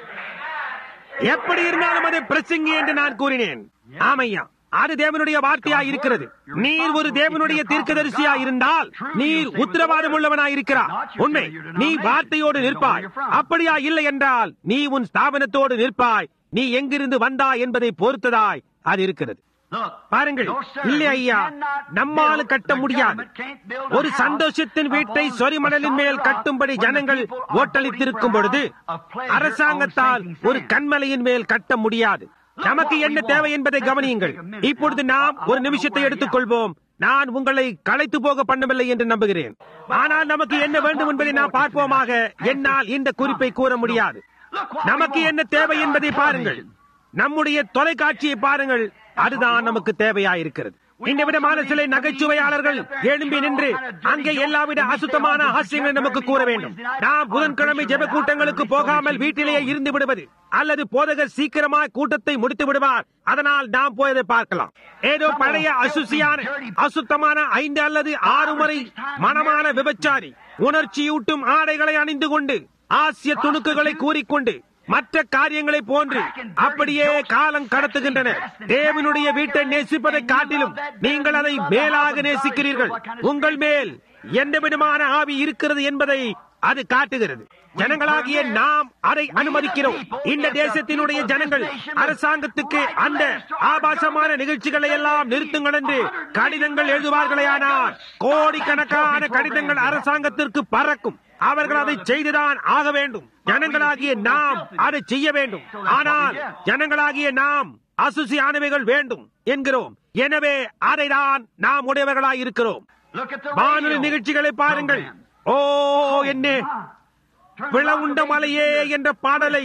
S1: எப்படி இருந்தாலும் அதை பிரசங்கி என்று நான் கூறினேன் ஆமையா அது தேவனுடைய வார்த்தையா இருக்கிறது நீர் ஒரு தேவனுடைய தீர்க்கதரிசியா இருந்தால் நீர் உத்தரவாதம் உள்ளவனாய் இருக்கிறார் உண்மை நீ வார்த்தையோடு நிற்பாய் அப்படியா இல்லை என்றால் நீ உன் ஸ்தாபனத்தோடு நிற்பாய் நீ எங்கிருந்து வந்தாய் என்பதை பொறுத்ததாய் அது இருக்கிறது
S3: Look,
S1: பாருங்கள்
S3: no, sir,
S1: இல்லை
S3: we
S1: ஐயா
S3: cannot
S1: நம்மால்
S3: build-
S1: கட்ட
S3: the
S1: முடியாது
S3: government can't build a
S1: ஒரு
S3: house
S1: சந்தோஷத்தின் வீட்டை
S3: upon
S1: சொரிமணலின்
S3: a
S1: மேல்
S3: solid
S1: கட்டும்படி
S3: rock when the
S1: ஜனங்கள்
S3: people are
S1: ஓட்டளித்திருக்கும்
S3: voting for
S1: பொழுது
S3: a house of pleasure
S1: அரசாங்கத்தால்
S3: on sinking
S1: ஒரு
S3: sand.
S1: கண்மலையின் மேல் கட்ட முடியாது நமக்கு என்ன தேவை என்பதை கவனியுங்கள் இப்பொழுது நாம் ஒரு நிமிஷத்தை எடுத்துக்கொள்வோம் நான் உங்களை களைத்து போக பண்ணவில்லை என்று நம்புகிறேன் ஆனால் நமக்கு என்ன வேண்டும் என்பதை நாம் பார்ப்போமாக என்னால் இந்த குறிப்பை கூற முடியாது நமக்கு என்ன தேவை என்பதை பாருங்கள் நம்முடைய தொலைக்காட்சியை பாருங்கள் அதுதான் நமக்கு தேவையாயிருக்கிறது இந்த விதமான சில நகைச்சுவையாளர்கள் எழும்பி நின்று அங்கே எல்லாவித அசுத்தமான ஹாஸ்யங்களை நமக்கு கூற வேண்டும் நாம் புதன்கிழமை ஜெப கூட்டங்களுக்கு போகாமல் வீட்டிலேயே இருந்து விடுவது அல்லது போதகர் சீக்கிரமாக கூட்டத்தை முடித்து விடுவார் அதனால் நாம் போய் அதை பார்க்கலாம் ஏதோ பழைய அசுசியான அசுத்தமான ஐந்து அல்லது ஆறு முறை மனமான விபச்சாரி உணர்ச்சியூட்டும் ஆடைகளை அணிந்து கொண்டு ஆசிய துணுக்குகளை கூறிக்கொண்டு மற்ற காரியங்களை போன்று அப்படியே காலம் கடத்துகின்றன தேவனுடைய வீட்டை நேசிப்பதை காட்டிலும் நீங்கள் அதை மேலாக நேசிக்கிறீர்கள் உங்கள் மேல் எந்த விதமான ஆவி இருக்கிறது என்பதை அது காட்டுகிறது ஜனங்களாகிய நாம் அதை அனுமதிக்கிறோம் இந்த தேசத்தினுடைய ஜனங்கள் அரசாங்கத்துக்கு அந்த ஆபாசமான நிகழ்ச்சிகளை எல்லாம் நிறுத்துங்கள் என்று கடிதங்கள் எழுதுவார்களேயானால் கோடிக்கணக்கான கடிதங்கள் அரசாங்கத்திற்கு பறக்கும் அவர்கள் அதை செய்துதான் ஆக வேண்டும் ஜனங்களாகிய நாம் அதை செய்ய வேண்டும் ஆனால் ஜனங்களாகிய நாம் அசுசியானவைகள் வேண்டும் என்கிறோம் எனவே அதை தான் நாம் உடையவர்களாய் இருக்கிறோம்
S3: Look at the
S1: வானொலி
S3: radio
S1: நிகழ்ச்சிகளை பாருங்கள்
S3: program.
S1: ஓ என்ன
S3: Turn
S1: விழ
S3: around
S1: உண்ட
S3: the
S1: மலையே
S3: radio.
S1: என்ற பாடலை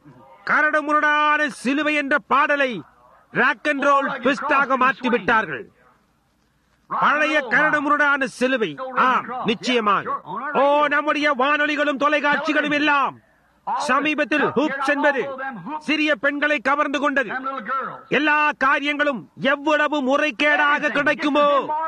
S1: கரடுமுரடான சிலுவை என்ற பாடலை ராக் அண்ட் ரோல் ட்விஸ்டாக மாற்றி விட்டார்கள் பழைய கரடுமுரடான சிலுவை ஆம் நிச்சயமாக ஓ நம்முடைய வானொலிகளும் தொலைக்காட்சிகளும் எல்லாம் சமீபத்தில் ஹூப்ஸ் என்பது சிறிய பெண்களை கவர்ந்து கொண்டது
S3: Them little girls.
S1: எல்லா காரியங்களும் எவ்வளவு முறைகேடாக கிடைக்குமோ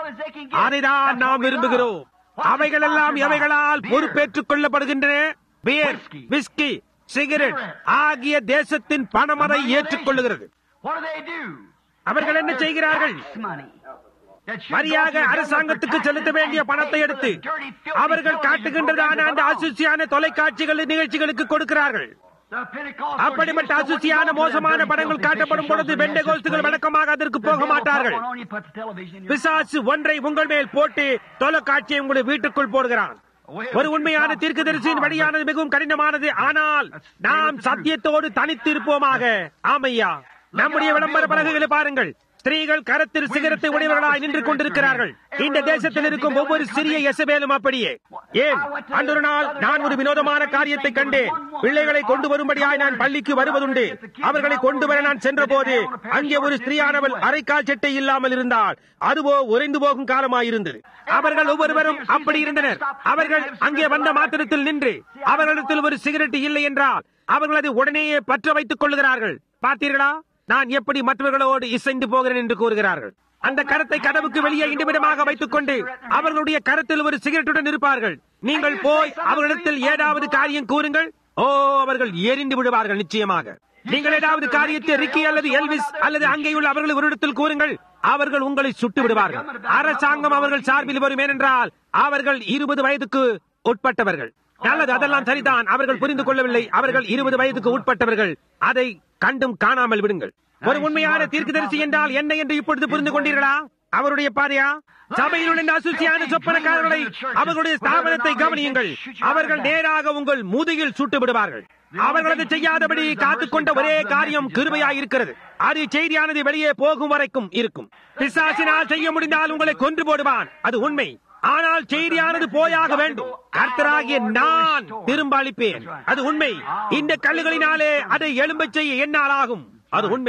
S1: அதைதான் நாம் விரும்புகிறோம் அவைகளெல்லாம் எவைகளால் பொறுப்பேற்றுக் கொள்ளப்படுகின்றன பியர் விஸ்கி சிகரெட் ஆகிய தேசத்தின் பணம் அதை ஏற்றுக்கொள்ளுகிறது
S3: What do they do?
S1: அவர்கள் என்ன செய்கிறார்கள்
S3: Tax money. That should
S1: சரியாக
S3: go to the
S1: அரசாங்கத்துக்கு
S3: government
S1: செலுத்த வேண்டிய
S3: taxes
S1: பணத்தை
S3: and
S1: எடுத்து
S3: pay for the dirty, filthy
S1: அவர்கள்
S3: television
S1: காட்டுகின்றதான
S3: programs
S1: அந்த
S3: that belong.
S1: அசுசியான தொலைக்காட்சிகள் நிகழ்ச்சிகளுக்கு கொடுக்கிறார்கள்
S3: The Pentecostals
S1: அப்படிப்பட்ட
S3: used to-
S1: அசுசியான
S3: when you go to
S1: மோசமான
S3: them dirty,
S1: படங்கள்
S3: filthy
S1: காட்டப்படும்
S3: picture
S1: பொழுது
S3: shows
S1: பெண்டை
S3: where the
S1: கோஸ்துகள்
S3: Jesus
S1: வழக்கமாக அதற்கு
S3: plays,
S1: போக
S3: the devil
S1: மாட்டார்கள்
S3: put one on, you put the television in your
S1: பிசாசு ஒன்றை உங்கள் மேல் போட்டு தொலைக்காட்சியை உங்களுடைய வீட்டுக்குள் போடுகிறான் ஒரு உண்மையான தீர்க்கதரிசியின் வழியானது மிகவும் கடினமானது ஆனால் நாம் சத்தியத்தோடு தனித்து இருப்போமாக ஆமையா நம்முடைய விளம்பர பலகைகளை பாருங்கள் ஸ்திரீகள் கரத்தில் சிகரத்தை உடையவர்களாய் நின்று கொண்டிருக்கிறார்கள் இந்த தேசத்தில் இருக்கும் ஒவ்வொரு சிறிய எசபேலும் அப்படியே ஏன் அன்றொரு நாள் நான் ஒரு வினோதமான காரியத்தை கண்டேன் பிள்ளைகளை கொண்டு வரும்படியாய் நான் பள்ளிக்கு வருவதுண்டு அவர்களை கொண்டு வர நான் சென்றபோது அங்கே ஒரு ஸ்திரீயானவள் அரைக்கால் சட்டை இல்லாமல் இருந்தால் அதுவோ உறைந்து போகும் காலமாயிருந்தது அவர்கள் ஒவ்வொருவரும் அப்படி இருந்தனர் அவர்கள் அங்கே வந்த மாத்திரத்தில் நின்று அவர்களிடத்தில் ஒரு சிகரெட் இல்லை என்றால் அவர்கள் அதை உடனேயே பற்ற வைத்துக் கொள்ளுகிறார்கள் பார்த்தீர்களா நான் எப்படி மற்றவர்களோடு இசைந்து போகிறேன் என்று கூறுகிறார்கள் அந்த கரத்தை கதவுக்கு வெளியே இண்டிவிடமாக வைத்துக் கொண்டு அவர்களுடைய கரத்தில் ஒரு சிகரெட்டுடன் இருப்பார்கள் நீங்கள் போய் அவர்களிடத்தில் ஏதாவது காரியம் கூறுங்கள் ஓ அவர்கள் எரிந்து விடுவார்கள் நிச்சயமாக நீங்கள் ஏதாவது காரியத்தை ரிக்கி அல்லது எல்விஸ் அல்லது அங்கேயுள்ள அவர்கள் ஒரு இடத்தில் கூறுங்கள் அவர்கள் உங்களை சுட்டு விடுவார்கள் அரசாங்கம் அவர்கள் சார்பில் வரும் ஏனென்றால் அவர்கள் இருபது வயதுக்கு உட்பட்டவர்கள் நல்லது அதெல்லாம் சரிதான் அவர்கள் புரிந்து கொள்ளவில்லை அவர்கள் இருபது வயதுக்கு உட்பட்டவர்கள் அதை கண்டும் காணாமல் விடுங்கள் ஒரு உண்மையான தீர்க்கதரிசி என்றால் என்ன என்று இப்பொழுது புரிந்து கொண்டீர்களா அவருடைய பாரியா சபையில் உள்ள அசுசியான சொப்பனக்காரர்களை அவர்களுடைய ஸ்தாபனத்தை கவனியுங்கள் அவர்கள் நேராக உங்கள் முதுகில் சுட்டு விடுவார்கள் அவர்களது செய்யாதபடி காத்துக்கொண்ட ஒரே காரியம் கிருபையாய் இருக்கிறது அது செய்தியானது வெளியே போகும் வரைக்கும் இருக்கும் பிசாசினால் செய்ய முடிந்தால் உங்களை கொன்று போடுவான் அது உண்மை ஆனால் செய்தியானது போயாக வேண்டும் கர்த்தராகிய நான் திரும்ப அளிப்பேன் அது உண்மை இந்த கல்லுகளினாலே அதை எழும்பச் செய்ய என்னால் ஆகும் அது உண்மை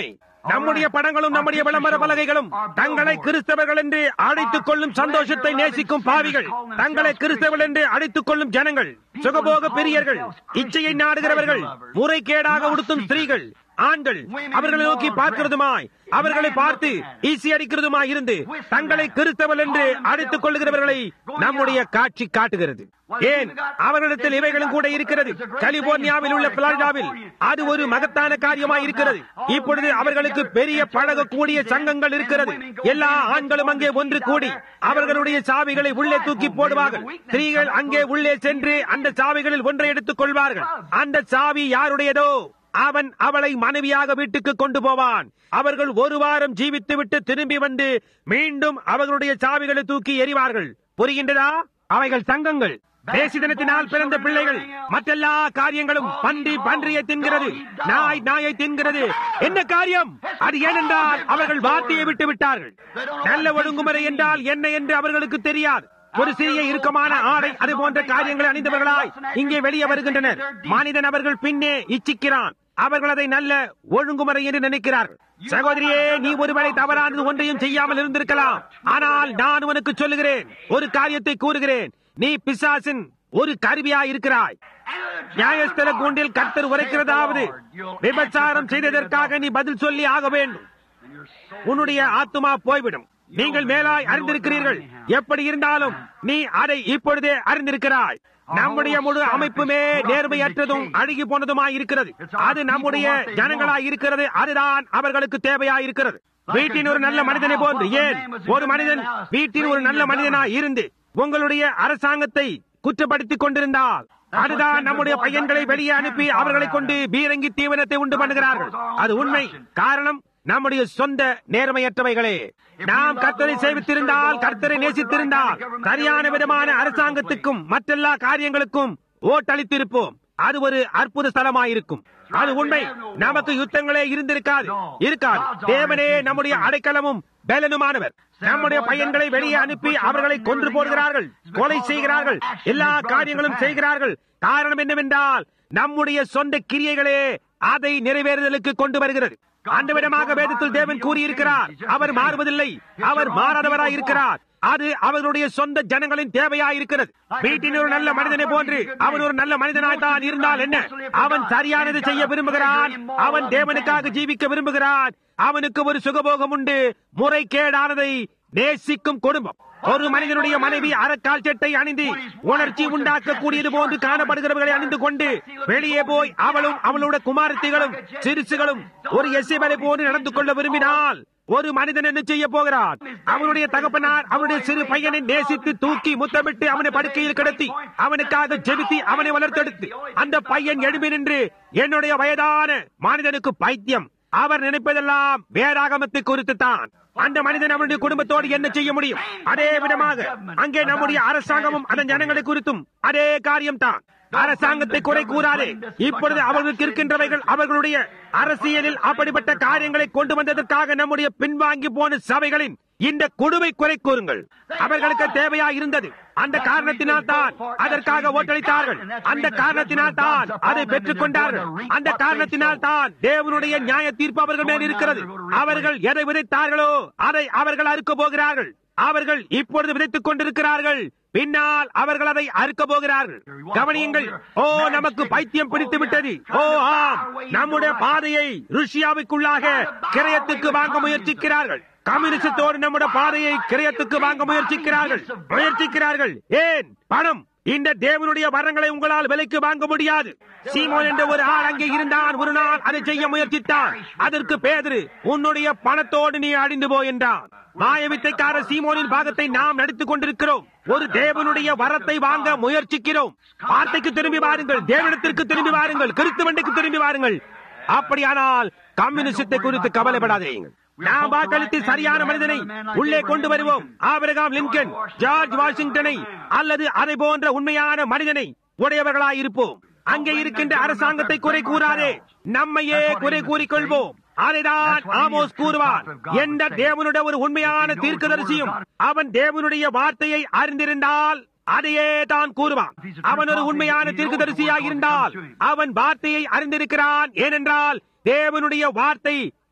S1: நம்முடைய படங்களும் நம்முடைய விளம்பர பலகைகளும் தங்களை கிறிஸ்தவர்கள் என்று அழைத்துக் கொள்ளும் சந்தோஷத்தை நேசிக்கும் பாவிகள் தங்களை கிறிஸ்தவர்கள் என்று அழைத்துக் கொள்ளும் ஜனங்கள் சுகபோக பிரியர்கள் இச்சையை நாடுகிறவர்கள் முறைகேடாக உடுத்தும் ஸ்திரீகள் ஆண்கள் அவர்களை நோக்கி பார்க்கிறதுமாய் அவர்களை பார்த்து ஈசி அடிக்கிறதுமாய் இருந்து தங்களை கிறிஸ்தவர்கள் என்று அழைத்துக் கொள்ளுகிறவர்களை நம்முடைய காட்சி காட்டுகிறது ஏன் அவர்களிடத்தில் இவைகளும் கூட இருக்கிறது கலிபோர்னியாவில் உள்ள பிளாரிடாவில் அது ஒரு மகத்தான காரியமாய் இருக்கிறது இப்பொழுது அவர்களுக்கு பெரிய பழகக்கூடிய சங்கங்கள் இருக்கிறது எல்லா ஆண்களும் அங்கே ஒன்று கூடி அவர்களுடைய சாவிகளை உள்ளே தூக்கி போடுவார்கள் ஸ்திரீகள் அங்கே உள்ளே சென்று அந்த சாவிகளில் ஒன்றை எடுத்துக் கொள்வார்கள் அந்த சாவி யாருடையதோ அவன் அவளை மனைவியாக வீட்டுக்கு கொண்டு போவான் அவர்கள் ஒரு வாரம் ஜீவித்துவிட்டு திரும்பி வந்து மீண்டும் அவர்களுடைய சாவிகளை தூக்கி எறிவார்கள் புரிகின்றதா அவைகள் சங்கங்கள் தேசி தினத்தினால் பிறந்த பிள்ளைகள் மற்றெல்லா காரியங்களும் பன்றி பன்றியை தின்கிறது நாய் நாயை தின்கிறது என்ன காரியம் அது ஏனென்றால் அவர்கள் வார்த்தையை விட்டு விட்டார்கள் நல்ல ஒழுங்குமுறை என்றால் என்ன என்று அவர்களுக்கு தெரியாது ஒரு சிறிய இறுக்கமான ஆடை அது போன்ற காரியங்களை அணிந்தவர்களாய் இங்கே வெளியே வருகின்றனர் மனிதன் அவர்கள் பின்னே இச்சிக்கிறான் அவர்கள் அதை நல்ல ஒழுங்குமுறை என்று நினைக்கிறார்கள் சகோதரியே நீ ஒருவேளை தவறானது ஒன்றையும் செய்யாமல் இருந்திருக்கலாம் ஆனால் நான் உனக்கு சொல்லுகிறேன் ஒரு காரியத்தை கூறுகிறேன் நீ பிசாசின் ஒரு கருவியா இருக்கிறாய் நியாயஸ்தல கூண்டில் கர்த்தர் உரைக்கிறதாவது விபச்சாரம் செய்ததற்காக நீ பதில் சொல்லி ஆக வேண்டும் உன்னுடைய ஆத்துமா போய்விடும் நீங்கள் மேலாய் அறிந்திருக்கிறீர்கள் எப்படி இருந்தாலும் நீ அதை இப்பொழுதே அறிந்திருக்கிறாய் நம்முடைய முழு அமைப்புமே நேர்மையற்றதும் அழுகி போனதுமாய் இருக்கிறது அது நம்முடைய ஜனங்களாய் இருக்கிறது அதுதான் அவர்களுக்கு தேவையாய் இருக்கிறது வீட்டின் ஒரு நல்ல மனிதனை போன்று ஏன் ஒரு மனிதன் வீட்டின் ஒரு நல்ல மனிதனாய் இருந்து உங்களுடைய அரசாங்கத்தை குற்றப்படுத்திக் கொண்டிருந்தால் அதுதான் நம்முடைய பையன்களை வெளியே அனுப்பி அவர்களை கொண்டு பீரங்கி தீவனத்தை உண்டு பண்ணுகிறார்கள் அது உண்மை காரணம் நம்முடைய சொந்த நேர்மையற்றவைகளே நாம் கர்த்தரை சேவித்திருந்தால் கர்த்தரை நேசித்திருந்தால் சரியான விதமான அரசாங்கத்துக்கும் மற்றெல்லா காரியங்களுக்கும் ஓட்டளித்திருப்போம் அது ஒரு அற்புத ஸ்தலமாயிருக்கும் அது உண்மை நமக்கு யுத்தங்களே இருந்திருக்காது இருக்காது தேவனே நம்முடைய அடைக்கலமும் பலனுமானவர் நம்முடைய பையன்களை வெளியே அனுப்பி அவர்களை கொன்று போடுகிறார்கள் கொலை செய்கிறார்கள் எல்லா காரியங்களும் செய்கிறார்கள் காரணம் என்னவென்றால் நம்முடைய சொந்த கிரியைகளே அதை நிறைவேறுதலுக்கு கொண்டு வருகிறது அந்த விதமாக வேதத்தில் தேவன் கூறியிருக்கிறார் அவர் மாறுவதில்லை அவர் மாறாதவராய் இருக்கிறார் அது அவர்களுடைய சொந்த ஜனங்களின் தேவையாய் இருக்கிறது வீட்டின் ஒரு நல்ல மனிதனை போன்று அவன் ஒரு நல்ல மனிதனாய் தான் இருந்தால் என்ன அவன் சரியானது செய்ய விரும்புகிறான் அவன் தேவனுக்காக ஜீவிக்க விரும்புகிறான் அவனுக்கு ஒரு சுகபோகம் உண்டு முறைகேடானதை நேசிக்கும் குடும்பம் ஒரு மனிதனுடைய மனைவி அறக்கால் சட்டை அணிந்து உணர்ச்சி உண்டாக்கக்கூடியது போன்று காணப்படுகிறவர்களை அணிந்து கொண்டு வெளியே போய் அவளும் அவளுடைய குமாரத்திகளும் சிறுசுகளும் ஒரு எசிபலை போன்று நடந்து கொள்ள விரும்பினால் ஒரு மனிதன் என்ன செய்ய போகிறான் அவனுடைய தகப்பனார் அவனுடைய சிறு பையனை நேசித்து தூக்கி முத்தமிட்டு அவனை படுக்கையில் கிடத்தி அவனுக்காக ஜெபித்து அவனை வளர்த்தெடுத்து அந்த பையன் எழுப்பி நின்று என்னுடைய வயதான மனிதனுக்கு பைத்தியம் அவர் நினைப்பதெல்லாம் வேறாகமத்தை குறித்து தான் அந்த மனிதன் அவனுடைய குடும்பத்தோடு என்ன செய்ய முடியும் அதே விதமாக அங்கே நம்முடைய அரசாங்கமும் அதன் ஜனங்களை குறித்தும் அதே காரியம் தான் அரசாங்கத்தை குறை கூறாதே இப்பொழுது அவர்களுக்கு இருக்கின்றவைகள் அவர்களுடைய அரசியலில் அப்படிப்பட்ட காரியங்களை கொண்டு வந்ததற்காக நம்முடைய பின்வாங்கி போன சபைகளின் இந்த கொடுமை குறை கூறுங்கள் அவர்களுக்கு தேவையா இருந்தது அந்த காரணத்தினால் தான் அதற்காக ஓட்டளித்தார்கள் அந்த காரணத்தினால் தான் அதை பெற்றுக் கொண்டார்கள் அந்த காரணத்தினால் தான் தேவனுடைய நியாய தீர்ப்பு அவர்கள் மேல் இருக்கிறது அவர்கள் எதை விதைத்தார்களோ அதை அவர்கள் அறுக்க போகிறார்கள் அவர்கள் இப்பொழுது விதைத்துக் கொண்டிருக்கிறார்கள் பின்னால் அவர்கள் அதை அறுக்க போகிறார்கள் கவனியுங்கள் ஓ நமக்கு பைத்தியம் பிடித்து விட்டது ஓ ஆம் நம்முடைய பாதையை ருஷ்யாவுக்குள்ளாக கிரயத்துக்கு வாங்க முயற்சிக்கிறார்கள் கம்யூனிஸ்டோடு நம்முடைய பாதையை கிரயத்துக்கு வாங்க முயற்சிக்கிறார்கள் முயற்சிக்கிறார்கள் ஏன் பணம் இந்த தேவனுடைய வரங்களை உங்களால் விலைக்கு வாங்க முடியாது சீமோன் என்ற ஒரு ஆள் அங்கே இருந்தான் ஒரு நாள் அதை செய்ய முயற்சித்தான் அதற்கு பேதரு உன்னுடைய பணத்தோடு நீ அழிந்து போ என்றான் மாயவித்தைக்கார சீமோனின் பாகத்தை நாம் நடித்துக் கொண்டிருக்கிறோம் ஒரு தேவனுடைய வரத்தை வாங்க முயற்சிக்கிறோம் வார்த்தைக்கு திரும்பி வாருங்கள் தேவனத்திற்கு திரும்பி வாருங்கள் கிறிஸ்துவண்டைக்கு திரும்பி வாருங்கள் அப்படியானால் கம்யூனிஸ்டத்தை குறித்து கவலைப்படாதீர்கள் நாம் வாக்களித்து சரியான மனிதனை உள்ளே கொண்டு வருவோம் ஆபிரகாம் லிங்கன் ஜார்ஜ் வாஷிங்டனை அல்லது அதை போன்ற உண்மையான மனிதனை உடையவர்களாய் இருப்போம் அங்கே இருக்கின்ற அரசாங்கத்தை குறை கூறாதே நம்மையே குறை கூறிக்கொள்வோம் அதைதான் ஆமோஸ் கூறுவார் எந்த தேவனுடைய ஒரு உண்மையான தீர்க்கதரிசியும் அவன் தேவனுடைய வார்த்தையை அறிந்திருந்தால் அதையே தான் கூறுவான் அவன் ஒரு உண்மையான தீர்க்கதரிசியாக இருந்தால் அவன் வார்த்தையை அறிந்திருக்கிறான் ஏனென்றால் தேவனுடைய வார்த்தை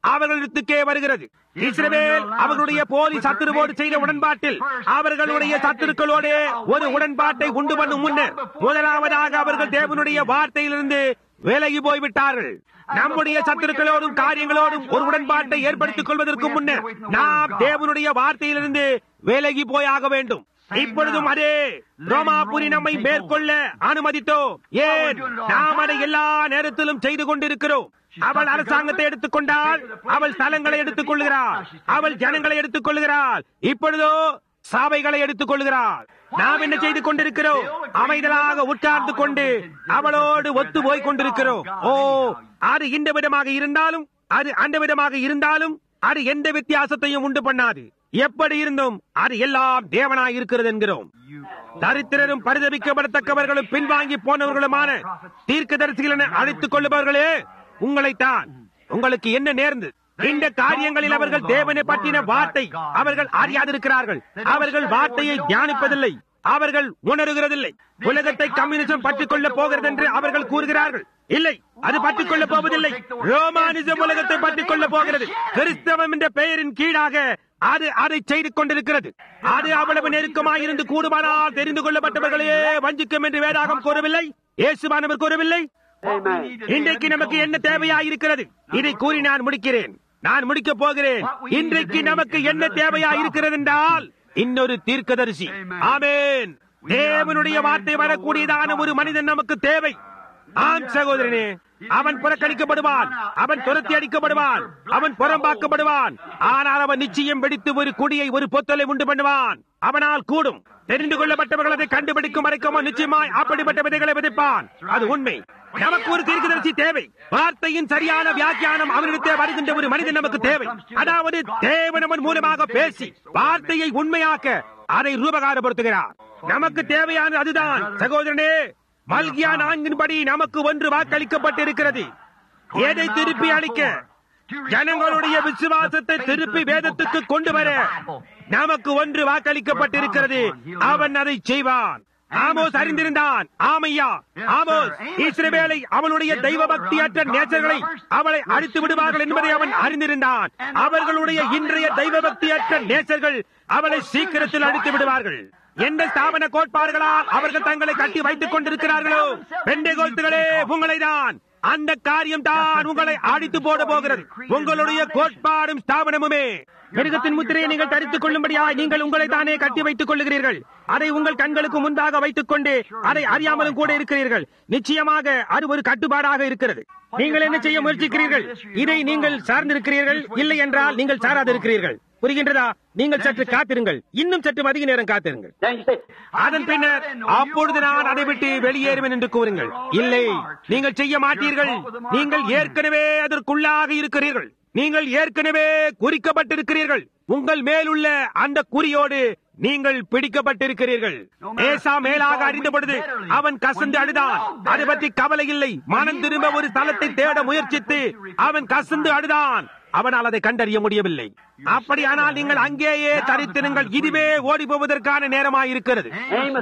S1: அவர்களிடத்துக்கே வருகிறது இஸ்ரவேல் அவர்களுடைய போலி சத்துருவோடு செய்த உடன்பாட்டில் அவர்களுடைய சத்துருக்களோடு ஒரு உடன்பாட்டை உண்டு பண்ணும் முன்னர் முதலாவதாக அவர்கள் தேவனுடைய வார்த்தையிலிருந்து விலகி போய்விட்டார்கள் நம்முடைய சத்துருக்களோடும் காரியங்களோடும் ஒரு உடன்பாட்டை ஏற்படுத்திக் கொள்வதற்கு முன்னர் நாம் தேவனுடைய வார்த்தையிலிருந்து விலகி போயாக வேண்டும் இப்பொழுதும் அதே ரோமாபுரி நம்மை மேற்கொள்ள அனுமதித்தோம் ஏன் நாம் அதை எல்லா நேரத்திலும் செய்து கொண்டிருக்கிறோம் அவள் அரசாங்கத்தை எடுத்துக் கொண்டால் அவள் ஸ்தலங்களை எடுத்துக் கொள்கிறாள் அவள் ஜனங்களை எடுத்துக் கொள்கிறாள் இப்பொழுதோ சபைகளை எடுத்துக் கொள்கிறாள் நாம் என்ன செய்து கொண்டிருக்கிறோம் அமைதலாக உட்கார்ந்து கொண்டு அவளோடு ஒத்து போய் கொண்டிருக்கிறோம் ஓ அது இந்த விதமாக இருந்தாலும் அது அந்த விதமாக இருந்தாலும் அது எந்த வித்தியாசத்தையும் உண்டு பண்ணாது எப்படி இருந்தும் அது எல்லாம் தேவனாய் இருக்கிறது என்கிறோம் தரித்திரரும் பரிதவிக்கப்படத்தக்கவர்களும் பின்வாங்கி போனவர்களுமான தீர்க்கதரிசிகள் என அழைத்துக் கொள்ளுபவர்களே உங்களைத்தான் உங்களுக்கு என்ன நேர்ந்தது இந்த காரியங்களில் அவர்கள் தேவனை பற்றின வார்த்தை அவர்கள் அறியாதிருக்கிறார்கள் அவர்கள் வார்த்தையை தியானிப்பதில்லை அவர்கள் உணருகிறதில்லை உலகத்தை கம்யூனிசம் பற்றிக் கொள்ள போகிறது என்று அவர்கள் கூறுகிறார்கள் இல்லை அது பற்றிக் கொள்ள போவதில்லை ரோமானிசம் உலகத்தை பற்றிக் கொள்ள போகிறது கிறிஸ்தவம் என்ற பெயரின் கீழாக அது அதை செய்து கொண்டிருக்கிறது அது அவ்வளவு நெருக்கமாக இருந்து கூடுமானால் தெரிந்து கொள்ளப்பட்டவர்களையே வஞ்சிக்கும் என்று வேதாகம் கூறவில்லை இயேசுவானவர் கூறவில்லை இன்றைக்கு நமக்கு என்ன தேவையாயிருக்கிறது இதை கூறி நான் முடிக்கிறேன் நான் முடிக்கப் போகிறேன் இன்றைக்கு நமக்கு என்ன தேவையா இருக்கிறது என்றால் இன்னொரு தீர்க்கதரிசி ஆமேன் தேவனுடைய வார்த்தை வரக்கூடியதான ஒரு மனிதன் நமக்கு தேவை ஆம் சகோதரனே அவன் புறக்கணிக்கப்படுவான் அவன் துரத்தி அடிக்கப்படுவான் அவன் புறம்பாக்கப்படுவான் ஆனால் அவன் நிச்சயம் வெடித்து ஒரு குடியை ஒரு பொத்தலை உண்டு பண்ணுவான் அவனால் கூடும் தெரிந்து கொள்ளப்பட்டவர்கள் அதை கண்டுபிடிக்கும் வரைக்கும் அவன் நிச்சயமாய் அப்படிப்பட்ட விதைகளை விதைப்பான் அது உண்மை நமக்கு ஒரு தீர்க்கதரிசி தேவை வார்த்தையின் சரியான வியாக்கியானம் அவனிடத்தே வருகின்ற ஒரு மனிதன் நமக்கு தேவை அதாவது தேவனவன் மூலமாக பேசி வார்த்தையை உண்மையாக்க அதை ரூபகாரப்படுத்துகிறார் நமக்கு தேவையானது அதுதான் சகோதரனே மல்கியா நான்கின்படி நமக்கு ஒன்று வாக்களிக்கப்பட்டிருக்கிறது எதை திருப்பி அளிக்க ஜனங்களுடைய விசுவாசத்தை திருப்பி வேதத்துக்கு கொண்டு வர நமக்கு ஒன்று வாக்களிக்கப்பட்டிருக்கிறது அவன் அதை செய்வான் ஆமோஸ் அறிந்திருந்தான் ஆமையா ஆமோஸ் இஸ்ரவேலை அவளுடைய தெய்வ பக்தியற்ற நேசர்களை அவளை அழித்து விடுவார்கள் என்பதை அவன் அறிந்திருந்தான் அவர்களுடைய இன்றைய தெய்வ பக்தியற்ற நேசர்கள் அவளை சீக்கிரத்தில் அழித்து விடுவார்கள் எந்த ஸ்தாபன கோட்பாடுகளால் அவர்கள் தங்களை கட்டி வைத்துக் கொண்டிருக்கிறார்களோ பெண்டை கோல்த்துகளே உங்களை தான் அந்த காரியம் தான் உங்களை அடித்து போட போகிறது உங்களுடைய கோட்பாடும் ஸ்தாபனமுமே மிருகத்தின் முத்திரையை நீங்கள் தரித்துக் கொள்ளும்படியா நீங்கள் உங்களை தானே கட்டி வைத்துக் கொள்ளுகிறீர்கள் அதை உங்கள் கண்களுக்கு முன்பாக வைத்துக் கொண்டு அதை அறியாமலும் கூட இருக்கிறீர்கள் நிச்சயமாக அது ஒரு கட்டுப்பாடாக இருக்கிறது நீங்கள் என்ன செய்ய முயற்சிக்கிறீர்கள் இதை நீங்கள் சார்ந்திருக்கிறீர்கள் இல்லை என்றால் நீங்கள் சாராதிருக்கிறீர்கள் புரிகின்றதா நீங்கள் சற்று காத்திருங்கள் இன்னும் சற்று அதிக நேரம் காத்திருங்கள் அதன் பின்னர் அப்பொழுது நான் அதை விட்டு வெளியேறுவேன் என்று கூறுங்கள் இல்லை நீங்கள் செய்ய மாட்டீர்கள் நீங்கள் ஏற்கனவே அதற்குள்ளாக இருக்கிறீர்கள் நீங்கள் ஏற்கனவே குறிக்கப்பட்டிருக்கிறீர்கள் உங்கள் மேலுள்ள அந்த குறியோடு நீங்கள் பிடிக்கப்பட்டிருக்கிறீர்கள் ஏசா மேலாக அறிந்த பொழுது அவன் கசந்து அழுதான் அதை பற்றி கவலை இல்லை மனம் திரும்ப ஒரு ஸ்தலத்தை தேட முயற்சித்து அவன் கசந்து அழுதான் அவனால் அதை கண்டறிய முடியவில்லை அப்படியானால் நீங்கள் அங்கேயே தரித்திருங்கள் இதுவே ஓடி போவதற்கான நேரமாயிருக்கிறது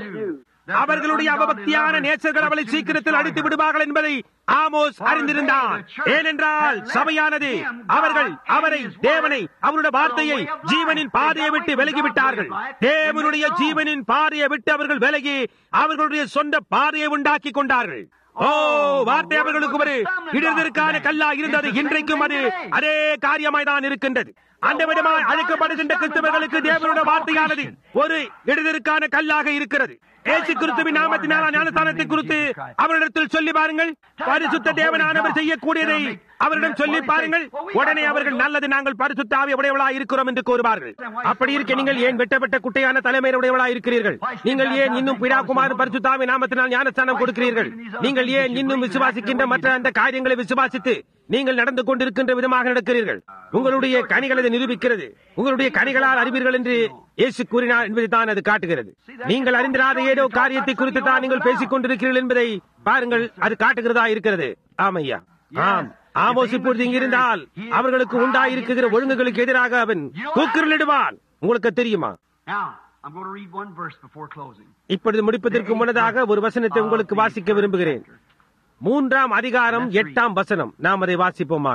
S1: அவர்களுடைய அவபக்தியான நேசர்கள் அவளை சீக்கிரத்தில் அடித்து விடுவார்கள் என்பதை ஆமோஸ் அறிந்திருந்தான் ஏனென்றால் சபையானது அவர்கள் அவரை தேவனை அவருடைய வார்த்தையை ஜீவனின் பாதையை விட்டு விலகிவிட்டார்கள் தேவனுடைய ஜீவனின் பாதையை விட்டு அவர்கள் விலகி அவர்களுடைய சொந்த பாதையை உண்டாக்கி கொண்டார்கள் ஓ வார்த்தை அவர்களுக்கு ஒரு இடத்திற்கான கல்லா இருந்தது இன்றைக்கும் அது அதே காரியமாய் தான் இருக்கின்றது அந்த விதமாய் அழைக்கப்படுகின்ற கிறிஸ்தவர்களுக்கு தேவனுடைய வார்த்தையானது ஒரு இடத்திற்கான கல்லாக இருக்கிறது ஏசு கிறிஸ்துவின் நாமத்தினால ஞானஸ்தானத்தை குறித்து அவரிடத்தில் சொல்லி பாருங்கள் பரிசுத்த தேவனானவர் செய்யக்கூடியதை அவரிடம் சொல்லி பாருங்கள் உடனே அவர்கள் நல்லது நாங்கள் பரிசுத்த ஆவி உடையவளா இருக்கிறோம் என்று கூறுவார்கள் அப்படி இருக்க நீங்கள் ஏன் வெட்டப்பட்ட குட்டையான தலைமையை உடையவளா இருக்கிறீர்கள் நீங்கள் ஏன் இன்னும் பிடாகுமார் பரிசுத்தாவி நாமத்தினால் ஞானஸ்தானம் கொடுக்கிறீர்கள் நீங்கள் ஏன் இன்னும் விசுவாசிக்கின்ற மற்ற அந்த காரியங்களை விசுவாசித்து நீங்கள் நடந்து கொண்டிருக்கின்ற விதமாக நடக்கிறீர்கள் உங்களுடைய கனிகள் அதை நிரூபிக்கிறது உங்களுடைய கனிகளால் அறிவீர்கள் என்று இயேசு கூறினார் என்பதை தான் அது காட்டுகிறது நீங்கள் அறிந்திராத ஏதோ காரியத்தை குறித்து தான் நீங்கள் பேசிக் கொண்டிருக்கிறீர்கள் என்பதை பாருங்கள் அது காட்டுகிறதா இருக்கிறது ஆமையா ஆம் ஆமோஸ் இப்பொழுது இங்கிருந்தால் அவர்களுக்கு உண்டாயிருக்கிற ஒழுங்குகளுக்கு எதிராக அவன் கூக்குரலிடுவான் உங்களுக்கு தெரியுமா
S3: Now, I'm going to read one verse before closing.
S1: இப்பொழுது முடிப்பதற்கு முன்னதாக ஒரு வசனத்தை உங்களுக்கு வாசிக்க விரும்புகிறேன் மூன்றாம் அதிகாரம் எட்டாம் வசனம் நாம் அதை வாசிப்போமாக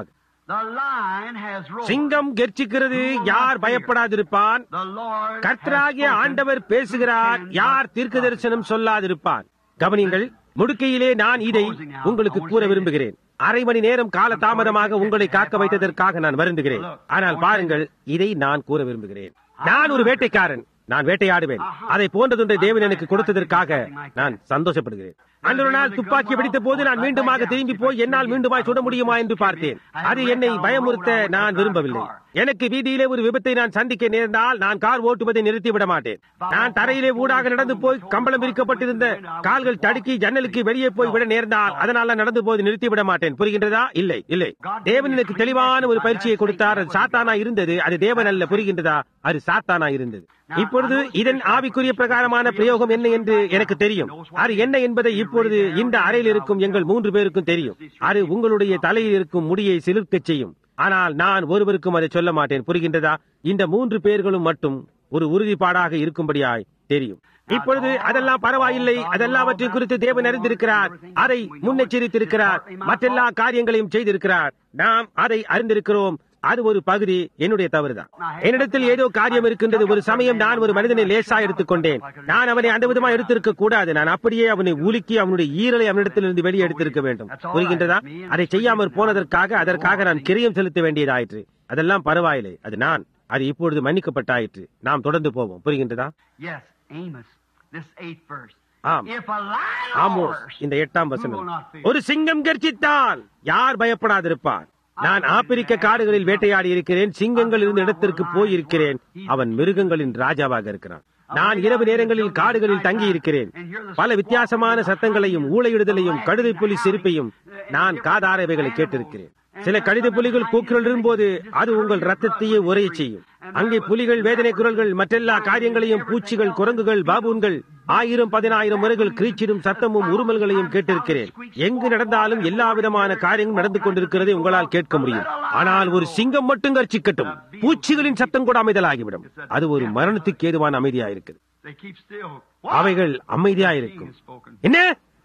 S3: The lion has roared.
S1: சிங்கம் கெர்ச்சிக்கிறது யார் பயப்படாதிருப்பான்
S3: The Lord
S1: கர்த்தராகிய
S3: has spoken.
S1: ஆண்டவர் பேசுகிறார்
S3: Who can
S1: யார்
S3: not
S1: தீர்க்க
S3: stop?
S1: தரிசனம் சொல்லாதிருப்பான் கவனிங்கள் முடுக்கையிலே நான் இதை உங்களுக்கு கூற விரும்புகிறேன் அரை மணி நேரம் கால தாமதமாக உங்களை காக்க வைத்ததற்காக நான் வருந்துகிறேன் ஆனால் பாருங்கள் இதை நான் கூற விரும்புகிறேன் நான் ஒரு வேட்டைக்காரன் நான் வேட்டையாடுவேன் அதை போன்றதொன்றை தேவன் எனக்கு கொடுத்ததற்காக நான் சந்தோஷப்படுகிறேன் அன்று ஒரு நாள் துப்பாக்கி பிடித்த போது நான் மீண்டுமாக திரும்பி போய் என்னால் மீண்டுமாய் சுட முடியுமா என்று பார்த்தேன் அது என்னை பயமுறுத்த நான் விரும்பவில்லை எனக்கு வீதியிலே ஒரு விபத்தை நான் சந்திக்க நேர்ந்தால் நான் கார் ஓட்டுவதை நிறுத்திவிட மாட்டேன் நான் தரையிலே ஊடாக நடந்து போய் கம்பளம் விரிக்கப்பட்டிருந்த கால்கள் தடுக்கி ஜன்னலுக்கு வெளியே போய் விட நேர்ந்தால் அதனால நடந்து போய் நிறுத்திவிட மாட்டேன் புரிகின்றதா இல்லை இல்லை தேவன் எனக்கு தெளிவான ஒரு பயிற்சியை கொடுத்தார் அது சாத்தானா இருந்தது அது தேவன் அல்ல புரிகின்றதா அது சாத்தானா இருந்தது இப்பொழுது இதன் ஆவிக்குரிய பிரகாரமான பிரயோகம் என்ன என்று எனக்கு தெரியும் அது என்ன என்பதை இப்பொழுது இந்த அறையில் இருக்கும் எங்கள் மூன்று பேருக்கும் தெரியும் அது உங்களுடைய தலையில் இருக்கும் முடியை சிலிர்க்கச் செய்யும் ஆனால் நான் ஒருவருக்கும் அதை சொல்ல மாட்டேன் புரிகின்றதா இந்த மூன்று பேர்களும் மட்டும் ஒரு உறுதிப்பாடாக இருக்கும்படியாய் தெரியும் இப்பொழுது அதெல்லாம் பரவாயில்லை அதெல்லாவற்றை குறித்து தேவன் அறிந்திருக்கிறார் அதை முன்னெச்சரித்திருக்கிறார் மற்றெல்லா காரியங்களையும் செய்திருக்கிறார் நாம் அதை அறிந்திருக்கிறோம் அது ஒரு பகுதி என்னுடைய தவறுதான் என்னிடத்தில் ஏதோ காரியம் இருக்கின்றது ஒரு சமயம் நான் ஒரு மனிதனை லேசா எடுத்துக்கொண்டேன் நான் அவனை அந்த விதமா எடுத்திருக்க கூடாது நான் அப்படியே அவனை உலுக்கி அவனுடைய ஈரலை அவனிடத்திலிருந்து வெளியே எடுத்திருக்க வேண்டும் புரிகின்றதா அதை செய்யாமற் போனதற்காக அதற்காக நான் கிரியம் செலுத்த வேண்டியதாயிற்று அதெல்லாம் பரவாயில்லை அது நான் அது இப்பொழுது மன்னிக்கப்பட்டாயிற்று நாம் தொடர்ந்து போவோம் புரிகின்றதா
S3: Yes, Amos, this eighth verse.
S1: ஆம்
S3: If a lion
S1: Amos
S3: roars,
S1: இந்த எட்டாம்
S3: who will
S1: வசனம்
S3: not fear?
S1: ஒரு சிங்கம் கர்ஜித்தால் யார் பயப்படாதிருப்பான் நான் ஆப்பிரிக்க காடுகளில் வேட்டையாடி இருக்கிறேன் சிங்கங்கள் இருந்த இடத்திற்கு போயிருக்கிறேன் அவன் மிருகங்களின் ராஜாவாக இருக்கிறான் நான் இரவு நேரங்களில் காடுகளில் தங்கி இருக்கிறேன் பல வித்தியாசமான சத்தங்களையும் ஊழையிடுதலையும் கழுதை புலி சிரிப்பையும் நான் காதாரவைகளை கேட்டிருக்கிறேன் சில கடித புலிகள் கூக்குரல் போது அது உங்கள் ரத்தத்தையே உரைய செய்யும் அங்கே புலிகள் வேதனை குரல்கள் மற்றெல்லா காரியங்களையும் பூச்சிகள் குரங்குகள் பாபூன்கள் ஆயிரம் பதினாயிரம் முறைகள் கிரீச்சிடும் சத்தமும் உருமல்களையும் கேட்டிருக்கிறேன் எங்கு நடந்தாலும் எல்லா விதமான காரியங்களும் நடந்து கொண்டிருக்கிறதை உங்களால் கேட்க முடியும் ஆனால் ஒரு சிங்கம் மட்டும் கர்ச்சிக்கட்டும் பூச்சிகளின் சத்தம் கூட அமைதலாகிவிடும் அது ஒரு மரணத்துக்கு ஏதுவான அமைதியா இருக்குது
S3: They keep still.
S1: அவைகள் அமைதியா
S3: King
S1: இருக்கும்
S3: has spoken.
S1: என்ன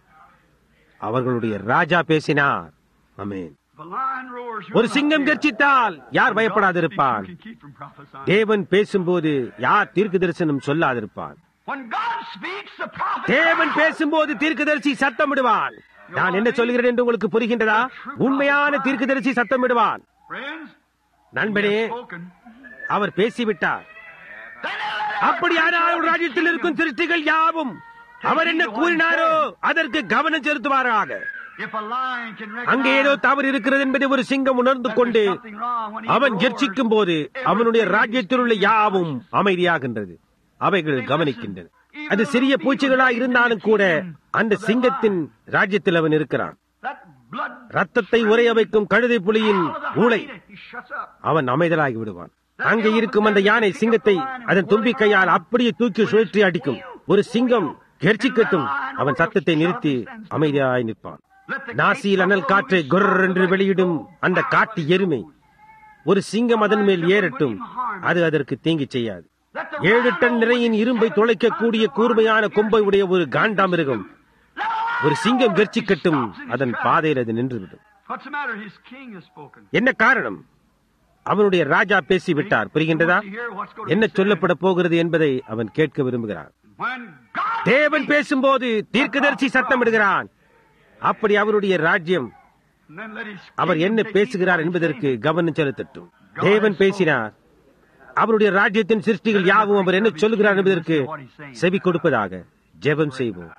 S1: அவர்களுடைய ராஜா பேசினார் அமேன்
S3: If a lion roars,
S1: ஒரு
S3: you'll
S1: சிங்கம்
S3: not fear.
S1: கர்ச்சித்தால் யார் பயப்படாதிருப்பான்
S3: You can keep from prophesying.
S1: தேவன் பேசும்போது யார் தீர்க்க தரிசனம் சொல்லாதிருப்பான்
S3: When God speaks, the prophet
S1: தேவன்
S3: cries.
S1: பேசும்போது தீர்க்கதரிசி சத்தமிடுவான் நான் என்ன சொல்கிறேன் என்று உங்களுக்கு புரிகின்றதா உண்மையான தீர்க்கதரிசி சத்தமிடுவான்
S3: Friends,
S1: நண்பனே
S3: he has spoken.
S1: Our பேசிவிட்டார்
S3: Then let
S1: அப்படியானால் ஒரு ராஜ்யத்தில் இருக்கும் சிருஷ்டிகள் யாவும் அவர் என்ன கூறினாரோ அதற்கு கவனம் செலுத்துவாராக
S3: If a lion can
S1: அங்கே ஏதோ
S3: recognize
S1: தவறு இருக்கிறது என்பதை ஒரு சிங்கம் உணர்ந்து
S3: that
S1: கொண்டு
S3: there's something wrong when he
S1: அவன்
S3: roars,
S1: கெர்ச்சிக்கும் போது அவனுடைய ராஜ்யத்தில் உள்ள யாவும் அமைதியாகின்றது அவைகள் கவனிக்கின்றன அது சிறிய பூச்சிகளாய் இருந்தாலும் கூட அந்த சிங்கத்தின் ராஜ்யத்தில் அவன் இருக்கிறான்
S3: that blood
S1: ரத்தத்தை உரைய வைக்கும் கழுதை புலியின்
S3: out of the
S1: ஊளை
S3: hide, he shuts up.
S1: அவன் அமைதலாகி விடுவான் அங்கே இருக்கும் அந்த யானை சிங்கத்தை அதன் தும்பி கையால் அப்படியே தூக்கி சுழற்றி அடிக்கும் ஒரு சிங்கம் கெர்ச்சிக்கட்டும் அவன் சத்தத்தை நிறுத்தி அமைதியாய் நிற்பான்
S3: Let the
S1: நாசியில் அனல் காற்றை குர் என்று வெளியிடும் அந்த காட்டு எருமை ஒரு சிங்கம் அதன் மேல் ஏறட்டும் அது அதற்கு தீங்கி செய்யாது
S3: let the
S1: ஏழு டன் நிறையின் இரும்பை துளைக்கக்கூடிய கூர்மையான கொம்பை உடைய ஒரு காண்டாமிருகம் ஒரு சிங்கம் கெர்ச்சிக்கட்டும் அதன் பாதையில் அது நின்றுவிடும்
S3: What's the matter? His king has spoken.
S1: என்ன காரணம் அவனுடைய ராஜா பேசிவிட்டார் புரிகின்றதா என்ன சொல்லப்பட போகிறது என்பதை அவன் கேட்க விரும்புகிறான்
S3: When God
S1: தேவன் பேசும்போது தீர்க்கதரிசி சத்தமிடுகிறான் அப்படி அவருடைய ராஜ்யம்
S3: and then let his
S1: our
S3: king
S1: என்ன
S3: take
S1: பேசுகிறார்
S3: heed to what he's
S1: என்பதற்கு
S3: saying.
S1: கவனம் செலுத்தட்டும் தேவன் பேசினார் அவருடைய ராஜ்யத்தின் சிருஷ்டிகள் யாவும் அவர் என்ன சொல்லுகிறார் என்பதற்கு செவி கொடுப்பதாக ஜெபம் செய்வோம்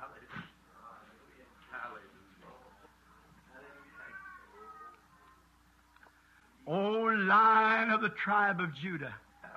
S3: O lion of the tribe of Judah.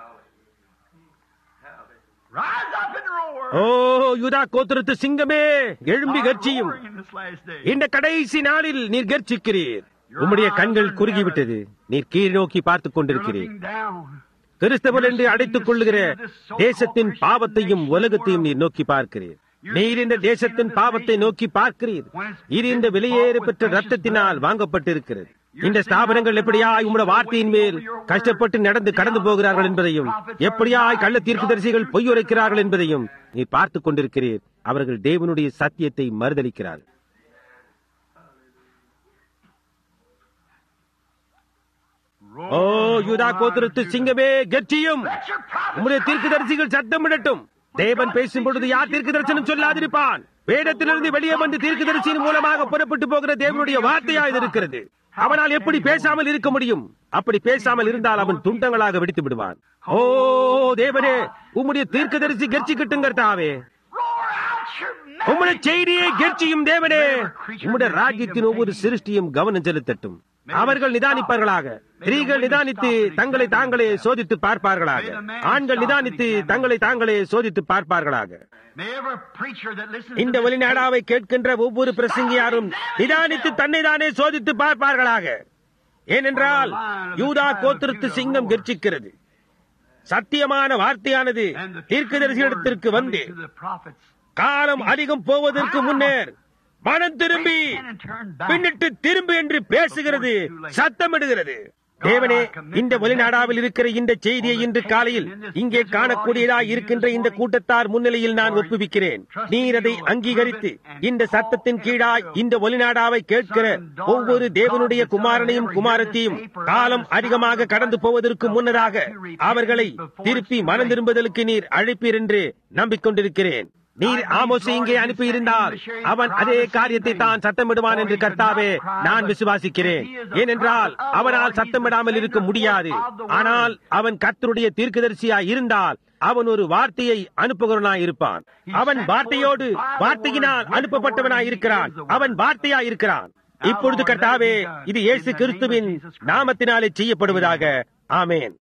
S3: Rise up and roar.
S1: ஓ யூதா கோத்திரத்து சிங்கமே எழும்பி
S3: Are
S1: கர்ச்சியும்
S3: roaring in this last day.
S1: இந்த கடைசி நாளில் நீர் கர்ச்சிக்கிறீர் உம்முடைய கண்கள் குறுகிவிட்டது நீர் கீழ் நோக்கி பார்த்துக்
S3: You're
S1: கொண்டிருக்கிறீர்
S3: looking down.
S1: கிறிஸ்தவர் என்று அடைத்துக் கொள்ளுகிற தேசத்தின் பாவத்தையும் உலகத்தையும் நீர் நோக்கி பார்க்கிறீர் நீர் இந்த தேசத்தின் பாவத்தை நோக்கி பார்க்கிறீர் இது இந்த வெளியேற பெற்ற ரத்தத்தினால் வாங்கப்பட்டிருக்கிறது இந்த ஸ்தாபனங்கள் எப்படியாய் உம்முடைய வார்த்தையின் மேல் கஷ்டப்பட்டு நடந்து கடந்து போகிறார்கள் என்பதையும் எப்படியாய் கள்ள தீர்க்கதரிசிகள் பொய்யுரைக்கிறார்கள் என்பதையும் நீ பார்த்துக் கொண்டிருக்கிறீர் அவர்கள் தேவனுடைய சத்தியத்தை மறுதலிக்கிறார்கள் ஓ யூதா கோத்திரத்து சிங்கமே கெர்ச்சியும்
S3: Let your prophets
S1: உம்முடைய
S3: cry
S1: தீர்க்கதரிசிகள் சத்தமிடட்டும் தேவன் பேசும் பொழுது யார் தீர்க்க தரிசனம் சொல்லாதிருப்பான் வேதத்திலிருந்து வெளியே வந்து தீர்க்கதரிசியின் மூலமாக புறப்பட்டு போகிற தேவனுடைய வார்த்தையா இது இருக்கிறது அவனால் எப்படி பேசாமல் இருக்க முடியும் அப்படி பேசாமல் இருந்தால் அவன் துண்டங்களாக வெடித்து விடுவான் ஓ தேவனே உம்முடைய தீர்க்கதரிசி கெர்ச்சி கிட்டுங்கர்த்தாவே
S3: Roar out your
S1: உம்முடைய செய்தியை கெர்ச்சியும் தேவனே உம்முடைய ராஜ்யத்தின் ஒவ்வொரு சிருஷ்டியும் கவனம் செலுத்தட்டும் அவர்கள் நிதானிப்பார்களாக ஸ்திரீகள் நிதானித்து தங்களை தாங்களே சோதித்து பார்ப்பார்களாக ஆண்கள் நிதானித்து தங்களை தாங்களே சோதித்து பார்ப்பார்களாக
S3: May every preacher that listens
S1: இந்த
S3: to this
S1: வெளிநாடாவை கேட்கின்ற ஒவ்வொரு பிரசங்கியாரும் நிதானித்து தன்னை தானே சோதித்து பார்ப்பார்களாக ஏனென்றால் யூதா கோத்திரத்து சிங்கம் கெர்ச்சிக்கிறது சத்தியமான வார்த்தையானது
S3: and the
S1: தீர்க்கதரிசியிடத்திற்கு
S3: word
S1: வந்து
S3: coming to the prophets.
S1: காலம் அதிகம் போவதற்கு முன்னர் மனம் திரும்பி
S3: Repent and turn back.
S1: பின்னிட்டு திரும்பு என்று பேசுகிறது சத்தமிடுகிறது தேவனே இந்த வெளிநாடாவில் இருக்கிற இந்த செய்தியை இன்று காலையில் இங்கே காணக்கூடியதாய் இருக்கின்ற இந்த கூட்டத்தார் முன்னிலையில் நான் ஒப்புவிக்கிறேன் நீர் அதை அங்கீகரித்து இந்த சத்தத்தின் கீழாய் இந்த ஒலிநாடாவை கேட்கிற ஒவ்வொரு தேவனுடைய குமாரனையும் குமாரத்தையும் காலம் அதிகமாக கடந்து போவதற்கு முன்னதாக அவர்களை திருப்பி மனம் திரும்புதலுக்கு நீர் அழைப்பீர் என்று நம்பிக்கொண்டிருக்கிறேன் நீர் ஆமோசை இங்கே அனுப்பியிருந்தால் அவன் அதே காரியத்தை தான் சத்தமிடுவான் என்று கர்த்தாவே நான் விசுவாசிக்கிறேன் ஏனென்றால் அவனால் சத்தமிடாமல் இருக்க முடியாது ஆனால் அவன் கர்த்தருடைய தீர்க்கதரிசியாய் இருந்தால் அவன் ஒரு வார்த்தையை அனுப்புகிறவனாய் இருப்பான் அவன் வார்த்தையோடு வார்த்தையினால் அனுப்பப்பட்டவனாய் இருக்கிறான் அவன் வார்த்தையாய் இருக்கிறான் இப்பொழுது கர்த்தாவே இது இயேசு கிறிஸ்துவின் நாமத்தினாலே செய்யப்படுவதாக ஆமேன்